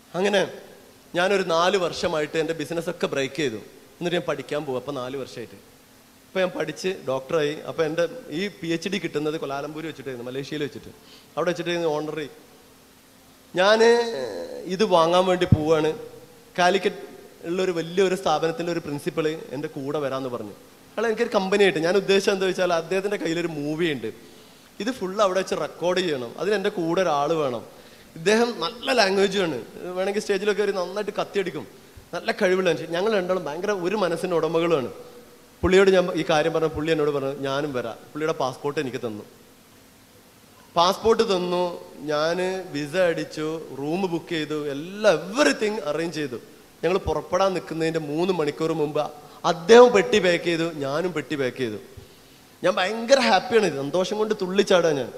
അങ്ങനെ ഞാനൊരു നാല് വർഷമായിട്ട് എൻ്റെ ബിസിനസ്സൊക്കെ ബ്രേക്ക് ചെയ്തു എന്നിട്ട് ഞാൻ പഠിക്കാൻ പോകും അപ്പം നാല് വർഷമായിട്ട് അപ്പോൾ ഞാൻ പഠിച്ച് ഡോക്ടറായി അപ്പോൾ എൻ്റെ ഈ പി എച്ച് ഡി കിട്ടുന്നത് കൊലാലംപൂർ വെച്ചിട്ടായിരുന്നു മലേഷ്യയിൽ വെച്ചിട്ട് അവിടെ വെച്ചിട്ടായിരുന്നു ഓണറി ഞാൻ ഇത് വാങ്ങാൻ വേണ്ടി പോവാണ് കാലിക്കറ്റ് ഉള്ള ഒരു വലിയൊരു സ്ഥാപനത്തിൻ്റെ ഒരു പ്രിൻസിപ്പൾ എൻ്റെ കൂടെ വരാമെന്ന് പറഞ്ഞു അയാൾ എനിക്കൊരു കമ്പനി ആയിട്ട് ഞാൻ ഉദ്ദേശിച്ചത് എന്താ വെച്ചാൽ അദ്ദേഹത്തിൻ്റെ കയ്യിലൊരു മൂവി ഉണ്ട് ഇത് ഫുൾ അവിടെ വെച്ച് റെക്കോർഡ് ചെയ്യണം അതിന് എൻ്റെ കൂടെ ഒരാൾ വേണം ഇദ്ദേഹം നല്ല ലാംഗ്വേജ് ആണ് വേണമെങ്കിൽ സ്റ്റേജിലൊക്കെ ഒരു നന്നായിട്ട് കത്തിയടിക്കും നല്ല കഴിവുള്ള മനുഷ്യൻ ഞങ്ങൾ രണ്ടാളും ഭയങ്കര ഒരു മനസ്സിൻ്റെ ഉടമകളുമാണ് പുള്ളിയോട് ഞാൻ ഈ കാര്യം പറഞ്ഞ പുള്ളി എന്നോട് പറഞ്ഞു ഞാനും വരാം പുള്ളിയുടെ പാസ്പോർട്ട് എനിക്ക് തന്നു പാസ്പോർട്ട് തന്നു ഞാൻ വിസ അടിച്ചു റൂം ബുക്ക് ചെയ്തു എല്ലാം എവറിത്തിങ് അറേഞ്ച് ചെയ്തു ഞങ്ങൾ പുറപ്പെടാൻ നിൽക്കുന്നതിന്റെ മൂന്ന് മണിക്കൂർ മുമ്പ് അദ്ദേഹം പെട്ടി പാക്ക് ചെയ്തു ഞാനും പെട്ടി പാക്ക് ചെയ്തു ഞാൻ ഭയങ്കര ഹാപ്പിയാണ് സന്തോഷം കൊണ്ട് തുള്ളിച്ചാടാ ഞാൻ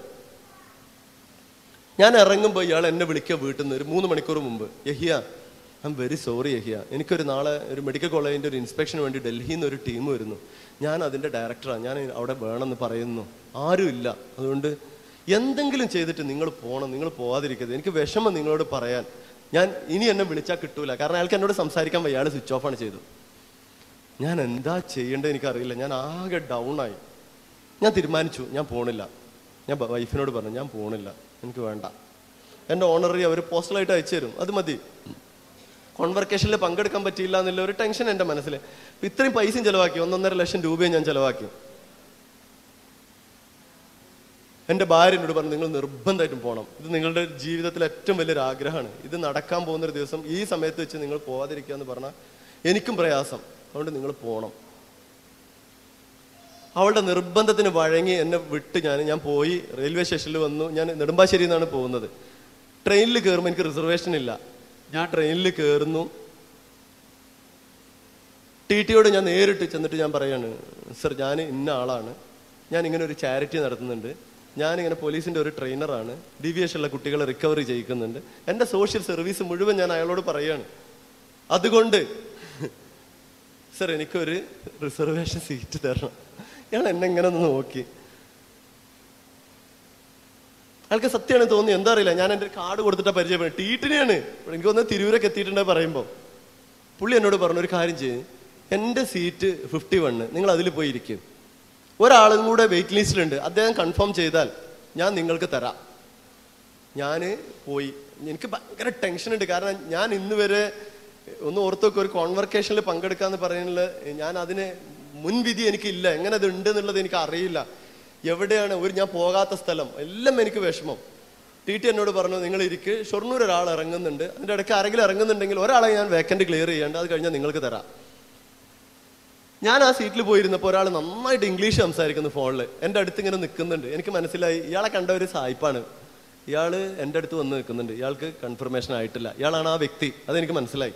ഞാൻ ഇറങ്ങുമ്പോൾ ഇയാൾ എന്നെ വിളിക്കുക വീട്ടിൽ നിന്ന് ഒരു മൂന്ന് മണിക്കൂർ മുമ്പ് Yahiya I am very sorry Yahiya എനിക്കൊരു നാളെ ഒരു മെഡിക്കൽ കോളേജിന്റെ ഒരു ഇൻസ്പെക്ഷന് വേണ്ടി ഡൽഹിയിൽ നിന്ന് ഒരു ടീം വരുന്നു ഞാൻ അതിന്റെ ഡയറക്ടറാണ് ഞാൻ അവിടെ വേണമെന്ന് പറയുന്നു ആരുമില്ല അതുകൊണ്ട് എന്തെങ്കിലും ചെയ്തിട്ട് നിങ്ങൾ പോകണം നിങ്ങൾ പോവാതിരിക്കരുത് എനിക്ക് വിഷമം നിങ്ങളോട് പറയാൻ ഞാൻ ഇനി എന്നെ വിളിച്ചാൽ കിട്ടൂല കാരണം അയാൾക്ക് എന്നോട് സംസാരിക്കാൻ വയ്യ അയാൾ സ്വിച്ച് ഓഫ് ആണ് ചെയ്തു ഞാൻ എന്താ ചെയ്യേണ്ടത് എനിക്കറിയില്ല ഞാൻ ആകെ ഡൗൺ ആയി ഞാൻ തീരുമാനിച്ചു ഞാൻ പോണില്ല ഞാൻ ബ- വൈഫിനോട് പറഞ്ഞു ഞാൻ പോണില്ല എനിക്ക് വേണ്ട എൻ്റെ ഓണറി അവർ പോസ്റ്റലായിട്ട് അയച്ചു തരും അത് മതി കോൺവർക്കേഷനിൽ പങ്കെടുക്കാൻ പറ്റിയില്ല എന്നുള്ള ഒരു ടെൻഷൻ എൻ്റെ മനസ്സിൽ അപ്പൊ ഇത്രയും പൈസയും ചെലവാക്കി ഒന്നൊന്നര ലക്ഷം രൂപയും ഞാൻ ചെലവാക്കി എൻ്റെ ഭാര്യ എന്നോട് പറഞ്ഞു നിങ്ങൾ നിർബന്ധമായിട്ടും പോകണം ഇത് നിങ്ങളുടെ ജീവിതത്തിലെ ഏറ്റവും വലിയൊരു ആഗ്രഹമാണ് ഇത് നടക്കാൻ പോകുന്ന ഒരു ദിവസം ഈ സമയത്ത് വെച്ച് നിങ്ങൾ പോവാതിരിക്കുക എന്ന് പറഞ്ഞാൽ എനിക്കും പ്രയാസം അതുകൊണ്ട് നിങ്ങൾ പോകണം അവളുടെ നിർബന്ധത്തിന് വഴങ്ങി എന്നെ വിട്ട് ഞാൻ ഞാൻ പോയി റെയിൽവേ സ്റ്റേഷനിൽ വന്നു ഞാൻ നെടുമ്പാശ്ശേരിയിൽ നിന്നാണ് പോകുന്നത് ട്രെയിനിൽ കയറുമ്പോൾ എനിക്ക് റിസർവേഷൻ ഇല്ല ഞാൻ ട്രെയിനിൽ കയറുന്നു ടി ടിയോട് ഞാൻ നേരിട്ട് ചെന്നിട്ട് ഞാൻ പറയാണ് സർ ഞാൻ ഇന്ന ആളാണ് ഞാൻ ഇങ്ങനെ ഒരു ചാരിറ്റി നടത്തുന്നുണ്ട് ഞാനിങ്ങനെ പോലീസിന്റെ ഒരു ട്രെയിനറാണ് ഡീവിയേഷനുള്ള കുട്ടികളെ റിക്കവറി ചെയ്യിക്കുന്നുണ്ട് എൻ്റെ സോഷ്യൽ സർവീസ് മുഴുവൻ ഞാൻ അയാളോട് പറയാണ് അതുകൊണ്ട് സർ എനിക്കൊരു റിസർവേഷൻ സീറ്റ് തരണം ഇയാൾ എന്നെ ഇങ്ങനെ ഒന്ന് നോക്കി അയാൾക്ക് സത്യമാണ് തോന്നി എന്താ അറിയില്ല ഞാൻ എൻ്റെ കാർഡ് കൊടുത്തിട്ടാ പരിചയപ്പെടുന്നത് ടീറ്റിനെയാണ് എനിക്ക് തോന്നുന്നത് തിരൂരൊക്കെ എത്തിയിട്ടുണ്ട് പറയുമ്പോൾ പുള്ളി എന്നോട് പറഞ്ഞു ഒരു കാര്യം ചെയ്യും എൻ്റെ സീറ്റ് ഫിഫ്റ്റി വണ്ണ് നിങ്ങൾ അതിൽ പോയി ഇരിക്കും ഒരാളും കൂടെ വെയിറ്റ് ലിസ്റ്റിലുണ്ട് അദ്ദേഹം കൺഫേം ചെയ്താൽ ഞാൻ നിങ്ങൾക്ക് തരാം ഞാൻ പോയി എനിക്ക് ഭയങ്കര ടെൻഷൻ ഉണ്ട് കാരണം ഞാൻ ഇന്ന് വരെ ഒന്ന് ഓർത്ത് നോക്കുക ഒരു കോൺവർക്കേഷനിൽ പങ്കെടുക്കാന്ന് പറയുന്നത് ഞാൻ അതിന് മുൻവിധി എനിക്കില്ല എങ്ങനെ അത് ഉണ്ട് എന്നുള്ളത് എനിക്ക് അറിയില്ല എവിടെയാണ് ഒരു ഞാൻ പോകാത്ത സ്ഥലം എല്ലാം എനിക്ക് വിഷമം ടി ടി എന്നോട് പറഞ്ഞു നിങ്ങൾ ഇരിക്ക് ഷൊർണൂർ ഒരാൾ ഇറങ്ങുന്നുണ്ട് അതിൻ്റെ ഇടയ്ക്ക് ആരെങ്കിലും ഇറങ്ങുന്നുണ്ടെങ്കിൽ ഒരാളെ ഞാൻ വേക്കൻറ്റ് ക്ലിയർ ചെയ്യേണ്ട അത് കഴിഞ്ഞാൽ നിങ്ങൾക്ക് തരാം ഞാൻ ആ സീറ്റിൽ പോയിരുന്നപ്പോൾ ഒരാൾ നന്നായിട്ട് ഇംഗ്ലീഷ് സംസാരിക്കുന്നു ഫോണിൽ എൻ്റെ അടുത്ത് ഇങ്ങനെ നിൽക്കുന്നുണ്ട് എനിക്ക് മനസ്സിലായി ഇയാളെ കണ്ട ഒരു സായിപ്പാണ് ഇയാൾ എൻ്റെ അടുത്ത് വന്ന് നിൽക്കുന്നുണ്ട് ഇയാൾക്ക് കൺഫർമേഷൻ ആയിട്ടില്ല ഇയാളാണ് ആ വ്യക്തി അതെനിക്ക് മനസ്സിലായി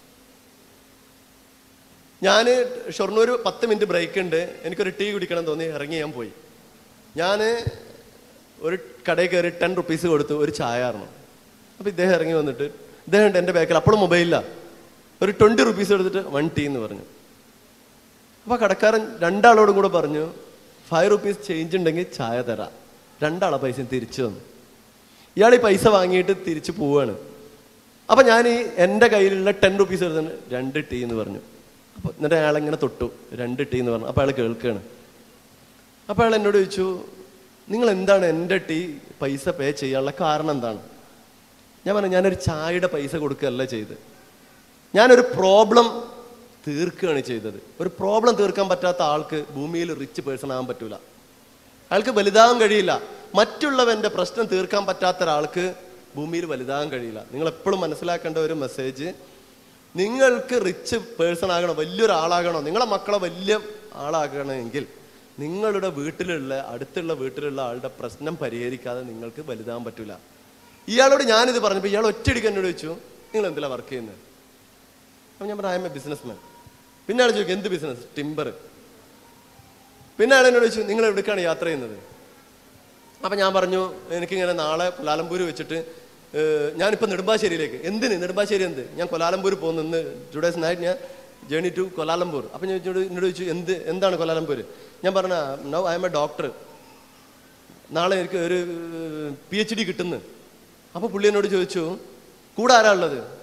ഞാൻ ഷൊർണൂർ പത്ത് മിനിറ്റ് ബ്രേക്ക് ഉണ്ട് എനിക്കൊരു ടീ കുടിക്കണം തോന്നി ഇറങ്ങി ഞാൻ പോയി ഞാൻ ഒരു കടയിൽ കയറി ടെൻ റുപ്പീസ് കൊടുത്തു ഒരു ചായ ആയിരുന്നു അപ്പോൾ ഇദ്ദേഹം ഇറങ്ങി വന്നിട്ട് ഇദ്ദേഹം ഉണ്ട് എൻ്റെ ബാക്കിൽ അപ്പോഴും മൊബൈലില്ല ഒരു ട്വൻറ്റി റുപ്പീസ് എടുത്തിട്ട് വൺ ടീ എന്ന് പറഞ്ഞു അപ്പൊ കടക്കാരൻ രണ്ടാളോടും കൂടെ പറഞ്ഞു ഫൈവ് റുപ്പീസ് ചേഞ്ച് ഉണ്ടെങ്കിൽ ചായ തരാം രണ്ടാളെ പൈസ തിരിച്ചു തന്നു ഇയാൾ ഈ പൈസ വാങ്ങിയിട്ട് തിരിച്ചു പോവാണ് അപ്പൊ ഞാൻ ഈ എൻ്റെ കയ്യിലുള്ള ടെൻ റുപ്പീസ് എടുത്തിട്ട് രണ്ട് ടീ എന്ന് പറഞ്ഞു അപ്പൊ എന്നിട്ട് അയാൾ ഇങ്ങനെ തൊട്ടു രണ്ട് ടീ എന്ന് പറഞ്ഞു അപ്പൊ അയാൾ കേൾക്കുകയാണ് അപ്പൊ അയാൾ എന്നോട് ചോദിച്ചു നിങ്ങൾ എന്താണ് എൻ്റെ ടീ പൈസ പേ ചെയ്യാനുള്ള കാരണം എന്താണ് ഞാൻ പറഞ്ഞു ഞാനൊരു ചായയുടെ പൈസ കൊടുക്കുകയല്ല ചെയ്ത് ഞാനൊരു പ്രോബ്ലം തീർക്കുകയാണ് ചെയ്തത് ഒരു പ്രോബ്ലം തീർക്കാൻ പറ്റാത്ത ആൾക്ക് ഭൂമിയിൽ റിച്ച് പേഴ്സൺ ആകാൻ പറ്റൂല അയാൾക്ക് വലുതാകാൻ കഴിയില്ല മറ്റുള്ളവന്റെ പ്രശ്നം തീർക്കാൻ പറ്റാത്ത ഒരാൾക്ക് ഭൂമിയിൽ വലുതാകാൻ കഴിയില്ല നിങ്ങൾ എപ്പോഴും മനസ്സിലാക്കേണ്ട ഒരു മെസ്സേജ് നിങ്ങൾക്ക് റിച്ച് പേഴ്സൺ ആകണം വലിയൊരാളാകണോ നിങ്ങളെ മക്കളെ വലിയ ആളാകണമെങ്കിൽ നിങ്ങളുടെ വീട്ടിലുള്ള അടുത്തുള്ള വീട്ടിലുള്ള ആളുടെ പ്രശ്നം പരിഹരിക്കാതെ നിങ്ങൾക്ക് വലുതാകാൻ പറ്റൂല ഇയാളോട് ഞാനിത് പറഞ്ഞപ്പോൾ ഇയാൾ ഒറ്റയടിക്ക് എന്നോട് ചോദിച്ചു നിങ്ങൾ എന്തിലാ വർക്ക് ചെയ്യുന്നത് അപ്പൊ ഞാൻ പറഞ്ഞു I am a businessman പിന്നെ ആൾ ചോദിക്കും എന്ത് ബിസിനസ് ടിമ്പർ പിന്നെ ആൾ എന്നോട് ചോദിച്ചു നിങ്ങൾ എവിടേക്കാണ് യാത്ര ചെയ്യുന്നത് അപ്പൊ ഞാൻ പറഞ്ഞു എനിക്കിങ്ങനെ നാളെ കൊലാലംപൂർ വെച്ചിട്ട് ഏഹ്, ഞാനിപ്പോ നെടുമ്പാശ്ശേരിയിലേക്ക് എന്തിന് നെടുമ്പാശ്ശേരി എന്ത് ഞാൻ കൊലാലംപൂർ പോകുന്നു ഇന്ന് ടുഡേസ് നൈറ്റ് ഞാൻ ജേണി ടു കൊലാലംപൂർ അപ്പൊ ഞാൻ ചോദിച്ചോട് എന്നോട് ചോദിച്ചു എന്ത് എന്താണ് കൊലാലംപൂർ ഞാൻ പറഞ്ഞ now I am a doctor നാളെ എനിക്ക് ഒരു പി എച്ച് ഡി കിട്ടുന്നു അപ്പൊ പുള്ളി എന്നോട് ചോദിച്ചു കൂടെ ആരാ ഉള്ളത്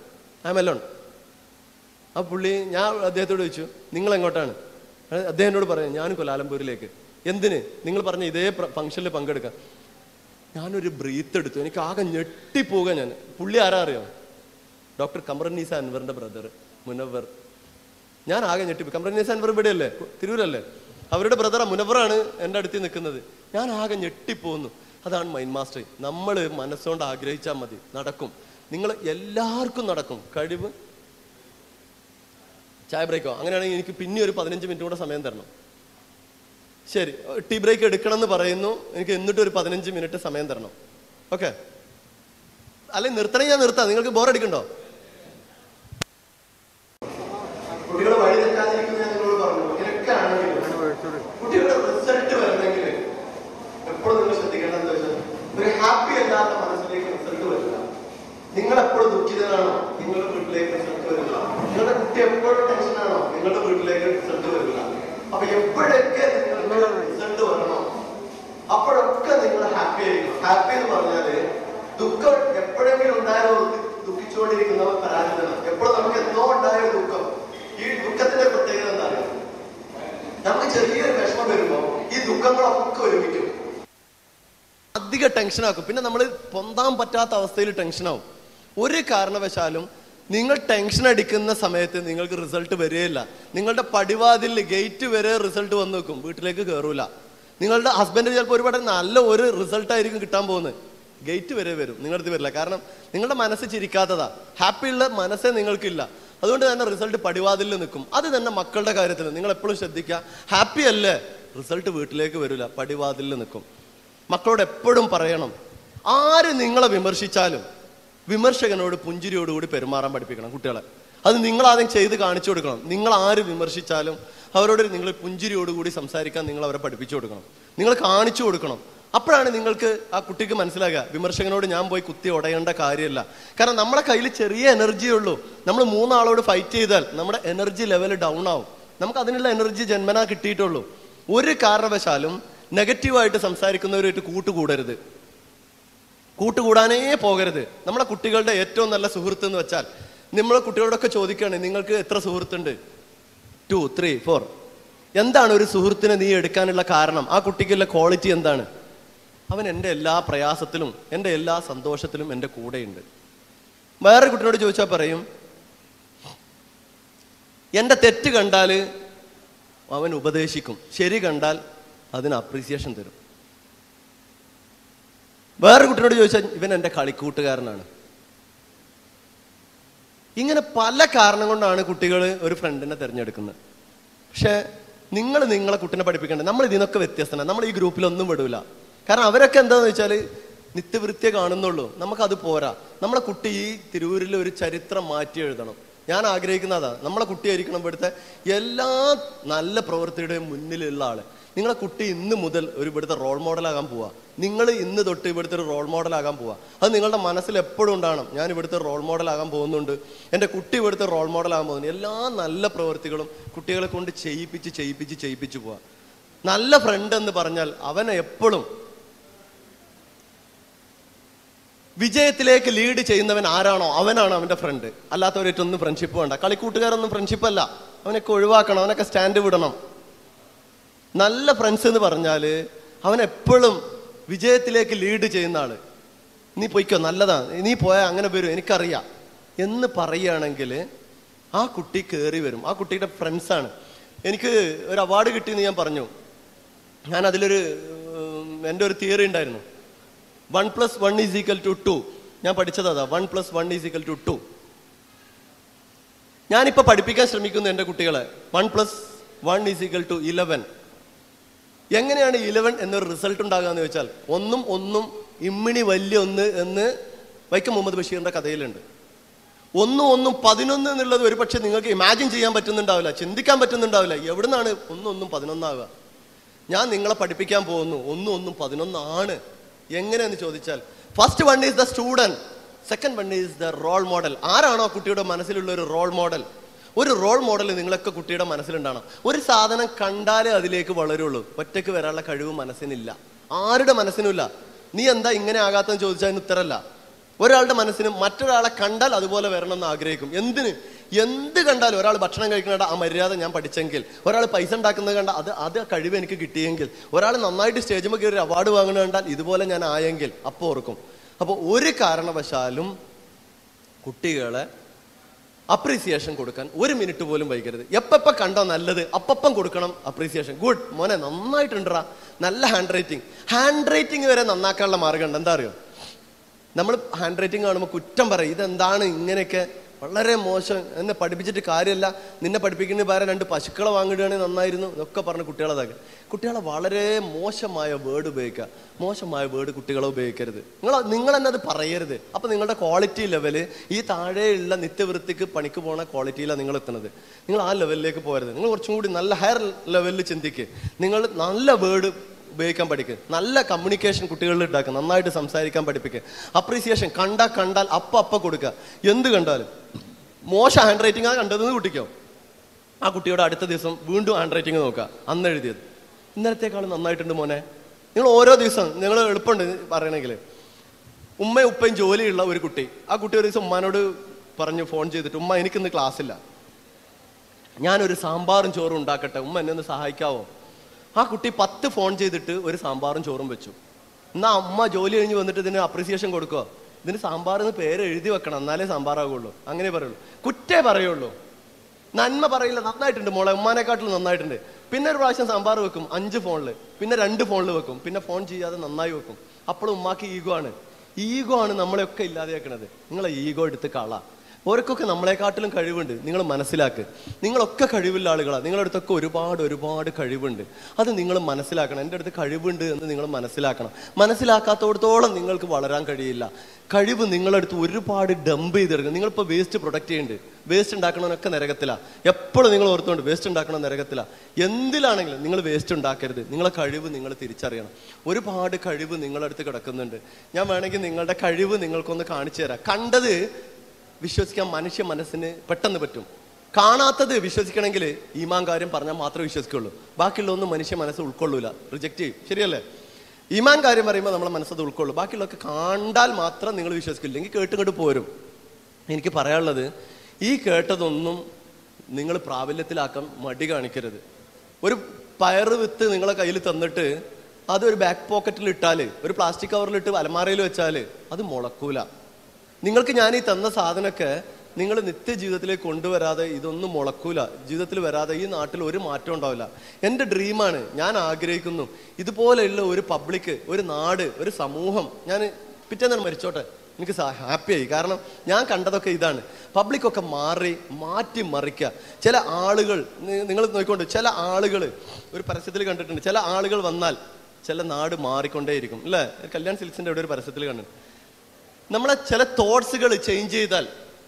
ഐ എം എലോൺ ആ പുള്ളി ഞാൻ അദ്ദേഹത്തോട് ചോദിച്ചു നിങ്ങൾ എങ്ങോട്ടാണ് അഹ് അദ്ദേഹം എന്നോട് പറഞ്ഞു ഞാൻ കൊലാലംപൂരിലേക്ക് എന്തിന് നിങ്ങൾ പറഞ്ഞ ഇതേ ഫംഗ്ഷനിൽ പങ്കെടുക്കാം ഞാനൊരു ബ്രീത്ത് എടുത്തു എനിക്ക് ആകെ ഞെട്ടിപ്പോവുക ഞാൻ പുള്ളി ആരാ അറിയോ ഡോക്ടർ കമറന്നീസ അൻവറിന്റെ ബ്രദർ മുനവർ ഞാൻ ആകെ ഞെട്ടിപ്പോയി കമറന്നീസ അൻവർ ഇവിടെയല്ലേ തിരൂരല്ലേ അവരുടെ ബ്രദറാ മുനവറാണ് എൻ്റെ അടുത്ത് നിൽക്കുന്നത് ഞാൻ ആകെ ഞെട്ടിപ്പോകുന്നു അതാണ് മൈൻഡ് മാസ്റ്റർ നമ്മൾ മനസ്സുകൊണ്ട് ആഗ്രഹിച്ചാൽ മതി നടക്കും നിങ്ങൾ എല്ലാവർക്കും നടക്കും കഴിവ് ചായ ബ്രേക്കോ അങ്ങനെയാണെങ്കിൽ എനിക്ക് പിന്നെ ഒരു പതിനഞ്ച് മിനിറ്റ് കൂടെ സമയം തരണം ശരി ടീ ബ്രേക്ക് എടുക്കണം എന്ന് പറയുന്നു എനിക്ക് എന്നിട്ട് ഒരു പതിനഞ്ച് മിനിറ്റ് സമയം തരണം ഓക്കെ അല്ലെങ്കിൽ നിർത്തണേ ഞാൻ നിർത്താം നിങ്ങൾക്ക് ബോറടിക്കണ്ടോ കുട്ടികൾ വഴി തെറ്റാതിരിക്കുന്ന ഞാൻ നിങ്ങളോട് പറഞ്ഞു ഇങ്ങനെയൊക്കെ ആണെങ്കിലും കുട്ടികളുടെ റിസൾട്ട് വരണമെങ്കിൽ എപ്പോഴും നിങ്ങൾ ശ്രദ്ധിക്കേണ്ടത് എന്താ വെച്ചാൽ ഒരു ഹാപ്പി അല്ലാത്ത മനസ്സിലേക്ക് റിസൾട്ട് വരില്ല നിങ്ങൾ എപ്പോഴും ദുഃഖിതനാണോ നിങ്ങളുടെ വീട്ടിലേക്ക് റിസൾട്ട് വരില്ല നിങ്ങളുടെ കുട്ടി എപ്പോഴും ടെൻഷനാണോ നിങ്ങളുടെ വീട്ടിലേക്ക് റിസൾട്ട് വരില്ല അപ്പൊ എപ്പോഴൊക്കെ നിങ്ങൾക്ക് റിസൾട്ട് വരണോ അപ്പോഴൊക്കെ നിങ്ങൾ ഹാപ്പി ആയിരിക്കണം ഹാപ്പി എന്ന് പറഞ്ഞാല് ദുഃഖം എപ്പോഴെങ്കിലും ഉണ്ടായോ ദുഃഖിച്ചുകൊണ്ടിരിക്കുന്നവൻ പരാജിതനാണ് എപ്പോഴും നമുക്ക് എന്നോ ഉണ്ടായ ഒരു ദുഃഖം ഈ ദുഃഖത്തിന്റെ പ്രത്യേകത എന്താണ് നമുക്ക് ചെറിയൊരു വിഷമം വരുമ്പോ ഈ ദുഃഖങ്ങളൊക്കെ ഒരുമിക്കും അധിക ടെൻഷനാക്കും പിന്നെ നമ്മൾ പൊന്താൻ പറ്റാത്ത അവസ്ഥയിൽ ടെൻഷനാവും ഒരു കാരണവശാലും നിങ്ങൾ ടെൻഷൻ അടിക്കുന്ന സമയത്ത് നിങ്ങൾക്ക് റിസൾട്ട് വരികയില്ല നിങ്ങളുടെ പടിവാതിൽ ഗേറ്റ് വരെ റിസൾട്ട് വന്നു വെക്കും വീട്ടിലേക്ക് കയറൂല നിങ്ങളുടെ ഹസ്ബൻഡ് ചിലപ്പോൾ ഒരുപാട് നല്ല ഒരു റിസൾട്ട് ആയിരിക്കും കിട്ടാൻ പോകുന്നത് ഗേറ്റ് വരെ വരും നിങ്ങളുടെ വരില്ല കാരണം നിങ്ങളുടെ മനസ്സ് ചിരിക്കാത്തതാ ഹാപ്പി ഉള്ള മനസ്സേ നിങ്ങൾക്കില്ല അതുകൊണ്ട് തന്നെ റിസൾട്ട് പടിവാതിലിൽ നിൽക്കും അത് തന്നെ മക്കളുടെ കാര്യത്തിൽ നിങ്ങൾ എപ്പോഴും ശ്രദ്ധിക്കുക ഹാപ്പി അല്ലേ റിസൾട്ട് വീട്ടിലേക്ക് വരില്ല പടിവാതിലിൽ നിൽക്കും മക്കളോട് എപ്പോഴും പറയണം ആര് നിങ്ങളെ വിമർശിച്ചാലും വിമർശകനോട് പുഞ്ചിരിയോടുകൂടി പെരുമാറാൻ പഠിപ്പിക്കണം കുട്ടികളെ അത് നിങ്ങൾ ആദ്യം ചെയ്ത് കാണിച്ചു കൊടുക്കണം നിങ്ങൾ ആര് വിമർശിച്ചാലും അവരോട് നിങ്ങൾ പുഞ്ചിരിയോടുകൂടി സംസാരിക്കാൻ നിങ്ങൾ അവരെ പഠിപ്പിച്ചു കൊടുക്കണം നിങ്ങൾ കാണിച്ചു കൊടുക്കണം അപ്പോഴാണ് നിങ്ങൾക്ക് ആ കുട്ടിക്ക് മനസ്സിലാകുക വിമർശകനോട് ഞാൻ പോയി കുത്തി ഉടയേണ്ട കാര്യമില്ല കാരണം നമ്മുടെ കയ്യിൽ ചെറിയ എനർജിയേ ഉള്ളൂ നമ്മൾ മൂന്നാളോട് ഫൈറ്റ് ചെയ്താൽ നമ്മുടെ എനർജി ലെവൽ ഡൗൺ ആവും നമുക്ക് അതിനുള്ള എനർജി ജന്മനാ കിട്ടിയിട്ടുള്ളൂ ഒരു കാരണവശാലും നെഗറ്റീവായിട്ട് സംസാരിക്കുന്നവരുമായിട്ട് കൂട്ടുകൂടരുത് കൂട്ടുകൂടാനേ പോകരുത് നമ്മുടെ കുട്ടികളുടെ ഏറ്റവും നല്ല സുഹൃത്ത് എന്ന് വെച്ചാൽ നമ്മളെ കുട്ടികളോടൊക്കെ ചോദിക്കുകയാണ് നിങ്ങൾക്ക് എത്ര സുഹൃത്തുണ്ട് ടു ത്രീ ഫോർ എന്താണ് ഒരു സുഹൃത്തിനെ നീ എടുക്കാനുള്ള കാരണം ആ കുട്ടിക്കുള്ള ക്വാളിറ്റി എന്താണ് അവൻ എൻ്റെ എല്ലാ പ്രയാസത്തിലും എൻ്റെ എല്ലാ സന്തോഷത്തിലും എൻ്റെ കൂടെയുണ്ട് വേറെ കുട്ടിയോട് ചോദിച്ചാൽ പറയും എൻ്റെ തെറ്റ് കണ്ടാൽ അവൻ ഉപദേശിക്കും ശരി കണ്ടാൽ അതിന് അപ്രീസിയേഷൻ തരും വേറെ കുട്ടിയോട് ചോദിച്ചാൽ ഇവൻ എൻ്റെ കളിക്കൂട്ടുകാരനാണ് ഇങ്ങനെ പല കാരണം കൊണ്ടാണ് കുട്ടികൾ ഒരു ഫ്രണ്ടിനെ തിരഞ്ഞെടുക്കുന്നത് പക്ഷേ നിങ്ങൾ നിങ്ങളെ കുട്ടിനെ പഠിപ്പിക്കേണ്ടത് നമ്മൾ ഇതിനൊക്കെ വ്യത്യസ്തമാണ് നമ്മൾ ഈ ഗ്രൂപ്പിലൊന്നും വിടൂല കാരണം അവരൊക്കെ എന്താന്ന് വെച്ചാൽ നിത്യവൃത്തിയെ കാണുന്നുള്ളൂ നമുക്കത് പോരാ നമ്മളെ കുട്ടി ഈ തിരൂരിൽ ഒരു ചരിത്രം മാറ്റി എഴുതണം ഞാൻ ആഗ്രഹിക്കുന്ന അതാ നമ്മളെ കുട്ടിയായിരിക്കണം ഇവിടുത്തെ എല്ലാ നല്ല പ്രവൃത്തിയുടെയും മുന്നിലുള്ള ആള് നിങ്ങളെ കുട്ടി ഇന്ന് മുതൽ ഒരു ഇവിടുത്തെ റോൾ മോഡലാകാൻ പോവാ നിങ്ങൾ ഇന്ന് തൊട്ട് ഇവിടുത്തെ ഒരു റോൾ മോഡലാകാൻ പോവാ അത് നിങ്ങളുടെ മനസ്സിൽ എപ്പോഴും ഉണ്ടാകണം ഞാൻ ഇവിടുത്തെ റോൾ മോഡലാകാൻ പോകുന്നുണ്ട് എൻ്റെ കുട്ടി ഇവിടുത്തെ റോൾ മോഡലാകാൻ പോകുന്നു എല്ലാ നല്ല പ്രവൃത്തികളും കുട്ടികളെ കൊണ്ട് ചെയ്യിപ്പിച്ച് ചെയ്യിപ്പിച്ച് ചെയ്യിപ്പിച്ച് പോവാ നല്ല ഫ്രണ്ട് എന്ന് പറഞ്ഞാൽ അവനെ എപ്പോഴും വിജയത്തിലേക്ക് ലീഡ് ചെയ്യുന്നവൻ ആരാണോ അവനാണ് അവന്റെ ഫ്രണ്ട് അല്ലാത്തവരായിട്ടൊന്നും ഫ്രണ്ട്ഷിപ്പ് വേണ്ട കളിക്കൂട്ടുകാരൊന്നും ഫ്രണ്ട്ഷിപ്പ് അല്ല അവനൊക്കെ ഒഴിവാക്കണം അവനൊക്കെ സ്റ്റാൻഡ് വിടണം നല്ല ഫ്രണ്ട്സ് എന്ന് പറഞ്ഞാൽ അവൻ എപ്പോഴും വിജയത്തിലേക്ക് ലീഡ് ചെയ്യുന്ന ആള് നീ പൊയ്ക്കോ നല്ലതാ നീ പോയാൽ അങ്ങനെ വരും എനിക്കറിയാം എന്ന് പറയുകയാണെങ്കിൽ ആ കുട്ടി കയറി വരും ആ കുട്ടിയുടെ ഫ്രണ്ട്സാണ് എനിക്ക് ഒരു അവാർഡ് കിട്ടിയെന്ന് ഞാൻ പറഞ്ഞു ഞാൻ അതിലൊരു ഉം, എൻ്റെ ഒരു തിയറി ഉണ്ടായിരുന്നു one plus one is equal to two ഞാൻ പഠിച്ചത് അതാ one plus one is equal to two ഞാനിപ്പോ പഠിപ്പിക്കാൻ ശ്രമിക്കുന്നു എൻ്റെ കുട്ടികളെ one plus one is equal to eleven എങ്ങനെയാണ് ഇലവൻ എന്നൊരു റിസൾട്ട് ഉണ്ടാകുക എന്ന് വെച്ചാൽ ഒന്നും ഒന്നും ഇമ്മിണി വലിയ ഒന്ന് എന്ന് വൈക്കം മുഹമ്മദ് ബഷീറിന്റെ കഥയിലുണ്ട് ഒന്നും ഒന്നും പതിനൊന്ന് എന്നുള്ളത് ഒരു പക്ഷെ നിങ്ങൾക്ക് ഇമാജിൻ ചെയ്യാൻ പറ്റുന്നുണ്ടാവില്ല ചിന്തിക്കാൻ പറ്റുന്നുണ്ടാവില്ല എവിടുന്നാണ് ഒന്നും ഒന്നും പതിനൊന്നാവുക ഞാൻ നിങ്ങളെ പഠിപ്പിക്കാൻ പോകുന്നു ഒന്നും ഒന്നും പതിനൊന്നാണ് എങ്ങനെയെന്ന് ചോദിച്ചാൽ first one is the student second one is the role model ആരാണോ കുട്ടിയുടെ മനസ്സിലുള്ള ഒരു റോൾ മോഡൽ ഒരു റോൾ മോഡൽ നിങ്ങളൊക്കെ കുട്ടിയുടെ മനസ്സിലുണ്ടാകണം ഒരു സാധനം കണ്ടാലേ അതിലേക്ക് വളരുള്ളൂ ഒറ്റയ്ക്ക് വരാനുള്ള കഴിവ് മനസ്സിനില്ല ആരുടെ മനസ്സിനുമില്ല നീ എന്താ ഇങ്ങനെ ആകാത്തെന്ന് ചോദിച്ചാൽ അതിന് ഉത്തരല്ല ഒരാളുടെ മനസ്സിന് മറ്റൊരാളെ കണ്ടാൽ അതുപോലെ വരണം എന്ന് ആഗ്രഹിക്കും എന്തിന് എന്ത് കണ്ടാലും ഒരാൾ ഭക്ഷണം കഴിക്കണ ആ മര്യാദ ഞാൻ പഠിച്ചെങ്കിൽ ഒരാൾ പൈസ ഉണ്ടാക്കുന്നത് കണ്ട അത് അത് ആ കഴിവ് എനിക്ക് കിട്ടിയെങ്കിൽ ഒരാൾ നന്നായിട്ട് സ്റ്റേജിൽ കയറി അവാർഡ് വാങ്ങണ കണ്ടാൽ ഇതുപോലെ ഞാൻ ആയെങ്കിൽ അപ്പോൾ ഓർക്കും അപ്പോൾ ഒരു കാരണവശാലും കുട്ടികളെ അപ്രീസിയേഷൻ കൊടുക്കാൻ ഒരു മിനിറ്റ് പോലും വൈകരുത് എപ്പപ്പ കണ്ടോ നല്ലത് അപ്പപ്പം കൊടുക്കണം അപ്രീസിയേഷൻ ഗുഡ് മോനെ നന്നായിട്ടുണ്ടാ നല്ല ഹാൻഡ് റൈറ്റിംഗ് ഹാൻഡ് റൈറ്റിംഗ് വരെ നന്നാക്കാനുള്ള മാർഗമുണ്ട് എന്താ അറിയോ നമ്മൾ ഹാൻഡ് റൈറ്റിംഗ് കാണുമ്പോൾ കുറ്റം പറയും ഇതെന്താണ് ഇങ്ങനെയൊക്കെ വളരെ മോശം എന്നെ പഠിപ്പിച്ചിട്ട് കാര്യമില്ല നിന്നെ പഠിപ്പിക്കുന്ന പകരം രണ്ട് പശുക്കളെ വാങ്ങിടുകയാണെങ്കിൽ നന്നായിരുന്നു ഇതൊക്കെ പറഞ്ഞ് കുട്ടികളെ ഇതാക്കുക കുട്ടികളെ വളരെ മോശമായ വേർഡ് ഉപയോഗിക്കുക മോശമായ വേർഡ് കുട്ടികളെ ഉപയോഗിക്കരുത് നിങ്ങൾ നിങ്ങൾ തന്നെ അത് പറയരുത് അപ്പൊ നിങ്ങളുടെ ക്വാളിറ്റി ലെവല് ഈ താഴെയുള്ള നിത്യവൃത്തിക്ക് പണിക്ക് പോണ ക്വാളിറ്റിയിലാണ് നിങ്ങൾ എത്തുന്നത് നിങ്ങൾ ആ ലെവലിലേക്ക് പോകരുത് നിങ്ങൾ കുറച്ചും കൂടി നല്ല ഹയർ ലെവലിൽ ചിന്തിക്ക് നിങ്ങൾ നല്ല വേർഡ് ഉപയോഗിക്കാൻ പഠിക്കുക നല്ല കമ്മ്യൂണിക്കേഷൻ കുട്ടികളിൽ ഉണ്ടാക്കുക നന്നായിട്ട് സംസാരിക്കാൻ പഠിപ്പിക്കുക അപ്രീസിയേഷൻ കണ്ട കണ്ടാൽ അപ്പ അപ്പ കൊടുക്കുക എന്ത് കണ്ടാലും മോശം ഹാൻഡ് റൈറ്റിംഗ് ആ കണ്ടതെന്ന് കുട്ടിക്കോ ആ കുട്ടിയോട് അടുത്ത ദിവസം വീണ്ടും ഹാൻഡ് റൈറ്റിംഗ് നോക്കുക അന്ന് എഴുതിയത് ഇന്നലത്തേക്കാളും നന്നായിട്ടുണ്ട് മോനെ നിങ്ങൾ ഓരോ ദിവസം നിങ്ങൾ എളുപ്പമുണ്ട് പറയണമെങ്കിൽ ഉമ്മയും ഉപ്പയും ജോലിയുള്ള ഒരു കുട്ടി ആ കുട്ടി ഒരു ദിവസം ഉമ്മാനോട് പറഞ്ഞു ഫോൺ ചെയ്തിട്ട് ഉമ്മ എനിക്കിന്ന് ക്ലാസ് ഇല്ല ഞാനൊരു സാമ്പാറും ചോറും ഉണ്ടാക്കട്ടെ ഉമ്മ എന്നെ ഒന്ന് സഹായിക്കാവോ ആ കുട്ടി പത്ത് ഫോൺ ചെയ്തിട്ട് ഒരു സാമ്പാറും ചോറും വെച്ചു എന്നാ അമ്മ ജോലി കഴിഞ്ഞ് വന്നിട്ട് ഇതിന് അപ്രീസിയേഷൻ കൊടുക്കുക ഇതിന് സാമ്പാറിന് പേര് എഴുതി വെക്കണം എന്നാലേ സാമ്പാറാകുള്ളൂ അങ്ങനെ പറയുള്ളൂ കുറ്റേ പറയുള്ളൂ നന്മ പറയില്ല നന്നായിട്ടുണ്ട് മോളെ ഉമ്മാനെക്കാട്ടിലും നന്നായിട്ടുണ്ട് പിന്നെ ഒരു പ്രാവശ്യം സാമ്പാർ വെക്കും അഞ്ച് ഫോണിൽ പിന്നെ രണ്ട് ഫോണിൽ വെക്കും പിന്നെ ഫോൺ ചെയ്യാതെ നന്നായി വെക്കും അപ്പോഴും ഉമ്മാക്ക് ഈഗോ ആണ് ഈഗോ ആണ് നമ്മളെയൊക്കെ ഇല്ലാതെയാക്കണത് നിങ്ങളെ ഈഗോ എടുത്ത് കള ഓരോക്കൊക്കെ നമ്മളെക്കാട്ടിലും കഴിവുണ്ട് നിങ്ങൾ മനസ്സിലാക്ക് നിങ്ങളൊക്കെ കഴിവുള്ള ആളുകളാണ് നിങ്ങളുടെ അടുത്തൊക്കെ ഒരുപാട് ഒരുപാട് കഴിവുണ്ട് അത് നിങ്ങൾ മനസ്സിലാക്കണം എൻ്റെ അടുത്ത് കഴിവുണ്ട് എന്ന് നിങ്ങൾ മനസ്സിലാക്കണം മനസ്സിലാക്കാത്തോടത്തോളം നിങ്ങൾക്ക് വളരാൻ കഴിയില്ല കഴിവ് നിങ്ങളുടെ അടുത്ത് ഒരുപാട് ഡംപ് ചെയ്തെടുക്കും നിങ്ങളിപ്പോൾ വേസ്റ്റ് പ്രൊഡക്റ്റ് ചെയ്യുന്നുണ്ട് വേസ്റ്റ് ഉണ്ടാക്കണമെന്നൊക്കെ നരകത്തിലാണ് എപ്പോഴും നിങ്ങൾ ഓർത്തുകൊണ്ട് വേസ്റ്റ് ഉണ്ടാക്കണം നരകത്തിലാണ് എന്തിലാണെങ്കിലും നിങ്ങൾ വേസ്റ്റ് ഉണ്ടാക്കരുത് നിങ്ങളെ കഴിവ് നിങ്ങൾ തിരിച്ചറിയണം ഒരുപാട് കഴിവ് നിങ്ങളുടെ അടുത്ത് കിടക്കുന്നുണ്ട് ഞാൻ വേണമെങ്കിൽ നിങ്ങളുടെ കഴിവ് നിങ്ങൾക്കൊന്ന് കാണിച്ചു തരാം കണ്ടത് വിശ്വസിക്കാൻ മനുഷ്യ മനസ്സിന് പെട്ടെന്ന് പറ്റും കാണാത്തത് വിശ്വസിക്കണമെങ്കിൽ ഈമാൻ കാര്യം പറഞ്ഞാൽ മാത്രമേ വിശ്വസിക്കുള്ളൂ ബാക്കിയുള്ള ഒന്നും മനുഷ്യ മനസ്സ് ഉൾക്കൊള്ളൂല റിജക്റ്റ് ചെയ്യും ശരിയല്ലേ ഈമാൻ കാര്യം പറയുമ്പോൾ നമ്മളെ മനസ്സത് ഉൾക്കൊള്ളൂ ബാക്കിയുള്ളതൊക്കെ കണ്ടാൽ മാത്രം നിങ്ങൾ വിശ്വസിക്കില്ല എങ്കിൽ കേട്ടുകൊണ്ട് പോരും എനിക്ക് പറയാനുള്ളത് ഈ കേട്ടതൊന്നും നിങ്ങൾ പ്രാബല്യത്തിലാക്കാൻ മടി കാണിക്കരുത് ഒരു പയറ് വിത്ത് നിങ്ങളെ കയ്യിൽ തന്നിട്ട് അതൊരു ബാക്ക് പോക്കറ്റിൽ ഇട്ടാല് ഒരു പ്ലാസ്റ്റിക് കവറിലിട്ട് അലമാരയിൽ വെച്ചാല് അത് മുളക്കൂല നിങ്ങൾക്ക് ഞാൻ ഈ തന്ന സാധനമൊക്കെ നിങ്ങൾ നിത്യജീവിതത്തിലേക്ക് കൊണ്ടുവരാതെ ഇതൊന്നും മുളക്കൂല ജീവിതത്തിൽ വരാതെ ഈ നാട്ടിൽ ഒരു മാറ്റം ഉണ്ടാവില്ല എൻ്റെ ഡ്രീമാണ് ഞാൻ ആഗ്രഹിക്കുന്നു ഇതുപോലെയുള്ള ഒരു പബ്ലിക് ഒരു നാട് ഒരു സമൂഹം ഞാൻ പിറ്റേന്നാണ് മരിച്ചോട്ടെ എനിക്ക് ഹാപ്പിയായി കാരണം ഞാൻ കണ്ടതൊക്കെ ഇതാണ് പബ്ലിക്കൊക്കെ മാറി മാറ്റി മറിക്കുക ചില ആളുകൾ നിങ്ങൾ നോക്കിക്കൊണ്ട് ചില ആളുകൾ ഒരു പരസ്യത്തിൽ കണ്ടിട്ടുണ്ട് ചില ആളുകൾ വന്നാൽ ചില നാട് മാറിക്കൊണ്ടേയിരിക്കും അല്ലേ കല്യാൺ സിൽക്സിന്റെ ഇവിടെ ഒരു പരസ്യത്തിൽ കണ്ടു നമ്മളെ ചില തോട്ട്സുകൾ ചേഞ്ച് ചെയ്താൽ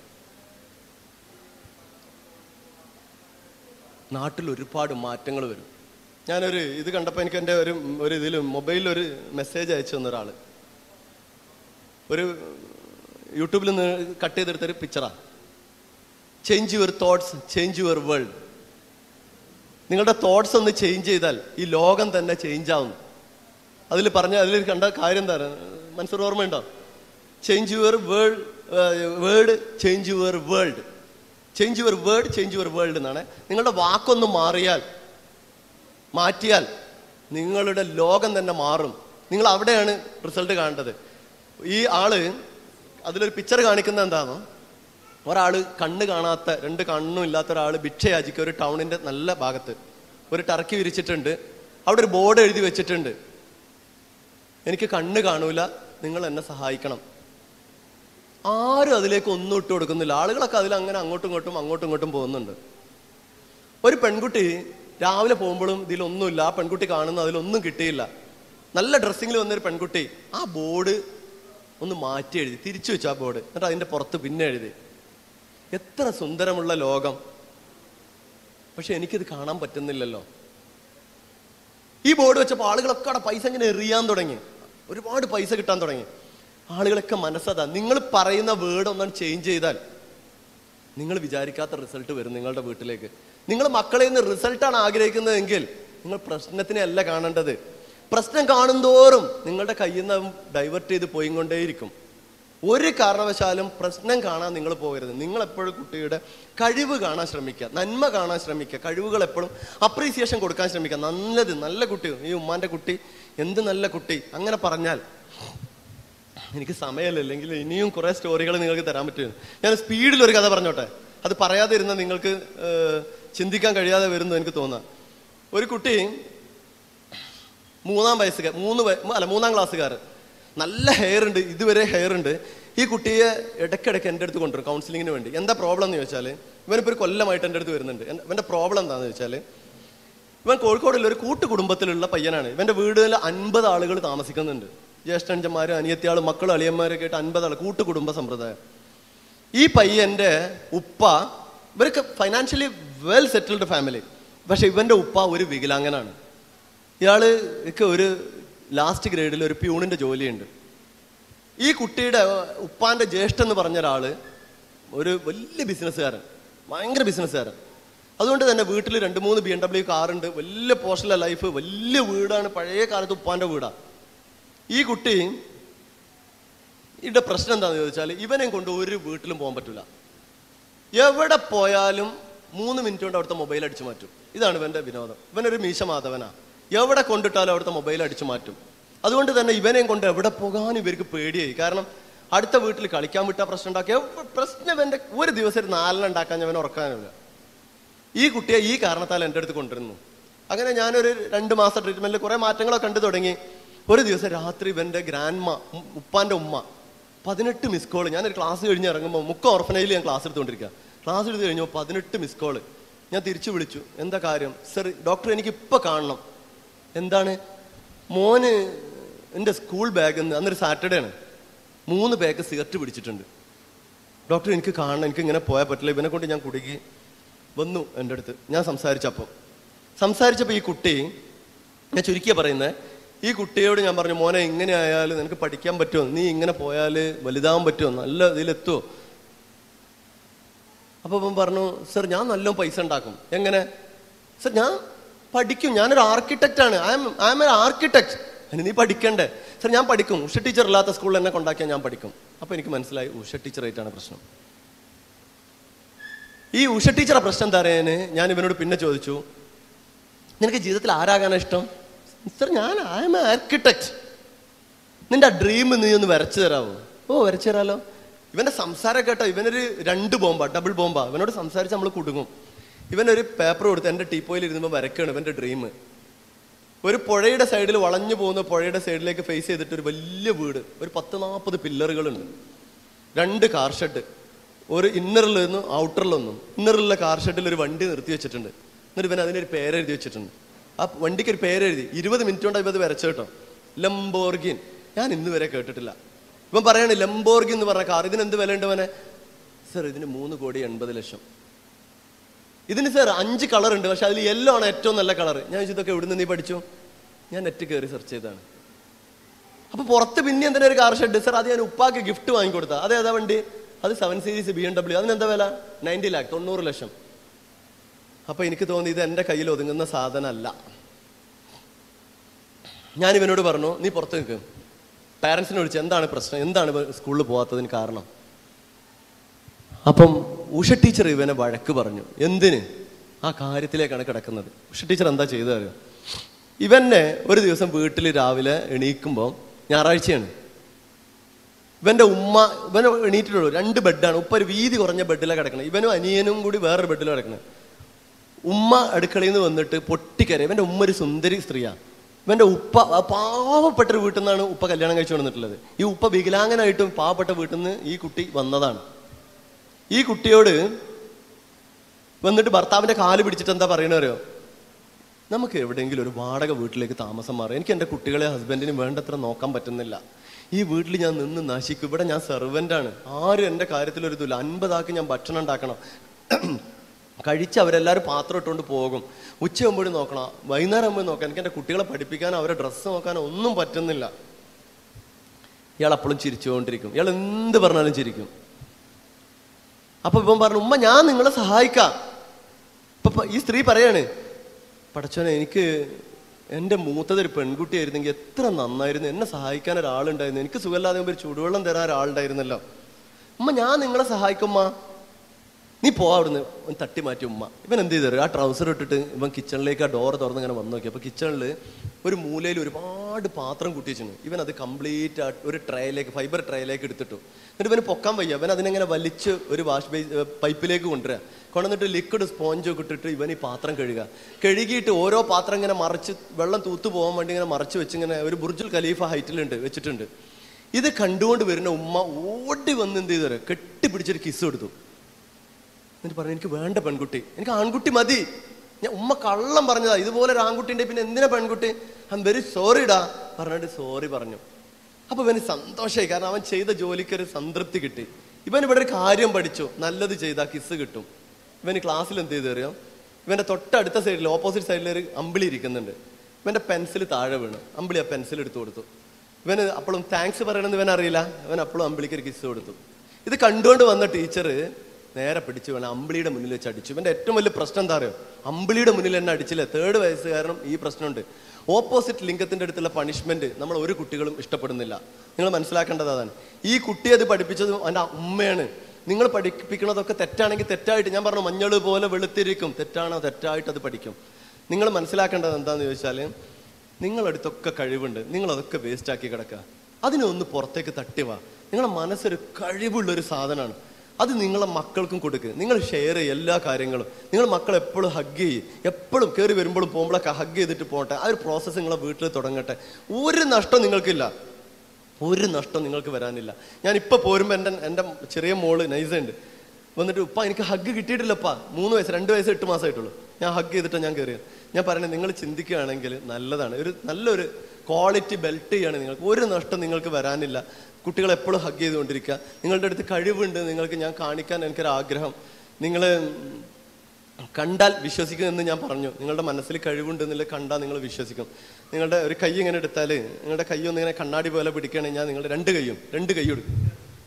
നാട്ടിൽ ഒരുപാട് മാറ്റങ്ങൾ വരും ഞാനൊരു ഇത് കണ്ടപ്പോൾ എനിക്ക് എൻ്റെ ഒരു ഒരു ഇതിൽ മൊബൈലിൽ ഒരു മെസ്സേജ് അയച്ചു തന്ന ഒരാൾ ഒരു യൂട്യൂബിൽ നിന്ന് കട്ട് ചെയ്തെടുത്തൊരു പിക്ചറാ change your thoughts change your world നിങ്ങളുടെ തോട്ട്സ് ഒന്ന് ചേഞ്ച് ചെയ്താൽ ഈ ലോകം തന്നെ ചേഞ്ച് ആവും അതിൽ പറഞ്ഞ അതിൽ കണ്ട കാര്യം എന്താണ് മനസ്സിൽ ഓർമ്മയുണ്ടോ change your world word change your world change your word change your world എന്നാണ് നിങ്ങളുടെ വാക്കൊന്ന് മാറിയാൽ മാറ്റിയാൽ നിങ്ങളുടെ ലോകം തന്നെ മാറും നിങ്ങൾ അവിടെയാണ് റിസൾട്ട് കാണേണ്ടത് ഈ ആള് അതിലൊരു പിക്ചർ കാണിക്കുന്നത് എന്താണോ ഒരാള് കണ്ണ് കാണാത്ത രണ്ട് കണ്ണും ഇല്ലാത്ത ഒരാൾ ഭിക്ഷയാചിക്കുക ഒരു ടൗണിന്റെ നല്ല ഭാഗത്ത് ഒരു ടർക്കി വിരിച്ചിട്ടുണ്ട് അവിടെ ഒരു ബോർഡ് എഴുതി വെച്ചിട്ടുണ്ട് എനിക്ക് കണ്ണ് കാണൂല നിങ്ങൾ എന്നെ സഹായിക്കണം ആരും അതിലേക്ക് ഒന്നും ഇട്ട് കൊടുക്കുന്നില്ല ആളുകളൊക്കെ അതിൽ അങ്ങനെ അങ്ങോട്ടും ഇങ്ങോട്ടും അങ്ങോട്ടും ഇങ്ങോട്ടും പോകുന്നുണ്ട് ഒരു പെൺകുട്ടി രാവിലെ പോകുമ്പോഴും ഇതിലൊന്നുമില്ല ആ പെൺകുട്ടി കാണുന്ന അതിലൊന്നും കിട്ടിയില്ല നല്ല ഡ്രസ്സിങ്ങിൽ വന്നൊരു പെൺകുട്ടി ആ ബോർഡ് ഒന്ന് മാറ്റി എഴുതി തിരിച്ചു വെച്ചു ആ ബോർഡ് എന്നിട്ട് അതിന്റെ പുറത്ത് പിന്നെ എഴുതി എത്ര സുന്ദരമുള്ള ലോകം പക്ഷെ എനിക്കിത് കാണാൻ പറ്റുന്നില്ലല്ലോ ഈ ബോർഡ് വെച്ചപ്പോൾ ആളുകളൊക്കെ അവിടെ പൈസ ഇങ്ങനെ എറിയാൻ തുടങ്ങി ഒരുപാട് പൈസ കിട്ടാൻ തുടങ്ങി ആളുകളൊക്കെ മനസ്സതാ നിങ്ങൾ പറയുന്ന വേർഡ് ഒന്നാണ് ചേഞ്ച് ചെയ്താൽ നിങ്ങൾ വിചാരിക്കാത്ത റിസൾട്ട് വരും നിങ്ങളുടെ വീട്ടിലേക്ക് നിങ്ങൾ മക്കളിൽ നിന്ന് റിസൾട്ടാണ് ആഗ്രഹിക്കുന്നതെങ്കിൽ നിങ്ങൾ പ്രശ്നത്തിനെ അല്ല കാണേണ്ടത് പ്രശ്നം കാണുന്തോറും നിങ്ങളുടെ കയ്യിൽ നിന്ന് ഡൈവേർട്ട് ചെയ്ത് പോയിക്കൊണ്ടേയിരിക്കും ഒരു കാരണവശാലും പ്രശ്നം കാണാൻ നിങ്ങൾ പോകരുത് നിങ്ങൾ എപ്പോഴും കുട്ടിയുടെ കഴിവ് കാണാൻ ശ്രമിക്കുക നന്മ കാണാൻ ശ്രമിക്കുക കഴിവുകൾ എപ്പോഴും അപ്രീസിയേഷൻ കൊടുക്കാൻ ശ്രമിക്കുക നല്ലത് നല്ല കുട്ടി ഈ ഉമ്മാന്റെ കുട്ടി എന്ത് നല്ല കുട്ടി അങ്ങനെ പറഞ്ഞാൽ എനിക്ക് സമയമല്ല അല്ലെങ്കിൽ ഇനിയും കുറെ സ്റ്റോറികൾ നിങ്ങൾക്ക് തരാൻ പറ്റും ഞാൻ സ്പീഡിൽ ഒരു കഥ പറഞ്ഞോട്ടെ അത് പറയാതെ ഇരുന്ന നിങ്ങൾക്ക് ഏഹ്, ചിന്തിക്കാൻ കഴിയാതെ വരുന്നു എനിക്ക് തോന്നാം ഒരു കുട്ടി മൂന്നാം വയസ്സുകാർ മൂന്ന് വയ- അല്ല മൂന്നാം ക്ലാസ്സുകാരൻ നല്ല ഹെയർ ഉണ്ട് ഇതുവരെ ഹെയർ ഉണ്ട് ഈ കുട്ടിയെ ഇടയ്ക്കിടയ്ക്ക് എൻ്റെ അടുത്ത് കൊണ്ടുവരും കൗൺസിലിങ്ങിന് വേണ്ടി എന്താ പ്രോബ്ലം എന്ന് ചോദിച്ചാൽ ഇവനിപ്പോൾ ഒരു കൊല്ലമായിട്ട് എൻ്റെ അടുത്ത് വരുന്നുണ്ട് എൻ- ഇവൻ്റെ പ്രോബ്ലം എന്താണെന്ന് വെച്ചാൽ ഇവൻ കോഴിക്കോടുള്ള ഒരു കൂട്ടുകുടുംബത്തിലുള്ള പയ്യനാണ് ഇവന്റെ വീടിൽ അൻപത് ആളുകൾ താമസിക്കുന്നുണ്ട് ജ്യേഷ്ഠഞ്ചന്മാര് അനിയത്തിയാള് മക്കൾ അളിയന്മാരൊക്കെ ആയിട്ട് അൻപത് ആൾ കൂട്ടുകുടുംബ സമ്പ്രദായം ഈ പയ്യന്റെ ഉപ്പ ഇവർക്ക് ഫൈനാൻഷ്യലി വെൽ സെറ്റിൽഡ് ഫാമിലി പക്ഷെ ഇവന്റെ ഉപ്പ ഒരു വികലാംഗനാണ് ഇയാള് ഒക്കെ ഒരു ലാസ്റ്റ് ഗ്രേഡിൽ ഒരു പ്യൂണിന്റെ ജോലിയുണ്ട് ഈ കുട്ടിയുടെ ഉപ്പാന്റെ ജ്യേഷ്ഠൻ എന്ന് പറഞ്ഞ ഒരാള് ഒരു വലിയ ബിസിനസ്സുകാരൻ ഭയങ്കര ബിസിനസ്സുകാരൻ അതുകൊണ്ട് തന്നെ വീട്ടിൽ രണ്ട് മൂന്ന് ബി എം ഡബ്ല്യു കാറുണ്ട് വലിയ പോസ്റ്റല ലൈഫ് വലിയ വീടാണ് പഴയ കാലത്ത് ഉപ്പാന്റെ വീടാ ഈ കുട്ടി ഇതിന്റെ പ്രശ്നം എന്താണെന്ന് ചോദിച്ചാൽ ഇവനെയും കൊണ്ട് ഒരു വീട്ടിലും പോകാൻ പറ്റില്ല എവിടെ പോയാലും മൂന്ന് മിനിറ്റ് കൊണ്ട് അവിടുത്തെ മൊബൈൽ അടിച്ചു മാറ്റും ഇതാണ് ഇവന്റെ വിനോദം ഇവനൊരു മീശ മാധവനാ എവിടെ കൊണ്ടിട്ടാലും അവിടുത്തെ മൊബൈൽ അടിച്ചു മാറ്റും അതുകൊണ്ട് തന്നെ ഇവനെയും കൊണ്ട് എവിടെ പോകാൻ ഇവർക്ക് പേടിയായി കാരണം അടുത്ത വീട്ടിൽ കളിക്കാൻ വിട്ടാ പ്രശ്നം ഉണ്ടാക്കി എവ- പ്രശ്നം ഇവന്റെ ഒരു ദിവസം ഒരു നാലെണ്ണം ഉണ്ടാക്കാൻ അവൻ ഉറക്കാനില്ല ഈ കുട്ടിയെ ഈ കാരണത്താൽ എൻ്റെ അടുത്ത് കൊണ്ടുവരുന്നു അങ്ങനെ ഞാനൊരു രണ്ട് മാസം ട്രീറ്റ്മെന്റിൽ കുറെ മാറ്റങ്ങളൊക്കെ കണ്ടു തുടങ്ങി ഒരു ദിവസം രാത്രി ഇവന്റെ ഗ്രാൻഡ്മ ഉം- ഉപ്പാന്റെ ഉമ്മ പതിനെട്ട് മിസ് കോള് ഞാനൊരു ക്ലാസ് കഴിഞ്ഞ് ഇറങ്ങുമ്പോൾ മുക്ക ഓർഫനയിൽ ഞാൻ ക്ലാസ് എടുത്തുകൊണ്ടിരിക്കുക ക്ലാസ് എടുത്ത് കഴിഞ്ഞപ്പോൾ പതിനെട്ട് മിസ് കോള് ഞാൻ തിരിച്ചു വിളിച്ചു എന്താ കാര്യം സർ ഡോക്ടർ എനിക്ക് ഇപ്പൊ കാണണം എന്താണ് മോന് എൻ്റെ സ്കൂൾ ബാഗിൽ നിന്ന് അന്നൊരു സാറ്റർഡേ ആണ് മൂന്ന് ബാഗ് സിഗരറ്റ് പിടിച്ചിട്ടുണ്ട് ഡോക്ടർ എനിക്ക് കാണണം എനിക്ക് ഇങ്ങനെ പോയാൽ പറ്റില്ല ഇവനെ കൊണ്ട് ഞാൻ കുടുങ്ങി വന്നു എൻ്റെ അടുത്ത് ഞാൻ സംസാരിച്ചപ്പോൾ സംസാരിച്ചപ്പോൾ ഈ കുട്ടി ഞാൻ ചുരുക്കിയ പറയുന്നത് ഈ കുട്ടിയോട് ഞാൻ പറഞ്ഞു മോനെ ഇങ്ങനെ ആയാലും നിനക്ക് പഠിക്കാൻ പറ്റുമോ നീ ഇങ്ങനെ പോയാൽ വലുതാവാൻ പറ്റുമോ നല്ല ഇതിലെത്തുമോ അപ്പോൾ അവൻ പറഞ്ഞു സർ ഞാൻ നല്ല പൈസ ഉണ്ടാക്കും എങ്ങനെ സർ ഞാൻ പഠിക്കും ഞാനൊരു ആർക്കിടെക്റ്റ് ആണ് I am I am a architect അതിന് നീ പഠിക്കണ്ടേ സർ ഞാൻ പഠിക്കും ഉഷ ടീച്ചർ ഇല്ലാത്ത സ്കൂളിൽ എന്നെ കൊണ്ടാക്കിയാൽ ഞാൻ പഠിക്കും അപ്പോൾ എനിക്ക് മനസ്സിലായി ഉഷ ടീച്ചറായിട്ടാണ് പ്രശ്നം ഈ ഉഷ ടീച്ചറെ പ്രശ്നം തരാന് ഞാൻ ഇവനോട് പിന്നെ ചോദിച്ചു നിനക്ക് ജീവിതത്തിൽ ആരാകാനാ ഇഷ്ടം സർ ഞാൻ ഐ എം എ ആർക്കിടെക്ട് നിന്റെ ആ ഡ്രീം നീ ഒന്ന് വരച്ചു തരാമോ ഓ വരച്ചു തരാലോ ഇവന്റെ സംസാരം കേട്ടോ ഇവനൊരു രണ്ട് ബോംബാ ഡബിൾ ബോംബാ ഇവനോട് സംസാരിച്ച് നമ്മൾ കുടുങ്ങും ഇവനൊരു പേപ്പർ കൊടുത്ത് എൻ്റെ ടീപ്പോയിൽ ഇരുന്നുമ്പോൾ വരയ്ക്കുകയാണ് ഇവന്റെ ഡ്രീം ഒരു പുഴയുടെ സൈഡിൽ വളഞ്ഞു പോകുന്ന പുഴയുടെ സൈഡിലേക്ക് ഫേസ് ചെയ്തിട്ട് ഒരു വലിയ വീട് ഒരു പത്ത് നാൽപ്പത് പില്ലറുകളുണ്ട് രണ്ട് കാർ ഷെഡ് ഒരു ഇന്നറിൽ നിന്നും ഔട്ടറിലൊന്നും ഇന്നറിലുള്ള കാർ ഷെഡിൽ ഒരു വണ്ടി നിർത്തി വെച്ചിട്ടുണ്ട് എന്നിട്ട് ഇവൻ അതിനൊരു പേരെഴുതി വെച്ചിട്ടുണ്ട് ആ വണ്ടിക്ക് ഒരു പേരെഴുതി ഇരുപത് മിനിറ്റ് കൊണ്ട് ഇവത് വരച്ചു കേട്ടോ ലംബോർഗിൻ ഞാൻ ഇന്ന് വരെ കേട്ടിട്ടില്ല ഇവൻ പറയാണ് ലംബോർഗിൻ എന്ന് പറഞ്ഞ കാർ ഇതിന് എന്ത് വില ഉണ്ട് അവനെ സർ ഇതിന് മൂന്ന് കോടി എൺപത് ലക്ഷം ഇതിന് സാർ അഞ്ച് കളർ ഉണ്ട് പക്ഷെ അതിൽ യെല്ലോ ആണ് ഏറ്റവും നല്ല കളർ ഞാൻ ചോദിച്ചു, ഇതൊക്കെ എവിടെ നിന്ന് നീ പഠിച്ചു ഞാൻ നെറ്റ് കയറി സെർച്ച് ചെയ്താണ് അപ്പൊ പുറത്ത് പിന്നെ എന്തിനാ ഒരു കാർ ഷെഡ് സാർ അത് ഞാൻ ഉപ്പാക്ക് ഗിഫ്റ്റ് വാങ്ങിക്കൊടുത്ത അതെ ഏതാ വണ്ടി അത് seven series B M W അതിനെന്താ വില നയൻറ്റി ലാക്ക് തൊണ്ണൂറ് ലക്ഷം അപ്പൊ എനിക്ക് തോന്നി ഇത് എന്റെ കയ്യിൽ ഒതുങ്ങുന്ന സാധനമല്ല ഞാൻ ഇവനോട് പറഞ്ഞു നീ പുറത്ത് നിൽക്കും പാരൻസിനെ വിളിച്ച് എന്താണ് പ്രശ്നം എന്താണ് ഇവൻ സ്കൂളിൽ പോകാത്തതിന് കാരണം അപ്പം ഉഷ ടീച്ചർ ഇവനെ വഴക്ക് പറഞ്ഞു എന്തിന് ആ കാര്യത്തിലേക്കാണ് കിടക്കുന്നത് ഉഷ ടീച്ചർ എന്താ ചെയ്തു അറിയോ ഇവനെ ഒരു ദിവസം വീട്ടിൽ രാവിലെ എണീക്കുമ്പോൾ ഞായറാഴ്ചയാണ് ഇവന്റെ ഉമ്മ ഇവനെ എണീറ്റിട്ടുള്ളൂ രണ്ട് ബെഡാണ് ഉപ്പ ഒരു വീതി കുറഞ്ഞ ബെഡിലാണ് കിടക്കുന്നത് ഇവനും അനിയനും കൂടി വേറൊരു ബെഡിലാണ് കിടക്കുന്നത് ഉമ്മ അടുക്കളയിൽ നിന്ന് വന്നിട്ട് പൊട്ടിക്കര ഇവന്റെ ഉമ്മ ഒരു സുന്ദരി സ്ത്രീയാ ഇവന്റെ ഉപ്പ ആ പാവപ്പെട്ട ഒരു വീട്ടിൽ നിന്നാണ് ഉപ്പ കല്യാണം കഴിച്ചു വന്നിട്ടുള്ളത് ഈ ഉപ്പ വികലാംഗനായിട്ടും പാവപ്പെട്ട വീട്ടിൽ നിന്ന് ഈ കുട്ടി വന്നതാണ് ഈ കുട്ടിയോട് വന്നിട്ട് ഭർത്താവിന്റെ കാല് പിടിച്ചിട്ട് എന്താ പറയണറിയോ നമുക്ക് എവിടെയെങ്കിലും ഒരു വാടക വീട്ടിലേക്ക് താമസം മാറാം എനിക്ക് എൻ്റെ കുട്ടികളെ ഹസ്ബൻഡിന് വേണ്ടത്ര നോക്കാൻ പറ്റുന്നില്ല ഈ വീട്ടിൽ ഞാൻ നിന്ന് നശിക്കും ഇവിടെ ഞാൻ സെർവൻ്റാണ് ആരും എൻ്റെ കാര്യത്തിൽ ഒരു ഇതില്ല അൻപതാക്കി ഞാൻ ഭക്ഷണം ഉണ്ടാക്കണം കഴിച്ച് അവരെല്ലാവരും പാത്രം ഇട്ടുകൊണ്ട് പോകും ഉച്ചയാകുമ്പോഴും നോക്കണം വൈകുന്നേരം ആകുമ്പോൾ നോക്കാം എനിക്ക് എൻ്റെ കുട്ടികളെ പഠിപ്പിക്കാനോ അവരെ ഡ്രസ്സ് നോക്കാനോ ഒന്നും പറ്റുന്നില്ല ഇയാൾ അപ്പോഴും ചിരിച്ചുകൊണ്ടിരിക്കും ഇയാൾ എന്ത് പറഞ്ഞാലും ചിരിക്കും അപ്പൊ ഇവൻ പറഞ്ഞു ഉമ്മ ഞാൻ നിങ്ങളെ സഹായിക്കാം ഇപ്പൊ പ- ഈ സ്ത്രീ പറയാണ് പടച്ചോനെ എനിക്ക് എൻ്റെ മൂത്തത് ഒരു പെൺകുട്ടിയായിരുന്നെങ്കിൽ എത്ര നന്നായിരുന്നു എന്നെ സഹായിക്കാൻ ഒരാളുണ്ടായിരുന്നു എനിക്ക് സുഖമില്ലാതെ ഒരു ചൂടുവെള്ളം തരാൻ ഒരാളുണ്ടായിരുന്നല്ലോ ഉമ്മ ഞാൻ നിങ്ങളെ സഹായിക്കുമ്മ നീ പോ അവിടുന്ന് ഒന്ന് തട്ടി മാറ്റി ഉമ്മ ഇവൻ എന്ത് ചെയ്തു ആ ട്രൗസർ ഇട്ടിട്ട് ഇവൻ കിച്ചണിലേക്ക് ആ ഡോർ തുറന്ന് ഇങ്ങനെ വന്നു നോക്കി അപ്പൊ കിച്ചണിൽ ഒരു മൂലയിൽ ഒരുപാട് പാത്രം കൂട്ടി വെച്ചിരുന്നു ഇവൻ അത് കംപ്ലീറ്റ് ആ ഒരു ട്രേയിലേക്ക് ഫൈബർ ട്രേയിലേക്ക് എടുത്തിട്ടു എന്നിട്ട് ഇവന് പൊക്കാൻ വയ്യ അവൻ അതിനെങ്ങനെ വലിച്ച് ഒരു വാഷ് ബേസ് പൈപ്പിലേക്ക് കൊണ്ടുവരിക കൊണ്ടുവന്നിട്ട് ലിക്വിഡ് സ്പോഞ്ച് ഒക്കെ ഇട്ടിട്ട് ഇവൻ ഈ പാത്രം കഴുകുക കഴുകിയിട്ട് ഓരോ പാത്രം ഇങ്ങനെ മറിച്ച് വെള്ളം തൂത്തു പോകാൻ വേണ്ടി ഇങ്ങനെ മറിച്ച് വെച്ച് ഇങ്ങനെ ഒരു ബുർജുൽ ഖലീഫ ഹൈറ്റിലുണ്ട് വെച്ചിട്ടുണ്ട് ഇത് കണ്ടുകൊണ്ട് വരുന്ന ഉമ്മ ഓടി വന്ന് എന്ത് ചെയ്തു കെട്ടിപ്പിടിച്ചൊരു കിസ് കൊടുത്തു എന്നിട്ട് പറഞ്ഞു എനിക്ക് വേണ്ട പെൺകുട്ടി എനിക്ക് ആൺകുട്ടി മതി ഞാൻ ഉമ്മ കള്ളം പറഞ്ഞതാ ഇതുപോലെ ഒരു ആൺകുട്ടിന്റെ പിന്നെ എന്തിനാ പെൺകുട്ടി ഐ വെരി സോറിടാ പറഞ്ഞിട്ട് സോറി പറഞ്ഞു അപ്പൊ ഇവന് സന്തോഷമായി കാരണം അവൻ ചെയ്ത ജോലിക്ക് ഒരു സംതൃപ്തി കിട്ടി ഇവൻ ഇവിടെ ഒരു കാര്യം പഠിച്ചു നല്ലത് ചെയ്താൽ കിസ് കിട്ടും ഇവന് ക്ലാസ്സിൽ എന്ത് ചെയ്ത് അറിയാം ഇവന്റെ തൊട്ടടുത്ത സൈഡിൽ ഓപ്പോസിറ്റ് സൈഡിൽ ഒരു അമ്പിളി ഇരിക്കുന്നുണ്ട് ഇവന്റെ പെൻസിൽ താഴെ വീണു അമ്പിളി ആ പെൻസിൽ എടുത്തു കൊടുത്തു ഇവന് അപ്പോഴും താങ്ക്സ് പറയണമെന്ന് ഇവൻ അറിയില്ല ഇവൻ അപ്പോഴും അമ്പിളിക്ക് ഒരു കിസ് കൊടുത്തു ഇത് കണ്ടുകൊണ്ട് വന്ന ടീച്ചർ നേരെ പിടിച്ചു വേണം അമ്പിളിയുടെ മുന്നിൽ വെച്ച് അടിച്ചു ഇവന്റെ ഏറ്റവും വലിയ പ്രശ്നം എന്താ അറിയോ അമ്പിളിയുടെ മുന്നിൽ എന്നെ അടിച്ചില്ല തേർഡ് വയസ്സ് കാരണം ഈ പ്രശ്നമുണ്ട് ഓപ്പോസിറ്റ് ലിംഗത്തിന്റെ അടുത്തുള്ള പണിഷ്മെന്റ് നമ്മൾ ഒരു കുട്ടികളും ഇഷ്ടപ്പെടുന്നില്ല നിങ്ങൾ മനസ്സിലാക്കേണ്ടത് അതാണ് ഈ കുട്ടി അത് പഠിപ്പിച്ചത് അവന്റെ ഉമ്മയാണ് നിങ്ങൾ പഠിപ്പിക്കണതൊക്കെ തെറ്റാണെങ്കിൽ തെറ്റായിട്ട് ഞാൻ പറഞ്ഞു മഞ്ഞൾ പോലെ വെളുത്തിരിക്കും തെറ്റാണോ തെറ്റായിട്ട് അത് പഠിക്കും നിങ്ങൾ മനസ്സിലാക്കേണ്ടത് എന്താന്ന് ചോദിച്ചാൽ നിങ്ങളടുത്തൊക്കെ കഴിവുണ്ട് നിങ്ങൾ അതൊക്കെ വേസ്റ്റ് ആക്കി കിടക്കുക അതിനെ ഒന്ന് പുറത്തേക്ക് തട്ടിവാ നിങ്ങളുടെ മനസ്സൊരു കഴിവുള്ള ഒരു സാധനമാണ് അത് നിങ്ങളെ മക്കൾക്കും കൊടുക്കുക നിങ്ങൾ ഷെയർ ചെയ്യുക എല്ലാ കാര്യങ്ങളും നിങ്ങൾ മക്കൾ എപ്പോഴും ഹഗ് ചെയ്യും എപ്പോഴും കയറി വരുമ്പോഴും പോകുമ്പോഴൊക്കെ ഹഗ് ചെയ്തിട്ട് പോകട്ടെ ആ ഒരു പ്രോസസ്സ് നിങ്ങളെ വീട്ടിൽ തുടങ്ങട്ടെ ഒരു നഷ്ടം നിങ്ങൾക്കില്ല ഒരു നഷ്ടം നിങ്ങൾക്ക് വരാനില്ല ഞാൻ ഇപ്പൊ പോരുമ്പോ എൻ്റെ എൻ്റെ ചെറിയ മോള് നൈസ ഉണ്ട് വന്നിട്ട് ഉപ്പ എനിക്ക് ഹഗ് കിട്ടിയിട്ടില്ലപ്പാ മൂന്ന് വയസ്സ് രണ്ട് വയസ്സ് എട്ട് മാസമായിട്ടുള്ളൂ ഞാൻ ഹഗ് ചെയ്തിട്ട് ഞാൻ കയറിയത് ഞാൻ പറയുന്നത് നിങ്ങൾ ചിന്തിക്കുകയാണെങ്കിൽ നല്ലതാണ് ഒരു നല്ലൊരു ക്വാളിറ്റി ബെൽറ്റ് ചെയ്യാണ് നിങ്ങൾക്ക് ഒരു നഷ്ടം നിങ്ങൾക്ക് വരാനില്ല കുട്ടികൾ എപ്പോഴും ഹഗ് ചെയ്തുകൊണ്ടിരിക്കുക നിങ്ങളുടെ അടുത്ത് കഴിവുണ്ട് നിങ്ങൾക്ക് ഞാൻ കാണിക്കാൻ എനിക്കൊരു ആഗ്രഹം നിങ്ങൾ കണ്ടാൽ വിശ്വസിക്കും എന്ന് ഞാൻ പറഞ്ഞു നിങ്ങളുടെ മനസ്സിൽ കഴിവുണ്ട് എന്നുള്ളത് കണ്ടാൽ നിങ്ങൾ വിശ്വസിക്കും നിങ്ങളുടെ ഒരു കൈ ഇങ്ങനെ എടുത്താൽ നിങ്ങളുടെ കൈ ഒന്ന് ഇങ്ങനെ കണ്ണാടി പോലെ പിടിക്കുകയാണെങ്കിൽ ഞാൻ നിങ്ങളുടെ രണ്ട് കൈയും രണ്ട് കൈയും എടുക്കും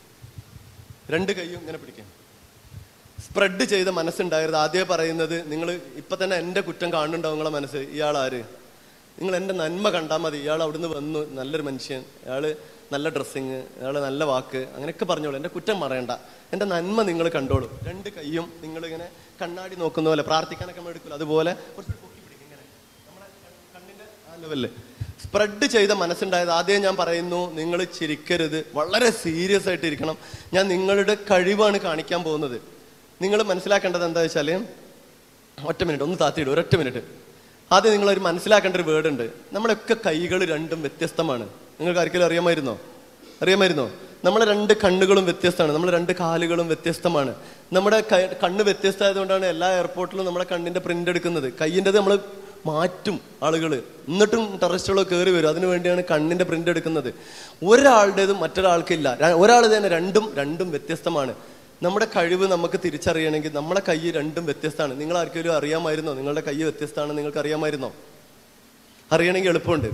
രണ്ട് കൈയും ഇങ്ങനെ പിടിക്കാം സ്പ്രെഡ് ചെയ്ത മനസ്സുണ്ടായിരുന്നു ആദ്യമേ പറയുന്നത് നിങ്ങൾ ഇപ്പൊ തന്നെ എന്റെ കുറ്റം കാണുന്നുണ്ടാവും നിങ്ങളെ മനസ്സ് ഇയാൾ ആര് നിങ്ങൾ എന്റെ നന്മ കണ്ടാൽ മതി ഇയാൾ അവിടുന്ന് വന്നു നല്ലൊരു മനുഷ്യൻ ഇയാള് നല്ല ഡ്രസ്സിങ് ഇയാള് നല്ല വാക്ക് അങ്ങനെയൊക്കെ പറഞ്ഞോളൂ എന്റെ കുറ്റം പറയണ്ട എന്റെ നന്മ നിങ്ങൾ കണ്ടോളൂ രണ്ട് കൈയും നിങ്ങൾ ഇങ്ങനെ കണ്ണാടി നോക്കുന്ന പോലെ പ്രാർത്ഥിക്കാനൊക്കെ നമ്മൾ എടുക്കില്ല അതുപോലെ കുറച്ച് പൊക്കി പിടിക്കും ഇങ്ങനെ നമ്മളെ കണ്ണിന്റെ ആ ലെവലില് സ്പ്രെഡ് ചെയ്ത മനസ്സുണ്ടായത് ആദ്യം ഞാൻ പറയുന്നു നിങ്ങൾ ചിരിക്കരുത് വളരെ സീരിയസ് ആയിട്ട് ഇരിക്കണം ഞാൻ നിങ്ങളുടെ കഴിവാണ് കാണിക്കാൻ പോകുന്നത് നിങ്ങൾ മനസ്സിലാക്കേണ്ടത് എന്താ വെച്ചാല് ഒറ്റ മിനിറ്റ് ഒന്ന് താത്തിയിടും ഒരൊറ്റ മിനിറ്റ് ആദ്യം നിങ്ങൾ ഒരു മനസ്സിലാക്കേണ്ട ഒരു വേർഡ് ഉണ്ട് നമ്മളൊക്കെ കൈകൾ രണ്ടും വ്യത്യസ്തമാണ് നിങ്ങൾക്ക് ആർക്കെങ്കിലും അറിയാമായിരുന്നോ അറിയാമായിരുന്നോ നമ്മളെ രണ്ട് കണ്ണുകളും വ്യത്യസ്തമാണ് നമ്മുടെ രണ്ട് കാലുകളും വ്യത്യസ്തമാണ് നമ്മുടെ ക- കണ്ണ് വ്യത്യസ്തമായതുകൊണ്ടാണ് എല്ലാ എയർപോർട്ടിലും നമ്മളെ കണ്ണിന്റെ പ്രിന്റ് എടുക്കുന്നത് കയ്യിൻ്റെത് നമ്മൾ മാറ്റും ആളുകൾ എന്നിട്ടും ടെററിസ്റ്റുകൾ കയറി വരും അതിനു വേണ്ടിയാണ് കണ്ണിന്റെ പ്രിന്റ് എടുക്കുന്നത് ഒരാളുടേതും മറ്റൊരാൾക്കില്ല ര- ഒരാൾ തന്നെ രണ്ടും രണ്ടും വ്യത്യസ്തമാണ് നമ്മുടെ കഴിവ് നമുക്ക് തിരിച്ചറിയണമെങ്കിൽ നമ്മുടെ കൈ രണ്ടും വ്യത്യസ്തമാണ് നിങ്ങൾ ആർക്കെങ്കിലും അറിയാമായിരുന്നോ നിങ്ങളുടെ കൈ വ്യത്യസ്തമാണ് നിങ്ങൾക്ക് അറിയാമായിരുന്നോ അറിയണമെങ്കിൽ എളുപ്പമുണ്ട്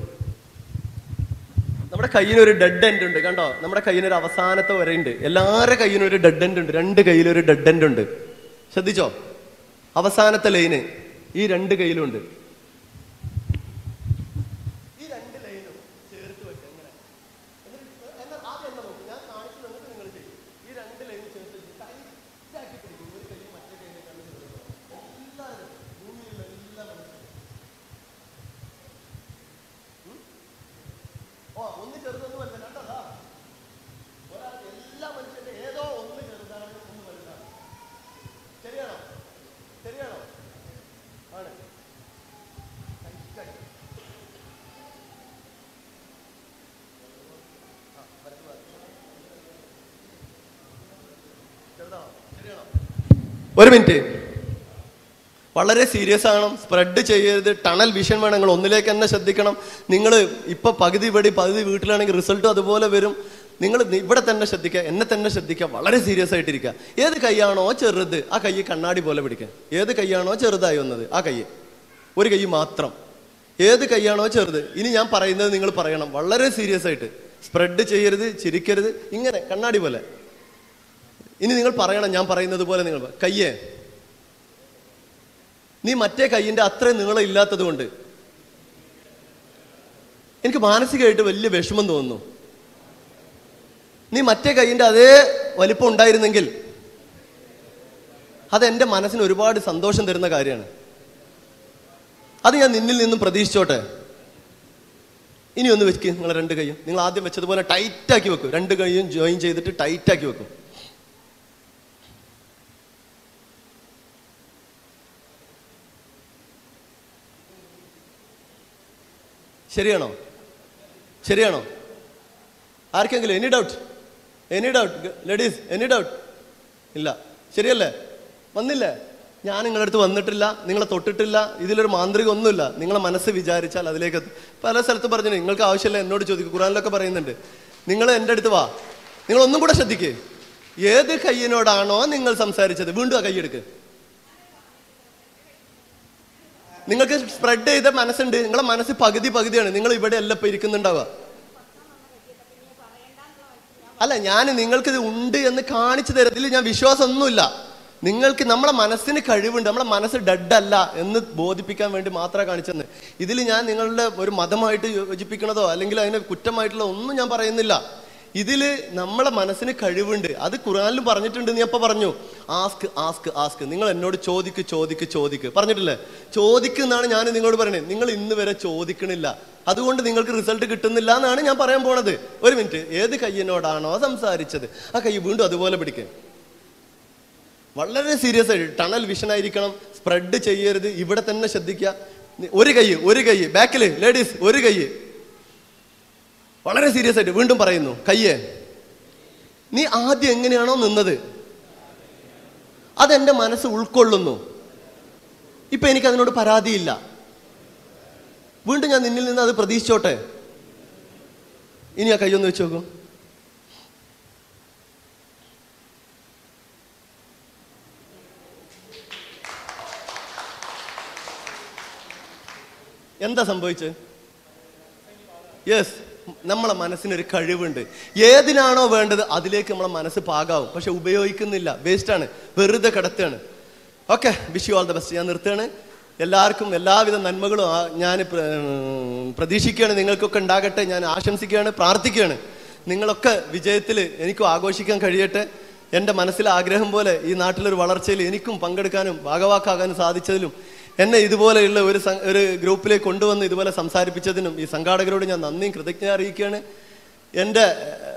നമ്മുടെ കയ്യിന് ഒരു ഡെഡ് എൻഡ് ഉണ്ട് കണ്ടോ നമ്മുടെ കയ്യിന് ഒരു അവസാനത്തെ വരെയുണ്ട് എല്ലാവരുടെ കയ്യിനും ഒരു ഡെഡ് എൻഡ് ഉണ്ട് രണ്ട് കയ്യിലും ഒരു ഡെഡ് എൻഡ് ഉണ്ട് ശ്രദ്ധിച്ചോ അവസാനത്തെ ലൈന് ഈ രണ്ട് കയ്യിലും ഉണ്ട് ഈ രണ്ട് ലൈനും ചേർത്ത് വെക്കുക ഇങ്ങനെ എന്നിട്ട് എന്നാ ആദ്യം എന്നാ നോക്ക് ഞാൻ കാണിച്ചു തന്നിട്ട് നിങ്ങൾ ചെയ്യും ഈ രണ്ട് ലൈനും ചേർത്ത് വെച്ച് tight ആക്കി പിടിക്കും ഒരു കൈ മറ്റേ കൈയിലേക്കാണ് ചേർക്കുക എല്ലാവരും ഭൂമിയിലുള്ള എല്ലാ മനുഷ്യരും ഓ ഒന്ന് ചെറുതൊന്നുമല്ല രണ്ടതാ ഒരാൾ എല്ലാ മനുഷ്യന്റെ ഏതോ ഒന്ന് ചെറുതാണ് ഒന്ന് വലുതാണ് ശരിയാണോ ശരിയാണോ ആണ് Tight ആക്കി. ആ, വലത് ഭാഗത്ത്. ചെറുതാണോ ശരിയാണോ ഒരു മിനിറ്റ് വളരെ സീരിയസ് ആണ് സ്പ്രെഡ് ചെയ്യരുത് ടണൽ വിഷൻ വേണം നിങ്ങൾ ഒന്നിലേക്ക് തന്നെ ശ്രദ്ധിക്കണം നിങ്ങൾ ഇപ്പൊ പകുതി ഇവിടെ പകുതി വീട്ടിലാണെങ്കിൽ റിസൾട്ടും അതുപോലെ വരും നിങ്ങൾ ഇവിടെ തന്നെ ശ്രദ്ധിക്കുക എന്നെ തന്നെ ശ്രദ്ധിക്കുക വളരെ സീരിയസ് ആയിട്ടിരിക്കുക ഏത് കൈയാണോ ചെറുത് ആ കൈ കണ്ണാടി പോലെ പിടിക്കുക ഏത് കൈയാണോ ചെറുതായി വന്നത് ആ കൈ ഒരു കൈ മാത്രം ഏത് കൈയാണോ ചെറുത് ഇനി ഞാൻ പറയുന്നത് നിങ്ങൾ പറയണം വളരെ സീരിയസ് ആയിട്ട് സ്പ്രെഡ് ചെയ്യരുത് ചിരിക്കരുത് ഇങ്ങനെ കണ്ണാടി പോലെ ഇനി നിങ്ങൾ പറയണം ഞാൻ പറയുന്നത് പോലെ നിങ്ങൾ പ- കയ്യേ നീ മറ്റേ കൈയിന്റെ അത്രയും നീളം ഇല്ലാത്തത് കൊണ്ട് എനിക്ക് മാനസികമായിട്ട് വലിയ വിഷമം തോന്നുന്നു നീ മറ്റേ കൈയിന്റെ അതേ വലിപ്പം ഉണ്ടായിരുന്നെങ്കിൽ അത് എൻ്റെ മനസ്സിന് ഒരുപാട് സന്തോഷം തരുന്ന കാര്യമാണ് അത് ഞാൻ നിന്നിൽ നിന്നും പ്രതീക്ഷിച്ചോട്ടെ ഇനി ഒന്ന് വെക്ക് നിങ്ങൾ രണ്ട് കൈയും നിങ്ങൾ ആദ്യം വെച്ചതുപോലെ ടൈറ്റാക്കി വെക്കും രണ്ട് കൈയും ജോയിൻ ചെയ്തിട്ട് ടൈറ്റാക്കി വെക്കും ശരിയാണോ ശരിയാണോ ആർക്കെങ്കിലും any doubt any doubt ladies any doubt ഇല്ല ശരിയല്ലേ വന്നില്ലേ ഞാൻ നിങ്ങളുടെ അടുത്ത് വന്നിട്ടില്ല നിങ്ങളെ തൊട്ടിട്ടില്ല ഇതിലൊരു മാന്ത്രികം ഒന്നുമില്ല നിങ്ങളെ മനസ്സ് വിചാരിച്ചാൽ അതിലേക്ക് എത്തും. പല സ്ഥലത്ത് പറഞ്ഞു നിങ്ങൾക്ക് ആവശ്യമില്ല എന്നോട് ചോദിക്കും ഖുറാനിലൊക്കെ പറയുന്നുണ്ട് നിങ്ങൾ എൻ്റെ അടുത്ത് വാ നിങ്ങൾ ഒന്നും കൂടെ ശ്രദ്ധിക്കേ ഏത് കയ്യിനോടാണോ നിങ്ങൾ സംസാരിച്ചത് വീണ്ടും ആ കൈയെടുക്ക് നിങ്ങൾക്ക് സ്പ്രെഡ് ചെയ്ത മനസ്സുണ്ട് നിങ്ങളെ മനസ്സ് പകുതി പകുതിയാണ് നിങ്ങൾ ഇവിടെ അല്ല ഇപ്പൊ ഇരിക്കുന്നുണ്ടാവുക അല്ല ഞാൻ നിങ്ങൾക്ക് ഇത് ഉണ്ട് എന്ന് കാണിച്ചു തരത്തിൽ ഞാൻ വിശ്വാസമൊന്നുമില്ല നിങ്ങൾക്ക് നമ്മളെ മനസ്സിന് കഴിവുണ്ട് നമ്മളെ മനസ്സ് ഡെഡ് അല്ല എന്ന് ബോധിപ്പിക്കാൻ വേണ്ടി മാത്രമേ കാണിച്ചെന്ന് ഇതിൽ ഞാൻ നിങ്ങളുടെ ഒരു മതമായിട്ട് യോജിപ്പിക്കണതോ അല്ലെങ്കിൽ അതിനെ കുറ്റമായിട്ടുള്ള ഒന്നും ഞാൻ പറയുന്നില്ല ഇതിൽ നമ്മളെ മനസ്സിന് കഴിവുണ്ട് അത് ഖുറാനിലും പറഞ്ഞിട്ടുണ്ട് നീ അപ്പൊ പറഞ്ഞു ആസ്ക് ആസ്ക് ആസ്ക് നിങ്ങൾ എന്നോട് ചോദിക്ക് ചോദിക്ക് ചോദിക്ക് പറഞ്ഞിട്ടില്ലേ ചോദിക്കുന്നാണ് ഞാൻ നിങ്ങളോട് പറയുന്നത് നിങ്ങൾ ഇന്ന് വരെ ചോദിക്കണില്ല അതുകൊണ്ട് നിങ്ങൾക്ക് റിസൾട്ട് കിട്ടുന്നില്ല എന്നാണ് ഞാൻ പറയാൻ പോണത് ഒരു മിനിറ്റ് ഏത് കയ്യനോടാണോ സംസാരിച്ചത് ആ കൈ വീണ്ടും അതുപോലെ പിടിക്കുക വളരെ സീരിയസ് ആയിട്ട് ടണൽ വിഷൻ ആയിരിക്കണം സ്പ്രെഡ് ചെയ്യരുത് ഇവിടെ തന്നെ ശ്രദ്ധിക്കുക നി- ഒരു കൈ ഒരു കൈ ബാക്കില് ലേഡീസ് ഒരു കൈ വളരെ സീരിയസ് ആയിട്ട് വീണ്ടും പറയുന്നു കയ്യേ നീ ആദ്യം എങ്ങനെയാണോ നിന്നത് അതെന്റെ മനസ്സ് ഉൾക്കൊള്ളുന്നു ഇപ്പൊ എനിക്ക് അതിനോട് പരാതിയില്ല വീണ്ടും ഞാൻ നിന്നിൽ നിന്ന് അത് പ്രതീക്ഷിച്ചോട്ടെ ഇനി ആ കൈയൊന്ന് വെച്ച് നോക്കൂ എന്താ സംഭവിച്ചത് യെസ് നമ്മളെ മനസ്സിനൊരു കഴിവുണ്ട് ഏതിനാണോ വേണ്ടത് അതിലേക്ക് നമ്മളെ മനസ്സ് പാകാവും പക്ഷെ ഉപയോഗിക്കുന്നില്ല വേസ്റ്റാണ് വെറുതെ കിടത്തുകയാണ് okay wish you all the best ഞാൻ നിർത്തുകയാണ് എല്ലാവർക്കും എല്ലാവിധ നന്മകളും ആ- ഞാൻ പ്ര- ഉം, പ്രതീക്ഷിക്കുകയാണ് നിങ്ങൾക്കൊക്കെ ഉണ്ടാകട്ടെ ഞാൻ ആശംസിക്കുകയാണ് പ്രാർത്ഥിക്കുകയാണ് നിങ്ങളൊക്കെ വിജയത്തിൽ എനിക്കും ആഘോഷിക്കാൻ കഴിയട്ടെ എൻ്റെ മനസ്സിലെ ആഗ്രഹം പോലെ ഈ നാട്ടിലൊരു വളർച്ചയിൽ എനിക്കും പങ്കെടുക്കാനും ഭാഗവാക്കാകാനും സാധിച്ചതിലും എന്നെ ഇതുപോലെയുള്ള ഒരു സം- ഒരു ഗ്രൂപ്പിലേക്ക് കൊണ്ടുവന്ന് ഇതുപോലെ സംസാരിപ്പിച്ചതിനും ഈ സംഘാടകരോട് ഞാൻ നന്ദിയും കൃതജ്ഞത അറിയിക്കുകയാണ് എൻ്റെ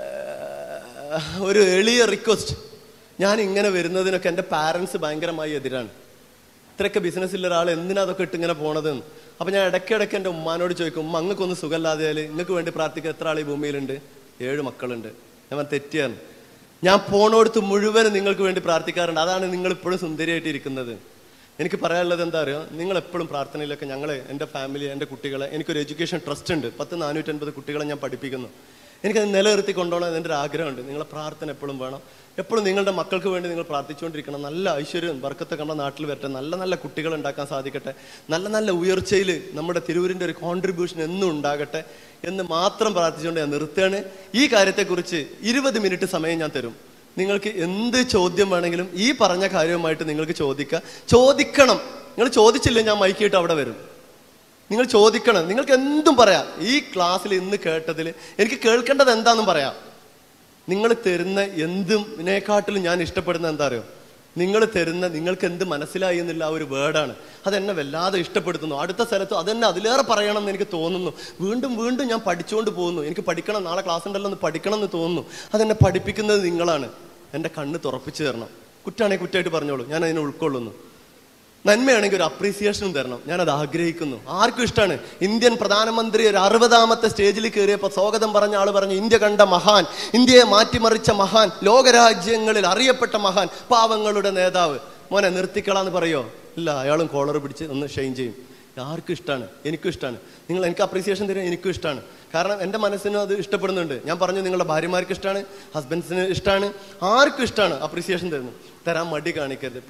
ഏഹ്, ഒരു എളിയ റിക്വസ്റ്റ് ഞാൻ ഇങ്ങനെ വരുന്നതിനൊക്കെ എൻ്റെ പാരൻസ് ഭയങ്കരമായി എതിരാണ് ഇത്രയൊക്കെ ബിസിനസ്സിലുള്ള ഒരാൾ എന്തിനാ അതൊക്കെ ഇട്ട് ഇങ്ങനെ പോണതെന്ന് അപ്പൊ ഞാൻ ഇടയ്ക്കിടയ്ക്ക് എൻ്റെ ഉമ്മാനോട് ചോദിക്കും ഉമ്മ അങ്ങക്കൊന്ന് സുഖമില്ലാതെയാൽ നിങ്ങൾക്ക് വേണ്ടി പ്രാർത്ഥിക്കാൻ എത്ര ആൾ ഈ ഭൂമിയിലുണ്ട് ഏഴ് മക്കളുണ്ട് ഞാൻ പറഞ്ഞു, തെറ്റിയാണ് ഞാൻ പോണോടത്ത് മുഴുവനും നിങ്ങൾക്ക് വേണ്ടി പ്രാർത്ഥിക്കാറുണ്ട് അതാണ് നിങ്ങൾ ഇപ്പോഴും സുന്ദരിയായിട്ട് ഇരിക്കുന്നത് എനിക്ക് പറയാനുള്ളത് എന്താ അറിയോ നിങ്ങൾ എപ്പോഴും പ്രാർത്ഥനയിലൊക്കെ ഞങ്ങൾ എൻ്റെ ഫാമിലി എൻ്റെ കുട്ടികളെ എനിക്കൊരു എഡ്യൂക്കേഷൻ ട്രസ്റ്റ് ഉണ്ട് പത്ത് നാനൂറ്റൻപത് കുട്ടികളെ ഞാൻ പഠിപ്പിക്കുന്നു എനിക്കത് നിലനിർത്തി കൊണ്ടുപോകണം എൻ്റെ ഒരു ആഗ്രഹമുണ്ട് നിങ്ങളെ പ്രാർത്ഥന എപ്പോഴും വേണം എപ്പോഴും നിങ്ങളുടെ മക്കൾക്ക് വേണ്ടി നിങ്ങൾ പ്രാർത്ഥിച്ചുകൊണ്ടിരിക്കണം നല്ല ഐശ്വര്യം ബർക്കത്തൊക്കെ നമ്മുടെ നാട്ടിൽ വരട്ടെ നല്ല നല്ല കുട്ടികൾ ഉണ്ടാക്കാൻ സാധിക്കട്ടെ നല്ല നല്ല ഉയർച്ചയിൽ നമ്മുടെ തിരൂരിൻ്റെ ഒരു കോൺട്രിബ്യൂഷൻ എന്നും ഉണ്ടാകട്ടെ എന്ന് മാത്രം പ്രാർത്ഥിച്ചുകൊണ്ട് ഞാൻ നിർത്തുകയാണ് ഈ കാര്യത്തെക്കുറിച്ച് ഇരുപത് മിനിറ്റ് സമയം ഞാൻ തരും നിങ്ങൾക്ക് എന്ത് ചോദ്യം വേണമെങ്കിലും ഈ പറഞ്ഞ കാര്യവുമായിട്ട് നിങ്ങൾക്ക് ചോദിക്കാം ചോദിക്കണം നിങ്ങൾ ചോദിച്ചില്ല ഞാൻ മൈക്കിയിട്ട് അവിടെ വരും നിങ്ങൾ ചോദിക്കണം നിങ്ങൾക്ക് എന്തും പറയാം ഈ ക്ലാസ്സിൽ ഇന്ന് കേട്ടതിൽ എനിക്ക് കേൾക്കേണ്ടത് എന്താണെന്നും പറയാം നിങ്ങൾ തരുന്ന എന്തിനെക്കാട്ടിലും ഞാൻ ഇഷ്ടപ്പെടുന്ന എന്താ അറിയോ നിങ്ങൾ തരുന്ന നിങ്ങൾക്ക് എന്ത് മനസ്സിലായി എന്നുള്ള ആ ഒരു വേർഡാണ് അതെന്നെ വല്ലാതെ ഇഷ്ടപ്പെടുത്തുന്നു അടുത്ത സ്ഥലത്ത് അതെന്നെ അതിലേറെ പറയണം എന്ന് എനിക്ക് തോന്നുന്നു വീണ്ടും വീണ്ടും ഞാൻ പഠിച്ചുകൊണ്ട് പോകുന്നു എനിക്ക് പഠിക്കണം നാളെ ക്ലാസ് ഉണ്ടല്ലോ എന്ന് പഠിക്കണം എന്ന് തോന്നുന്നു അതെന്നെ പഠിപ്പിക്കുന്നത് നിങ്ങളാണ് എൻ്റെ കണ്ണ് തുറപ്പിച്ചു തരണം കുറ്റാണെങ്കിൽ കുറ്റമായിട്ട് പറഞ്ഞോളൂ ഞാൻ അതിനെ ഉൾക്കൊള്ളുന്നു നന്മയാണെങ്കിൽ ഒരു അപ്രീസിയേഷനും തരണം ഞാനത് ആഗ്രഹിക്കുന്നു ആർക്കും ഇഷ്ടമാണ് ഇന്ത്യൻ പ്രധാനമന്ത്രി ഒരു അറുപതാമത്തെ സ്റ്റേജിൽ കയറിയപ്പോൾ സ്വാഗതം പറഞ്ഞ ആൾ പറഞ്ഞു ഇന്ത്യ കണ്ട മഹാൻ ഇന്ത്യയെ മാറ്റിമറിച്ച മഹാൻ ലോകരാജ്യങ്ങളിൽ അറിയപ്പെട്ട മഹാൻ പാവങ്ങളുടെ നേതാവ് മോനെ നിർത്തിക്കളാന്ന് പറയോ ഇല്ല അയാളും കോളർ പിടിച്ച് ഒന്ന് ഷെയിൻ ചെയ്യും ആർക്കും ഇഷ്ടമാണ് എനിക്കും ഇഷ്ടമാണ് നിങ്ങൾ എനിക്ക് അപ്രീസിയേഷൻ തരാൻ എനിക്കും ഇഷ്ടമാണ് കാരണം എൻ്റെ മനസ്സിനും അത് ഇഷ്ടപ്പെടുന്നുണ്ട് ഞാൻ പറഞ്ഞു നിങ്ങളുടെ ഭാര്യമാർക്ക് ഇഷ്ടമാണ് ഹസ്ബൻഡ്സിന് ഇഷ്ടമാണ് ആർക്കും ഇഷ്ടമാണ് അപ്രീസിയേഷൻ തരുന്നു തരാൻ മടി കാണിക്കരുത് പ്ലീസ്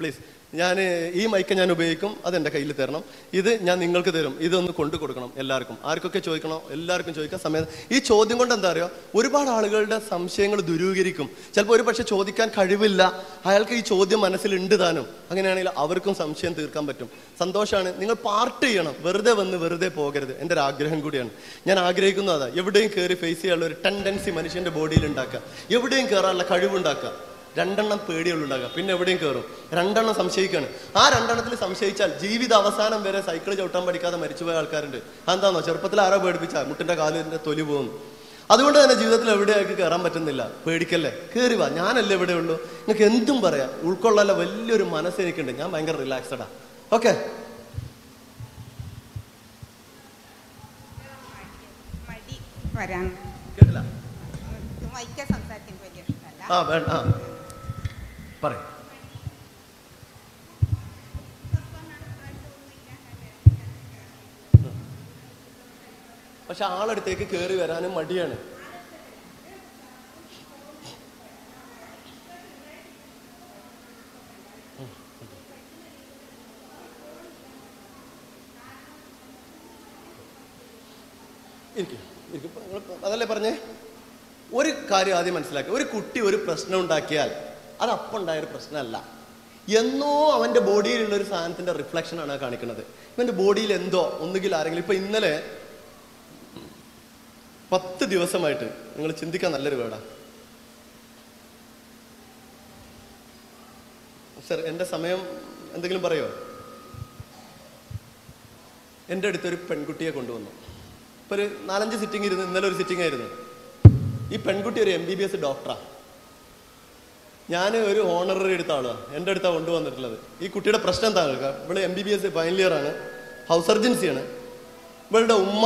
ഞാൻ ഈ മൈക്ക് ഞാൻ ഉപയോഗിക്കും അത് എൻ്റെ കയ്യിൽ തരണം ഇത് ഞാൻ നിങ്ങൾക്ക് തരും ഇതൊന്ന് കൊണ്ടു കൊടുക്കണം എല്ലാവർക്കും ആർക്കൊക്കെ ചോദിക്കണോ എല്ലാവർക്കും ചോദിക്കാൻ സമയം ഈ ചോദ്യം കൊണ്ട് എന്താ അറിയോ ഒരുപാട് ആളുകളുടെ സംശയങ്ങൾ ദുരൂകരിക്കും ചിലപ്പോൾ ഒരു പക്ഷെ ചോദിക്കാൻ കഴിവില്ല അയാൾക്ക് ഈ ചോദ്യം മനസ്സിലുണ്ട് താനും അങ്ങനെയാണെങ്കിൽ അവർക്കും സംശയം തീർക്കാൻ പറ്റും സന്തോഷമാണ് നിങ്ങൾ പാർട്ട് ചെയ്യണം വെറുതെ വന്ന് വെറുതെ പോകരുത് എൻ്റെ ഒരു ആഗ്രഹം കൂടിയാണ് ഞാൻ ആഗ്രഹിക്കുന്നത് അതാ എവിടെയും കയറി ഫേസ് ചെയ്യാനുള്ള ഒരു ടെൻഡൻസി മനുഷ്യന്റെ ബോഡിയിൽ ഉണ്ടാക്കുക എവിടെയും കയറാനുള്ള കഴിവുണ്ടാക്കുക രണ്ടെണ്ണം പേടിയുള്ള ഉണ്ടാകുക പിന്നെ എവിടെയും കയറും രണ്ടെണ്ണം സംശയിക്കാണ് ആ രണ്ടെണ്ണത്തിൽ സംശയിച്ചാൽ ജീവിത അവസാനം വരെ സൈക്കിൾ ചവിട്ടാൻ പഠിക്കാതെ മരിച്ചുപോയ ആൾക്കാരുണ്ട് അതെന്താണോ ചെറുപ്പത്തിൽ ആരോ പേടിപ്പിച്ച മുട്ടിന്റെ കാലിന്റെ തൊലി പോകുന്നു അതുകൊണ്ട് തന്നെ ജീവിതത്തിൽ എവിടെയാൾക്ക് കയറാൻ പറ്റുന്നില്ല പേടിക്കല്ലേ കയറി വാ ഞാനല്ലേ ഇവിടെ ഉള്ളൂ നിങ്ങൾക്ക് എന്തും പറയാം ഉൾക്കൊള്ളാനുള്ള വലിയൊരു മനസ്സ് എനിക്കുണ്ട് ഞാൻ ഭയങ്കര റിലാക്സ്ഡാ ഓക്കെ മടി വരാൻ കേട്ടില്ല വൈക്ക സംസാരിക്കുന്നത് വലിയ ഇഷ്ടമല്ല ആ വേണ്ട ആ പറയും പക്ഷെ ആളടുത്തേക്ക് കയറി വരാനും മടിയാണ് ഇരിക്കും ഇരിക്കും ഇപ്പൊ നിങ്ങള് അതല്ലേ പറഞ്ഞേ ഒരു കാര്യം ആദ്യം മനസ്സിലാക്കുക ഒരു കുട്ടി ഒരു പ്രശ്നം ഉണ്ടാക്കിയാൽ അത് അപ്പം ഉണ്ടായ ഒരു പ്രശ്നമല്ല എന്നോ അവന്റെ ബോഡിയിലുള്ള ഒരു സാധനത്തിന്റെ റിഫ്ലക്ഷൻ ആണ് ആ കാണിക്കുന്നത് ഇവന്റെ ബോഡിയിൽ എന്തോ ഒന്നുകിൽ ആരെങ്കിലും ഇപ്പൊ ഇന്നലെ പത്ത് ദിവസമായിട്ട് നിങ്ങൾ ചിന്തിക്കാൻ നല്ലൊരു വേടാ സർ എൻ്റെ സമയം എന്തെങ്കിലും പറയോ എൻ്റെ അടുത്തൊരു പെൺകുട്ടിയെ കൊണ്ടുവന്നു ഇപ്പൊ ഒരു നാലഞ്ച് സിറ്റിംഗ് ഇരുന്ന് ഇന്നലെ ഒരു സിറ്റിംഗ് ആയിരുന്നു ഈ പെൺകുട്ടി ഒരു എം ബി ബി എസ് ഡോക്ടറാ ഞാൻ ഒരു ഓണററി എടുത്ത ആളാണ് എൻ്റെ അടുത്താണ് കൊണ്ടുവന്നിട്ടുള്ളത് ഈ കുട്ടിയുടെ പ്രശ്നം എന്താ കേൾക്കുക ഇവിടെ M B B S final year ആണ് ഹൗസ് സർജൻസിയാണ് ഇവളുടെ ഉമ്മ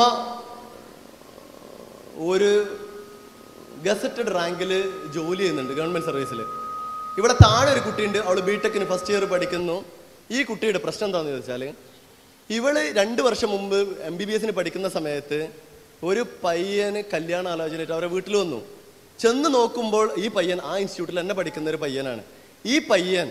ഒരു ഗസറ്റഡ് റാങ്കിൽ ജോലി ചെയ്യുന്നുണ്ട് ഗവൺമെന്റ് സർവീസിൽ ഇവിടെ താഴെ ഒരു കുട്ടിയുണ്ട് അവൾ ബിടെക്കിന് ഫസ്റ്റ് ഇയർ പഠിക്കുന്നു ഈ കുട്ടിയുടെ പ്രശ്നം എന്താണെന്ന് ചോദിച്ചാൽ ഇവള് രണ്ട് വർഷം മുമ്പ് എം ബി ബി എസിന് പഠിക്കുന്ന സമയത്ത് ഒരു പയ്യന് കല്യാണ ആലോചനയായിട്ട് അവരെ വീട്ടിൽ വന്നു ചെന്ന് നോക്കുമ്പോൾ ഈ പയ്യൻ ആ ഇൻസ്റ്റിറ്റ്യൂട്ടിൽ തന്നെ പഠിക്കുന്ന ഒരു പയ്യനാണ് ഈ പയ്യൻ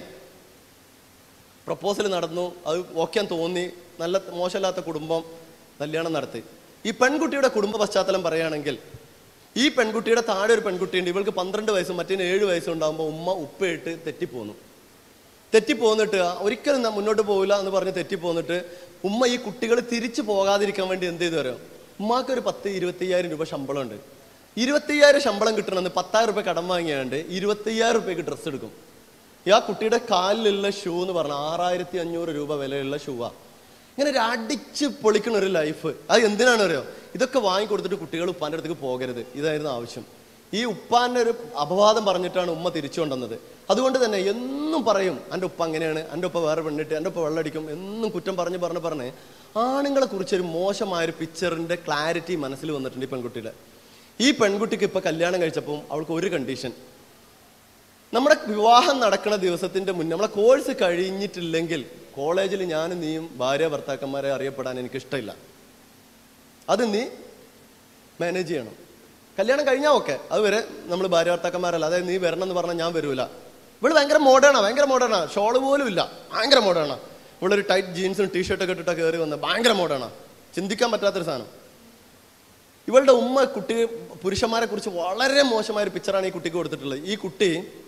പ്രപ്പോസൽ നടന്നു അത് ഓക്കാൻ തോന്നി നല്ല മോശമില്ലാത്ത കുടുംബം കല്യാണം നടത്തി ഈ പെൺകുട്ടിയുടെ കുടുംബ പശ്ചാത്തലം പറയുകയാണെങ്കിൽ ഈ പെൺകുട്ടിയുടെ താഴെ ഒരു പെൺകുട്ടിയുണ്ട് ഇവൾക്ക് പന്ത്രണ്ട് വയസ്സും മറ്റേ ഏഴ് വയസ്സും ഉണ്ടാകുമ്പോൾ ഉമ്മ ഉപ്പയിട്ട് തെറ്റിപ്പോന്നു തെറ്റിപ്പോന്നിട്ട് ഒരിക്കലും ഞാൻ മുന്നോട്ട് പോകില്ല എന്ന് പറഞ്ഞ് തെറ്റിപ്പോന്നിട്ട് ഉമ്മ ഈ കുട്ടികൾ തിരിച്ചു പോകാതിരിക്കാൻ വേണ്ടി എന്ത് ചെയ്തു തരാം ഉമ്മാക്ക് ഒരു പത്ത് ഇരുപത്തയ്യായിരം രൂപ ശമ്പളമുണ്ട് ഇരുപത്തയ്യായിരം ശമ്പളം കിട്ടണമെന്ന് പത്തായിരം രൂപ കടം വാങ്ങിയാണ്ട് ഇരുപത്തയ്യായിരം രൂപയ്ക്ക് ഡ്രസ്സ് എടുക്കും ഈ ആ കുട്ടിയുടെ കാലിലുള്ള ഷൂ എന്ന് പറഞ്ഞാൽ ആറായിരത്തി അഞ്ഞൂറ് രൂപ വിലയുള്ള ഷൂവാ ഇങ്ങനെ ഒരു അടിച്ച് പൊളിക്കുന്ന ഒരു ലൈഫ് അത് എന്തിനാണ് അറിയോ ഇതൊക്കെ വാങ്ങിക്കൊടുത്തിട്ട് കുട്ടികൾ ഉപ്പാന്റെ അടുത്തേക്ക് പോകരുത് ഇതായിരുന്നു ആവശ്യം ഈ ഉപ്പാന്റെ ഒരു അപവാദം പറഞ്ഞിട്ടാണ് ഉമ്മ തിരിച്ചു കൊണ്ടുവന്നത് അതുകൊണ്ട് തന്നെ എന്നും പറയും എൻ്റെ ഉപ്പ അങ്ങനെയാണ് എൻ്റെ ഉപ്പ വേറെ പെണ്ണിട്ട് എൻ്റെ ഉപ്പ വെള്ളടിക്കും എന്നും കുറ്റം പറഞ്ഞ് പറഞ്ഞ് പറഞ്ഞ് ആണുങ്ങളെ കുറിച്ച് ഒരു മോശമായ ഒരു പിക്ചറിന്റെ ക്ലാരിറ്റി മനസ്സിൽ വന്നിട്ടുണ്ട് ഈ പെൺകുട്ടിയുടെ ഈ പെൺകുട്ടിക്ക് ഇപ്പൊ കല്യാണം കഴിച്ചപ്പോൾ അവൾക്ക് ഒരു കണ്ടീഷൻ നമ്മുടെ വിവാഹം നടക്കുന്ന ദിവസത്തിന്റെ മുന്നേ നമ്മളെ കോഴ്സ് കഴിഞ്ഞിട്ടില്ലെങ്കിൽ കോളേജിൽ ഞാനും നീയും ഭാര്യ ഭർത്താക്കന്മാരെ അറിയപ്പെടാൻ എനിക്ക് ഇഷ്ടമില്ല അത് നീ മാനേജ് ചെയ്യണം കല്യാണം കഴിഞ്ഞാൽ ഓക്കെ അതുവരെ നമ്മൾ ഭാര്യ ഭർത്താക്കന്മാരല്ല അതായത് നീ വരണം എന്ന് പറഞ്ഞാൽ ഞാൻ വരൂല ഇവള് ഭയങ്കര മോഡേണാ ഭയങ്കര മോഡേണാ ഷോള് പോലും ഇല്ല ഭയങ്കര മോഡേണാ ഇവളൊരു ടൈറ്റ് ജീൻസും ടീഷർട്ടൊക്കെ ഇട്ടിട്ടാ കയറി വന്ന് ഭയങ്കര മോഡേണാ ചിന്തിക്കാൻ പറ്റാത്തൊരു സാധനം ഇവളുടെ ഉമ്മ കുട്ടി പുരുഷന്മാരെ കുറിച്ച് വളരെ മോശമായ ഒരു പിക്ചറാണ് ഈ കുട്ടിക്ക് കൊടുത്തിട്ടുള്ളത് ഈ കുട്ടി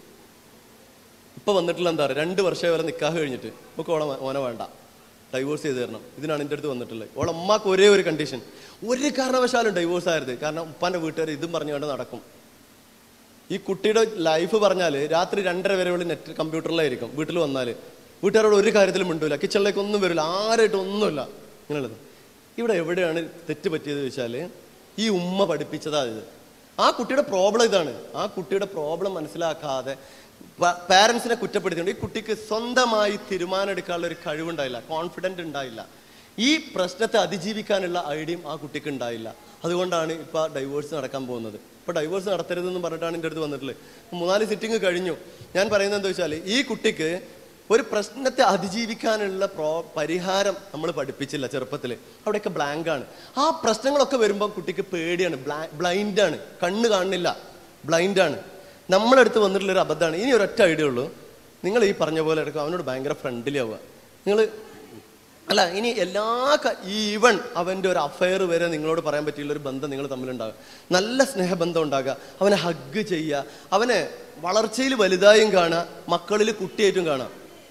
ഇപ്പൊ വന്നിട്ടുള്ള എന്താ പറയുക രണ്ട് വർഷം വരെ നിക്കാഹ് കഴിഞ്ഞിട്ട് നമുക്ക് ഓളെ ഓനെ വേണ്ട ഡൈവോഴ്സ് ചെയ്ത് തരണം ഇതിനാണ് എൻ്റെ അടുത്ത് വന്നിട്ടുള്ളത് ഓളെ ഉമ്മാക്ക് ഒരേ ഒരു കണ്ടീഷൻ ഒരു കാരണവശാലും ഡൈവോഴ്സ് ആയത് കാരണം ഉപ്പാന്റെ വീട്ടുകാർ ഇതും പറഞ്ഞുകൊണ്ട് നടക്കും ഈ കുട്ടിയുടെ ലൈഫ് പറഞ്ഞാൽ രാത്രി രണ്ടര വരെ ഉള്ള നെറ്റ് കമ്പ്യൂട്ടറിലായിരിക്കും വീട്ടിൽ വന്നാൽ വീട്ടുകാരോട് ഒരു കാര്യത്തിലും മിണ്ടൂല കിച്ചണിലേക്ക് ഒന്നും വരില്ല ആരായിട്ട് ഒന്നുമില്ല ഇങ്ങനെയുള്ളത് ഇവിടെ എവിടെയാണ് തെറ്റ് പറ്റിയത് ചോദിച്ചാൽ ഈ ഉമ്മ പഠിപ്പിച്ചതാ ഇത് ആ കുട്ടിയുടെ പ്രോബ്ലം ഇതാണ് ആ കുട്ടിയുടെ പ്രോബ്ലം മനസ്സിലാക്കാതെ പാരൻസിനെ കുറ്റപ്പെടുത്തിയുണ്ട് ഈ കുട്ടിക്ക് സ്വന്തമായി തീരുമാനം എടുക്കാനുള്ള ഒരു കഴിവുണ്ടായില്ല കോൺഫിഡന്റ് ഉണ്ടായില്ല ഈ പ്രശ്നത്തെ അതിജീവിക്കാനുള്ള ഐഡിയയും ആ കുട്ടിക്ക് ഉണ്ടായില്ല അതുകൊണ്ടാണ് ഇപ്പൊ ഡൈവോഴ്സ് നടക്കാൻ പോകുന്നത് ഇപ്പൊ ഡൈവോഴ്സ് നടത്തരുതെന്ന് പറഞ്ഞിട്ടാണ് എൻ്റെ അടുത്ത് വന്നിട്ടുള്ളത് മൂന്നാല് സിറ്റിംഗ് കഴിഞ്ഞു ഞാൻ പറയുന്നത് എന്താ വെച്ചാൽ ഈ കുട്ടിക്ക് ഒരു പ്രശ്നത്തെ അതിജീവിക്കാനുള്ള പ്രോ പരിഹാരം നമ്മൾ പഠിപ്പിച്ചില്ല ചെറുപ്പത്തിൽ അവിടെയൊക്കെ ബ്ലാങ്ക് ആണ് ആ പ്രശ്നങ്ങളൊക്കെ വരുമ്പോൾ കുട്ടിക്ക് പേടിയാണ് ബ്ലൈൻഡ് ആണ് കണ്ണ് കാണുന്നില്ല ബ്ലൈൻഡ് ആണ് നമ്മളടുത്ത് വന്നിട്ടുള്ള ഒരു അബദ്ധമാണ് ഇനി ഒരൊറ്റ ഐഡിയ ഉള്ളൂ നിങ്ങൾ ഈ പറഞ്ഞ പോലെ എടുക്കുക അവനോട് ഭയങ്കര ഫ്രണ്ട്ലി ആവുക നിങ്ങൾ അല്ല ഇനി എല്ലാ ക- ഈ ഈവൺ അവൻ്റെ ഒരു അഫയർ വരെ നിങ്ങളോട് പറയാൻ പറ്റിയുള്ള ഒരു ബന്ധം നിങ്ങൾ തമ്മിലുണ്ടാകുക നല്ല സ്നേഹബന്ധം ഉണ്ടാകുക അവനെ ഹഗ് ചെയ്യുക അവനെ വളർച്ചയിൽ വലുതായും കാണുക മക്കളിൽ കുട്ടിയായിട്ടും കാണാം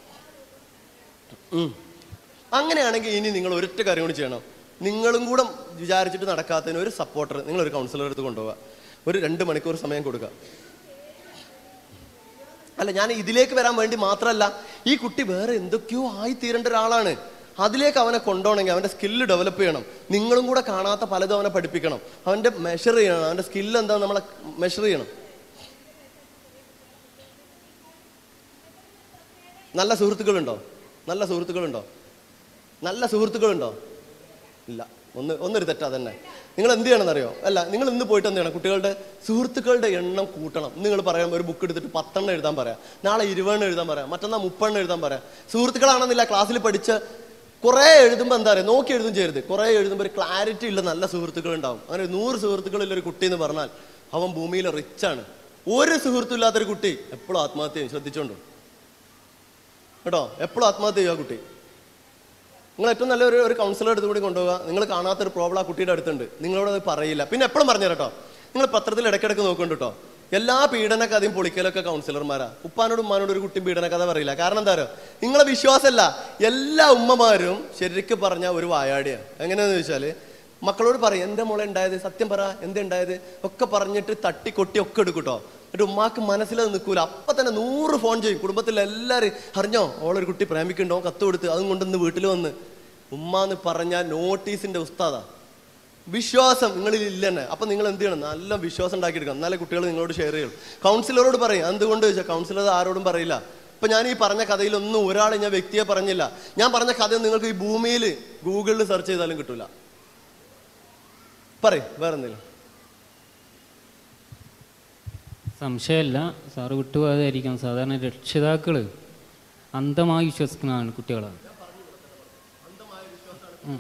ഉം. അങ്ങനെയാണെങ്കിൽ ഇനി നിങ്ങൾ ഒരൊറ്റ കാര്യം കൂടി ചെയ്യണം നിങ്ങളും കൂടെ വിചാരിച്ചിട്ട് നടക്കാത്തതിന് ഒരു സപ്പോർട്ടർ നിങ്ങൾ ഒരു കൗൺസിലർ എടുത്ത് കൊണ്ടുപോവുക ഒരു രണ്ട് മണിക്കൂർ സമയം കൊടുക്കുക അല്ല ഞാൻ ഇതിലേക്ക് വരാൻ വേണ്ടി മാത്രമല്ല ഈ കുട്ടി വേറെ എന്തൊക്കെയോ ആയി തീരേണ്ട ഒരാളാണ് അതിലേക്ക് അവനെ കൊണ്ടുപോകണമെങ്കിൽ അവന്റെ സ്കില്ല് ഡെവലപ്പ് ചെയ്യണം നിങ്ങളും കൂടെ കാണാത്ത പലതും അവനെ പഠിപ്പിക്കണം അവന്റെ മെഷർ ചെയ്യണം അവന്റെ സ്കില്ല് എന്താ നമ്മളെ മെഷർ ചെയ്യണം നല്ല സുഹൃത്തുക്കളുണ്ടോ നല്ല സുഹൃത്തുക്കളുണ്ടോ നല്ല സുഹൃത്തുക്കളുണ്ടോ ഇല്ല ഒന്ന് ഒന്നൊരു തെറ്റാ തന്നെ നിങ്ങൾ എന്ത് ചെയ്യണമെന്നറിയോ അല്ല നിങ്ങൾ ഇന്ന് പോയിട്ട് എന്ത് ചെയ്യണം കുട്ടികളുടെ സുഹൃത്തുക്കളുടെ എണ്ണം കൂട്ടണം ഇന്ന് നിങ്ങൾ പറയാം ഒരു ബുക്ക് എടുത്തിട്ട് പത്തെണ്ണം എഴുതാൻ പറയാം നാളെ ഇരുപതെണ്ണം എഴുതാൻ പറയാം മറ്റന്നാൾ മുപ്പെണ്ണം എഴുതാൻ പറയാം സുഹൃത്തുക്കളാണെന്നില്ല ക്ലാസ്സിൽ പഠിച്ച് കുറേ എഴുതുമ്പോൾ എന്താ പറയുക നോക്കി എഴുതും ചെയ്യരുത് കുറേ എഴുതുമ്പോൾ ഒരു ക്ലാരിറ്റി ഉള്ള നല്ല സുഹൃത്തുക്കൾ ഉണ്ടാവും അങ്ങനെ നൂറ് സുഹൃത്തുക്കളുള്ള ഒരു കുട്ടി എന്ന് പറഞ്ഞാൽ അവൻ ഭൂമിയിൽ റിച്ചാണ് ഒരു സുഹൃത്തും ഇല്ലാത്തൊരു കുട്ടി എപ്പോഴും ആത്മഹത്യ ചെയ്യും ശ്രദ്ധിച്ചോണ്ടോ കേട്ടോ എപ്പോഴും ആത്മഹത്യ ചെയ്യുക ആ കുട്ടി നിങ്ങൾ ഏറ്റവും നല്ല ഒരു ഒരു കൗൺസിലർ അടുത്ത് കൂടി കൊണ്ടുപോകുക നിങ്ങൾ കാണാത്തൊരു പ്രോബ്ലം ആ കുട്ടിയുടെ അടുത്തുണ്ട് നിങ്ങളോട് അത് പറയില്ല പിന്നെ എപ്പോഴും പറഞ്ഞു കേട്ടോ നിങ്ങൾ പത്രത്തിൽ ഇടയ്ക്കിടയ്ക്ക് നോക്കുന്നുണ്ട് കേട്ടോ എല്ലാ പീഡന കഥയും പൊളിക്കലൊക്കെ കൗൺസിലർമാരാ ഉപ്പാനോടും ഉമ്മാനോടും ഒരു കുട്ടി പീഡന കഥ പറയില്ല കാരണം എന്താ പറയുക നിങ്ങളെ വിശ്വാസമല്ല എല്ലാ ഉമ്മമാരും ശരിക്കും പറഞ്ഞ ഒരു വായാടിയാണ് എങ്ങനെയാന്ന് ചോദിച്ചാല് മക്കളോട് പറയും എൻ്റെ മോളെ ഉണ്ടായത് സത്യം പറ എന്താ ഉണ്ടായത് ഒക്കെ പറഞ്ഞിട്ട് തട്ടി കൊട്ടി ഒക്കെ എടുക്കും കേട്ടോ എന്നിട്ട് ഉമ്മാക്ക് മനസ്സിലത് നിൽക്കൂല അപ്പൊ തന്നെ നൂറ് ഫോൺ ചെയ്യും കുടുംബത്തിൽ എല്ലാവരും അറിഞ്ഞോ ഓളൊരു കുട്ടി പ്രേമിക്കുന്നുണ്ടോ കത്ത് കൊടുത്ത് അതും കൊണ്ടിന്ന് വീട്ടിൽ വന്ന് ഉമ്മ എന്ന് പറഞ്ഞാൽ നോട്ടീസിന്റെ ഉസ്താദാ വിശ്വാസം നിങ്ങളിൽ ഇല്ല തന്നെ അപ്പൊ നിങ്ങൾ എന്ത് ചെയ്യണം നല്ല വിശ്വാസം ഉണ്ടാക്കിയെടുക്കണം എന്നാലേ കുട്ടികൾ നിങ്ങളോട് ഷെയർ ചെയ്യണം കൗൺസിലറോട് പറയും എന്തുകൊണ്ട് ചോദിച്ചാൽ കൗൺസിലർ ആരോടും പറയില്ല ഇപ്പൊ ഞാൻ ഈ പറഞ്ഞ കഥയിലൊന്നും ഒരാളെ ഞാൻ വ്യക്തിയെ പറഞ്ഞില്ല ഞാൻ പറഞ്ഞ കഥ നിങ്ങൾക്ക് ഈ ഭൂമിയിൽ ഗൂഗിളിൽ സെർച്ച് ചെയ്താലും കിട്ടൂല പറയും വേറെ എന്തെങ്കിലും സംശയമല്ല സാറ് വിട്ടുപോയതായിരിക്കാം സാധാരണ രക്ഷിതാക്കൾ അന്ധമായി വിശ്വസിക്കുന്നതാണ് കുട്ടികളാണ് ഉം.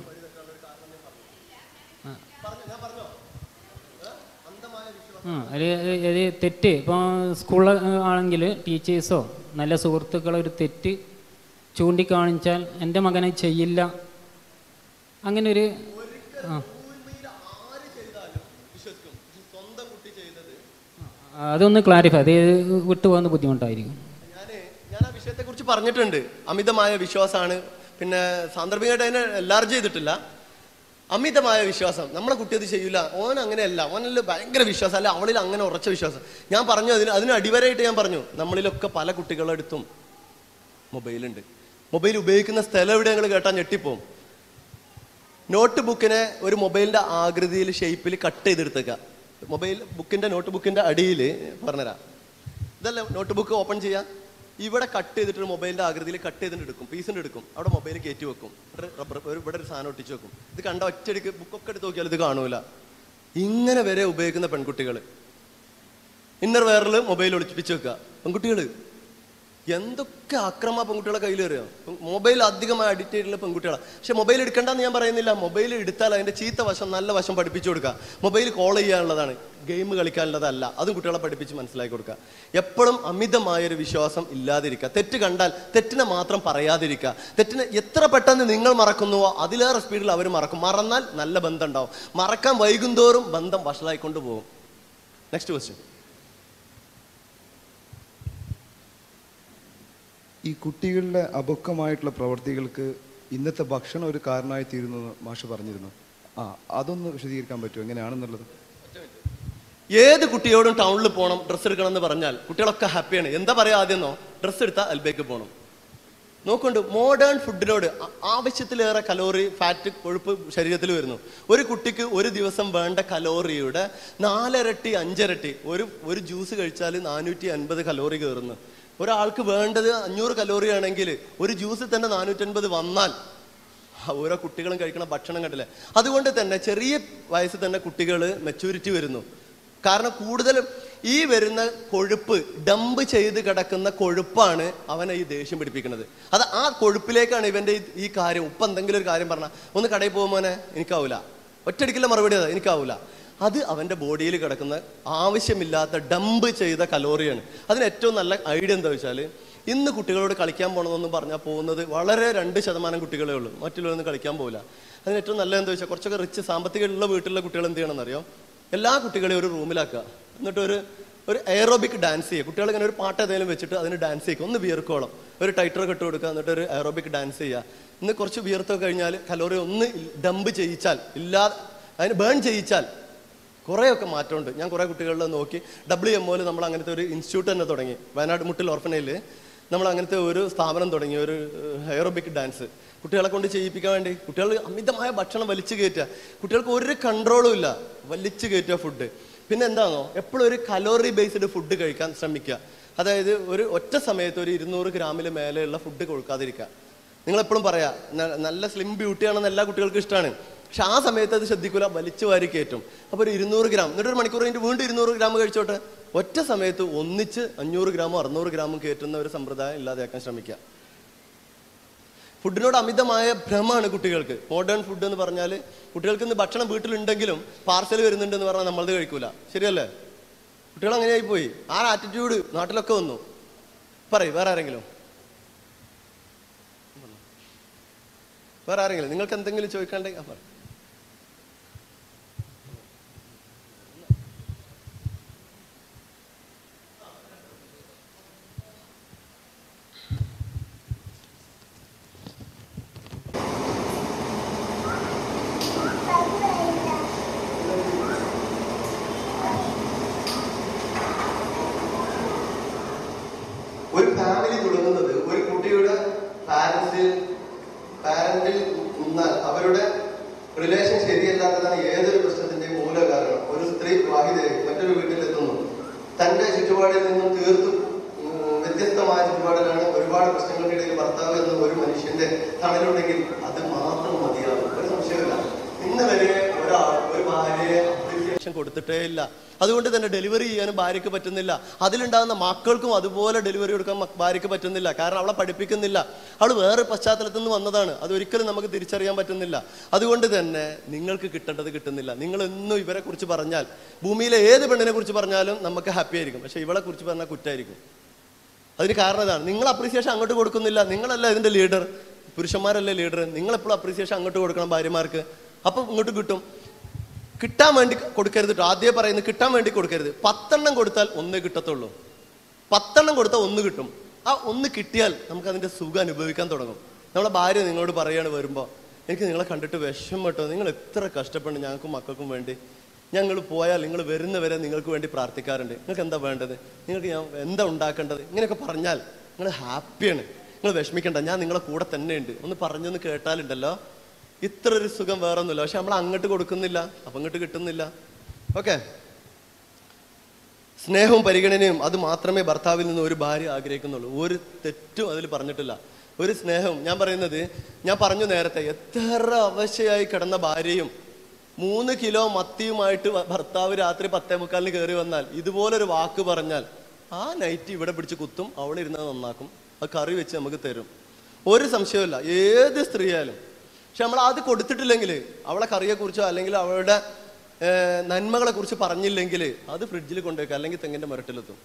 ആ. ആ അത് അത് തെറ്റ് ഇപ്പോൾ സ്കൂളിൽ ആണെങ്കിൽ ടീച്ചേഴ്സോ നല്ല സുഹൃത്തുക്കളോ ഒരു തെറ്റ് ചൂണ്ടിക്കാണിച്ചാൽ എൻ്റെ മകനെ ചെയ്യില്ല അങ്ങനെ ഒരു ആ അതൊന്ന് ക്ലാരിഫൈ അത് വിട്ടുപോകുന്ന ബുദ്ധിമുട്ടായിരിക്കും ഞാന് ഞാൻ ആ വിഷയത്തെ കുറിച്ച് പറഞ്ഞിട്ടുണ്ട് അമിതമായ വിശ്വാസമാണ് പിന്നെ സാന്ദർഭികമായിട്ട് അതിനെ എല്ലാർജ് ചെയ്തിട്ടില്ല അമിതമായ വിശ്വാസം നമ്മളെ കുട്ടി അത് ചെയ്യൂല ഓൻ അങ്ങനെയല്ല ഓനിൽ ഭയങ്കര വിശ്വാസം അല്ല അവളിൽ അങ്ങനെ ഉറച്ച വിശ്വാസം ഞാൻ പറഞ്ഞു അതിന് അതിന് അടിവരായിട്ട് ഞാൻ പറഞ്ഞു നമ്മളിലൊക്കെ പല കുട്ടികളുടെ അടുത്തും മൊബൈലുണ്ട് മൊബൈൽ ഉപയോഗിക്കുന്ന സ്ഥലം എവിടെ ഞങ്ങൾ കേട്ടാൽ ഞെട്ടിപ്പോവും നോട്ട് ബുക്കിനെ ഒരു മൊബൈലിന്റെ ആകൃതിയിൽ ഷേപ്പിൽ കട്ട് ചെയ്തെടുത്തേക്കുക മൊബൈൽ ബുക്കിന്റെ നോട്ട് ബുക്കിന്റെ അടിയിൽ പറഞ്ഞുതരാം ഇതല്ല നോട്ട് ബുക്ക് ഓപ്പൺ ചെയ്യാം ഇവിടെ കട്ട് ചെയ്തിട്ട് മൊബൈലിന്റെ ആകൃതിയിൽ കട്ട് ചെയ്തിട്ട് എടുക്കും പീസിന്റെ എടുക്കും അവിടെ മൊബൈൽ കയറ്റി വെക്കും ഇവിടെ റബ്ബർ ഒരു ഇവിടെ ഒരു സാധനം ഒട്ടിച്ച് വെക്കും ഇത് കണ്ട ഒറ്റയടിക്ക് ബുക്കൊക്കെ എടുത്ത് നോക്കിയാൽ ഇത് കാണൂല ഇങ്ങനെ വരെ ഉപയോഗിക്കുന്ന പെൺകുട്ടികൾ ഇന്നർ വെയറിൽ മൊബൈൽ ഒളിപ്പിച്ച് വെക്കുക പെൺകുട്ടികൾ എന്തൊക്കെ അക്രമ പെൺകുട്ടികളെ കയ്യിൽ വരിക മൊബൈൽ അധികമായി അഡിക്റ്റ് ചെയ്തിട്ടുള്ള പെൺകുട്ടികളാണ് പക്ഷെ മൊബൈൽ എടുക്കണ്ടെന്ന് ഞാൻ പറയുന്നില്ല മൊബൈൽ എടുത്താൽ അതിന്റെ ചീത്ത വശം നല്ല വശം പഠിപ്പിച്ചു കൊടുക്കുക മൊബൈൽ കോൾ ചെയ്യാനുള്ളതാണ് ഗെയിം കളിക്കാനുള്ളതല്ല അതും കുട്ടികളെ പഠിപ്പിച്ച് മനസ്സിലാക്കി കൊടുക്കുക എപ്പോഴും അമിതമായൊരു വിശ്വാസം ഇല്ലാതിരിക്കുക തെറ്റ് കണ്ടാൽ തെറ്റിനെ മാത്രം പറയാതിരിക്കുക തെറ്റിനെ എത്ര പെട്ടെന്ന് നിങ്ങൾ മറക്കുന്നുവോ അതിലേറെ സ്പീഡിൽ അവർ മറക്കും മറന്നാൽ നല്ല ബന്ധം ഉണ്ടാവും മറക്കാൻ വൈകുന്തോറും ബന്ധം വഷളായിക്കൊണ്ട് പോകും നെക്സ്റ്റ് ക്വസ്റ്റ്യൻ ഈ കുട്ടികളുടെ അപക്വമായിട്ടുള്ള പ്രവർത്തികൾക്ക് ഇന്നത്തെ ഭക്ഷണം ഒരു കാരണമായി തീരുന്നു എന്ന് മാഷ് പറഞ്ഞിരുന്നു ആ അതൊന്ന് വിശദീകരിക്കാൻ പറ്റുമോ എങ്ങനെയാണെന്നുള്ളത് ഏത് കുട്ടിയോടും ടൗണിൽ പോകണം ഡ്രസ്സ് എടുക്കണം എന്ന് പറഞ്ഞാൽ കുട്ടികളൊക്കെ ഹാപ്പിയാണ് എന്താ പറയാ ആദ്യമോ ഡ്രസ്സ് എടുത്താൽ അൽബേക്ക് പോകണം നോക്കുന്നുണ്ട് മോഡേൺ ഫുഡിനോട് ആ- ആവശ്യത്തിലേറെ കലോറി ഫാറ്റ് കൊഴുപ്പ് ശരീരത്തിൽ വരുന്നു ഒരു കുട്ടിക്ക് ഒരു ദിവസം വേണ്ട കലോറിയുടെ നാലരട്ടി അഞ്ചരട്ടി ഒരു ഒരു ജ്യൂസ് കഴിച്ചാൽ നാനൂറ്റി അൻപത് കലോറി കയറുന്നു ഒരാൾക്ക് വേണ്ടത് അഞ്ഞൂറ് കലോറി ആണെങ്കിൽ ഒരു ജ്യൂസിൽ തന്നെ നാനൂറ്റൻപത് വന്നാൽ ആ ഓരോ കുട്ടികളും കഴിക്കുന്ന ഭക്ഷണം കണ്ടില്ലേ അതുകൊണ്ട് തന്നെ ചെറിയ വയസ്സിൽ തന്നെ കുട്ടികൾ മെച്ചൂരിറ്റി വരുന്നു കാരണം കൂടുതലും ഈ വരുന്ന കൊഴുപ്പ് ഡംപ് ചെയ്ത് കിടക്കുന്ന കൊഴുപ്പാണ് അവനെ ഈ ദേഷ്യം പിടിപ്പിക്കുന്നത് അത് ആ കൊഴുപ്പിലേക്കാണ് ഇവന്റെ ഈ- ഈ കാര്യം ഉപ്പ് എന്തെങ്കിലും ഒരു കാര്യം പറഞ്ഞാൽ ഒന്ന് കടയിൽ പോകുമ്പോനെ എനിക്കാവൂല ഒറ്റയടിക്കുള്ള മറുപടി അതാ എനിക്കാവൂല അത് അവന്റെ ബോഡിയിൽ കിടക്കുന്ന ആവശ്യമില്ലാത്ത ഡംപ് ചെയ്ത കലോറിയാണ് അതിന് ഏറ്റവും നല്ല ഐഡിയ എന്താ വെച്ചാൽ ഇന്ന് കുട്ടികളോട് കളിക്കാൻ പോകണമെന്ന് പറഞ്ഞാൽ പോകുന്നത് വളരെ രണ്ട് ശതമാനം കുട്ടികളേ ഉള്ളൂ മറ്റുള്ളവരൊന്നും കളിക്കാൻ പോകില്ല അതിന് ഏറ്റവും നല്ല എന്താ വെച്ചാൽ കുറച്ചൊക്കെ റിച്ച് സാമ്പത്തികമുള്ള വീട്ടിലുള്ള കുട്ടികൾ എന്ത് ചെയ്യണമെന്ന് അറിയോ എല്ലാ കുട്ടികളെയും ഒരു റൂമിലാക്കുക എന്നിട്ട് ഒരു ഒരു എയറോബിക് ഡാൻസ് ചെയ്യുക കുട്ടികൾ ഇങ്ങനെ ഒരു പാട്ട് ഏതെങ്കിലും വെച്ചിട്ട് അതിന് ഡാൻസ് ചെയ്യും ഒന്ന് വിയർക്കോളം ഒരു ടൈറ്ററൊക്കെ ഇട്ട് കൊടുക്കുക എന്നിട്ട് ഒരു എയറോബിക് ഡാൻസ് ചെയ്യുക ഇന്ന് കുറച്ച് വിയർത്തൊക്കെ കഴിഞ്ഞാൽ കലോറി ഒന്ന് ഡംപ് ചെയ്യിച്ചാൽ ഇല്ലാതെ അതിന് ബേൺ ചെയ്യിച്ചാൽ കുറേയൊക്കെ മാറ്റമുണ്ട് ഞാൻ കുറേ കുട്ടികളിൽ നോക്കി ഡബ്ല്യു എം ഒയിൽ നമ്മൾ അങ്ങനത്തെ ഒരു ഇൻസ്റ്റിറ്റ്യൂട്ട് തന്നെ തുടങ്ങി വയനാട് മുട്ടിൽ ഓർഫനയിൽ നമ്മൾ അങ്ങനത്തെ ഒരു സ്ഥാപനം തുടങ്ങി ഒരു എയറോബിക് ഡാൻസ് കുട്ടികളെ കൊണ്ട് ചെയ്യിപ്പിക്കാൻ വേണ്ടി കുട്ടികൾ അമിതമായ ഭക്ഷണം വലിച്ചു കയറ്റുക കുട്ടികൾക്ക് ഒരു കൺട്രോളും ഇല്ല വലിച്ചു കയറ്റുക ഫുഡ് പിന്നെ എന്താണോ എപ്പോഴും ഒരു കലോറി ബേസ്ഡ് ഫുഡ് കഴിക്കാൻ ശ്രമിക്കുക അതായത് ഒരു ഒറ്റ സമയത്ത് ഒരു ഇരുന്നൂറ് ഗ്രാമിൽ മേലെയുള്ള ഫുഡ് കൊടുക്കാതിരിക്കുക നിങ്ങൾ എപ്പോഴും പറയാ ന- നല്ല സ്ലിം ബ്യൂട്ടിയാണെന്ന് എല്ലാ കുട്ടികൾക്കും ഇഷ്ടമാണ് പക്ഷെ ആ സമയത്ത് അത് ശ്രദ്ധിക്കൂല വലിച്ചു വാരി കയറ്റും അപ്പോൾ ഒരു ഇരുന്നൂറ് ഗ്രാം എന്നിട്ട് ഒരു മണിക്കൂർ കഴിഞ്ഞിട്ട് വീണ്ടും ഇരുന്നൂറ് ഗ്രാം കഴിച്ചോട്ടെ ഒറ്റ സമയത്ത് ഒന്നിച്ച് അഞ്ഞൂറ് ഗ്രാമോ അറുന്നൂറ് ഗ്രാമും കയറ്റുന്ന ഒരു സമ്പ്രദായം ഇല്ലാതെയാക്കാൻ ശ്രമിക്കുക ഫുഡിനോട് അമിതമായ ഭ്രമമാണ് കുട്ടികൾക്ക് മോഡേൺ ഫുഡ് എന്ന് പറഞ്ഞാൽ കുട്ടികൾക്ക് ഇന്ന് ഭക്ഷണം വീട്ടിലുണ്ടെങ്കിലും പാർസൽ വരുന്നുണ്ടെന്ന് പറഞ്ഞാൽ നമ്മളത് കഴിക്കൂല ശരിയല്ലേ കുട്ടികൾ അങ്ങനെയായി പോയി ആ ആറ്റിറ്റ്യൂഡ് നാട്ടിലൊക്കെ വന്നു പറയ് വേറെ ആരെങ്കിലും വേറെ ആരെങ്കിലും നിങ്ങൾക്ക് എന്തെങ്കിലും ചോദിക്കാണ്ടെങ്കിൽ ആ, പറ. ഒരു ഫാമിലി തുടങ്ങുന്നത് ഒരു കുട്ടിയുടെ പാരന്റ്സിൽ പാരന്റിൽ നിന്നാൽ അവരുടെ റിലേഷൻ ശരിയല്ലാത്തതാണ് ഏതൊരു പ്രശ്നത്തിന്റെയും മൂല കാരണം ഒരു സ്ത്രീ വിവാഹിതയായി മറ്റൊരു വീട്ടിലെത്തുന്നു തന്റെ ചുറ്റുപാടിൽ നിന്നും തീർത്തും ഉം, വ്യത്യസ്തമായ ചുറ്റുപാടിലാണ് ഒരുപാട് പ്രശ്നങ്ങൾക്കിടയിൽ ഭർത്താവ് എന്ന ഒരു മനുഷ്യന്റെ തണലുണ്ടെങ്കിൽ അത് മാത്രം മതിയാവും ഒരു സംശയമില്ല ഇന്ന് വരെ ഒരാൾ ഒരു ഭാര്യയെ അപ്രീസിയേഷൻ കൊടുത്തിട്ടേ ഇല്ല അതുകൊണ്ട് തന്നെ ഡെലിവറി ചെയ്യാനും ഭാര്യയ്ക്ക് പറ്റുന്നില്ല അതിലുണ്ടാകുന്ന മക്കൾക്കും അതുപോലെ ഡെലിവറി കൊടുക്കാൻ മ- ഭാര്യയ്ക്ക് പറ്റുന്നില്ല കാരണം അവളെ പഠിപ്പിക്കുന്നില്ല അവൾ വേറെ പശ്ചാത്തലത്തിൽ നിന്ന് വന്നതാണ് അത് ഒരിക്കലും നമുക്ക് തിരിച്ചറിയാൻ പറ്റുന്നില്ല അതുകൊണ്ട് തന്നെ നിങ്ങൾക്ക് കിട്ടേണ്ടത് കിട്ടുന്നില്ല നിങ്ങൾ എന്നും ഇവരെ കുറിച്ച് പറഞ്ഞാൽ ഭൂമിയിലെ ഏത് പെണ്ണിനെ കുറിച്ച് പറഞ്ഞാലും നമുക്ക് ഹാപ്പി ആയിരിക്കും പക്ഷെ ഇവളെ കുറിച്ച് പറഞ്ഞാൽ കുറ്റായിരിക്കും അതിന് കാരണം ഇതാണ് നിങ്ങൾ അപ്രീസിയേഷൻ അങ്ങോട്ട് കൊടുക്കുന്നില്ല നിങ്ങളല്ല ഇതിന്റെ ലീഡർ പുരുഷന്മാരല്ലേ ലീഡർ നിങ്ങൾ എപ്പോഴും അപ്രീസിയേഷൻ അങ്ങോട്ട് കൊടുക്കണം ഭാര്യമാർക്ക് അപ്പൊ ഇങ്ങോട്ട് കിട്ടും കിട്ടാൻ വേണ്ടി കൊടുക്കരുത് കേട്ടോ ആദ്യം പറയുന്നത് കിട്ടാൻ വേണ്ടി കൊടുക്കരുത് പത്തെണ്ണം കൊടുത്താൽ ഒന്നേ കിട്ടത്തുള്ളൂ പത്തെണ്ണം കൊടുത്താൽ ഒന്ന് കിട്ടും ആ ഒന്ന് കിട്ടിയാൽ നമുക്ക് അതിന്റെ സുഖം അനുഭവിക്കാൻ തുടങ്ങും നമ്മളെ ഭാര്യ നിങ്ങളോട് പറയാണ് വരുമ്പോൾ എനിക്ക് നിങ്ങളെ കണ്ടിട്ട് വിഷമം കേട്ടോ നിങ്ങൾ എത്ര കഷ്ടപ്പെട്ട് ഞങ്ങൾക്കും മക്കൾക്കും വേണ്ടി ഞങ്ങൾ പോയാൽ നിങ്ങൾ വരുന്നവരെ നിങ്ങൾക്ക് വേണ്ടി പ്രാർത്ഥിക്കാറുണ്ട് നിങ്ങൾക്ക് എന്താ വേണ്ടത് നിങ്ങൾക്ക് ഞാൻ എന്താ ഉണ്ടാക്കേണ്ടത് ഇങ്ങനെയൊക്കെ പറഞ്ഞാൽ നിങ്ങൾ ഹാപ്പിയാണ് നിങ്ങൾ വിഷമിക്കണ്ട ഞാൻ നിങ്ങളെ കൂടെ തന്നെ ഉണ്ട് ഒന്ന് പറഞ്ഞൊന്ന് കേട്ടാലുണ്ടല്ലോ ഇത്ര ഒരു സുഖം വേറെ ഒന്നുമില്ല പക്ഷെ നമ്മൾ അങ്ങോട്ട് കൊടുക്കുന്നില്ല അപ്പൊ അങ്ങോട്ട് കിട്ടുന്നില്ല ഓക്കെ സ്നേഹവും പരിഗണനയും അത് മാത്രമേ ഭർത്താവിൽ നിന്ന് ഒരു ഭാര്യ ആഗ്രഹിക്കുന്നുള്ളൂ ഒരു തെറ്റും അതിൽ പറഞ്ഞിട്ടില്ല ഒരു സ്നേഹവും ഞാൻ പറയുന്നത് ഞാൻ പറഞ്ഞു നേരത്തെ എത്ര അവശയായി കിടന്ന ഭാര്യയും മൂന്ന് കിലോ മത്തിയുമായിട്ട് ഭ- ഭർത്താവ് രാത്രി പത്തേ മുക്കാലിന് കയറി വന്നാൽ ഇതുപോലൊരു വാക്ക് പറഞ്ഞാൽ ആ നൈറ്റ് ഇവിടെ പിടിച്ച് കുത്തും അവൾ ഇരുന്നത് നന്നാക്കും ആ കറി വെച്ച് നമുക്ക് തരും ഒരു സംശയമില്ല ഏത് സ്ത്രീയായാലും പക്ഷെ നമ്മൾ അത് കൊടുത്തിട്ടില്ലെങ്കിൽ അവളെ കറിയെക്കുറിച്ചോ അല്ലെങ്കിൽ അവളുടെ ഏർ, നന്മകളെ കുറിച്ച് പറഞ്ഞില്ലെങ്കിൽ അത് ഫ്രിഡ്ജിൽ കൊണ്ടുവയ്ക്കുക അല്ലെങ്കിൽ തെങ്ങിന്റെ മരട്ടിലെത്തും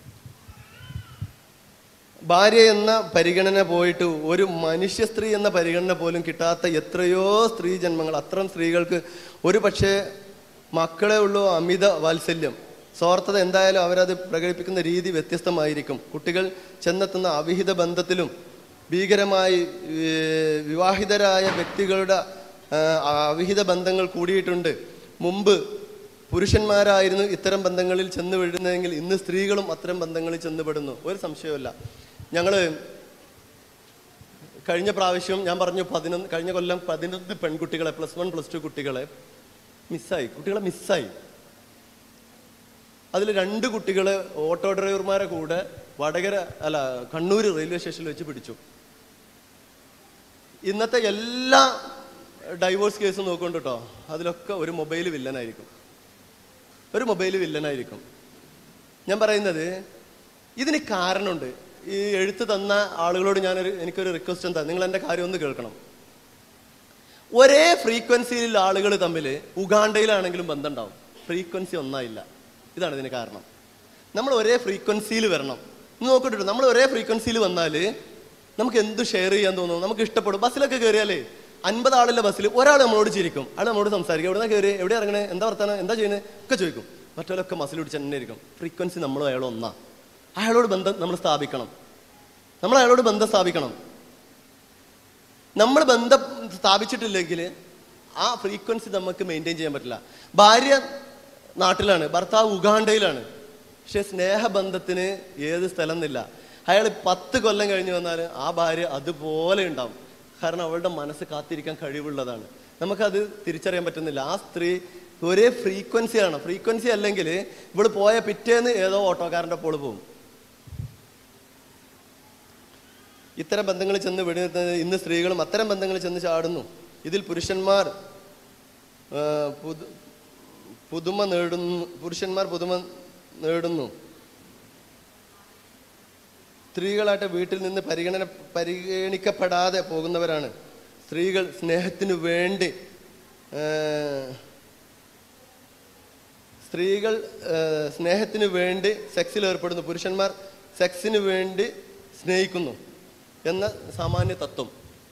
ഭാര്യ എന്ന പരിഗണന പോയിട്ട് ഒരു മനുഷ്യ സ്ത്രീ എന്ന പരിഗണന പോലും കിട്ടാത്ത എത്രയോ സ്ത്രീ ജന്മങ്ങൾ അത്തരം സ്ത്രീകൾക്ക് ഒരു പക്ഷേ മക്കളെ ഉള്ളൂ അമിത വാത്സല്യം സ്വാർത്ഥത എന്തായാലും അവരത് പ്രകടിപ്പിക്കുന്ന രീതി വ്യത്യസ്തമായിരിക്കും കുട്ടികൾ ചെന്നെത്തുന്ന അവിഹിത ബന്ധത്തിലും ഭീകരമായി ഏർ, വിവാഹിതരായ വ്യക്തികളുടെ ആ, അവിഹിത ബന്ധങ്ങൾ കൂടിയിട്ടുണ്ട് മുമ്പ് പുരുഷന്മാരായിരുന്നു ഇത്തരം ബന്ധങ്ങളിൽ ചെന്ന് വീഴുന്നതെങ്കിൽ ഇന്ന് സ്ത്രീകളും അത്തരം ബന്ധങ്ങളിൽ ചെന്നുപെടുന്നു ഒരു സംശയവുമില്ല ഞങ്ങള് കഴിഞ്ഞ പ്രാവശ്യം ഞാൻ പറഞ്ഞു പതിനൊന്ന് കഴിഞ്ഞ കൊല്ലം പതിനൊന്ന് പെൺകുട്ടികളെ പ്ലസ് വൺ പ്ലസ് ടു കുട്ടികളെ മിസ്സായി കുട്ടികളെ മിസ്സായി അതിൽ രണ്ട് കുട്ടികളെ ഓട്ടോ ഡ്രൈവർമാരെ കൂടെ വടകര അല്ല കണ്ണൂർ റെയിൽവേ സ്റ്റേഷനിൽ വെച്ച് പിടിച്ചു ഇന്നത്തെ എല്ലാ ഡൈവോഴ്സ് കേസും നോക്കൊണ്ട് കേട്ടോ അതിലൊക്കെ ഒരു മൊബൈൽ വില്ലനായിരിക്കും ഒരു മൊബൈൽ വില്ലനായിരിക്കും ഞാൻ പറയുന്നത് ഇതിന് കാരണമുണ്ട് ഈ എഴുത്ത് തന്ന ആളുകളോട് ഞാനൊരു എനിക്കൊരു റിക്വസ്റ്റ് എന്താ നിങ്ങൾ എൻ്റെ കാര്യം ഒന്ന് കേൾക്കണം ഒരേ ഫ്രീക്വൻസിയിൽ ആളുകൾ തമ്മിൽ ഉഗാണ്ടയിലാണെങ്കിലും ബന്ധം ഉണ്ടാവും ഫ്രീക്വൻസി ഒന്നായില്ല ഇതാണ് ഇതിന് കാരണം നമ്മൾ ഒരേ ഫ്രീക്വൻസിയിൽ വരണം ഇന്ന് നോക്കട്ടെ നമ്മൾ ഒരേ ഫ്രീക്വൻസിയിൽ വന്നാൽ നമുക്ക് എന്ത് ഷെയർ ചെയ്യാൻ തോന്നും നമുക്ക് ഇഷ്ടപ്പെടും ബസ്സിലൊക്കെ കയറിയാലേ അൻപത് ആളുള്ള ബസ്സിൽ ഒരാൾ നമ്മളോട് ചിരിക്കും അയാൾ നമ്മളോട് സംസാരിക്കും എവിടെ കയറി എവിടെ ഇറങ്ങണേ എന്താ വർത്താനം എന്താ ചെയ്യുന്നത് ഒക്കെ ചോദിക്കും മറ്റവരൊക്കെ മസിൽ പിടിച്ച് തന്നെ ഇരിക്കും ഫ്രീക്വൻസി നമ്മളും അയാളും ഒന്നാ അയാളോട് ബന്ധം നമ്മൾ സ്ഥാപിക്കണം നമ്മൾ അയാളോട് ബന്ധം സ്ഥാപിക്കണം നമ്മൾ ബന്ധം സ്ഥാപിച്ചിട്ടില്ലെങ്കിൽ ആ ഫ്രീക്വൻസി നമുക്ക് മെയിൻറ്റെയിൻ ചെയ്യാൻ പറ്റില്ല ഭാര്യ നാട്ടിലാണ് ഭർത്താവ് ഉഗാണ്ടയിലാണ് പക്ഷെ സ്നേഹബന്ധത്തിന് ഏത് സ്ഥലം എന്നില്ല അയാൾ പത്ത് കൊല്ലം കഴിഞ്ഞ് വന്നാൽ ആ ഭാര്യ അതുപോലെ ഉണ്ടാവും കാരണം അവളുടെ മനസ്സ് കാത്തിരിക്കാൻ കഴിവുള്ളതാണ് നമുക്കത് തിരിച്ചറിയാൻ പറ്റുന്നില്ല ആ സ്ത്രീ ഒരേ ഫ്രീക്വൻസിയാണ് ഫ്രീക്വൻസി അല്ലെങ്കിൽ ഇവള് പോയ പിറ്റേന്ന് ഏതോ ഓട്ടോക്കാരൻ്റെ പോള് പോകും ഇത്തരം ബന്ധങ്ങളിൽ ചെന്ന് വെടിനിർത്തുന്നത് ഇന്ന് സ്ത്രീകളും അത്തരം ബന്ധങ്ങളിൽ ചെന്ന് ചാടുന്നു ഇതിൽ പുരുഷന്മാർ ആ, പുതു- പുതുമ നേടുന്നു പുരുഷന്മാർ പുതുമ നേടുന്നു സ്ത്രീകളായിട്ട് വീട്ടിൽ നിന്ന് പരിഗണന പരിഗണിക്കപ്പെടാതെ പോകുന്നവരാണ് സ്ത്രീകൾ സ്നേഹത്തിനു വേണ്ടി ആ, സ്ത്രീകൾ ആ, സ്നേഹത്തിന് വേണ്ടി സെക്സിൽ ഏർപ്പെടുന്നു പുരുഷന്മാർ സെക്സിന് വേണ്ടി സ്നേഹിക്കുന്നു എന്ന സാമാന്യ തത്വം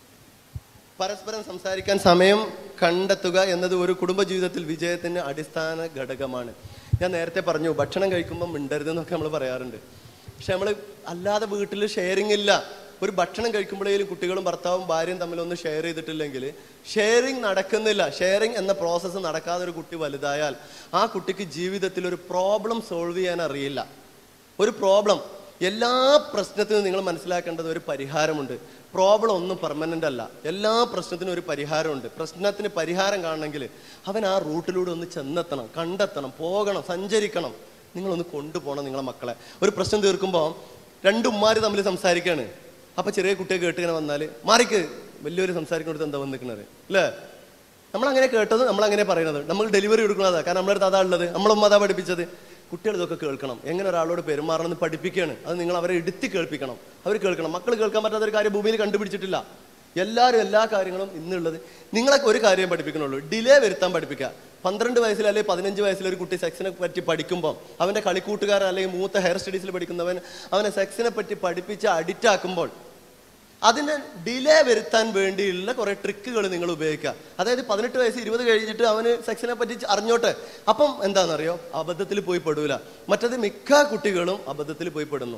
പരസ്പരം സംസാരിക്കാൻ സമയം കണ്ടെത്തുക എന്നത് ഒരു കുടുംബജീവിതത്തിൽ വിജയത്തിന് അടിസ്ഥാന ഘടകമാണ് ഞാൻ നേരത്തെ പറഞ്ഞു ഭക്ഷണം കഴിക്കുമ്പോൾ മിണ്ടരുത് എന്നൊക്കെ നമ്മൾ പറയാറുണ്ട് പക്ഷെ നമ്മൾ അല്ലാതെ വീട്ടിൽ ഷെയറിംഗ് ഇല്ല ഒരു ഭക്ഷണം കഴിക്കുമ്പോഴേലും കുട്ടികളും ഭർത്താവും ഭാര്യയും തമ്മിലൊന്നും ഷെയർ ചെയ്തിട്ടില്ലെങ്കിൽ ഷെയറിംഗ് നടക്കുന്നില്ല ഷെയറിംഗ് എന്ന പ്രോസസ്സ് നടക്കാതെ ഒരു കുട്ടി വലുതായാൽ ആ കുട്ടിക്ക് ജീവിതത്തിൽ ഒരു പ്രോബ്ലം സോൾവ് ചെയ്യാൻ അറിയില്ല ഒരു പ്രോബ്ലം എല്ലാ പ്രശ്നത്തിനും നിങ്ങൾ മനസ്സിലാക്കേണ്ടത് ഒരു പരിഹാരമുണ്ട് പ്രോബ്ലം ഒന്നും പെർമനന്റ് അല്ല എല്ലാ പ്രശ്നത്തിനും ഒരു പരിഹാരമുണ്ട് പ്രശ്നത്തിന് പരിഹാരം കാണണമെങ്കിൽ അവൻ ആ റൂട്ടിലൂടെ ഒന്ന് ചെന്നെത്തണം കണ്ടെത്തണം പോകണം സഞ്ചരിക്കണം നിങ്ങളൊന്ന് കൊണ്ടുപോകണം നിങ്ങളെ മക്കളെ ഒരു പ്രശ്നം തീർക്കുമ്പോൾ രണ്ട് ഉമ്മാര് തമ്മിൽ സംസാരിക്കുകയാണ് അപ്പൊ ചെറിയ കുട്ടിയെ കേട്ടിങ്ങനെ വന്നാൽ മാറിക്ക് വലിയൊരു സംസാരിക്കുന്നിടത്ത് എന്താ വന്നിരിക്കണത് അല്ലേ നമ്മൾ അങ്ങനെ കേട്ടത് നമ്മൾ അങ്ങനെ പറയുന്നത് നമ്മൾ ഡെലിവറി കൊടുക്കുന്നതാ കാരണം നമ്മുടെ അടുത്ത് അതാ ഉള്ളത് നമ്മളൊന്നും അതാ പഠിപ്പിച്ചത് കുട്ടികൾ ഇതൊക്കെ കേൾക്കണം എങ്ങനെ ഒരാളോട് പെരുമാറണം എന്ന് പഠിപ്പിക്കുകയാണ് അത് നിങ്ങൾ അവരെ എടുത്തി കേൾപ്പിക്കണം അവർ കേൾക്കണം മക്കൾ കേൾക്കാൻ പറ്റാത്ത ഒരു കാര്യം ഭൂമിയിൽ കണ്ടുപിടിച്ചിട്ടില്ല എല്ലാവരും എല്ലാ കാര്യങ്ങളും ഇന്നുള്ളത് നിങ്ങളെ ഒരു കാര്യം പഠിപ്പിക്കണുള്ളൂ ഡിലേ വരുത്താൻ പഠിപ്പിക്കുക പന്ത്രണ്ട് വയസ്സിൽ അല്ലെങ്കിൽ പതിനഞ്ച് വയസ്സിൽ ഒരു കുട്ടി സെക്സിനെ പറ്റി പഠിക്കുമ്പോൾ അവന്റെ കളിക്കൂട്ടുകാരൻ അല്ലെങ്കിൽ മൂത്ത ഹയർ സ്റ്റഡീസിൽ പഠിക്കുന്നവൻ അവനെ സെക്സിനെ പറ്റി പഠിപ്പിച്ച് അഡിക്റ്റ് ആക്കുമ്പോൾ അതിന് ഡിലേ വരുത്താൻ വേണ്ടിയുള്ള കുറെ ട്രിക്കുകൾ നിങ്ങൾ ഉപയോഗിക്കുക അതായത് പതിനെട്ട് വയസ്സ് ഇരുപത് കഴിഞ്ഞിട്ട് അവന് സെക്സിനെ പറ്റി അറിഞ്ഞോട്ടെ അപ്പം എന്താണെന്നറിയോ അബദ്ധത്തിൽ പോയി പെടൂല മറ്റത് മിക്ക കുട്ടികളും അബദ്ധത്തിൽ പോയി പെടുന്നു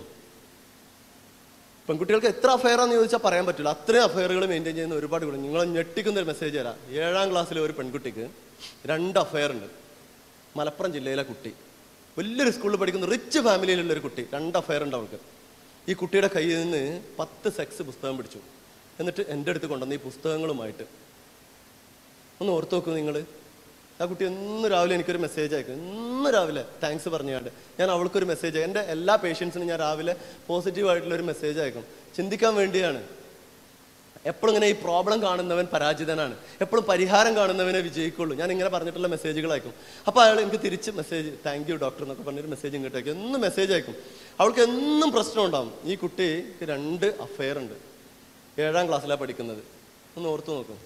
പെൺകുട്ടികൾക്ക് എത്ര അഫയർ ആണെന്ന് ചോദിച്ചാൽ പറയാൻ പറ്റില്ല അത്രയും അഫയറുകൾ മെയിൻറ്റെയിൻ ചെയ്യുന്ന ഒരുപാട് കുട്ടി നിങ്ങൾ ഞെട്ടിക്കുന്ന ഒരു മെസ്സേജ് തരാം ഏഴാം ക്ലാസ്സിലെ ഒരു പെൺകുട്ടിക്ക് രണ്ട് അഫയർ ഉണ്ട് മലപ്പുറം ജില്ലയിലെ കുട്ടി വലിയൊരു സ്കൂളിൽ പഠിക്കുന്ന റിച്ച് ഫാമിലിയിലുള്ള ഒരു കുട്ടി രണ്ട് അഫയർ ഉണ്ട് അവൾക്ക് ഈ കുട്ടിയുടെ കയ്യിൽ നിന്ന് പത്ത് സെക്സ് പുസ്തകം പിടിച്ചു എന്നിട്ട് എൻ്റെ അടുത്ത് കൊണ്ടുവന്ന് ഈ പുസ്തകങ്ങളുമായിട്ട് ഒന്ന് ഓർത്ത് നോക്കൂ നിങ്ങൾ ആ കുട്ടി എന്ന് രാവിലെ എനിക്കൊരു മെസ്സേജ് അയക്കും ഇന്ന് രാവിലെ താങ്ക്സ് പറഞ്ഞുകൊണ്ട് ഞാൻ അവൾക്കൊരു മെസ്സേജ് എൻ്റെ എല്ലാ പേഷ്യൻസിനും ഞാൻ രാവിലെ പോസിറ്റീവ് ആയിട്ടുള്ള ഒരു മെസ്സേജ് അയക്കും ചിന്തിക്കാൻ വേണ്ടിയാണ് എപ്പോഴും ഇങ്ങനെ ഈ പ്രോബ്ലം കാണുന്നവൻ പരാജിതനാണ് എപ്പോഴും പരിഹാരം കാണുന്നവനെ വിജയിക്കുള്ളൂ ഞാൻ ഇങ്ങനെ പറഞ്ഞിട്ടുള്ള മെസ്സേജുകൾ അയക്കും അപ്പോൾ അയാൾ എനിക്ക് തിരിച്ച് മെസ്സേജ് താങ്ക് യു ഡോക്ടർ എന്നൊക്കെ പറഞ്ഞൊരു മെസ്സേജ് ഇങ്ങോട്ട് അയക്കും എന്നും മെസ്സേജ് അയക്കും അവൾക്ക് എന്നും പ്രശ്നം ഉണ്ടാവും ഈ കുട്ടിക്ക് രണ്ട് അഫയർ ഉണ്ട് ഏഴാം ക്ലാസ്സിലാണ് പഠിക്കുന്നത് ഒന്ന് ഓർത്തു നോക്കും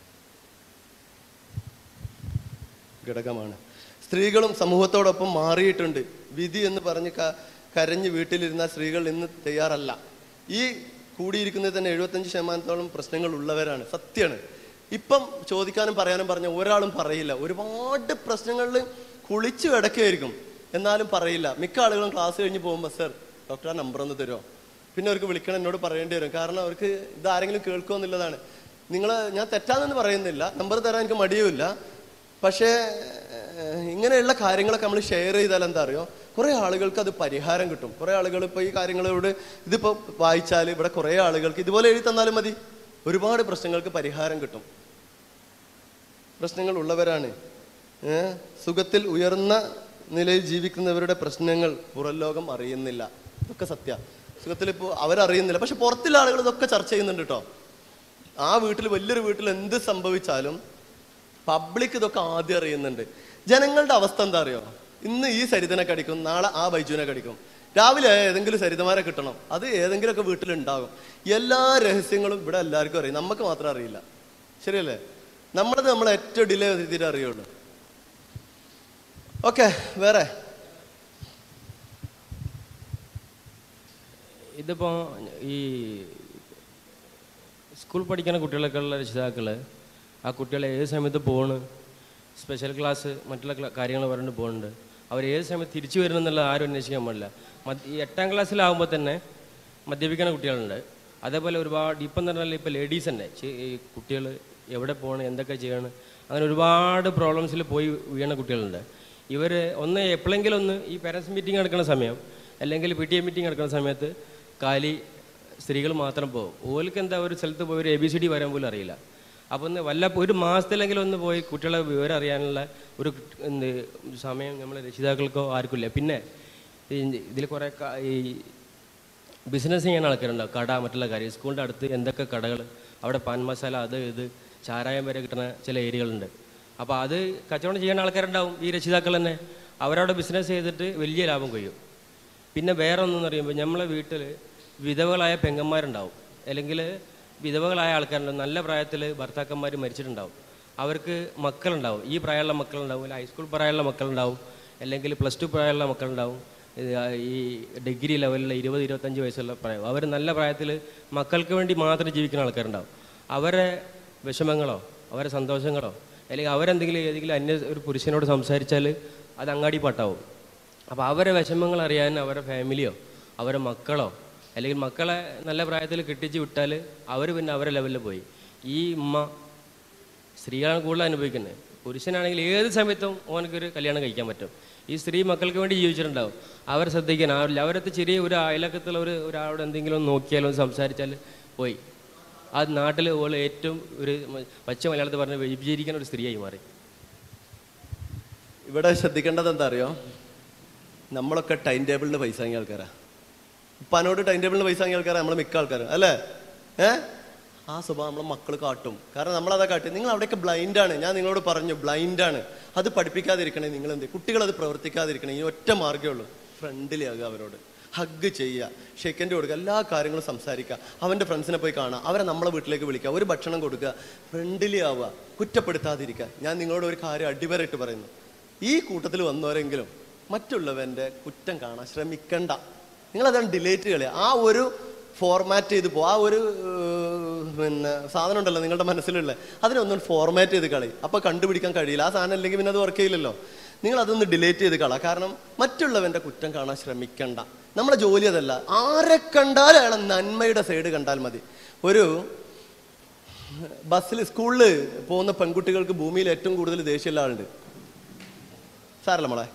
ഘടകമാണ് സ്ത്രീകളും സമൂഹത്തോടൊപ്പം മാറിയിട്ടുണ്ട് വിധി എന്ന് പറഞ്ഞ് ക- കരഞ്ഞ് വീട്ടിലിരുന്ന സ്ത്രീകൾ ഇന്ന് തയ്യാറല്ല ഈ കൂടിയിരിക്കുന്നത് തന്നെ എഴുപത്തഞ്ച് ശതമാനത്തോളം പ്രശ്നങ്ങൾ ഉള്ളവരാണ് സത്യമാണ് ഇപ്പം ചോദിക്കാനും പറയാനും പറഞ്ഞ ഒരാളും പറയില്ല ഒരുപാട് പ്രശ്നങ്ങളിൽ കുളിച്ചു കിടക്കുകയായിരിക്കും എന്നാലും പറയില്ല മിക്ക ആളുകളും ക്ലാസ് കഴിഞ്ഞ് പോകുമ്പോൾ സർ ഡോക്ടർ ആ നമ്പർ ഒന്ന് തരുമോ പിന്നെ അവർക്ക് വിളിക്കണം എന്നോട് പറയേണ്ടി വരും കാരണം അവർക്ക് ഇത് ആരെങ്കിലും കേൾക്കുമോ എന്നുള്ളതാണ് നിങ്ങൾ ഞാൻ തെറ്റാണെന്ന് പറയുന്നില്ല നമ്പർ തരാൻ എനിക്ക് മടിയുമില്ല പക്ഷേ ഏഹ്, ഇങ്ങനെയുള്ള കാര്യങ്ങളൊക്കെ നമ്മൾ ഷെയർ ചെയ്താൽ എന്താ അറിയോ കുറേ ആളുകൾക്ക് അത് പരിഹാരം കിട്ടും കുറേ ആളുകൾ ഇപ്പോൾ ഈ കാര്യങ്ങളോട് ഇതിപ്പോൾ വായിച്ചാൽ ഇവിടെ കുറേ ആളുകൾക്ക് ഇതുപോലെ എഴുതി തന്നാലും മതി ഒരുപാട് പ്രശ്നങ്ങൾക്ക് പരിഹാരം കിട്ടും പ്രശ്നങ്ങൾ ഉള്ളവരാണ് ഏ? സുഖത്തിൽ ഉയർന്ന നിലയിൽ ജീവിക്കുന്നവരുടെ പ്രശ്നങ്ങൾ പുറം ലോകം അറിയുന്നില്ല ഇതൊക്കെ സത്യ സുഖത്തിൽ ഇപ്പോൾ അവരറിയുന്നില്ല പക്ഷെ പുറത്തുള്ള ആളുകൾ ഇതൊക്കെ ചർച്ച ചെയ്യുന്നുണ്ട് കേട്ടോ ആ വീട്ടിൽ വലിയൊരു വീട്ടിൽ എന്ത് സംഭവിച്ചാലും പബ്ലിക് ഇതൊക്കെ ആദ്യം അറിയുന്നുണ്ട് ജനങ്ങളുടെ അവസ്ഥ എന്താ അറിയോ ഇന്ന് ഈ സരിതനെ കടിക്കും നാളെ ആ ബൈജുവിനെ കടിക്കും രാവിലെ ഏതെങ്കിലും സരിതമാരെ കിട്ടണം അത് ഏതെങ്കിലുമൊക്കെ വീട്ടിലുണ്ടാകും എല്ലാ രഹസ്യങ്ങളും ഇവിടെ എല്ലാവർക്കും അറിയാം നമുക്ക് മാത്രം അറിയില്ല ശരിയല്ലേ നമ്മളത് നമ്മൾ ഏറ്റവും ഡിലേ ചെയ്തിട്ട് അറിയുള്ളൂ ഓക്കെ വേറെ ഇതിപ്പോൾ ഈ സ്കൂൾ പഠിക്കുന്ന കുട്ടികളൊക്കെ ഉള്ള രക്ഷിതാക്കൾ ആ കുട്ടികളെ ഏത് സമയത്ത് പോണ് സ്പെഷ്യൽ ക്ലാസ് മറ്റുള്ള ക്ലാ- കാര്യങ്ങൾ പറഞ്ഞിട്ട് പോകുന്നുണ്ട് അവർ ഏത് സമയത്ത് തിരിച്ചു വരുന്നെന്നുള്ള ആരും അന്വേഷിക്കാൻ പാടില്ല മദ് ഈ എട്ടാം ക്ലാസ്സിലാവുമ്പോൾ തന്നെ മദ്യപിക്കുന്ന കുട്ടികളുണ്ട് അതേപോലെ ഒരുപാട് ഇപ്പം എന്ന് പറഞ്ഞാൽ ഇപ്പോൾ ലേഡീസ് തന്നെ ചെ- ഈ കുട്ടികൾ എവിടെ പോകണം എന്തൊക്കെ ചെയ്യണം അങ്ങനെ ഒരുപാട് പ്രോബ്ലംസിൽ പോയി വീണ കുട്ടികളുണ്ട് ഇവർ ഒന്ന് എപ്പോഴെങ്കിലും ഒന്ന് ഈ പാരൻസ് മീറ്റിംഗ് നടക്കുന്ന സമയം അല്ലെങ്കിൽ പി ടി എ മീറ്റിംഗ് നടക്കുന്ന സമയത്ത് കാലി സ്ത്രീകൾ മാത്രം പോകും ഓർക്ക് എന്താ ഒരു സ്ഥലത്ത് പോയി ഒരു എ ബി സി ഡി വരാൻ പോലും അറിയില്ല അപ്പോൾ ഒന്ന് വല്ല ഒരു മാസത്തിലെങ്കിലും ഒന്ന് പോയി കുട്ടികളെ വിവരം അറിയാനുള്ള ഒരു എന്ത് സമയം നമ്മൾ രക്ഷിതാക്കൾക്കോ ആർക്കില്ല പിന്നെ ഇതിൽ കുറേ ക- ഈ ബിസിനസ് ചെയ്യുന്ന ആൾക്കാരുണ്ടാവും കട മറ്റുള്ള കാര്യം സ്കൂളിൻ്റെ അടുത്ത് എന്തൊക്കെ കടകൾ അവിടെ പാൻ മസാല അത് ഇത് ചാരായം വരെ കിട്ടുന്ന ചില ഏരിയകളുണ്ട് അപ്പോൾ അത് കച്ചവടം ചെയ്യുന്ന ആൾക്കാരുണ്ടാവും ഈ രക്ഷിതാക്കൾ തന്നെ അവരവിടെ ബിസിനസ് ചെയ്തിട്ട് വലിയ ലാഭം കൊയ്യും പിന്നെ വേറെ ഒന്നെന്ന് പറയുമ്പോൾ നമ്മളെ വീട്ടിൽ വിധവകളായ പെങ്ങന്മാരുണ്ടാവും അല്ലെങ്കിൽ വിധവകളായ ആൾക്കാരുണ്ടാവും നല്ല പ്രായത്തിൽ ഭർത്താക്കന്മാർ മരിച്ചിട്ടുണ്ടാവും അവർക്ക് മക്കളുണ്ടാവും ഈ പ്രായമുള്ള മക്കളുണ്ടാവും അല്ലെങ്കിൽ ഹൈസ്കൂൾ പ്രായമുള്ള മക്കളുണ്ടാവും അല്ലെങ്കിൽ പ്ലസ് ടു പ്രായമുള്ള മക്കളുണ്ടാവും ഇത് ആ ഈ ഡിഗ്രി ലെവലിലെ ഇരുപത് ഇരുപത്തഞ്ച് വയസ്സുള്ള പ്രായം അവർ നല്ല പ്രായത്തിൽ മക്കൾക്ക് വേണ്ടി മാത്രം ജീവിക്കുന്ന ആൾക്കാരുണ്ടാവും അവരെ വിഷമങ്ങളോ അവരെ സന്തോഷങ്ങളോ അല്ലെങ്കിൽ അവരെന്തെങ്കിലും ഏതെങ്കിലും അന്യ ഒരു പുരുഷനോട് സംസാരിച്ചാൽ അത് അങ്ങാടി പാട്ടാവും അപ്പോൾ അവരെ വിഷമങ്ങൾ അറിയാൻ അവരുടെ ഫാമിലിയോ അവരുടെ മക്കളോ അല്ലെങ്കിൽ മക്കളെ നല്ല പ്രായത്തിൽ കെട്ടിച്ച് വിട്ടാൽ അവർ പിന്നെ അവരെ ലെവലിൽ പോയി ഈ ഉമ്മ സ്ത്രീകളാണ് കൂടുതൽ അനുഭവിക്കുന്നത് പുരുഷനാണെങ്കിൽ ഏത് സമയത്തും ഓനക്കൊരു കല്യാണം കഴിക്കാൻ പറ്റും ഈ സ്ത്രീ മക്കൾക്ക് വേണ്ടി ജീവിച്ചിട്ടുണ്ടാവും അവർ ശ്രദ്ധിക്കാൻ ആവില്ല അവരത്ത് ചെറിയ ഒരു അയലക്കത്തുള്ള ഒരു ഒരാളോട് എന്തെങ്കിലും ഒന്ന് നോക്കിയാലോ ഒന്ന് സംസാരിച്ചാൽ പോയി ആ നാട്ടിൽ ഓൾ ഏറ്റവും ഒരു പച്ച മലയാളത്തിൽ പറഞ്ഞ് വിഭജിക്കുന്ന ഒരു സ്ത്രീയായി മാറി ഇവിടെ ശ്രദ്ധിക്കേണ്ടത് എന്താ അറിയോ നമ്മളൊക്കെ ടൈം ടേബിളിന് പൈസ വാങ്ങിയ ആൾക്കാരാ ഉപ്പാനോട് ടൈം ടേബിളിന് പൈസ വാങ്ങിയ ആൾക്കാരാ നമ്മളെ മിക്ക ആൾക്കാരും അല്ലേ ഏ ആ സ്വഭാവം നമ്മളെ മക്കൾ കാട്ടും കാരണം നമ്മളതാ കാട്ടി നിങ്ങൾ അവിടെയൊക്കെ ബ്ലൈൻഡ് ആണ് ഞാൻ നിങ്ങളോട് പറഞ്ഞു ബ്ലൈൻഡ് ആണ് അത് പഠിപ്പിക്കാതിരിക്കണേ നിങ്ങൾ എന്ത് കുട്ടികൾ അത് പ്രവർത്തിക്കാതിരിക്കണേ ഈ ഒറ്റ മാർഗ്ഗമേ ഉള്ളൂ ഫ്രണ്ട്ലി ആകുക അവരോട് ഹഗ് ചെയ്യുക ഷെക്കൻഡ് കൊടുക്കുക എല്ലാ കാര്യങ്ങളും സംസാരിക്കുക അവൻ്റെ ഫ്രണ്ട്സിനെ പോയി കാണുക അവരെ നമ്മളെ വീട്ടിലേക്ക് വിളിക്കുക ഒരു ഭക്ഷണം കൊടുക്കുക ഫ്രണ്ട്ലി ആവുക കുറ്റപ്പെടുത്താതിരിക്കുക ഞാൻ നിങ്ങളോട് ഒരു കാര്യം അടിവരയിട്ട് പറയുന്നു ഈ കൂട്ടത്തിൽ വന്നവരെങ്കിലും മറ്റുള്ളവൻ്റെ കുറ്റം കാണാൻ ശ്രമിക്കണ്ട നിങ്ങളതാണ് ഡിലേറ്റ് കളി ആ ഒരു ഫോർമാറ്റ് ചെയ്ത് പോ ആ ഒരു ഏർ, പിന്നെ സാധനം ഉണ്ടല്ലോ നിങ്ങളുടെ മനസ്സിലുള്ള അതിനൊന്നും ഫോർമാറ്റ് ചെയ്ത് കളി അപ്പൊ കണ്ടുപിടിക്കാൻ കഴിയില്ല ആ സാധനം അല്ലെങ്കിൽ പിന്നെ അത് വർക്ക് ചെയ്യില്ലല്ലോ നിങ്ങൾ അതൊന്ന് ഡിലേറ്റ് ചെയ്ത് കള കാരണം മറ്റുള്ളവന്റെ കുറ്റം കാണാൻ ശ്രമിക്കണ്ട നമ്മളെ ജോലി അതല്ല ആരെ കണ്ടാലും അയാളെ നന്മയുടെ സൈഡ് കണ്ടാൽ മതി ഒരു ബസ്സിൽ സ്കൂളിൽ പോകുന്ന പെൺകുട്ടികൾക്ക് ഭൂമിയിൽ ഏറ്റവും കൂടുതൽ ദേഷ്യമുള്ള ആളുണ്ട് സാരല്ല മോളെ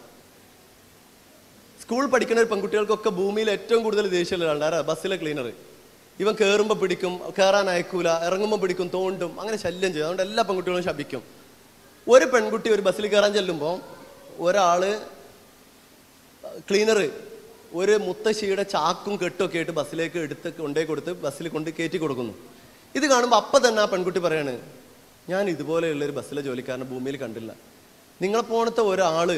സ്കൂൾ പഠിക്കുന്ന ഒരു പെൺകുട്ടികൾക്കൊക്കെ ഭൂമിയിൽ ഏറ്റവും കൂടുതൽ ദേഷ്യമുള്ള ആളുണ്ട് ആരാ ബസ്സിലെ ക്ലീനർ ഇവൻ കയറുമ്പോൾ പിടിക്കും കയറാൻ അയക്കൂല ഇറങ്ങുമ്പോൾ പിടിക്കും തോണ്ടും അങ്ങനെ ശല്യം ചെയ്യും അതുകൊണ്ട് എല്ലാ പെൺകുട്ടികളും ശപിക്കും ഒരു പെൺകുട്ടി ഒരു ബസ്സിൽ കയറാൻ ചെല്ലുമ്പോൾ ഒരാള് ക്ലീനർ ഒരു മുത്തശ്ശിയുടെ ചാക്കും കെട്ടൊക്കെ ആയിട്ട് ബസ്സിലേക്ക് എടുത്ത് കൊണ്ടേ കൊടുത്ത് ബസ്സിൽ കൊണ്ട് കയറ്റി കൊടുക്കുന്നു ഇത് കാണുമ്പോൾ അപ്പം തന്നെ ആ പെൺകുട്ടി പറയാണ് ഞാൻ ഇതുപോലെയുള്ള ഒരു ബസ്സിലെ ജോലിക്കാരനെ ഭൂമിയിൽ കണ്ടില്ല നിങ്ങളെ പോണത്തെ ഒരാള്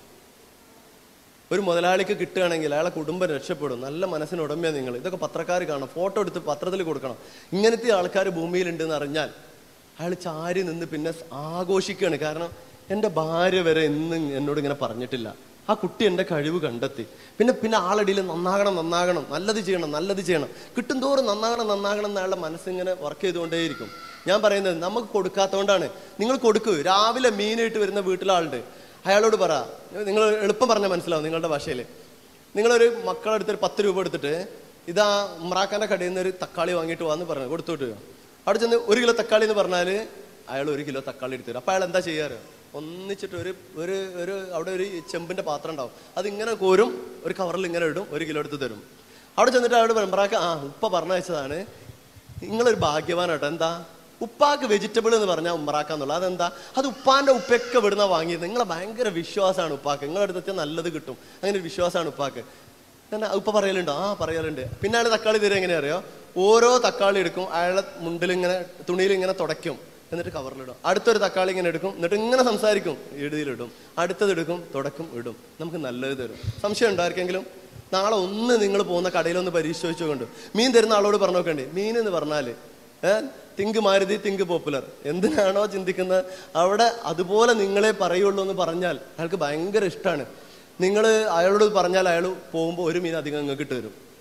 ഒരു മുതലാളിക്ക് കിട്ടുകയാണെങ്കിൽ അയാളെ കുടുംബം രക്ഷപ്പെടും നല്ല മനസ്സിന് ഉടമയാണ് നിങ്ങൾ ഇതൊക്കെ പത്രക്കാർ കാണണം ഫോട്ടോ എടുത്ത് പത്രത്തിൽ കൊടുക്കണം ഇങ്ങനത്തെ ആൾക്കാർ ഭൂമിയിലുണ്ടെന്ന് അറിഞ്ഞാൽ അയാൾ ചാരി നിന്ന് പിന്നെ ആഘോഷിക്കുകയാണ് കാരണം എൻ്റെ ഭാര്യ വരെ എന്നും എന്നോട് ഇങ്ങനെ പറഞ്ഞിട്ടില്ല ആ കുട്ടി എൻ്റെ കഴിവ് കണ്ടെത്തി പിന്നെ പിന്നെ ആളടിയിൽ നന്നാകണം നന്നാകണം നല്ലത് ചെയ്യണം നല്ലത് ചെയ്യണം കിട്ടും തോറും നന്നാകണം നന്നാകണം എന്ന് അയാളുടെ മനസ്സിങ്ങനെ വർക്ക് ചെയ്തുകൊണ്ടേയിരിക്കും ഞാൻ പറയുന്നത് നമുക്ക് കൊടുക്കാത്തതുകൊണ്ടാണ് നിങ്ങൾ കൊടുക്കൂ രാവിലെ മീനായിട്ട് വരുന്ന വീട്ടിലാളുണ്ട് അയാളോട് പറ നിങ്ങൾ എളുപ്പം പറഞ്ഞാൽ മനസ്സിലാവും നിങ്ങളുടെ ഭാഷയിൽ നിങ്ങളൊരു മക്കളെടുത്ത് ഒരു പത്ത് രൂപ എടുത്തിട്ട് ഇതാ ഉമ്രാക്കാന്റെ കടയിൽ നിന്ന് ഒരു തക്കാളി വാങ്ങിയിട്ട് വാന്ന് പറഞ്ഞു കൊടുത്തോട്ട് അവിടെ ചെന്ന് ഒരു കിലോ തക്കാളി എന്ന് പറഞ്ഞാൽ അയാൾ ഒരു കിലോ തക്കാളി എടുത്തു തരും അപ്പൊ അയാൾ എന്താ ചെയ്യാറ് ഒന്നിച്ചിട്ട് ഒരു ഒരു ഒരു അവിടെ ഒരു ചെമ്പിന്റെ പാത്രം ഉണ്ടാവും അത് ഇങ്ങനെ കോരും ഒരു കവറിൽ ഇങ്ങനെ ഇടും ഒരു കിലോ എടുത്ത് തരും അവിടെ ചെന്നിട്ട് അയാളോട് പറയും ഉമ്രാക്ക ആ ഉപ്പ പറഞ്ഞയച്ചതാണ് നിങ്ങളൊരു ഭാഗ്യവാനാട്ടോ എന്താ ഉപ്പാക്ക് വെജിറ്റബിൾ എന്ന് പറഞ്ഞാൽ ഉമ്മറാക്ക എന്നുള്ളത് അതെന്താ അത് ഉപ്പാന്റെ ഉപ്പൊക്കെ ഇവിടുന്ന വാങ്ങിയത് നിങ്ങളെ ഭയങ്കര വിശ്വാസമാണ് ഉപ്പാക്ക് നിങ്ങളുടെ അടുത്ത് നല്ലത് കിട്ടും അങ്ങനെ ഒരു വിശ്വാസമാണ് ഉപ്പാക്ക് തന്നെ ഉപ്പ പറയലുണ്ടോ ആ പറയലുണ്ട് പിന്നെ അയാൾ തക്കാളി തരും എങ്ങനെയാ അറിയോ ഓരോ തക്കാളി എടുക്കും അയാളെ മുണ്ടിൽ ഇങ്ങനെ തുണിയിൽ ഇങ്ങനെ തുടയ്ക്കും എന്നിട്ട് കവറിലിടും അടുത്തൊരു തക്കാളി ഇങ്ങനെ എടുക്കും എന്നിട്ട് ഇങ്ങനെ സംസാരിക്കും ഇടുതിയിലിടും അടുത്തത് എടുക്കും തുടക്കും ഇടും നമുക്ക് നല്ലത് തരും സംശയം ഉണ്ടോ ആർക്കെങ്കിലും നാളെ ഒന്ന് നിങ്ങൾ പോകുന്ന കടയിലൊന്ന് പരീക്ഷിച്ച് കൊണ്ട് മീൻ തരുന്ന ആളോട് പറഞ്ഞു നോക്കണ്ടേ മീൻ എന്ന് പറഞ്ഞാല് ഏഹ് തിങ്ക് മാരുതി തിങ്ക് പോപ്പുലർ എന്തിനാണോ ചിന്തിക്കുന്നത് അവിടെ അതുപോലെ നിങ്ങളെ പറയുള്ളൂ എന്ന് പറഞ്ഞാൽ അയാൾക്ക് ഭയങ്കര ഇഷ്ടമാണ് നിങ്ങൾ അയാളോട് പറഞ്ഞാൽ അയാൾ പോകുമ്പോൾ ഒരു മീൻ അധികം നിങ്ങൾക്ക് ഇട്ട് തരും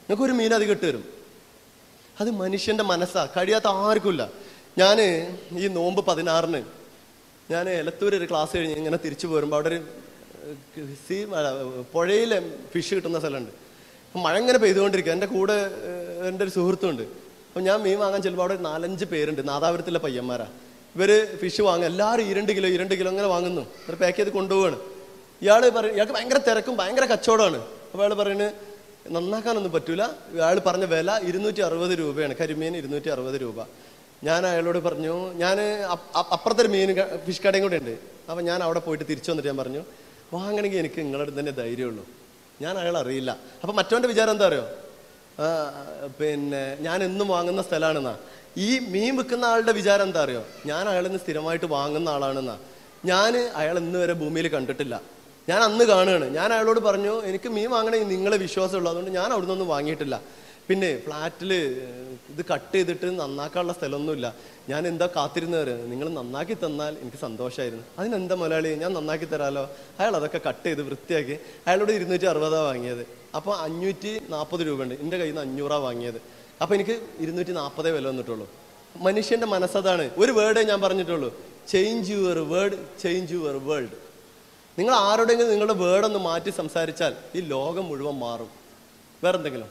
നിങ്ങൾക്ക് ഒരു മീൻ അധികം ഇട്ട് തരും അത് മനുഷ്യന്റെ മനസ്സാ കഴിയാത്ത ആർക്കുമില്ല ഞാൻ ഈ നോമ്പ് പതിനാറിന് ഞാൻ എലത്തൂർ ഒരു ക്ലാസ് കഴിഞ്ഞ് ഇങ്ങനെ തിരിച്ചു പോരുമ്പോൾ അവിടെ ഒരു ഏഹ്, സീ അല്ല, പുഴയിലെ ഫിഷ് കിട്ടുന്ന സ്ഥലമുണ്ട് അപ്പം മഴ ഇങ്ങനെ പെയ്തുകൊണ്ടിരിക്കുക എൻ്റെ കൂടെ ഏഹ്, എൻ്റെ ഒരു സുഹൃത്തുണ്ട് അപ്പം ഞാൻ മീൻ വാങ്ങാൻ ചെല്ലുമ്പോൾ അവിടെ ഒരു നാലഞ്ച് പേരുണ്ട് നാദാപുരത്തിലെ പയ്യന്മാരാ ഇവര് ഫിഷ് വാങ്ങും എല്ലാവരും ഈ രണ്ട് കിലോ ഈ രണ്ട് കിലോ അങ്ങനെ വാങ്ങുന്നു എന്നിട്ട് പാക്ക് ചെയ്ത് കൊണ്ടുപോവാണ് ഇയാൾ പറയും ഇയാൾക്ക് ഭയങ്കര തിരക്കും ഭയങ്കര കച്ചവടമാണ് അപ്പോൾ അയാൾ പറയുന്നത് നന്നാക്കാനൊന്നും പറ്റൂല അയാൾ പറഞ്ഞ വില ഇരുന്നൂറ്റി അറുപത് രൂപയാണ് കരിമീൻ ഇരുന്നൂറ്റി അറുപത് രൂപ ഞാൻ അയാളോട് പറഞ്ഞു ഞാൻ അപ്പുറത്തെ ഒരു മീൻ ക- ഫിഷ് കടയും കൂടെ ഉണ്ട് അപ്പം ഞാൻ അവിടെ പോയിട്ട് തിരിച്ചു വന്നിട്ട് ഞാൻ പറഞ്ഞു വാങ്ങണമെങ്കിൽ എനിക്ക് നിങ്ങളുടെ അടുത്ത് തന്നെ ധൈര്യമുള്ളൂ ഞാൻ അയാൾ അറിയില്ല അപ്പം മറ്റവൻ്റെ വിചാരം എന്താ അറിയോ ആ, പിന്നെ ഞാൻ എന്നും വാങ്ങുന്ന സ്ഥലമാണെന്നാ ഈ മീൻ വിൽക്കുന്ന ആളുടെ വിചാരം എന്താ അറിയോ ഞാൻ അയാളിൽ നിന്ന് സ്ഥിരമായിട്ട് വാങ്ങുന്ന ആളാണെന്നാ ഞാൻ അയാൾ ഇന്ന് വരെ ഭൂമിയിൽ കണ്ടിട്ടില്ല ഞാൻ അന്ന് കാണുകയാണ് ഞാൻ അയാളോട് പറഞ്ഞു എനിക്ക് മീൻ വാങ്ങണമെങ്കിൽ നിങ്ങളെ വിശ്വാസമുള്ളൂ അതുകൊണ്ട് ഞാൻ അവിടെ നിന്നൊന്നും വാങ്ങിയിട്ടില്ല പിന്നെ ഫ്ലാറ്റിൽ ഇത് കട്ട് ചെയ്തിട്ട് നന്നാക്കാനുള്ള സ്ഥലമൊന്നുമില്ല ഞാൻ എന്താ കാത്തിരുന്നവര് നിങ്ങൾ നന്നാക്കി തന്നാൽ എനിക്ക് സന്തോഷമായിരുന്നു അതിനെന്താ മുതലാളി ഞാൻ നന്നാക്കി തരാലോ അയാൾ അതൊക്കെ കട്ട് ചെയ്ത് വൃത്തിയാക്കി അയാളോട് ഇരുന്നൂറ്റി അറുപതാണ് വാങ്ങിയത് അപ്പോൾ അഞ്ഞൂറ്റി നാൽപ്പത് രൂപ ഉണ്ട് എൻ്റെ കയ്യിൽ നിന്ന് അഞ്ഞൂറാണ് വാങ്ങിയത് അപ്പോൾ എനിക്ക് ഇരുന്നൂറ്റി നാൽപ്പതേ വില വന്നിട്ടുള്ളൂ മനുഷ്യന്റെ മനസ്സതാണ് ഒരു വേർഡേ ഞാൻ പറഞ്ഞിട്ടുള്ളൂ change your word change your world നിങ്ങൾ ആരോടെങ്കിലും നിങ്ങളുടെ വേർഡ് ഒന്ന് മാറ്റി സംസാരിച്ചാൽ ഈ ലോകം മുഴുവൻ മാറും വേറെന്തെങ്കിലും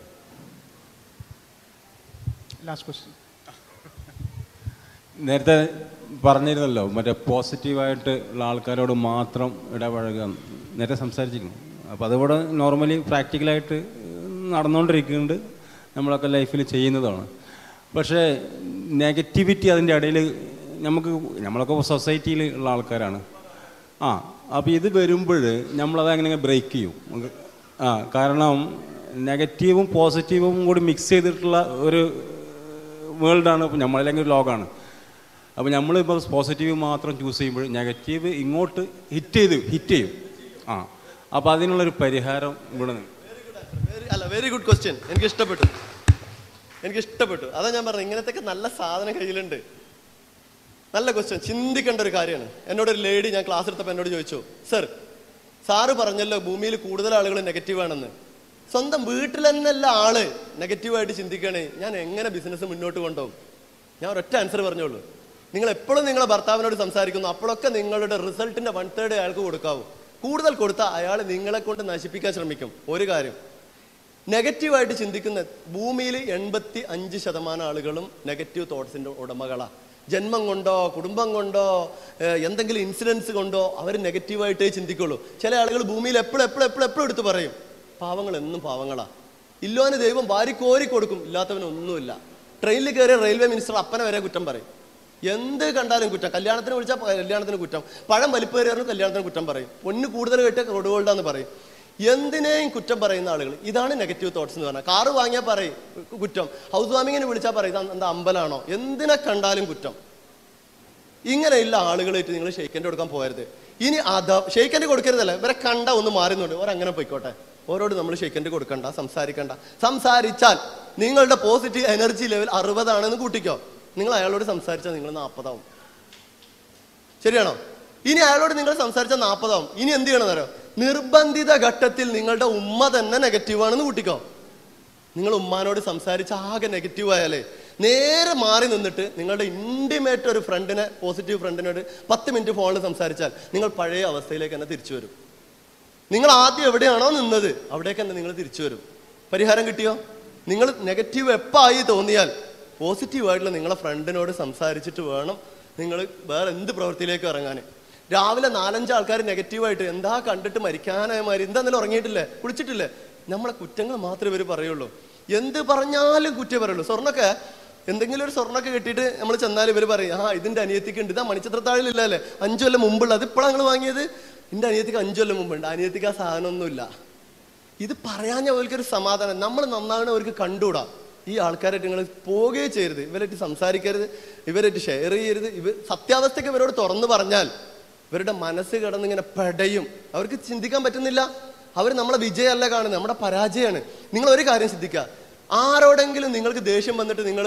ലാസ്റ്റ് ക്വസ്റ്റ്യൻ നേരത്തെ പറഞ്ഞിരുന്നല്ലോ മറ്റേ പോസിറ്റീവായിട്ട് ഉള്ള ആൾക്കാരോട് മാത്രം ഇടപഴകുക നേരത്തെ സംസാരിച്ചിരുന്നു അപ്പോൾ അതിവിടെ നോർമലി പ്രാക്ടിക്കലായിട്ട് നടന്നുകൊണ്ടിരിക്കുന്നുണ്ട് നമ്മളൊക്കെ ലൈഫിൽ ചെയ്യുന്നതാണ് പക്ഷേ നെഗറ്റിവിറ്റി അതിൻ്റെ ഇടയിൽ നമുക്ക് നമ്മളൊക്കെ സൊസൈറ്റിയിൽ ഉള്ള ആൾക്കാരാണ് ആ അപ്പോൾ ഇത് വരുമ്പോൾ നമ്മളത് അങ്ങനെ ബ്രേക്ക് ചെയ്യും നമുക്ക് ആ കാരണം നെഗറ്റീവും പോസിറ്റീവും കൂടി മിക്സ് ചെയ്തിട്ടുള്ള ഒരു വേൾഡാണ് ഇപ്പോൾ നമ്മളല്ലെങ്കിൽ ഒരു ലോകമാണ് അപ്പോൾ നമ്മളിപ്പോൾ പോസിറ്റീവ് മാത്രം ചൂസ് ചെയ്യുമ്പോൾ നെഗറ്റീവ് ഇങ്ങോട്ട് ഹിറ്റ് ചെയ്ത് ഹിറ്റ് ചെയ്യും ആ അപ്പോൾ അതിനുള്ളൊരു പരിഹാരം ഇവിടെ നിന്ന് വെരി അല്ല വെരി ഗുഡ് ക്വസ്റ്റ്യൻ എനിക്ക് ഇഷ്ടപ്പെട്ടു എനിക്ക് ഇഷ്ടപ്പെട്ടു അതാ ഞാൻ പറഞ്ഞത് ഇങ്ങനത്തെ നല്ല സാധനം കയ്യിലുണ്ട് നല്ല ക്വസ്റ്റ്യൻ ചിന്തിക്കേണ്ട ഒരു കാര്യമാണ് എന്നോട് ഒരു ലേഡി ഞാൻ ക്ലാസ് എടുത്തപ്പോൾ എന്നോട് ചോദിച്ചു സർ സാറ് പറഞ്ഞല്ലോ ഭൂമിയിൽ കൂടുതൽ ആളുകൾ നെഗറ്റീവ് ആണെന്ന് സ്വന്തം വീട്ടിൽ തന്നെയല്ല ആള് നെഗറ്റീവായിട്ട് ചിന്തിക്കണേ ഞാൻ എങ്ങനെ ബിസിനസ് മുന്നോട്ട് കൊണ്ടുപോകും ഞാൻ ഒരൊറ്റ ആൻസർ പറഞ്ഞോളൂ നിങ്ങൾ എപ്പോഴും നിങ്ങളെ ഭർത്താവിനോട് സംസാരിക്കുന്നു അപ്പോഴൊക്കെ നിങ്ങളുടെ റിസൾട്ടിന്റെ വൺ തേർഡ് അയാൾക്ക് കൊടുക്കാവൂ കൂടുതൽ കൊടുത്താൽ അയാൾ നിങ്ങളെ കൊണ്ട് നശിപ്പിക്കാൻ ശ്രമിക്കും ഒരു കാര്യം നെഗറ്റീവായിട്ട് ചിന്തിക്കുന്ന ഭൂമിയിൽ എൺപത്തി അഞ്ച് ശതമാനം ആളുകളും നെഗറ്റീവ് തോട്ട്സിന്റെ ഉടമകളാണ് ജന്മം കൊണ്ടോ കുടുംബം കൊണ്ടോ ഏഹ് എന്തെങ്കിലും ഇൻസിഡൻസ് കൊണ്ടോ അവർ നെഗറ്റീവായിട്ടേ ചിന്തിക്കുള്ളൂ ചില ആളുകൾ ഭൂമിയിൽ എപ്പോഴും എപ്പോഴും എപ്പോഴും എപ്പോഴും എടുത്ത് പറയും പാവങ്ങൾ എന്നും പാവങ്ങളാ ഇല്ലോന് ദൈവം വാരിക്കോരി കൊടുക്കും ഇല്ലാത്തവന് ഒന്നുമില്ല ട്രെയിനിൽ കയറിയ റെയിൽവേ മിനിസ്റ്റർ അപ്പനെ വരെ കുറ്റം പറയും എന്ത് കണ്ടാലും കുറ്റം കല്യാണത്തിന് വിളിച്ചാൽ കല്യാണത്തിന് കുറ്റം പഴം വലിപ്പേറിയാലും കല്യാണത്തിന് കുറ്റം പറയും പൊന്ന് കൂടുതൽ കിട്ടിയ റോഡ് ഗോൾഡാന്ന് പറയും എന്തിനേയും കുറ്റം പറയുന്ന ആളുകൾ ഇതാണ് നെഗറ്റീവ് തോട്ട്സ് എന്ന് പറഞ്ഞാൽ കാറ് വാങ്ങിയാൽ പറയും കുറ്റം ഹൗസ് വാമിങ്ങിന് വിളിച്ചാൽ പറയും ഇത് എന്താ അമ്പലാണോ എന്തിനെ കണ്ടാലും കുറ്റം ഇങ്ങനെയുള്ള ആളുകളായിട്ട് നിങ്ങൾ ഷെയ്ക്കൻ്റെ കൊടുക്കാൻ പോകരുത് ഇനി അതാ ഷെയ്ക്കൻ്റെ കൊടുക്കരുതല്ലേ ഇവരെ കണ്ട ഒന്ന് മാറുന്നുണ്ട് ഓരങ്ങനെ പോയിക്കോട്ടെ ഓരോട് നമ്മൾ ഷെയ്ക്കൻ്റെ കൊടുക്കണ്ട സംസാരിക്കണ്ട സംസാരിച്ചാൽ നിങ്ങളുടെ പോസിറ്റീവ് എനർജി ലെവൽ അറുപതാണെന്ന് കൂട്ടിക്കോ നിങ്ങൾ അയാളോട് സംസാരിച്ചാൽ നിങ്ങൾ നാൽപ്പതാവും ശരിയാണോ ഇനി അയാളോട് നിങ്ങൾ സംസാരിച്ചാൽ നാൽപ്പതാവും ഇനി എന്ത് ചെയ്യണം അറിയോ നിർബന്ധിത ഘട്ടത്തിൽ നിങ്ങളുടെ ഉമ്മ തന്നെ നെഗറ്റീവ് ആണെന്ന് കൂട്ടിക്കോ നിങ്ങൾ ഉമ്മാനോട് സംസാരിച്ച് ആകെ നെഗറ്റീവ് ആയാലേ നേരെ മാറി നിന്നിട്ട് നിങ്ങളുടെ ഇൻറ്റിമേറ്റ് ഒരു ഫ്രണ്ടിനെ പോസിറ്റീവ് ഫ്രണ്ടിനോട് പത്ത് മിനിറ്റ് ഫോണിൽ സംസാരിച്ചാൽ നിങ്ങൾ പഴയ അവസ്ഥയിലേക്ക് തന്നെ തിരിച്ചു വരും നിങ്ങൾ ആദ്യം എവിടെയാണോ നിന്നത് അവിടേക്ക് തന്നെ നിങ്ങൾ തിരിച്ചു വരും പരിഹാരം കിട്ടിയോ നിങ്ങൾ നെഗറ്റീവ് എപ്പായി തോന്നിയാൽ പോസിറ്റീവായിട്ടുള്ള നിങ്ങളെ ഫ്രണ്ടിനോട് സംസാരിച്ചിട്ട് വേണം നിങ്ങൾ വേറെ എന്ത് പ്രവൃത്തിയിലേക്ക് ഇറങ്ങാൻ രാവിലെ നാലഞ്ച് ആൾക്കാർ നെഗറ്റീവായിട്ട് എന്താ കണ്ടിട്ട് മരിക്കാനായ മാതിരി എന്താ എന്നാലും ഉറങ്ങിയിട്ടില്ലേ കുളിച്ചിട്ടില്ലേ നമ്മളെ കുറ്റങ്ങൾ മാത്രമേ ഇവർ പറയുള്ളൂ എന്ത് പറഞ്ഞാലും കുറ്റേ പറയുള്ളൂ സ്വർണ്ണൊക്കെ എന്തെങ്കിലും ഒരു സ്വർണ്ണൊക്കെ കിട്ടിയിട്ട് നമ്മൾ ചെന്നാൽ ഇവർ പറയും ആ ഇതിന്റെ അനിയത്തിക്ക് ഉണ്ട് ഇതാ മണിച്ചിത്രത്താഴിലില്ല അല്ലേ അഞ്ചു കൊല്ലം മുമ്പുള്ള അത് ഇപ്പോഴാണ് നിങ്ങൾ വാങ്ങിയത് എന്റെ അനിയത്തിക്ക് അഞ്ചു കൊല്ലം മുമ്പുണ്ട് അനിയത്തിക്ക് ആ സാധനമൊന്നുമില്ല ഇത് പറയാൻ അവർക്കൊരു സമാധാനം നമ്മൾ നന്നാകണ അവർക്ക് കണ്ടുകൂടാ ഈ ആൾക്കാരായിട്ട് നിങ്ങൾ പോവുകയേ ചെയ്യരുത് ഇവരായിട്ട് സംസാരിക്കരുത് ഇവരായിട്ട് ഷെയർ ചെയ്യരുത് ഇവർ സത്യാവസ്ഥയ്ക്ക് ഇവരോട് തുറന്നു പറഞ്ഞാൽ ഇവരുടെ മനസ്സ് കിടന്ന് ഇങ്ങനെ പെടയും അവർക്ക് ചിന്തിക്കാൻ പറ്റുന്നില്ല അവർ നമ്മളെ വിജയമല്ല കാണുന്നത് നമ്മുടെ പരാജയമാണ് നിങ്ങൾ ഒരു കാര്യം ശ്രദ്ധിക്കുക ആരോടെങ്കിലും നിങ്ങൾക്ക് ദേഷ്യം വന്നിട്ട് നിങ്ങൾ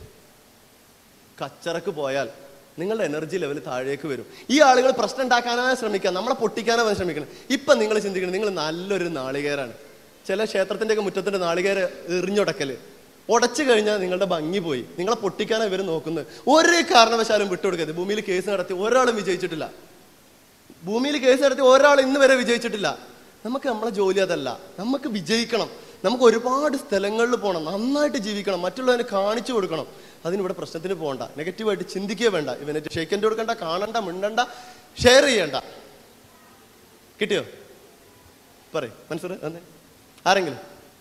കച്ചറക്ക് പോയാൽ നിങ്ങളുടെ എനർജി ലെവൽ താഴേക്ക് വരും ഈ ആളുകൾ പ്രശ്നം ഉണ്ടാക്കാനാണ് ശ്രമിക്കുക നമ്മളെ പൊട്ടിക്കാനാണ് ശ്രമിക്കുന്നത് ഇപ്പം നിങ്ങൾ ചിന്തിക്കണം നിങ്ങൾ നല്ലൊരു നാളികേരാണ് ചില ക്ഷേത്രത്തിൻ്റെയൊക്കെ മുറ്റത്തിൻ്റെ നാളികേര എറിഞ്ഞുടക്കല് ഉടച്ചു കഴിഞ്ഞാൽ നിങ്ങളുടെ ഭംഗി പോയി നിങ്ങളെ പൊട്ടിക്കാനാണ് ഇവർ നോക്കുന്നത് ഒരു കാരണവശാലും വിട്ടുകൊടുക്കരുത് ഭൂമിയിൽ കേസ് നടത്തി ഒരാളും വിജയിച്ചിട്ടില്ല ഭൂമിയിൽ കേസ് നടത്തി ഒരാൾ ഇന്ന് വരെ വിജയിച്ചിട്ടില്ല നമുക്ക് നമ്മളെ ജോലി അതല്ല നമുക്ക് വിജയിക്കണം നമുക്ക് ഒരുപാട് സ്ഥലങ്ങളിൽ പോകണം നന്നായിട്ട് ജീവിക്കണം മറ്റുള്ളവരെ കാണിച്ചു കൊടുക്കണം അതിനിവിടെ പ്രശ്നത്തിന് പോകണ്ട നെഗറ്റീവായിട്ട് ചിന്തിക്കുക വേണ്ട ഇവനെ ഷെയ്ക്കൻ്റെ കൊടുക്കണ്ട കാണണ്ട മിണ്ടണ്ട ഷെയർ ചെയ്യണ്ട കിട്ടിയോ പറയും മനസ്സിലായി അന്നേ ആരെങ്കിലും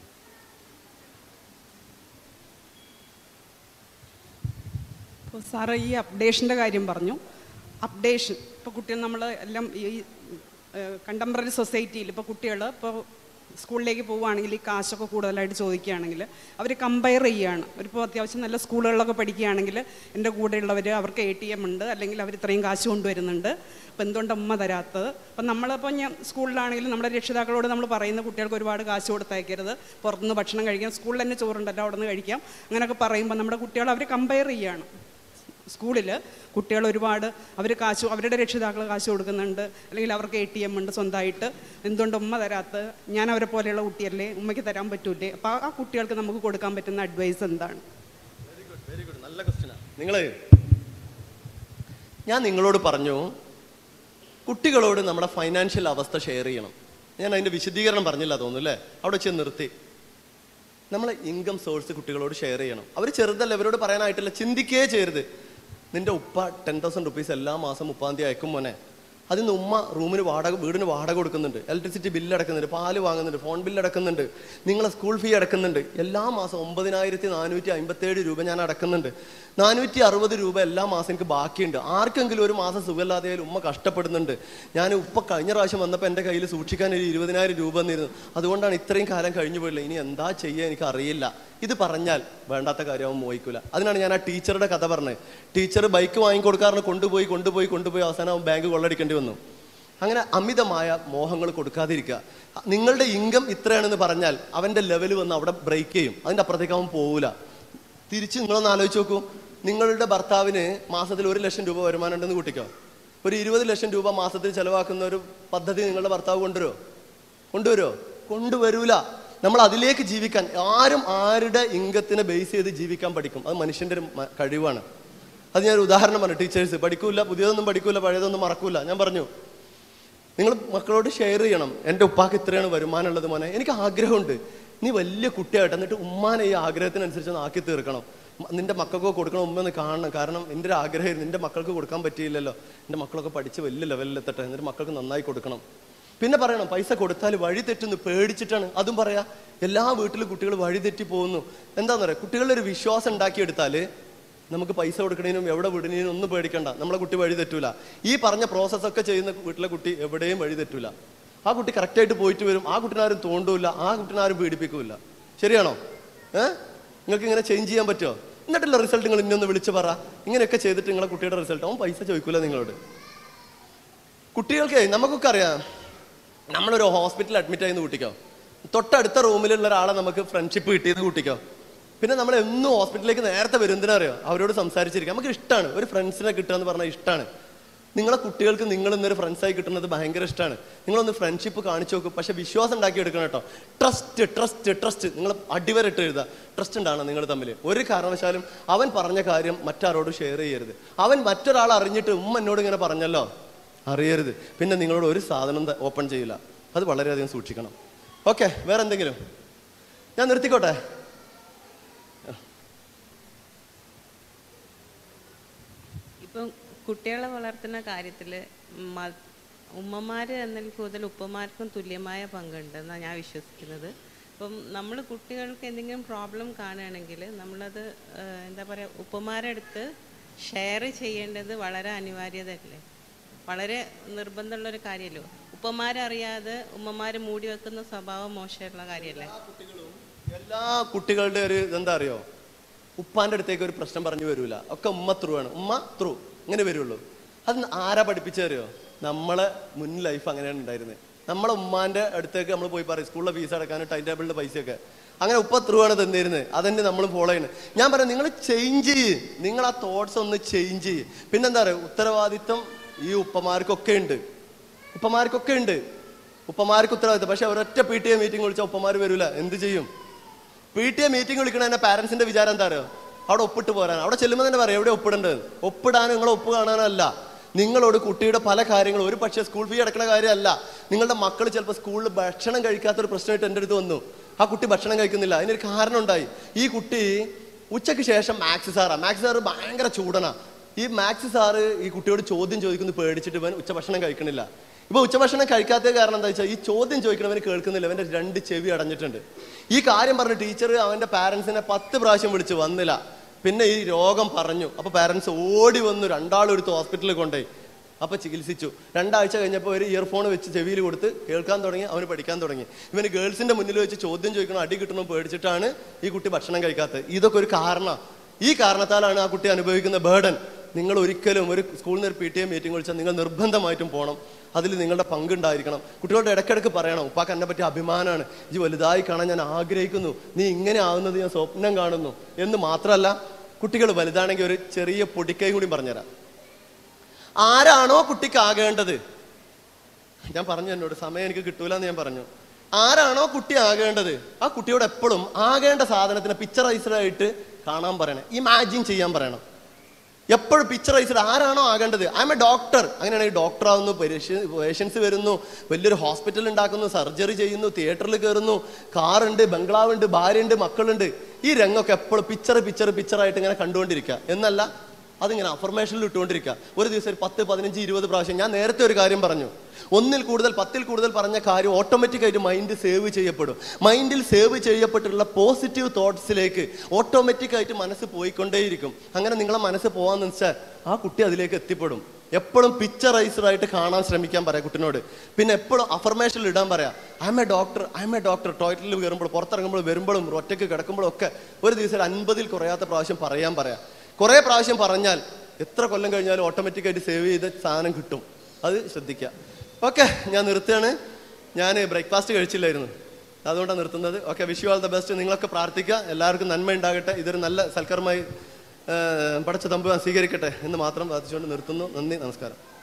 ഇപ്പോൾ സാറ് ഈ അപ്ഡേഷൻ്റെ കാര്യം പറഞ്ഞു അപ്ഡേഷൻ ഇപ്പോൾ കുട്ടികൾ നമ്മൾ എല്ലാം ഈ കണ്ടംപററി സൊസൈറ്റിയിൽ ഇപ്പോൾ കുട്ടികൾ ഇപ്പോൾ സ്കൂളിലേക്ക് പോവുകയാണെങ്കിൽ ഈ കാശൊക്കെ കൂടുതലായിട്ട് ചോദിക്കുകയാണെങ്കിൽ അവർ കമ്പയർ ചെയ്യുകയാണ് അവരിപ്പോൾ അത്യാവശ്യം നല്ല സ്കൂളുകളിലൊക്കെ പഠിക്കുകയാണെങ്കിൽ എൻ്റെ കൂടെയുള്ളവർ അവർക്ക് എ ടി എം ഉണ്ട് അല്ലെങ്കിൽ അവർ ഇത്രയും കാശ് കൊണ്ടുവരുന്നുണ്ട് അപ്പോൾ എന്തുകൊണ്ട് അമ്മ തരാത്തത് അപ്പം നമ്മളിപ്പോൾ ഞാൻ സ്കൂളിലാണെങ്കിലും നമ്മുടെ രക്ഷിതാക്കളോട് നമ്മൾ പറയുന്ന കുട്ടികൾക്ക് ഒരുപാട് കാശ് കൊടുത്തയക്കരുത് പുറത്തുനിന്ന് ഭക്ഷണം കഴിക്കാം സ്കൂളിൽ തന്നെ ചോറുണ്ടല്ലോ അവിടെ നിന്ന് കഴിക്കാം അങ്ങനെയൊക്കെ പറയുമ്പോൾ നമ്മുടെ കുട്ടികൾ അവർ കമ്പയർ ചെയ്യുകയാണ് സ്കൂളിൽ കുട്ടികൾ ഒരുപാട് അവർ കാശ് അവരുടെ രക്ഷിതാക്കൾ കാശ് കൊടുക്കുന്നുണ്ട് അല്ലെങ്കിൽ അവർക്ക് എ ടി എം ഉണ്ട് സ്വന്തമായിട്ട് എന്തുകൊണ്ട് ഉമ്മ തരാത്ത ഞാൻ അവരെ പോലെയുള്ള കുട്ടിയല്ലേ ഉമ്മയ്ക്ക് തരാൻ പറ്റൂലേ അപ്പോൾ ആ കുട്ടികൾക്ക് നമുക്ക് കൊടുക്കാൻ പറ്റുന്ന അഡ്വൈസ് എന്താണ് വെരി ഗുഡ് നല്ല ക്വസ്റ്റ്യനാ നിങ്ങൾ ഞാൻ നിങ്ങളോട് പറഞ്ഞു കുട്ടികളോട് നമ്മുടെ ഫൈനാൻഷ്യൽ അവസ്ഥ ഷെയർ ചെയ്യണം ഞാൻ അതിന്റെ വിശദീകരണം പറഞ്ഞില്ല തോന്നുന്നു അല്ലേ അവിടെ വെച്ച് നിർത്തി നമ്മളെ ഇൻകം സോഴ്സ് കുട്ടികളോട് ഷെയർ ചെയ്യണം അവർ ചെറുതല്ല അവരോട് പറയാനായിട്ടില്ല ചിന്തിക്കേ ചെയ്യരുത് നിന്റെ ഉപ്പ ടെൻ തൗസൻഡ് റുപ്പീസ് എല്ലാ മാസം മുപ്പാം തീയതി അയക്കും മോനെ അതിൽ നിന്ന് ഉമ്മ റൂമിന് വാടക വീടിന് വാടക കൊടുക്കുന്നുണ്ട് ഇലക്ട്രിസിറ്റി ബില്ല് അടക്കുന്നുണ്ട് പാല് വാങ്ങുന്നുണ്ട് ഫോൺ ബില്ല് അടക്കുന്നുണ്ട് നിങ്ങളെ സ്കൂൾ ഫീ അടക്കുന്നുണ്ട് എല്ലാ മാസം ഒമ്പതിനായിരത്തി നാനൂറ്റി അമ്പത്തേഴ് രൂപ ഞാൻ അടക്കുന്നുണ്ട് നാനൂറ്റി അറുപത് രൂപ എല്ലാ മാസം എനിക്ക് ബാക്കിയുണ്ട് ആർക്കെങ്കിലും ഒരു മാസം സുഖമില്ലാതെ ഉമ്മ കഷ്ടപ്പെടുന്നുണ്ട് ഞാൻ ഉപ്പ കഴിഞ്ഞ പ്രാവശ്യം വന്നപ്പോൾ എൻ്റെ കയ്യിൽ സൂക്ഷിക്കാൻ ഒരു ഇരുപതിനായിരം രൂപ എന്നിരുന്നു അതുകൊണ്ടാണ് ഇത്രയും കാലം കഴിഞ്ഞു പോയില്ല ഇനി എന്താ ചെയ്യുക എനിക്ക് അറിയില്ല ഇത് പറഞ്ഞാൽ വേണ്ടാത്ത കാര്യമാവും മോഹിക്കൂല അതിനാണ് ഞാൻ ആ ടീച്ചറുടെ കഥ പറഞ്ഞത് ടീച്ചർ ബൈക്ക് വാങ്ങിക്കൊടുക്കാറിന് കൊണ്ടുപോയി കൊണ്ടുപോയി കൊണ്ടുപോയി അവസാനം അവൻ ബാങ്ക് കൊള്ളടിക്കേണ്ടി വന്നു അങ്ങനെ അമിതമായ മോഹങ്ങൾ കൊടുക്കാതിരിക്കുക നിങ്ങളുടെ ഇൻകം ഇത്രയാണെന്ന് പറഞ്ഞാൽ അവന്റെ ലെവൽ വന്ന് അവിടെ ബ്രേക്ക് ചെയ്യും അതിന്റെ അപ്പുറത്തേക്ക് അവൻ പോവില്ല തിരിച്ച് നിങ്ങളൊന്ന് ആലോചിച്ച് നോക്കൂ നിങ്ങളുടെ ഭർത്താവിന് മാസത്തിൽ ഒരു ലക്ഷം രൂപ വരുമാനം ഉണ്ടെന്ന് കൂട്ടിക്കോ ഒരു ഇരുപത് ലക്ഷം രൂപ മാസത്തിൽ ചെലവാക്കുന്ന ഒരു പദ്ധതി നിങ്ങളുടെ ഭർത്താവ് കൊണ്ടുവരുമോ കൊണ്ടുവരുമോ കൊണ്ടുവരൂല നമ്മൾ അതിലേക്ക് ജീവിക്കാൻ ആരും ആരുടെ ഇംഗത്തിനെ ബേസ് ചെയ്ത് ജീവിക്കാൻ പഠിക്കും അത് മനുഷ്യന്റെ ഒരു മ- കഴിവാണ് അത് ഞാൻ ഒരു ഉദാഹരണം പറഞ്ഞു ടീച്ചേഴ്സ് പഠിക്കൂല പുതിയതൊന്നും പഠിക്കൂല പഴയതൊന്നും മറക്കൂല ഞാൻ പറഞ്ഞു നിങ്ങൾ മക്കളോട് ഷെയർ ചെയ്യണം എൻ്റെ ഉപ്പാക്ക് ഇത്രയാണ് വരുമാനം ഉള്ളത് മോനെ എനിക്ക് ആഗ്രഹമുണ്ട് നീ വലിയ കുട്ടിയായിട്ട് എന്നിട്ട് ഉമ്മാനെ ഈ ആഗ്രഹത്തിനനുസരിച്ച് ഒന്ന് ആക്കി തീർക്കണം മ- നിന്റെ മക്കൾക്ക് കൊടുക്കണം ഉമ്മ ഒന്ന് കാണണം കാരണം എൻ്റെ ഒരു ആഗ്രഹം നിന്റെ മക്കൾക്ക് കൊടുക്കാൻ പറ്റിയില്ലല്ലോ എൻ്റെ മക്കളൊക്കെ പഠിച്ച് വലിയ ലെവലിൽ എത്തട്ടെ എന്നിട്ട് മക്കൾക്ക് നന്നായി കൊടുക്കണം പിന്നെ പറയണം പൈസ കൊടുത്താൽ വഴി തെറ്റുന്നു പേടിച്ചിട്ടാണ് അതും പറയാ എല്ലാ വീട്ടിലും കുട്ടികൾ വഴി തെറ്റി പോകുന്നു എന്താന്ന് പറയാ കുട്ടികളുടെ ഒരു വിശ്വാസം ഉണ്ടാക്കിയെടുത്താൽ നമുക്ക് പൈസ കൊടുക്കണേനും എവിടെ വിടണേനും ഒന്നും പേടിക്കണ്ട നമ്മളെ കുട്ടി വഴി തെറ്റൂല ഈ പറഞ്ഞ പ്രോസസ്സ് ഒക്കെ ചെയ്യുന്ന വീട്ടിലെ കുട്ടി എവിടെയും വഴി തെറ്റൂല ആ കുട്ടി കറക്റ്റായിട്ട് പോയിട്ട് വരും ആ കുട്ടിനാരും തോണ്ടൂല ആ കുട്ടിനാരും പീഡിപ്പിക്കൂല ശരിയാണോ ഏഹ് നിങ്ങൾക്ക് ഇങ്ങനെ ചേഞ്ച് ചെയ്യാൻ പറ്റുമോ എന്നിട്ടുള്ള റിസൾട്ട് നിങ്ങൾ ഇന്നൊന്ന് വിളിച്ച് പറ ഇങ്ങനെയൊക്കെ ചെയ്തിട്ട് നിങ്ങളെ കുട്ടിയുടെ റിസൾട്ട് അവൻ പൈസ ചോദിക്കൂല നിങ്ങളോട് കുട്ടികൾക്ക് നമുക്കൊക്കെ അറിയാം നമ്മളൊരു ഹോസ്പിറ്റലിൽ അഡ്മിറ്റ് ആയെന്ന് കൂട്ടിക്കോ തൊട്ടടുത്ത റൂമിലുള്ള ഒരാളെ നമുക്ക് ഫ്രണ്ട്ഷിപ്പ് കിട്ടിയെന്ന് കൂട്ടിക്കോ പിന്നെ നമ്മൾ എന്നും ഹോസ്പിറ്റലിലേക്ക് നേരത്തെ വരും എന്തിനാ അറിയോ അവരോട് സംസാരിച്ചിരിക്കാം നമുക്ക് ഇഷ്ടമാണ് ഒരു ഫ്രണ്ട്സിനെ കിട്ടുക എന്ന് പറഞ്ഞാൽ ഇഷ്ടമാണ് നിങ്ങളെ കുട്ടികൾക്ക് നിങ്ങൾ ഇന്നൊരു ഫ്രണ്ട്സായി കിട്ടുന്നത് ഭയങ്കര ഇഷ്ടമാണ് നിങ്ങളൊന്ന് ഫ്രണ്ട്ഷിപ്പ് കാണിച്ചു നോക്കും പക്ഷെ വിശ്വാസം ഉണ്ടാക്കി എടുക്കണം കേട്ടോ ട്രസ്റ്റ് ട്രസ്റ്റ് ട്രസ്റ്റ് നിങ്ങൾ അടിവരട്ട് എഴുതുക ട്രസ്റ്റ് ഉണ്ടാണ് നിങ്ങൾ തമ്മിൽ ഒരു കാരണവശാലും അവൻ പറഞ്ഞ കാര്യം മറ്റാരോട് ഷെയർ ചെയ്യരുത് അവൻ മറ്റൊരാൾ അറിഞ്ഞിട്ട് ഉമ്മ എന്നോട് ഇങ്ങനെ പറഞ്ഞല്ലോ അറിയരുത് പിന്നെ നിങ്ങളോട് ഒരു സാധനം ഓപ്പൺ ചെയ്യില്ല അത് വളരെയധികം സൂക്ഷിക്കണം ഓക്കെ വേറെ എന്തെങ്കിലും ഞാൻ നിർത്തിക്കോട്ടെ ഇപ്പം കുട്ടികളെ വളർത്തുന്ന കാര്യത്തിൽ ഉമ്മമാർ എന്നതിൽ കൂടുതൽ ഉപ്പമാർക്കും തുല്യമായ പങ്കുണ്ടെന്നാണ് ഞാൻ വിശ്വസിക്കുന്നത് ഇപ്പം നമ്മൾ കുട്ടികൾക്ക് എന്തെങ്കിലും പ്രോബ്ലം കാണുകയാണെങ്കിൽ നമ്മളത് ഏഹ്, എന്താ പറയുക ഉപ്പമാരുടെ അടുത്ത് ഷെയർ ചെയ്യേണ്ടത് വളരെ അനിവാര്യതയല്ലേ വളരെ നിർബന്ധമുള്ളൊരു കാര്യമല്ലോ ഉപ്പമാരറിയാതെ ഉമ്മമാർ മൂടി വെക്കുന്ന സ്വഭാവം മോശമായിട്ടുള്ള കാര്യമല്ലേ എല്ലാ കുട്ടികളുടെ ഒരു എന്താ അറിയോ ഉപ്പാന്റെ അടുത്തേക്ക് ഒരു പ്രശ്നം പറഞ്ഞു വരൂല ഒക്കെ ഉമ്മ ത്രൂ ആണ് ഉമ്മ ത്രൂ ഇങ്ങനെ വരുള്ളൂ അത് ആരാ പഠിപ്പിച്ചറിയോ നമ്മളെ മുൻ ലൈഫ് അങ്ങനെയാണ് ഉണ്ടായിരുന്നത് നമ്മളെ ഉമ്മാന്റെ അടുത്തേക്ക് നമ്മൾ പോയി പറയും സ്കൂളിലെ ഫീസ് അടക്കാൻ ടൈം ടേബിളിന്റെ പൈസയൊക്കെ അങ്ങനെ ഉപ്പ ത്രൂ ആണ് തന്നിരുന്നത് അതന്നെ നമ്മൾ ഫോളോ ചെയ്യുന്നത് ഞാൻ പറയാം നിങ്ങൾ ചേഞ്ച് ചെയ്യ് നിങ്ങൾ ആ തോട്ട്സ് ഒന്ന് ചേഞ്ച് ചെയ്യ് പിന്നെന്താ പറയുക ഉത്തരവാദിത്വം ഈ ഉപ്പമാർക്കൊക്കെ ഉണ്ട് ഉപ്പമാർക്കൊക്കെ ഉണ്ട് ഉപ്പമാർക്ക് ഉത്തരവാദിത്തം പക്ഷെ ഒരൊറ്റ പി ടി എ മീറ്റിംഗ് വിളിച്ചാൽ ഉപ്പമാർ വരൂല എന്ത് ചെയ്യും പി ടി എ മീറ്റിംഗ് വിളിക്കണ എന്നെ പാരന്റ്സിന്റെ വിചാരം എന്താ അറിയോ അവിടെ ഒപ്പിട്ട് പോരാൻ അവിടെ ചെല്ലുമ്പോൾ തന്നെ പറയാം എവിടെ ഒപ്പിടേണ്ടത് ഒപ്പിടാൻ നിങ്ങൾ ഒപ്പ് കാണാനല്ല നിങ്ങളോട് കുട്ടിയുടെ പല കാര്യങ്ങളും ഒരു പക്ഷേ സ്കൂൾ ഫീ അടക്കുന്ന കാര്യമല്ല നിങ്ങളുടെ മക്കൾ ചിലപ്പോൾ സ്കൂളിൽ ഭക്ഷണം കഴിക്കാത്തൊരു പ്രശ്നമായിട്ട് എൻ്റെ അടുത്ത് വന്നു ആ കുട്ടി ഭക്ഷണം കഴിക്കുന്നില്ല അതിനൊരു കാരണം ഉണ്ടായി ഈ കുട്ടി ഉച്ചയ്ക്ക് ശേഷം മാത്സ് സാറാ മാത്സ് സാറ് ഭയങ്കര ചൂടനാ ഈ മാത്സ് സാറ് ഈ കുട്ടിയോട് ചോദ്യം ചോദിക്കുന്നു പേടിച്ചിട്ട് ഇവൻ ഉച്ചഭക്ഷണം കഴിക്കണില്ല ഇപ്പൊ ഉച്ചഭക്ഷണം കഴിക്കാത്ത കാരണം എന്താ വെച്ചാൽ ഈ ചോദ്യം ചോദിക്കണവന് കേൾക്കുന്നില്ല അവന്റെ രണ്ട് ചെവി അടഞ്ഞിട്ടുണ്ട് ഈ കാര്യം പറഞ്ഞ ടീച്ചർ അവന്റെ പാരന്റ്സിനെ പത്ത് പ്രാവശ്യം വിളിച്ച് വന്നില്ല പിന്നെ ഈ രോഗം പറഞ്ഞു അപ്പൊ പാരന്റ്സ് ഓടി വന്നു രണ്ടാളും എടുത്ത് ഹോസ്പിറ്റലിൽ കൊണ്ടുപോയി അപ്പൊ ചികിത്സിച്ചു രണ്ടാഴ്ച കഴിഞ്ഞപ്പോൾ ഒരു ഇയർഫോൺ വെച്ച് ചെവിയിൽ കൊടുത്ത് കേൾക്കാൻ തുടങ്ങി അവന് പഠിക്കാൻ തുടങ്ങി ഇവന് ഗേൾസിന്റെ മുന്നിൽ വെച്ച് ചോദ്യം ചോദിക്കണം അടി കിട്ടണം പേടിച്ചിട്ടാണ് ഈ കുട്ടി ഭക്ഷണം കഴിക്കാത്തത് ഇതൊക്കെ ഒരു കാരണം ഈ കാരണത്താലാണ് ആ കുട്ടി അനുഭവിക്കുന്ന ബേർഡൻ നിങ്ങൾ ഒരിക്കലും ഒരു സ്കൂളിൽ നിന്ന് ഒരു പി ടി എ മീറ്റിംഗ് വിളിച്ചാൽ നിങ്ങൾ നിർബന്ധമായിട്ടും പോകണം അതിൽ നിങ്ങളുടെ പങ്കുണ്ടായിരിക്കണം കുട്ടികളോട് ഇടയ്ക്കിടയ്ക്ക് പറയണം ഉപ്പാക്ക് എന്നെ പറ്റി അഭിമാനമാണ് ഈ വലുതായി കാണാൻ ഞാൻ ആഗ്രഹിക്കുന്നു നീ ഇങ്ങനെ ആവുന്നത് ഞാൻ സ്വപ്നം കാണുന്നു എന്ന് മാത്രമല്ല കുട്ടികൾ വലുതാണെങ്കിൽ ഒരു ചെറിയ പൊടിക്കൈ കൂടി പറഞ്ഞുതരാം ആരാണോ കുട്ടിക്ക് ആകേണ്ടത് ഞാൻ പറഞ്ഞു എന്നോട് സമയം എനിക്ക് കിട്ടൂല എന്ന് ഞാൻ പറഞ്ഞു ആരാണോ കുട്ടി ആകേണ്ടത് ആ കുട്ടിയോട് എപ്പോഴും ആകേണ്ട സാധനത്തിന് പിക്ചറൈസ്ഡ് ആയിട്ട് കാണാൻ പറയണം ഇമാജിൻ ചെയ്യാൻ പറയണം എപ്പോഴും പിക്ചറൈസ്ഡ് ആരാണോ ആകേണ്ടത് ഐ എം എ ഡോക്ടർ അങ്ങനെയാണെങ്കിൽ ഡോക്ടർ ആവുന്നു പേഷ്യൻസ് വരുന്നു വലിയൊരു ഹോസ്പിറ്റൽ ഉണ്ടാക്കുന്നു സർജറി ചെയ്യുന്നു തിയേറ്ററിൽ കയറുന്നു കാറുണ്ട് ബംഗ്ലാവുണ്ട് ഭാര്യയുണ്ട് മക്കളുണ്ട് ഈ രംഗമൊക്കെ എപ്പോഴും പിക്ചർ പിക്ചർ പിക്ചറായിട്ട് ഇങ്ങനെ കണ്ടുകൊണ്ടിരിക്കുക എന്നല്ല അതിങ്ങനെ അഫർമേഷനിൽ ഇട്ടുകൊണ്ടിരിക്കുക ഒരു ദിവസം ഒരു പത്ത് പതിനഞ്ച് ഇരുപത് പ്രാവശ്യം ഞാൻ നേരത്തെ ഒരു കാര്യം പറഞ്ഞു ഒന്നിൽ കൂടുതൽ പത്തിൽ കൂടുതൽ പറഞ്ഞ കാര്യം ഓട്ടോമാറ്റിക് ആയിട്ട് മൈൻഡ് സേവ് ചെയ്യപ്പെടും മൈൻഡിൽ സേവ് ചെയ്യപ്പെട്ടിട്ടുള്ള പോസിറ്റീവ് തോട്ട്സിലേക്ക് ഓട്ടോമാറ്റിക് ആയിട്ട് മനസ്സ് പോയിക്കൊണ്ടേയിരിക്കും അങ്ങനെ നിങ്ങളെ മനസ്സ് പോകാന്ന് വെച്ചാൽ ആ കുട്ടി അതിലേക്ക് എത്തിപ്പെടും എപ്പോഴും പിക്ചറൈസ്ഡ് ആയിട്ട് കാണാൻ ശ്രമിക്കാൻ പറയാം കുട്ടിനോട് പിന്നെ എപ്പോഴും അഫർമേഷനിൽ ഇടാൻ പറയാം I am a doctor I am a doctor ടോയ്ലറ്റിൽ കയറുമ്പോൾ പുറത്തിറങ്ങുമ്പോൾ വരുമ്പോഴും ഒറ്റയ്ക്ക് കിടക്കുമ്പോഴും ഒക്കെ ഒരു ദിവസം ഒരു അൻപതിൽ കുറയാത്ത പ്രാവശ്യം പറയാൻ പറയാം കുറേ പ്രാവശ്യം പറഞ്ഞാൽ എത്ര കൊല്ലം കഴിഞ്ഞാലും ഓട്ടോമാറ്റിക് ആയിട്ട് സേവ് ചെയ്ത സാധനം കിട്ടും അത് ശ്രദ്ധിക്കുക ഓക്കെ ഞാൻ നിർത്തുകയാണ് ഞാൻ ബ്രേക്ക്ഫാസ്റ്റ് കഴിച്ചില്ലായിരുന്നു അതുകൊണ്ടാണ് നിർത്തുന്നത് okay wish you all the best നിങ്ങളൊക്കെ പ്രാർത്ഥിക്കുക എല്ലാവർക്കും നന്മ ഉണ്ടാകട്ടെ ഇതൊരു നല്ല സൽക്കരമായി പടച്ച തമ്പുരാൻ സ്വീകരിക്കട്ടെ എന്ന് മാത്രം പ്രാർത്ഥിച്ചുകൊണ്ട് നിർത്തുന്നു നന്ദി നമസ്കാരം